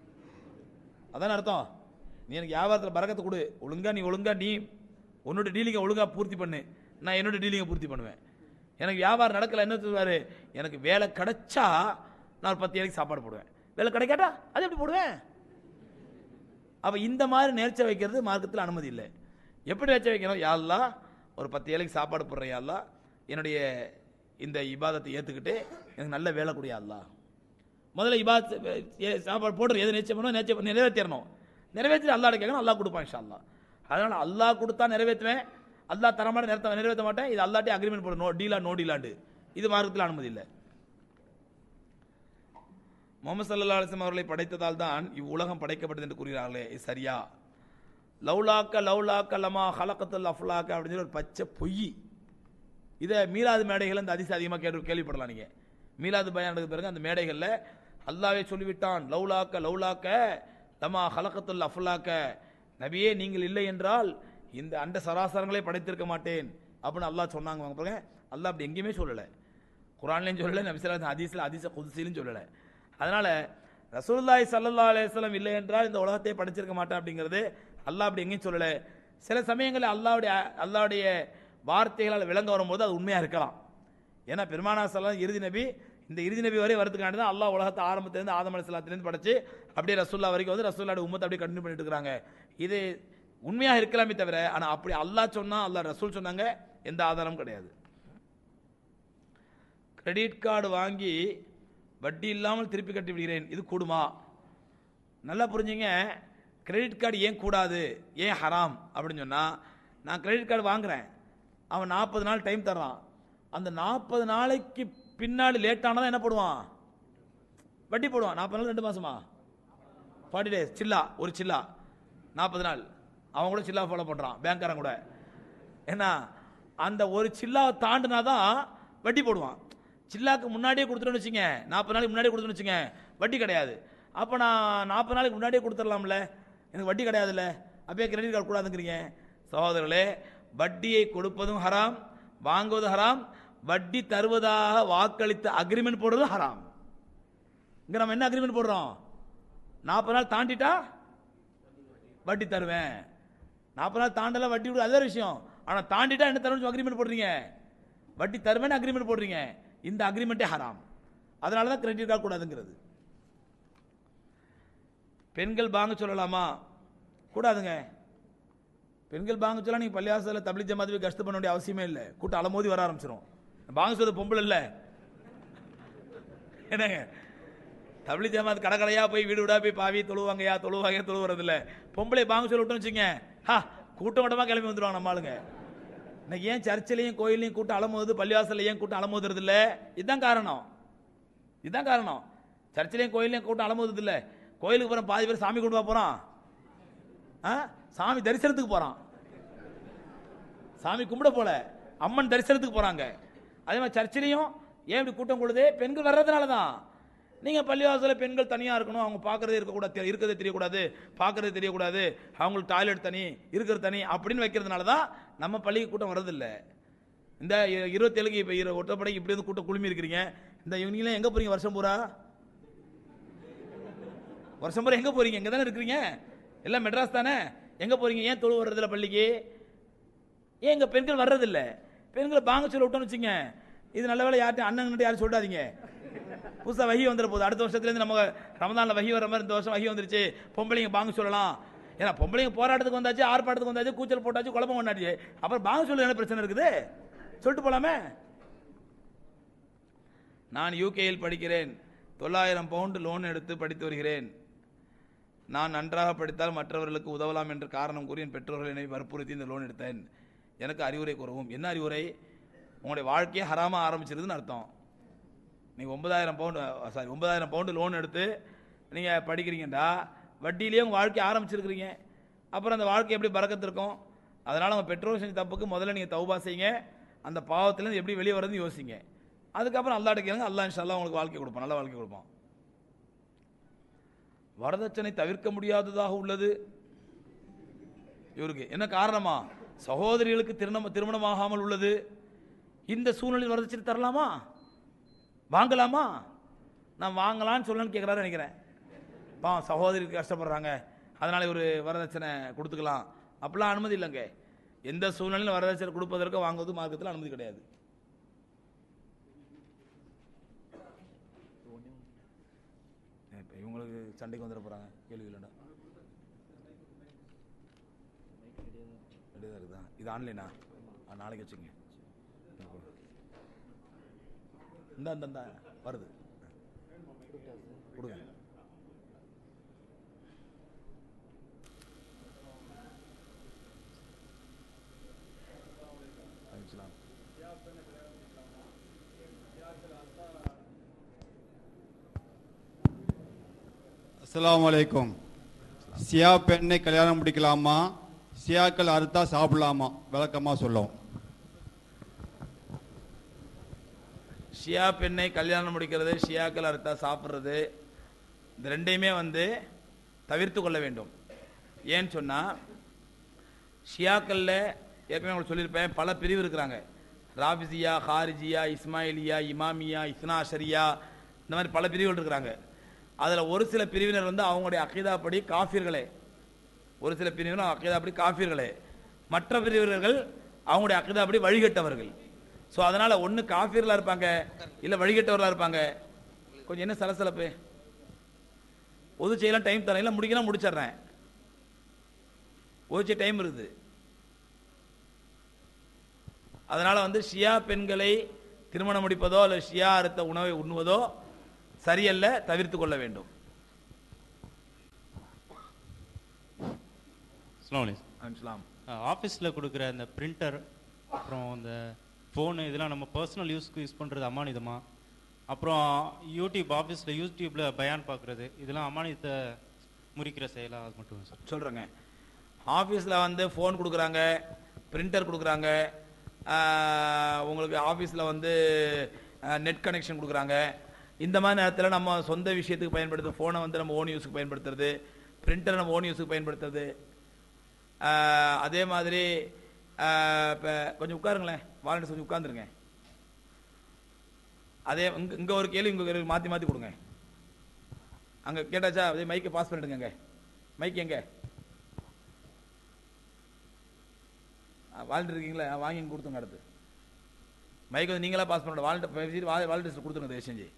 Speaker 1: அதான அர்த்தம் நீ எனக்கு வியாபாரத்தில் பறக்கத்தை கொடு ஒழுங்கா நீ ஒழுங்கா நீ உன்னோட டீலிங்கை ஒழுங்கா பூர்த்தி பண்ணு நான் என்னோட டீலிங்கை பூர்த்தி பண்ணுவேன் எனக்கு வியாபாரம் நடக்கல என்ன சொல்லுவாரு எனக்கு வேலை கிடைச்சா நான் ஒரு பத்து ஏழைக்கு சாப்பாடு போடுவேன் வேலை கிடைக்காட்டா அது எப்படி போடுவேன் அப்ப இந்த மாதிரி நேர்ச்சை வைக்கிறது மார்க்கத்தில் அனுமதி இல்லை எப்படி நேர்ச்சை வைக்கணும் யாழ்லா ஒரு பத்து ஏழைக்கு சாப்பாடு போடுறேன் யாழ்லா என்னுடைய இந்த இபாதத்தை ஏத்துக்கிட்டு எனக்கு நல்ல வேலை கொடு அல்லா முதல்ல இபாத் ஏ- சாப்பாடு போடுற எது நேர்ச்சை பண்ணணும் நேர்ச்சை பண்ணி நிறைவேற்றிடணும் நிறைவேற்றி அல்லாட கேட்கணும் அல்லாஹ் கொடுப்பான் இன்ஷா அல்லாஹ் அதனால அல்லாஹ் கொடுத்தா நிறைவேற்றுவேன் அல்லாஹ் தர மாதிரி நேரத்தை நிறைவேற்ற மாட்டேன் இது அல்லாட்டே அக்ரிமெண்ட் போட நோ டீலா நோ டீலாண்டு இது மார்க்கத்தில் அனுமதி இல்லை முகமது சல்லா அலிஸ்லாம் அவர்களை படைத்ததால் தான் இவ்வுலகம் படைக்கப்பட்டது என்று கூறுகிறார்களே இது சரியா லவ்லாக்க லவ்லாக்க லமா ஹலக்கத்துல் அஃப்லாக்க அப்படின்னு சொல்லி ஒரு பச்சை பொய் இதை மீலாது மேடைகள் அந்த அதிசயம் அதிகமாக கேட்டு கேள்விப்படலாம் நீங்க மீலாது பயான் நடந்த பிறகு அந்த மேடைகளில் அல்லாவே சொல்லிவிட்டான் லவ்லாக்க லவ்லாக்க லமா ஹலக்கத்துல் அஃப்லாக்க நபியே நீங்கள் இல்லை என்றால் இந்த அண்ட சராசரங்களே படைத்திருக்க மாட்டேன் அப்படின்னு அல்லாஹ் சொன்னாங்க வாங்க பாருங்க அல்லாஹ் அப்படி எங்கேயுமே சொல்லலை குரான்லையும் சொல்லலை நபிசல்லா ஹதீஸ்ல ஹதீஸ குதிசிலும் சொல்லலை அதனால ரசூலுல்லாஹி ஸல்லல்லாஹு அலைஹி வஸல்லம் இல்லை என்றால் இந்த உலகத்தை படைச்சிருக்க மாட்டேன் அப்படிங்கிறது அல்லாஹ் அப்படி எங்கேயும் சொல்லல சில சமயங்களில் அல்லாஹ்வுடைய அல்லாஹ்வுடைய வார்த்தைகளால் விளங்க வரும்போது அது உண்மையா இருக்கலாம் ஏன்னா பெருமானா சல்லாம் இறுதி நபி இந்த இறுதி நபி வரை வரதுக்காண்டி தான் அல்லாஹ் உலகத்தை ஆரம்பத்திலேருந்து ஆதம் அலிஸ்லாத்திலேருந்து படைச்சு அப்படியே ரசூல்லா வரைக்கும் வந்து ரசூல்லாட உம்மத்தை அப்படியே கண்டினியூ பண்ணிட்டு இருக்காங்க இது உண்மையாக இருக்கலாமே தவிர ஆனா அப்படி அல்லாஹ் சொன்னா அல்லாஹ் ரசூல் சொன்னாங்க எந்த ஆதாரமும் கிடையாது கிரெடிட் கார்டு வாங்கி வட்டி இல்லாமல் திருப்பி கட்டி விடுகிறேன் இது கூடுமா நல்லா புரிஞ்சுங்க கிரெடிட் கார்டு ஏன் கூடாது ஏன் ஹராம் அப்படின்னு சொன்னா நான் கிரெடிட் கார்டு வாங்குறேன் அவன் நாற்பது நாள் டைம் தர்றான் அந்த நாற்பது நாளைக்கு பின்னாடி லேட் ஆனதான் என்ன போடுவான் வட்டி போடுவான் நாற்பது நாள் ரெண்டு மாசமா ஃபார்ட்டி டேஸ் சில்லா ஒரு சில்லா நாற்பது நாள் அவன் கூட சில்லா ஃபாலோ பண்றான் பேங்க்காரன் கூட ஏன்னா அந்த ஒரு சில்லாவை தாண்டினா தான் வட்டி போடுவான் சில்லாக்கு முன்னாடியே கொடுத்துட்டோன்னு வச்சுங்க நாற்பது நாளைக்கு முன்னாடியே கொடுத்துன்னு வச்சுங்க வட்டி கிடையாது அப்போ நான் நாற்பது நாளைக்கு முன்னாடியே கொடுத்துடலாம்ல எனக்கு வட்டி கிடையாதுல்ல அப்பயே கிரெடிட் கார்டு கூடாதுங்கிறீங்க சகோதரர்களே வட்டியை கொடுப்பதும் ஹராம் வாங்குவதும் ஹராம் வட்டி தருவதாக வாக்களித்த அக்ரிமெண்ட் போடுறதும் ஹராம் இங்க நம்ம என்ன அக்ரிமெண்ட் போடுறோம் நாற்பது நாள் தாண்டிட்டா வட்டி தருவேன் நாற்பது நாள் தாண்டல வட்டி விடு அது வேற விஷயம் ஆனா தாண்டிட்டா என்ன தருவேன் அக்ரிமெண்ட் போடுறீங்க வட்டி தருவேன் அக்ரிமெண்ட் போடுறீங்க இந்த அக்ரிமெண்ட்டே ஹராம் அதனால தான் கிரெடிட் கார்டு கூடாதுங்கிறது பெண்கள் பாங்க சொல்லலாமா கூடாதுங்க பெண்கள் பாங்க சொல்ல நீங்க பள்ளியாசல தபிலி ஜமாத் போய் கஷ்டம் பண்ண வேண்டிய அவசியமே இல்லை கூட்டம் அலமோதி வர ஆரம்பிச்சிடும் பாங்க சொல்றது பொம்பளை இல்ல என்னங்க தபிலி ஜமாத் கடற்கடையா போய் வீடு விடா போய் பாவி தொழுவாங்கயா தொழுவாங்க தொழுவுறது இல்ல பொம்பளை பாங்க சொல்லி விட்டோம்னு வச்சுங்க ஹா கூட்டம் கூட்டமா கிளம்பி வந்துருவாங்க நம்ம ஆளுங்க இன்னைக்கு ஏன் சர்ச்சிலையும் கோயிலையும் கூட்டம் அலமோது பள்ளிவாசல்ல ஏன் கூட்டம் அலமோதுறது இல்ல இதுதான் காரணம் இதுதான் காரணம் சர்ச்சிலையும் கோயிலையும் கூட்டம் அலமோதுறது இல்ல கோயிலுக்கு போறோம் பாதி பேர் சாமி கொண்டு வா போறான் ஆ? சாமி தரிசனத்துக்கு போறான் சாமி கும்பிட போல அம்மன் தரிசனத்துக்கு போறாங்க அதே மாதிரி சர்ச்சிலையும் ஏன் இப்படி கூட்டம் கூடுது பெண்கள் வர்றதுனால தான் நீங்க பள்ளிவாசல பெண்கள் தனியா இருக்கணும் அவங்க பார்க்கறதே இருக்கக்கூடாது தெ- இருக்கிறதே தெரியக்கூடாது பார்க்கறதே தெரியக்கூடாது அவங்களுக்கு டாய்லெட் தனி இருக்கிறது தனி அப்படின்னு வைக்கிறதுனால தான் நம்ம பள்ளிக்கு கூட்டம் வர்றதில்ல இந்த இ- இருபத்தேழுக்கு இப்போ இரு ஒட்டப்படைக்கு இப்படி வந்து கூட்டம் குழுமி இருக்கிறீங்க இந்த இவங்களாம் எங்க போறீங்க வருஷம் பூரா வருஷம் பூரா எங்க போறீங்க இங்க தானே இருக்கிறீங்க எல்லாம் மெட்ராஸ் தானே எங்க போறீங்க ஏன் தொழு வர்றதில்ல பள்ளிக்கு ஏன் இங்க பெண்கள் வர்றதில்ல பெண்களை பாங்க சொல்ல விட்டோம்னு வச்சுங்க இது நல்ல வேலை யார்ட்டும் அண்ணன் யாரும் சொல்லாதீங்க புதுசா வகி வந்துட போகுது அடுத்த வருஷத்துல இருந்து நம்ம ரமதான்ல வகி வர மாதிரி இந்த வருஷம் வகி வந்துருச்சு பொம்பளைங்க பாங்க சொல்லலாம் ஏன்னா பொம்பளைங்க போராட்டத்துக்கு வந்தாச்சு ஆர்ப்பாட்டத்துக்கு வந்தாச்சு கூச்சல் போட்டாச்சு குழப்பம் கொண்டாச்சு அப்புறம் பாங்க சொல்ல என்ன பிரச்சனை இருக்குது சொல்லிட்டு போலாமே நான் யூகேயில் படிக்கிறேன் தொள்ளாயிரம் பவுண்ட் லோன் எடுத்து படித்து வருகிறேன் நான் நன்றாக படித்தால் மற்றவர்களுக்கு உதவலாம் என்று காரணம் கூறி என் பெற்றோர்கள் என்னை வற்புறுத்தி இந்த லோன் எடுத்தேன் எனக்கு அறிவுரை கூறவும் என்ன அறிவுரை உங்களுடைய வாழ்க்கையை ஹராமா ஆரம்பிச்சிருதுன்னு அர்த்தம் நீங்கள் ஒன்பதாயிரம் பவுண்டு சாரி ஒன்பதாயிரம் பவுண்டு லோன் எடுத்து நீங்கள் படிக்கிறீங்கடா வட்டியிலேயே உங்கள் வாழ்க்கையை ஆரம்பிச்சிருக்கிறீங்க அப்புறம் அந்த வாழ்க்கை எப்படி பறக்கத்து இருக்கும் அதனால் உங்கள் பெற்றோர் செஞ்ச தப்புக்கு முதல்ல நீங்கள் தௌபா செய்யுங்க அந்த பாவத்திலேருந்து எப்படி வெளியே வரதுன்னு யோசிங்க அதுக்கப்புறம் அல்லாட்ட கேளுங்க அல்லா இன்ஷால்லா உங்களுக்கு வாழ்க்கை கொடுப்பான் நல்ல வாழ்க்கை கொடுப்பான் வரதட்சணை தவிர்க்க முடியாததாக உள்ளது இவருக்கு என்ன காரணமா சகோதரிகளுக்கு திருமணம் திருமணமாகாமல் உள்ளது இந்த சூழ்நிலையில் வரதட்சணை தரலாமா வாங்கலாமா நான் வாங்கலாம்னு சொல்லணும்னு கேட்குறாரு நினைக்கிறேன் பா சகோதரிக்கு கஷ்டப்படுறாங்க அதனால ஒரு வரதட்சணை கொடுத்துக்கலாம் அப்படிலாம் அனுமதி இல்லைங்க எந்த சூழ்நிலையில் வரதட்சணை கொடுப்பதற்கு வாங்குவது மார்க்கத்தில் அனுமதி கிடையாது இப்போ இவங்களுக்கு சண்டைக்கு வந்துட போகிறாங்க கேள்வி இல்லைடா ரெடியாக இருக்குதா இது ஆன்லைனா ஆ, நாளைக்கு வச்சுக்கங்க இந்த இந்த இந்த வருது கொடுங்க அனுப்பிச்சலாம்
Speaker 2: அஸ்ஸலாமு அலைக்கும் சியா பெண்ணை கல்யாணம் முடிக்கலாமா சியாக்கள் அறுத்தா சாப்பிடலாமா விளக்கமா சொல்லும்
Speaker 1: ஷியா பெண்ணை கல்யாணம் முடிக்கிறது ஷியாக்கள் அறுத்தா சாப்பிட்றது இந்த ரெண்டையுமே வந்து தவிர்த்து கொள்ள வேண்டும் ஏன்னு சொன்னால் ஷியாக்களில் ஏற்கனவே உங்களுக்கு சொல்லியிருப்பேன் பல பிரிவு இருக்கிறாங்க ராபிசியா ஹாரிஜியா இஸ்மாயிலியா இமாமியா இஸ்னாஷரியா இந்த மாதிரி பல பிரிவுகள் இருக்கிறாங்க அதில் ஒரு சில பிரிவினர் வந்து அவங்களுடைய அக்கீதாப்படி காஃபிர்களே ஒரு சில பிரிவினர் அக்கீதாப்படி காஃபிர்களே மற்ற பிரிவினர்கள் அவங்களுடைய அக்கீதாப்படி வழிகட்டவர்கள் ஸோ அதனால ஒன்று காஃபிர்களாக இருப்பாங்க இல்லை வழிகட்டவர்களாக இருப்பாங்க கொஞ்சம் என்ன சலசலப்பு ஒது செய்யலாம் டைம் தரேன் இல்லை முடிக்கலாம் முடிச்சிடுறேன் ஒதுச்ச டைம் இருக்குது அதனால வந்து ஷியா பெண்களை திருமணம் முடிப்பதோ அல்லது ஷியா அறுத்த உணவை உண்ணுவதோ சரியல்ல தவிர்த்து கொள்ள வேண்டும்
Speaker 3: அஸ்ஸலாமு அலைக்கும்.
Speaker 1: அனுப்பலாம்
Speaker 3: அஹ் ஆஃபீஸில் கொடுக்குற அந்த பிரிண்டர் அப்புறம் இந்த ஃபோனு இதெல்லாம் நம்ம பர்சனல் யூஸ்க்கு யூஸ் பண்ணுறது அமானிதமா அப்புறம் யூடியூப் ஆஃபீஸில் யூடியூப்பில் பயான் பார்க்குறது இதெல்லாம் அமானிதத்தை முறிக்கிற செயலா அது மட்டும் சார்
Speaker 1: சொல்கிறேங்க ஆஃபீஸில் வந்து ஃபோன் கொடுக்குறாங்க பிரிண்டர் கொடுக்குறாங்க உங்களுக்கு ஆஃபீஸில் வந்து நெட் கனெக்ஷன் கொடுக்குறாங்க இந்த மாதிரி நேரத்தில் நம்ம சொந்த விஷயத்துக்கு பயன்படுத்து ஃபோனை வந்து நம்ம ஓன் யூஸுக்கு பயன்படுத்துறது பிரிண்டரை நம்ம ஓன் யூஸுக்கு பயன்படுத்துறது ஆஹ், அதே மாதிரி இப்போ கொஞ்சம் உட்காருங்களேன் வாலண்டியர்ஸ் கொஞ்சம் உட்காந்துருங்க அதே இங்கே இங்கே ஒரு கேள்வி இங்கே ஒரு மாற்றி மாற்றி கொடுங்க அங்கே கேட்டாச்சா அதே மைக்கை பாஸ் பண்ணிடுங்க அங்கே மைக் எங்கே வாலண்டியர் இருக்கீங்களா ஆ, வாங்கி இங்க கொடுத்துங்க அடுத்து மைக் வந்து நீங்களா பாஸ் பண்ண வாலண்டியர் வாலண்டியர்ஸ் கொடுத்துருங்க தயவு செஞ்சு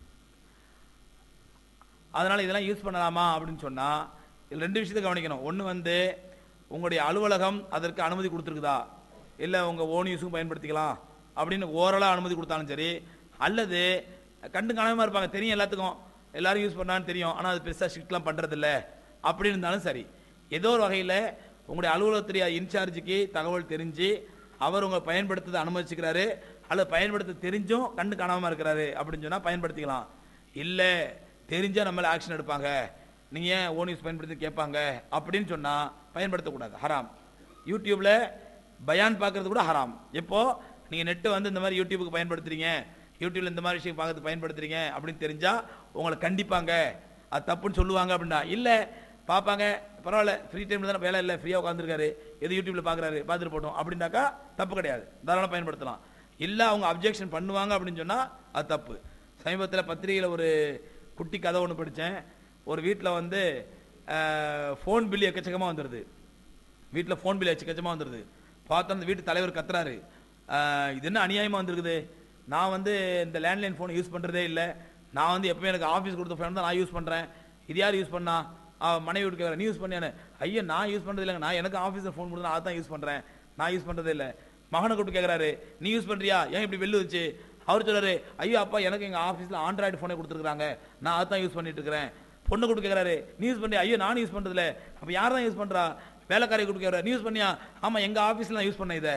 Speaker 1: அதனால இதெல்லாம் யூஸ் பண்ணலாமா அப்படின்னு சொன்னா இதுல ரெண்டு விஷயத்தை கவனிக்கணும் ஒன்று வந்து உங்களுடைய அலுவலகம் அதற்கு அனுமதி கொடுத்துருக்குதா இல்லை உங்க ஓன் யூஸுக்கும் பயன்படுத்திக்கலாம் அப்படின்னு ஓரளவு அனுமதி கொடுத்தாலும் சரி அல்லது கண்டு காணாம இருப்பாங்க தெரியும் எல்லாத்துக்கும் எல்லாரும் யூஸ் பண்ணான்னு தெரியும் ஆனால் அது பெருசாக ஸ்ட்ரிக்ட்லாம் பண்ணுறதில்ல அப்படின்னு இருந்தாலும் சரி ஏதோ ஒரு வகையில் உங்களுடைய அலுவலகத்துடைய இன்சார்ஜுக்கு தகவல் தெரிஞ்சு அவர் உங்களை பயன்படுத்துறதை அனுமதிச்சுக்கிறாரு அல்லது பயன்படுத்த தெரிஞ்சும் கண்டு காணாமல் இருக்கிறாரு அப்படின்னு சொன்னால் பயன்படுத்திக்கலாம் இல்லை தெரிஞ்சால் நம்மள ஆக்ஷன் எடுப்பாங்க நீங்கள் ஏன் ஓன் யூஸ் பயன்படுத்தி கேட்பாங்க அப்படின்னு சொன்னால் பயன்படுத்தக்கூடாது ஹராம் யூடியூப்ல பயான் பார்க்கறது கூட ஹராம் எப்போ நீங்கள் நெட்டை வந்து இந்த மாதிரி யூடியூபுக்கு பயன்படுத்துறீங்க யூடியூப்ல இந்த மாதிரி விஷயம் பார்க்கறது பயன்படுத்துறீங்க அப்படின்னு தெரிஞ்சா உங்களை கண்டிப்பாங்க அது தப்புன்னு சொல்லுவாங்க அப்படின்னா இல்லை பார்ப்பாங்க பரவாயில்ல ஃப்ரீ டைம்ல தானே வேலை இல்லை ஃப்ரீயாக உட்காந்துருக்காரு எது யூடியூப்ல பார்க்குறாரு பார்த்துட்டு போட்டோம் அப்படின்னாக்கா தப்பு கிடையாது தாராளம் பயன்படுத்தலாம் இல்லை அவங்க அப்ஜெக்ஷன் பண்ணுவாங்க அப்படின்னு சொன்னால் அது தப்பு சமீபத்தில் பத்திரிகையில் ஒரு குட்டி கதை ஒன்று படித்தேன் ஒரு வீட்டில் வந்து ஃபோன் பில் எக்கச்சக்கமாக வந்துடுது வீட்டில் ஃபோன் பில் எக்கச்சக்கமாக வந்துடுது பார்த்தா அந்த வீட்டு தலைவர் கத்துறாரு "ஆஹ், இது என்ன அநியாயமாக வந்திருக்குது நான் வந்து இந்த லேண்ட்லைன் ஃபோன் யூஸ் பண்ணுறதே இல்லை நான் வந்து எப்பவுமே எனக்கு ஆஃபீஸ் கொடுத்த ஃபோன் தான் நான் யூஸ் பண்ணுறேன் இது யார் யூஸ் பண்ணா அவ மனைவி வீட்டு கேட்குறேன் நீ யூஸ் பண்ணியானு ஐயா நான் யூஸ் பண்ணுறது இல்லைங்க நான் எனக்கு ஆஃபீஸில் ஃபோன் கொடுத்து அதை தான் யூஸ் பண்ணுறேன் நான் யூஸ் பண்ணுறதே இல்லை மகனை கூப்பிட்டு கேட்குறாரு நீ யூஸ் பண்ணுறியா ஏன் இப்படி வெளில வச்சு அவர் சொல்றாரு ஐயோ அப்பா எனக்கு எங்கள் ஆஃபீஸில் ஆண்ட்ராய்டு ஃபோனே கொடுத்துருக்காங்க நான் அதை தான் யூஸ் பண்ணிட்டு இருக்கிறேன் பொண்ணு கூப்பிட்டு கேட்குறாரு நீ யூஸ் பண்ணுறியா ஐயோ நான் யூஸ் பண்ணுறதில்ல அப்போ யார் தான் யூஸ் பண்ணுறா வேலைக்காரி கூப்பிட்டு கேட்குறா நீ யூஸ் பண்ணியா ஆமாம் எங்கள் ஆஃபீஸில் நான் யூஸ் பண்ணேன் இதை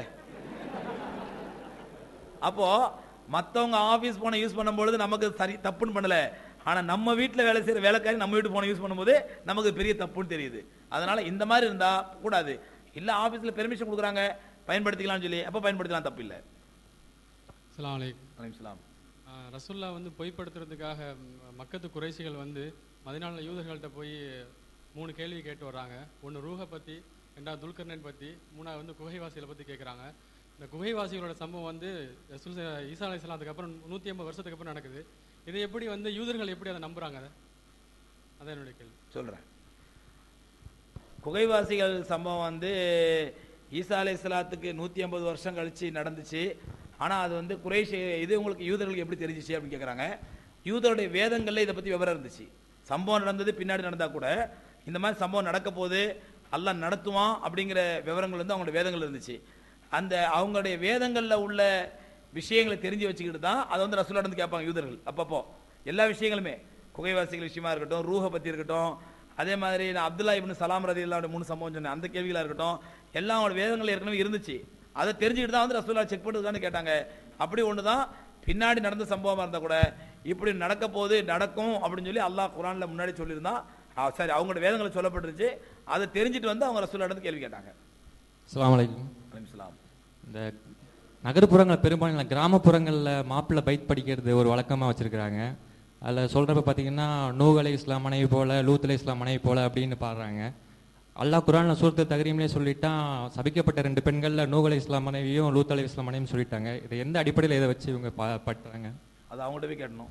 Speaker 1: அப்போ மத்தவங்க ஆபீஸ் போனை யூஸ் பண்ணும்பொழுது நமக்கு சரி தப்புன்னு பண்ணல ஆனா நம்ம வீட்ல வேலை செய்யற வேலைக்காரி நம்ம வீட்டு போனை யூஸ் பண்ணும்போது நமக்கு பெரிய தப்புன்னு தெரியுது அதனால இந்த மாதிரி இருந்தா கூடாது இல்ல ஆபீஸ்ல பெர்மிஷன் கொடுக்குறாங்க பயன்படுத்திக்கலாம்னு சொல்லி அப்ப பயன்படுத்தலாம் தப்பு இல்ல
Speaker 4: அஸ்ஸலாமு அலைக்கும்
Speaker 1: அலைஹிஸ்ஸலாம்.
Speaker 4: ஆஹ் ரசூல்லா வந்து பொய்ப்படுத்துறதுக்காக ம், மக்கத்து குறைசிகள் வந்து மதினால யூதர்கள்ட்ட போய் மூணு கேள்வி கேட்டு வர்றாங்க ஒன்று ரூஹை பற்றி ரெண்டாவது துல்கர்னன் பற்றி மூணாவது வந்து குகைவாசிகளை பற்றி கேட்குறாங்க இந்த குகைவாசிகளோட சம்பவம் வந்து ரசூல் ச- ஈசா அலைஹிஸ்ஸலாத்துக்கு அப்புறம் நூற்றி ஐம்பது வருஷத்துக்கு அப்புறம் நடக்குது இதை எப்படி வந்து யூதர்கள் எப்படி அதை நம்புறாங்க அதை அதான் என்னுடைய கேள்வி
Speaker 1: சொல்றேன் குகைவாசிகள் சம்பவம் வந்து ஈசா அலைஹிஸ்ஸலாத்துக்கு நூத்தி ஐம்பது வருஷம் கழிச்சு நடந்துச்சு ஆனா அது வந்து குறைஷ் இது உங்களுக்கு யூதர்களுக்கு எப்படி தெரிஞ்சிச்சு அப்படின்னு கேக்குறாங்க யூதருடைய வேதங்கள்ல இதை பத்தி விவரம் இருந்துச்சு சம்பவம் நடந்தது பின்னாடி நடந்தா கூட இந்த மாதிரி சம்பவம் நடக்க போது அல்லாஹ் நடத்துவான் அப்படிங்கிற விவரங்கள் வந்து அவங்களுடைய வேதங்கள் இருந்துச்சு அந்த அவங்களுடைய வேதங்கள்ல உள்ள விஷயங்களை தெரிஞ்சு வச்சுக்கிட்டு தான் அதை வந்து ரசூலா வந்து கேட்பாங்க யூதர்கள் அப்பப்போ எல்லா விஷயங்களுமே குகைவாசிகள் விஷயமா இருக்கட்டும் ரூஹை பத்தி இருக்கட்டும் அதே மாதிரி நான் அப்துல்லா இப்னு சலாம் ரதி மூணு சம்பவம் சொன்னேன் அந்த கேள்விகளா இருக்கட்டும் எல்லாம் அவங்களோட வேதங்கள் ஏற்கனவே இருந்துச்சு அதை தெரிஞ்சுக்கிட்டு தான் வந்து ரசூலா செக் பண்ணுறதுக்கான்னு கேட்டாங்க அப்படி ஒன்று தான் பின்னாடி நடந்த சம்பவமா இருந்தா கூட இப்படி நடக்க போது நடக்கும் அப்படின்னு சொல்லி அல்லாஹ் குரான்ல முன்னாடி சொல்லியிருந்தான் ஆ, சரி அவங்களோட வேதங்களை சொல்லப்பட்டுருச்சு அதை தெரிஞ்சுட்டு வந்து அவங்க ரசூலா இடத்து கேள்வி கேட்டாங்க
Speaker 5: அஸ்ஸலாமு அலைக்கும்
Speaker 1: அலைஹிஸ்ஸலாம்.
Speaker 5: இந்த நகர்ப்புறங்கள் பெரும்பாலும் கிராமப்புறங்களில் மாப்பிள்ளை பைத் படிக்கிறது ஒரு வழக்கமாக வச்சிருக்கிறாங்க அதில் சொல்கிறப்ப பார்த்தீங்கன்னா நூக் அலை இஸ்லாம் மனைவி போல லூத் அலை இஸ்லாம் மனைவி போல அப்படின்னு பாடுறாங்க அல்லாஹ் குரான்ல சூரத்து தகரீம்லேயே சொல்லிட்டான் சபிக்கப்பட்ட ரெண்டு பெண்களில் நூக் அலை இஸ்லாம் மனைவியும் லூத் அலை இஸ்லாம் மனைவியும் சொல்லிட்டாங்க இது எந்த அடிப்படையில் இதை வச்சு இவங்க பா பட்டுறாங்க
Speaker 1: அது அவங்கள்ட்ட போய் கேட்டணும்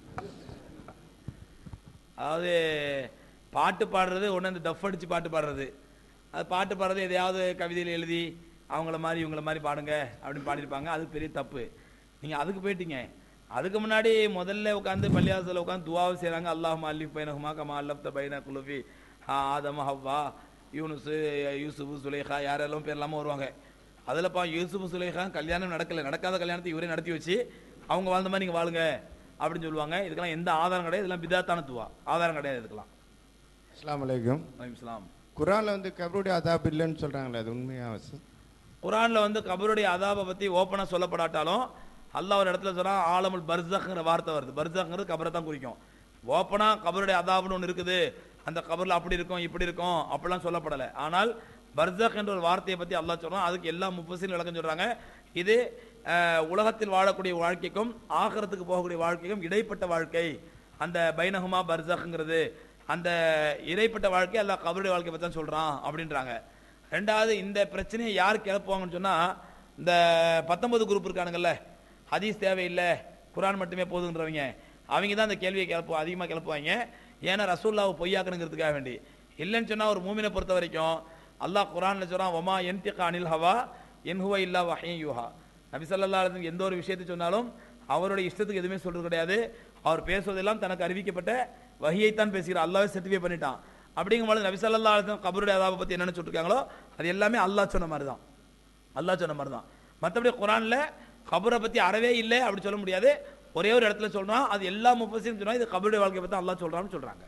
Speaker 1: அதாவது பாட்டு பாடுறது ஒன்று இந்த டஃப் அடிச்சு பாட்டு பாடுறது அது பாட்டு பாடுறது எதையாவது கவிதையில் எழுதி அவங்கள மாதிரி இவங்கள மாதிரி பாடுங்க அப்படின்னு பாடியிருப்பாங்க அது பெரிய தப்பு நீங்கள் அதுக்கு போயிட்டீங்க அதுக்கு முன்னாடி முதல்ல உட்காந்து பள்ளியாசத்தில் உட்காந்து துவாவை செய்கிறாங்க அல்லாஹ் அல்லிஃப் பைனஹுமா கமா அல்லப்த பைன குலுஃபி ஆதம் ஹவ்வா யூனுஸ் யூசுஃப் சுலேஹா யாரெல்லாம் பேர் இல்லாமல் வருவாங்க அதில்ப்பா யூசுப் சுலேஹா கல்யாணம் நடக்கல நடக்காத கல்யாணத்தை இவரே நடத்தி வச்சு அவங்க வாழ்ந்த மாதிரி நீங்கள் வாழுங்க அப்படின்னு சொல்லுவாங்க இதுக்கெல்லாம் எந்த ஆதாரம் கிடையாது இதெல்லாம் பிதாத்தான துவா ஆதாரம் கிடையாது இதுக்கெல்லாம்
Speaker 6: அஸ்ஸலாமு அலைக்கும்
Speaker 1: வலைக்கும் சலாம்
Speaker 6: குரான்ல வந்து கபருடைய அதாப் இல்லைன்னு சொல்றாங்களே அது உண்மையா சார்
Speaker 1: குரான்ல வந்து கபருடைய அதாபை பத்தி ஓப்பனா சொல்லப்படாட்டாலும் அல்லாஹ் ஒரு இடத்துல சொல்றான் ஆலமுல் பர்சக்ங்கிற வார்த்தை வருது பர்சக்ங்கிறது கபரை தான் குறிக்கும் ஓப்பனா கபருடைய அதாப்னு ஒன்று இருக்குது அந்த கபர்ல அப்படி இருக்கும் இப்படி இருக்கும் அப்படிலாம் சொல்லப்படலை ஆனால் பர்சக் என்ற ஒரு வார்த்தையை பத்தி அல்லாஹ் சொல்றான் அதுக்கு எல்லா முப்பசிலும் விளக்கம் சொல்றாங்க இது அஹ், உலகத்தில் வாழக்கூடிய வாழ்க்கைக்கும் ஆகரத்துக்கு போகக்கூடிய வாழ்க்கைக்கும் இடைப்பட்ட வாழ்க்கை அந்த பைனகுமா பர்சக்ங்கிறது அந்த இடைப்பட்ட வாழ்க்கை அல்லாஹ் கபருடைய வாழ்க்கை பத்தி தான் சொல்றான் அப்படின்றாங்க ரெண்டாவது இந்த பிரச்சனையை யார் கிளப்புவாங்கன்னு சொன்னா இந்த பத்தொன்பது குரூப் இருக்கானுங்கல்ல ஹதீஸ் தேவையில்லை குரான் மட்டுமே போதுன்றவங்க அவங்க தான் இந்த கேள்வியை கிளப்பு அதிகமாக கிளப்புவாங்க ஏன்னா ரசூல்லாவை பொய்யாக்கணுங்கிறதுக்காக வேண்டி இல்லைன்னு சொன்னா ஒரு மூமினை பொறுத்த வரைக்கும் அல்லாஹ் குரான்ல சொல்றான் ஒமா என்திக அனில் ஹவா என் ஹுவ இல்லா வஹீன் யூஹா நபி ஸல்லல்லாஹு அலைஹி வஸல்லம் எந்த ஒரு விஷயத்தை சொன்னாலும் அவருடைய இஷ்டத்துக்கு எதுவுமே சொல்றது கிடையாது அவர் பேசுவதெல்லாம் தனக்கு அறிவிக்கப்பட்ட வஹியைத்தான் பேசுகிறார் அல்லாஹ்வே சர்டிஃபை பண்ணிட்டான் அப்படிங்கும்போது நபி ஸல்லல்லாஹு அலைஹி வஸல்லம் கபருடைய அதாபை பத்தி என்னென்ன சொல்லிருக்காங்களோ அது எல்லாமே அல்லாஹ் சொன்ன மாதிரி தான் அல்லாஹ் சொன்ன மாதிரி தான் மற்றபடி குரான்ல கபரை பத்தி அறவே இல்லை அப்படி சொல்ல முடியாது ஒரே ஒரு இடத்துல சொல்றான் அது எல்லா முப்பசியும் சொன்னா இது கபருடைய வாழ்க்கையை பத்தி அல்லாஹ் சொல்றான்னு சொல்றாங்க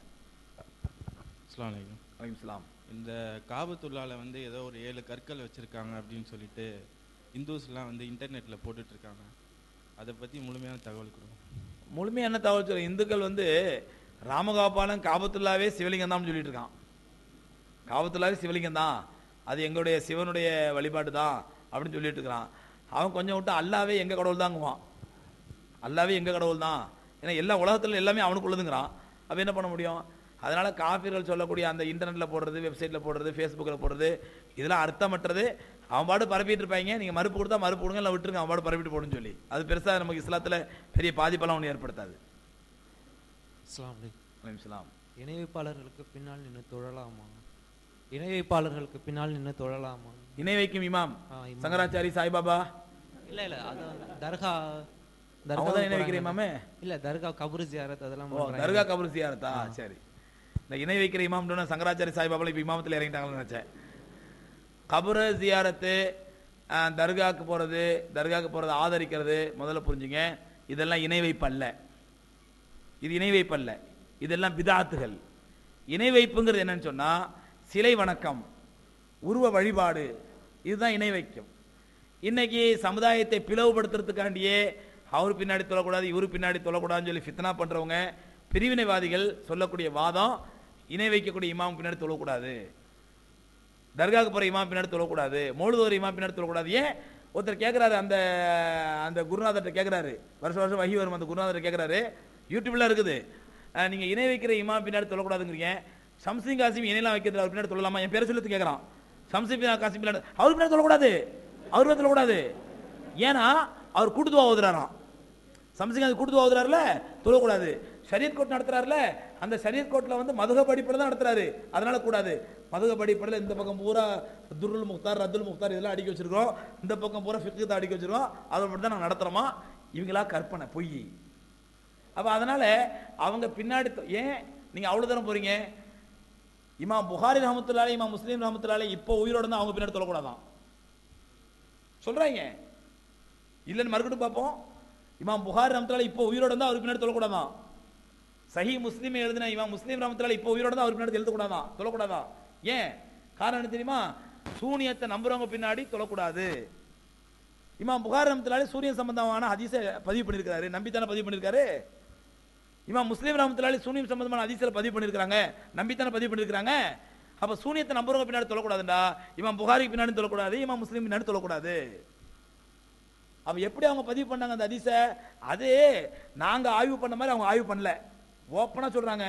Speaker 7: அஸ்ஸலாமு அலைக்கும்
Speaker 1: அலைக்கும் ஸலாம்.
Speaker 7: இந்த காபத்துல்லால வந்து ஏதோ ஒரு ஏழு கற்கள் வச்சிருக்காங்க அப்படின்னு சொல்லிட்டு இந்துஸ்லாம் வந்து இன்டர்நெட்ல போட்டுட்டு இருக்காங்க அதை பத்தி முழுமையான தகவல் கொடுங்க
Speaker 1: முழுமையா என்ன தகவல் சொல்ல இந்துக்கள் வந்து ராமகாபாலன் காபத்துல்லாவே சிவலிங்கம் தான் சொல்லிட்டு இருக்கான் காபத்துல்லாவே சிவலிங்கம் தான் அது எங்களுடைய சிவனுடைய வழிபாடு தான் அப்படின்னு சொல்லிட்டு இருக்கிறான் அவன் கொஞ்சம் விட்டு அல்லாவே எங்க கடவுள் தாங்குவான் அல்லாவே எங்க கடவுள் தான் ஏன்னா எல்லா உலகத்துல எல்லாமே அவனுக்குள்ளதுங்கிறான் அப்ப என்ன பண்ண முடியும் அதனால காஃபிர்கள் சொல்லக்கூடிய அந்த இன்டர்நெட்ல போடுறது வெப்சைட்ல போடுறது ஃபேஸ்புக்கில் போடுறது இதெல்லாம் அர்த்தமற்றது அவன் பாடு பரப்பிட்டு இருப்பாங்க நீங்க மறுப்பு கொடுத்தா மறுப்பு கொடுங்க இல்லை விட்டுருங்க அவன் பாடு பரப்பிட்டு போடுன்னு சொல்லி அது பெருசா நமக்கு இஸ்லாத்துல பெரிய பாதிப்பெல்லாம் ஒன்றும் ஏற்படுத்தாது
Speaker 8: அஸ்ஸலாமு அலைக்கும்.
Speaker 1: அலைக்கும் ஸலாம்.
Speaker 8: இணை வைப்பாளர்களுக்கு பின்னால் நின்று தொழலாமா இணை வைப்பாளர்களுக்கு பின்னால் நின்று தொழலாமா
Speaker 1: இணை வைக்கும் இமாம்
Speaker 8: ஆ, இமாம்.
Speaker 1: சங்கராச்சாரி சாய்பாபா
Speaker 8: இல்ல இல்ல அது தர்கா
Speaker 1: அவங்க தான் இணை வைக்கிற
Speaker 8: போறாங்க.
Speaker 1: இமாமே
Speaker 8: இல்ல தர்கா கபரு ஜியாரத் அதெல்லாம்
Speaker 1: ஓ
Speaker 8: பண்றாங்க.
Speaker 1: தர்கா கபர் சியாரத்தா சரி இந்த இணை வைக்கிற இமாம் சங்கராச்சாரி சாய்பாபா இப்ப இமாமத்தில் இறங்கிட்டாங்கன்னு நினைச்சேன் கபரு ஜியாரத்து ஆ, தர்காக்கு போறது தர்காக்கு போறது ஆதரிக்கிறது முதல்ல புரிஞ்சுங்க இதெல்லாம் இணை வைப்பு அல்ல இது இணை வைப்பு அல்ல இதெல்லாம் பிதாத்துகள் இணை வைப்புங்கிறது என்னன்னு சொன்னா சிலை வணக்கம் உருவ வழிபாடு இதுதான் இணை வைக்கும் இன்னைக்கு சமுதாயத்தை பிளவுபடுத்துறதுக்காண்டியே அவர் பின்னாடி தொழக்கூடாது இவரு பின்னாடி தொழக்கூடாதுன்னு சொல்லி ஃபித்னா பண்றவங்க பிரிவினைவாதிகள் சொல்லக்கூடிய வாதம் இணை வைக்கக்கூடிய இமாம் பின்னாடி தொழக்கூடாது தர்காவுக்கு போற இமாம் பின்னாடி தொழக்கூடாது மௌலுதோர் இமாம் பின்னாடி தொழக்கூடாது ஏன் ஒருத்தர் கேட்குறாரு அந்த அந்த குருநாதர்கிட்ட கேட்குறாரு வருஷம் வருஷம் வகி வரும் அந்த குருநாதர் கேட்குறாரு யூடியூப்ல இருக்குது அஹ், நீங்க இணை வைக்கிற இமாம் பின்னாடி தொழக்கூடாதுங்கிறீங்க சம்சிங் காசிம் இணையெல்லாம் வைக்கிறது அவர் பின்னாடி தொழலாமா என் பேரை சொல்லி கேட்குறான் சம்சிங் காசிம் பின்னாடி அவர் பின்னாடி தொழக்கூடாது அவர் பின்னாடி தொழக்கூடாது ஏன்னா அவர் கூட்டுதுவா ஓதுறாராம் சம்சிங் அது கூட்டு ஓதுறாருல தொழக்கூடாது ஷரியத் கோட் நடத்துறாருல அந்த ஷரியத் கோட்ல வந்து மதுக படிப்புல தான் நடத்துறாரு அதனால கூடாது மதுக படிப்புல இந்த பக்கம் பூரா துருல் முக்தார் ரத்துல் முக்தார் இதெல்லாம் அடிக்க வச்சிருக்கோம் இந்த பக்கம் பூரா ஃபிக்கு தான் அடிக்க வச்சிருக்கோம் அதை மட்டும் தான் நாங்கள் நடத்துறோமா இவங்களா கற்பனை பொய் அப்ப அதனால அவங்க பின்னாடி தொ- ஏன் நீங்க அவ்வளவு தூரம் போறீங்க இமாம் புகாரி ரஹமத்துல்லாலே இமாம் முஸ்லீம் ரஹமத்துல்லாலே இப்போ உயிரோட இருந்தா அவங்க பின்னாடி தொழக்கூடாதான் சொல்றாங்க இல்லைன்னு மறுக்கட்டும் பார்ப்போம் இமாம் புகார் ரஹமத்துல்லாலே இப்போ உயிரோட இருந்தா அவருக்கு பின்னாடி தொழக்கூடாதான் சஹி முஸ்லீம் எழுதின இமாம் முஸ்லீம் ரஹமத்துல்லாலே இப்போ உயிரோட இருந்தா அவருக்கு பின்னாடி எழுதக்கூடாதான் தொழக்கூடாதான் ஏன் காரணம் என்ன தெரியுமா சூனியத்தை நம்புறவங்க பின்னாடி தொழக்கூடாது இமாம் புகார் ரஹமத்துல்லாலே சூரியன் சம்பந்தமான ஹதீஸை பதிவு பண்ணியிருக்காரு நம்பித்தானே பதிவு பண்ணியிருக்காரு இமாம் முஸ்லீம் ரஹமத்துல்லாலே சூனியம் சம்பந்தமான ஹதீஸில் பதிவு பண்ணியிருக்காங்க நம்பித்தானே பதிவு பண்ணியிருக்காங்க அப்ப சூனியத்தை நம்புறவங்க பின்னாடி தொழக்கூடாதுண்டா இமாம் புகாரிக்கு பின்னாடி தொழக்கூடாது இமாம் முஸ்லீம் பின்னாடி தொழக்கூடாது அப்ப எப்படி அவங்க பதிவு பண்ணாங்க அந்த ஹதீஸ அது நாங்க ஆய்வு பண்ண மாதிரி அவங்க ஆய்வு பண்ணல ஓப்பனா சொல்றாங்க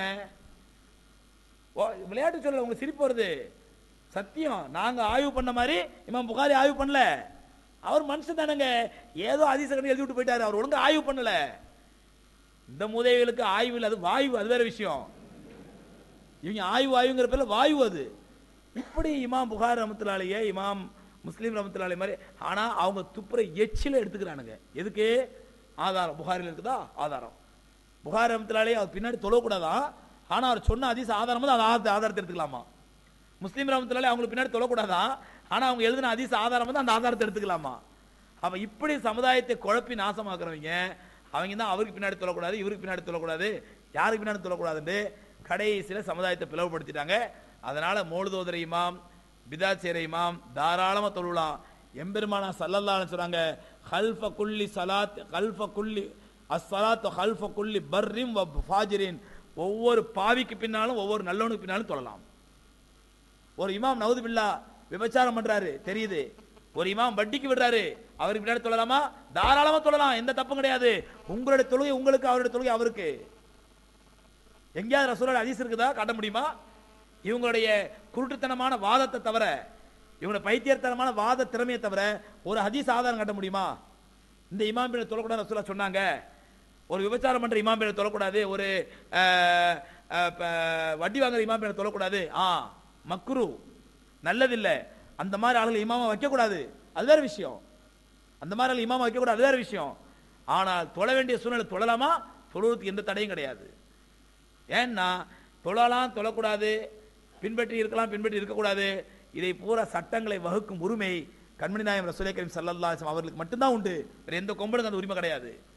Speaker 1: ஓ- விளையாட்டு சொல்லல உங்களுக்கு சிரிப்பு வருது சத்தியம் நாங்க ஆய்வு பண்ண மாதிரி இமாம் புகாரி ஆய்வு பண்ணல அவர் மனுஷன் தானங்க ஏதோ ஹதீஸ கண்டு எழுதி விட்டு போயிட்டாரு அவர் ஒழுங்கா ஆய்வு பண்ணல இந்த மூதேவிகளுக்கு ஆய்வு இல்லை அது வாயு அது வேற விஷயம் இவங்க ஆய்வு ஆய்வுங்கிற பேர்ல வாயு அது இப்படி இமாம் புகார் ரமத்துலாலேயே இமாம் முஸ்லீம் ரமத்துலாலே மாதிரி ஆனா அவங்க துப்புற எச்சில எடுத்துக்கிறானுங்க எதுக்கு ஆதாரம் புகாரில் இருக்குதா ஆதாரம் புகார் ரமத்துலாலே அவர் பின்னாடி தொழக்கூடாதான் ஆனா அவர் சொன்ன அதிச ஆதாரம் வந்து அந்த ஆதாரத்தை ஆதாரத்தை எடுத்துக்கலாமா முஸ்லீம் ரமத்துலாலே அவங்களுக்கு பின்னாடி தொழக்கூடாதான் ஆனா அவங்க எழுதின அதிச ஆதாரம் வந்து அந்த ஆதாரத்தை எடுத்துக்கலாமா அப்ப இப்படி சமுதாயத்தை குழப்பி நாசமாக்குறவங்க அவங்க தான் அவருக்கு பின்னாடி தொழக்கூடாது இவருக்கு பின்னாடி தொழக்கூடாது யாருக்கு பின்னாடி தொழக்கூடாதுன்னு கடைசியில சமுதாயத்தை பிளவுபடுத்திட்டாங்க அதனால மோழுதோதர இமாம் பிதாத் செய்கிற இமாம் தாராளமா தொழலாம் எம்பெருமானா சல்லல்லான்னு சொல்றாங்க ஹல்ஃப குல்லி சலாத் ஹல்ஃப குல்லி அஸ்ஸலாத் ஹல்ஃப குல்லி பர்ரிம் வ ஃபாஜிரின் ஒவ்வொரு பாவிக்கு பின்னாலும் ஒவ்வொரு நல்லவனுக்கு பின்னாலும் தொழலாம் ஒரு இமாம் நவுது பில்லா விபச்சாரம் பண்றாரு தெரியுது ஒரு இமாம் வட்டிக்கு விடுறாரு அவருக்கு பின்னாடி தொழலாமா தாராளமா தொழலாம் எந்த தப்பும் கிடையாது உங்களுடைய தொழுகை உங்களுக்கு அவருடைய தொழுகை அவருக்கு எங்கேயாவது ரசூலோட ஹதீஸ் இருக்குதா காட்ட முடியுமா இவங்களுடைய குருட்டுத்தனமான வாதத்தை தவிர இவங்களுடைய பைத்தியத்தனமான வாத திறமையை தவிர ஒரு ஹதீஸ் ஆதாரம் காட்ட முடியுமா இந்த இமாம் பேரை தொழக்கூடாது ரசூலா சொன்னாங்க ஒரு விபச்சாரம் பண்ற இமாம் பேரை தொழக்கூடாது ஒரு அஹ், அஹ், ப- வட்டி வாங்குற இமாம் பேரை தொழக்கூடாது ஆ மக்ரு நல்லதில்லை அந்த மாதிரி ஆளுகளை இமாமா வைக்கக்கூடாது அது வேற விஷயம் அந்த மாதிரி ஆளுகளை இமாமா வைக்கக்கூடாது அது வேற விஷயம் ஆனால் தொழ வேண்டிய சூழ்நிலை தொழலாமா தொழுவதுக்கு எந்த தடையும் கிடையாது ஏன்னா தொழலாம் தொழக்கூடாது பின்பற்றி இருக்கலாம் பின்பற்றி இருக்கக்கூடாது இதை பூரா சட்டங்களை வகுக்கும் உரிமை கண்மணி நாயம் ரசூலை கரீம் சல்லல்லாஹு அலைஹி வஸல்லம் அவர்களுக்கு மட்டும்தான் உண்டு வேற எந்த கொம்பனுக்கு அந்த உரிமை கிடையாது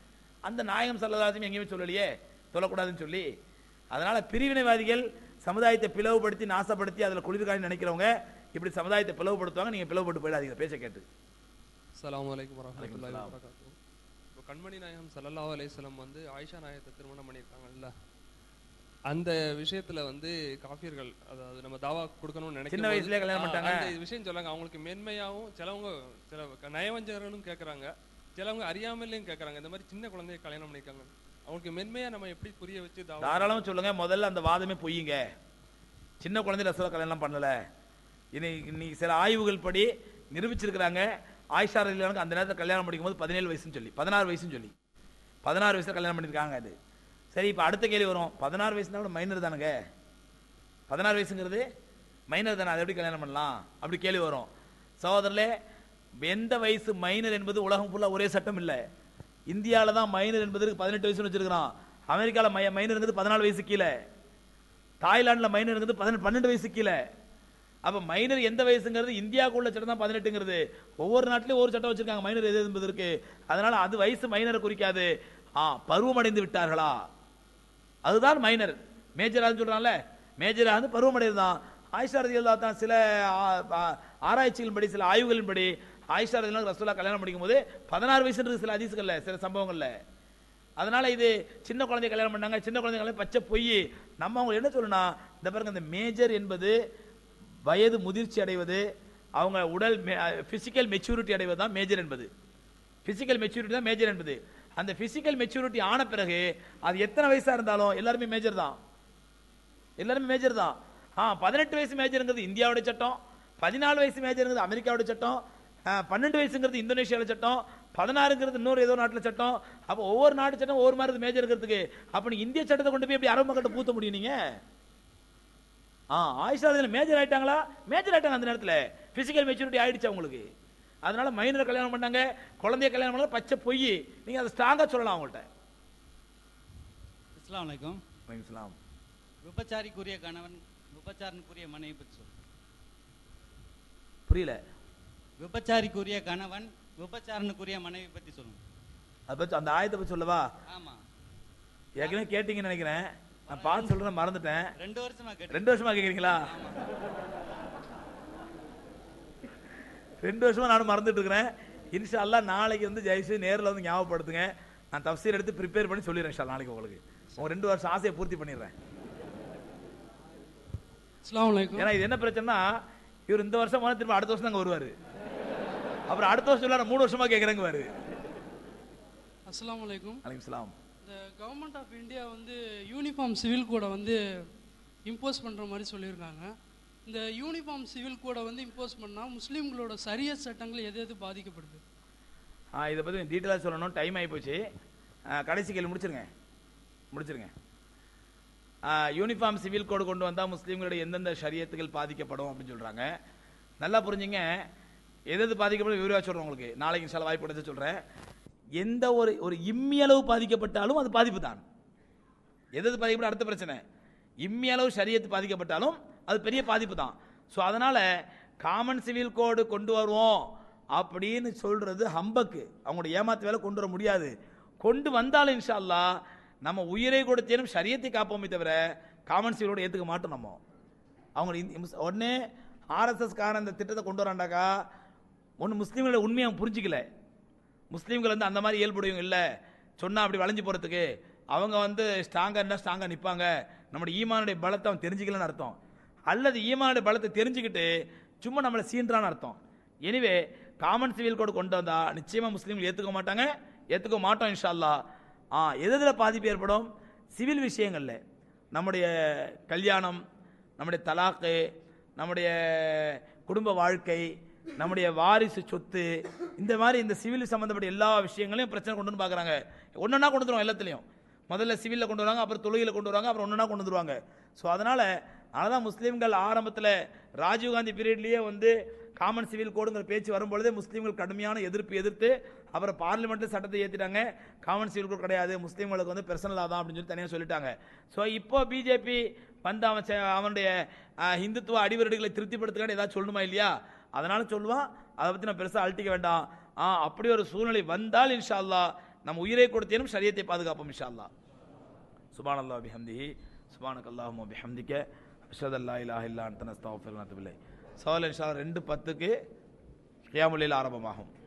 Speaker 1: அந்த நாயகம் சல்லதாசம் எங்கேயுமே சொல்லலையே சொல்லக்கூடாதுன்னு சொல்லி அதனால பிரிவினைவாதிகள் சமுதாயத்தை பிளவுபடுத்தி நாசப்படுத்தி அதில் குளிர்காணி நினைக்கிறவங்க இப்படி சமுதாயத்தை பிளவுபடுத்துவாங்க நீங்க பிளவுபட்டு போயிடாதீங்க பேச்ச கேட்டு
Speaker 9: அஸ்ஸலாமு அலைக்கும் வரஹ்மத்துல்லாஹி
Speaker 1: அலைக்கும்
Speaker 9: வபரகாத்துஹு இப்போ கண்மணி நாயகம் ஸல்லல்லாஹு அலைஹி வஸல்லம் வந்து ஆயிஷா நாயகத்தை திருமணம் பண்ணியிருக்காங்கல்ல அந்த விஷயத்துல வந்து காஃபியர்கள் அதாவது நம்ம தாவா கொடுக்கணும்னு நினைக்கும்
Speaker 1: சின்ன வயசுலயே
Speaker 9: போது-
Speaker 1: கல்யாணம்
Speaker 9: ஆ,
Speaker 1: பண்ணிட்டாங்க.
Speaker 9: அந்த விஷயம் சொல்லாங்க அவங்களுக்கு மென்மையாவும் சிலவங்க சில க- நயவஞ்சகர்களும் கேட்கறாங்க சிலவங்க அறியாமலேயும் கேட்கறாங்க இந்த மாதிரி சின்ன குழந்தைய கல்யாணம் பண்ணிருக்காங்க அவங்களுக்கு மென்மையா நம்ம எப்படி புரிய வச்சு தாவா
Speaker 1: தாராளமா சொல்லுங்க முதல்ல அந்த வாதமே பொய்யுங்க சின்ன குழந்தை ரசூலை கல்யாணம் பண்ணல இனி இன்னைக்கு சில ஆய்வுகள் படி நிரூபிச்சிருக்கிறாங்க ஆயிஷா ரலியல்லாஹு அந்த நேரத்தில் கல்யாணம் படிக்கும்போது பதினேழு வயசுன்னு சொல்லி பதினாறு வயசுன்னு சொல்லி பதினாறு வயசுல கல்யாணம் பண்ணியிருக்காங்க அது சரி இப்போ அடுத்த கேள்வி வரும் பதினாறு வயசுனா கூட மைனர் தானுங்க பதினாறு வயசுங்கிறது மைனர் தானே அதை எப்படி கல்யாணம் பண்ணலாம் அப்படி கேள்வி வரும் சகோதரர்களே எந்த வயசு மைனர் என்பது உலகம் ஃபுல்லாக ஒரே சட்டம் இல்லை இந்தியாவில் தான் மைனர் என்பதற்கு பதினெட்டு வயசுன்னு வச்சிருக்கிறான் அமெரிக்காவில் மை மைனருங்கிறது பதினாலு வயசு கீழே தாய்லாண்டில் மைனருங்கிறது பதினெட்டு பன்னெண்டு வயசு கீழே அப்போ மைனர் எந்த வயசுங்கிறது இந்தியாவுக்குள்ள சட்டம் தான் பதினெட்டுங்கிறது ஒவ்வொரு நாட்டிலையும் ஒவ்வொரு சட்டம் வச்சிருக்காங்க மைனர் எது என்பதற்கு அதனால அது வயசு மைனரை குறிக்காது ஆ பருவமடைந்து விட்டார்களா அதுதான் மைனர் மேஜரான்னு சொல்றான்ல மேஜரா வந்து பருவமடைதான் ஆயிஷா ரதியல்லா தான் சில ஆ- ஆ- ஆராய்ச்சிகளின்படி சில ஆய்வுகளின்படி ஆயிஷா ரதியல்லா ரசூலா கல்யாணம் படிக்கும்போது பதினாறு வயசுன்றது சில அதிசங்கள்ல சில சம்பவங்கள்ல அதனால இது சின்ன குழந்தை கல்யாணம் பண்ணாங்க சின்ன குழந்தை கல்யாணம் பச்சை பொய் நம்ம அவங்க என்ன சொல்லணும் இந்த பாருங்க இந்த மேஜர் என்பது வயது முதிர்ச்சி அடைவது அவங்க உடல் பிசிக்கல் மெச்சூரிட்டி அடைவது தான் மேஜர் என்பது பிசிக்கல் மெச்சூரிட்டி தான் மேஜர் என்பது அந்த பிசிக்கல் மெச்சூரிட்டி ஆன பிறகு அது எத்தனை வயசா இருந்தாலும் எல்லாருமே மேஜர் தான் எல்லாருமே மேஜர் தான் ஆ பதினெட்டு வயசு மேஜருங்கிறது இந்தியாவுடைய சட்டம் பதினாலு வயசு மேஜருங்கிறது அமெரிக்காவுடைய சட்டம் ஆ, பன்னெண்டு வயசுங்கிறது இந்தோனேஷியாவில் சட்டம் பதினாறுங்கிறது இன்னொரு ஏதோ நாட்டில் சட்டம் அப்போ ஒவ்வொரு நாட்டு சட்டம் ஒவ்வொரு மாதிரி மேஜருங்கிறதுக்கு அப்போ நீ இந்திய சட்டத்தை கொண்டு போய் எப்படி அரபு மக்கள்கிட்ட பூத்த முடியும் நீங்க ஆ ஆயிஷா அதில் மேஜர் ஆயிட்டாங்களா மேஜர் ஆயிட்டாங்க அந்த நேரத்தில் பிசிக்கல் மெச்சூரிட்டி ஆயிடுச்சு அவங்களுக்கு அதனால மைனர் கல்யாணம் பண்ணாங்க குழந்தைய கல்யாணம் பண்ணாங்க பச்சை பொய் நீங்க அதை ஸ்ட்ராங்கா சொல்லலாம் அவங்கள்ட்ட
Speaker 10: அஸ்ஸலாமு அலைக்கும்
Speaker 1: வலைக்கும் சலாம்.
Speaker 10: விபச்சாரிக்குரிய கணவன் விபச்சாரனுக்குரிய மனைவி பற்றி சொல்லு
Speaker 1: புரியல
Speaker 10: விபச்சாரிக்குரிய கணவன் விபச்சாரனுக்குரிய மனைவி பற்றி சொல்லுங்க
Speaker 1: அதை பத்தி அந்த ஆயத்தை பத்தி சொல்லவா
Speaker 10: ஆமா
Speaker 1: ஏற்கனவே கேட்டீங்கன்னு நினைக்கிறேன் நான் பார்த்து சொல்றேன் மறந்துட்டேன்
Speaker 10: ரெண்டு வருஷமா கேட்டு
Speaker 1: ரெண்டு வருஷமா கேக்குறீங்களா ரெண்டு வருஷமா நானும் மறந்துட்டு இருக்கிறேன் இன்ஷா அல்லாஹ் நாளைக்கு வந்து ஜெயஸ்ரீ நேர்ல வந்து ஞாபகப்படுத்துங்க நான் தப்சீர் எடுத்து ப்ரிப்பேர் பண்ணி சொல்லிடுறேன் இன்ஷா அல்லாஹ் நாளைக்கு உங்களுக்கு உங்க ரெண்டு வருஷம் ஆசையை பூர்த்தி பண்ணிடுறேன்
Speaker 11: அஸ்ஸலாமு அலைக்கும்
Speaker 1: ஏன்னா இது என்ன பிரச்சனைனா இவர் இந்த வருஷம் போனா திரும்ப அடுத்த வருஷம் தாங்க வருவாரு அப்புறம் அடுத்த வருஷம் இல்ல மூணு வருஷமா கேக்குறேங்க வாரு
Speaker 11: அஸ்ஸலாமு அலைக்கும்
Speaker 1: அலைக்கும் சலாம்
Speaker 11: இந்த கவர்மெண்ட் ஆஃப் இந்தியா வந்து யூனிஃபார்ம் சிவில் கோடை வந்து இம்போஸ் பண்ணுற மாதிரி சொல்லியிருக்காங்க இந்த யூனிஃபார்ம் சிவில் கோடை வந்து இம்போஸ் பண்ணால் முஸ்லீம்களோட சரிய சட்டங்கள் எது எது பாதிக்கப்படுது
Speaker 1: ஆ இதை பற்றி டீட்டெயிலாக சொல்லணும் டைம் ஆகிப்போச்சு ஆ, கடைசி கேள்வி முடிச்சிருங்க முடிச்சிருங்க ஆ, யூனிஃபார்ம் சிவில் கோடு கொண்டு வந்தால் முஸ்லீம்களுடைய எந்தெந்த ஷரியத்துகள் பாதிக்கப்படும் அப்படின்னு சொல்கிறாங்க நல்லா புரிஞ்சுங்க எது எது பாதிக்கப்படும் விரிவாக சொல்கிறேன் உங்களுக்கு நாளைக்கு சில வாய்ப்பு கிடைச்சு சொல்கிறேன் எந்த ஒரு ஒரு இம்மியளவு பாதிக்கப்பட்டாலும் அது பாதிப்பு தான் எது எது பாதிக்கப்படும் அடுத்த பிரச்சனை இம்மியளவு ஷரியத்து பாதிக்கப்பட்டாலும் அது பெரிய பாதிப்பு தான் ஸோ அதனால காமன் சிவில் கோடு கொண்டு வருவோம் அப்படின்னு சொல்றது ஹம்பக்கு அவங்களோட ஏமாத்து வேலை கொண்டு வர முடியாது கொண்டு வந்தாலும் இன்ஷா அல்லாஹ் நம்ம உயிரை கொடுத்தேனும் ஷரியத்தை காப்போமே தவிர காமன் சிவிலோட ஏற்றுக்க மாட்டோம் நம்ம அவங்க இந்த- முஸ்- உடனே ஆர்எஸ்எஸ் காரன் இந்த திட்டத்தை கொண்டு வராண்டாக்கா ஒன்று முஸ்லீம்களோட உண்மையை அவன் புரிஞ்சிக்கல முஸ்லீம்கள் வந்து அந்த மாதிரி இயல்புடையவங்க இல்லை சொன்னா அப்படி வளைஞ்சு போறதுக்கு அவங்க வந்து ஸ்ட்ராங்கா இருந்தா ஸ்ட்ராங்கா நிப்பாங்க நம்முடைய ஈமானுடைய பலத்தை அவன் தெரிஞ்சுக்கலன்னு அர்த்தம் அல்லது ஈமானுடைய பலத்தை தெரிஞ்சுக்கிட்டு சும்மா நம்மளை சீன்றான்னு அர்த்தம் எனிவே காமன் சிவில் கோடு கொண்டு வந்தா நிச்சயமா முஸ்லீம்கள் ஏத்துக்க மாட்டாங்க ஏத்துக்க மாட்டோம் இன்ஷா அல்லாஹ் ஆ எது எதுல பாதிப்பு ஏற்படும் சிவில் விஷயங்கள்ல நம்முடைய கல்யாணம் நம்முடைய தலாக்கு நம்முடைய குடும்ப வாழ்க்கை நம்முடைய வாரிசு சொத்து இந்த மாதிரி இந்த சிவில் சம்பந்தப்பட்ட எல்லா விஷயங்களையும் பிரச்சனை கொண்டு வந்து பார்க்குறாங்க ஒன்றா கொண்டு வந்துருவாங்க எல்லாத்துலேயும் முதல்ல சிவிலில் கொண்டு வராங்க அப்புறம் தொழுகையில் கொண்டு வராங்க அப்புறம் ஒன்றா கொண்டு வந்துருவாங்க ஸோ அதனால் அதனால முஸ்லீம்கள் ஆரம்பத்தில் ராஜீவ்காந்தி பீரியட்லேயே வந்து காமன் சிவில் கோடுங்கிற பேச்சு வரும்பொழுதே முஸ்லீம்கள் கடுமையான எதிர்ப்பு எதிர்த்து அப்புறம் பார்லிமெண்ட்ல சட்டத்தை ஏற்றிட்டாங்க காமன் சிவில் கோட் கிடையாது முஸ்லீம்களுக்கு வந்து பெர்சனலாக தான் அப்படின்னு சொல்லி தனியாக சொல்லிட்டாங்க ஸோ இப்போ பிஜேபி வந்து அவன் செ- அவனுடைய அஹ், இந்துத்துவ அடிவருடுகளை திருப்திப்படுத்துக்கான ஏதாவது சொல்லணுமா இல்லையா அதனால சொல்லுவான் அதை பற்றி நான் பெருசாக அழட்டிக்க வேண்டாம் ஆ அப்படி ஒரு சூழ்நிலை வந்தால் இன்ஷா அல்லாஹ் நம் உயிரை கொடுத்தேனும் சரியத்தை பாதுகாப்போம் இன்ஷா அல்லாஹ் சுபான் அல்லா பிஹம்திஹி சுபானக் அல்லாஹும் பிஹம்திக்க அஷத் அல்லா இலாஹ இல்லா அன்த நஸ்தஃபிருக வ நத்துபு இலைஹ் சவால் இன்ஷா அல்லாஹ் ரெண்டு பத்துக்கு கியாமுல்லைல் ஆரம்பமாகும்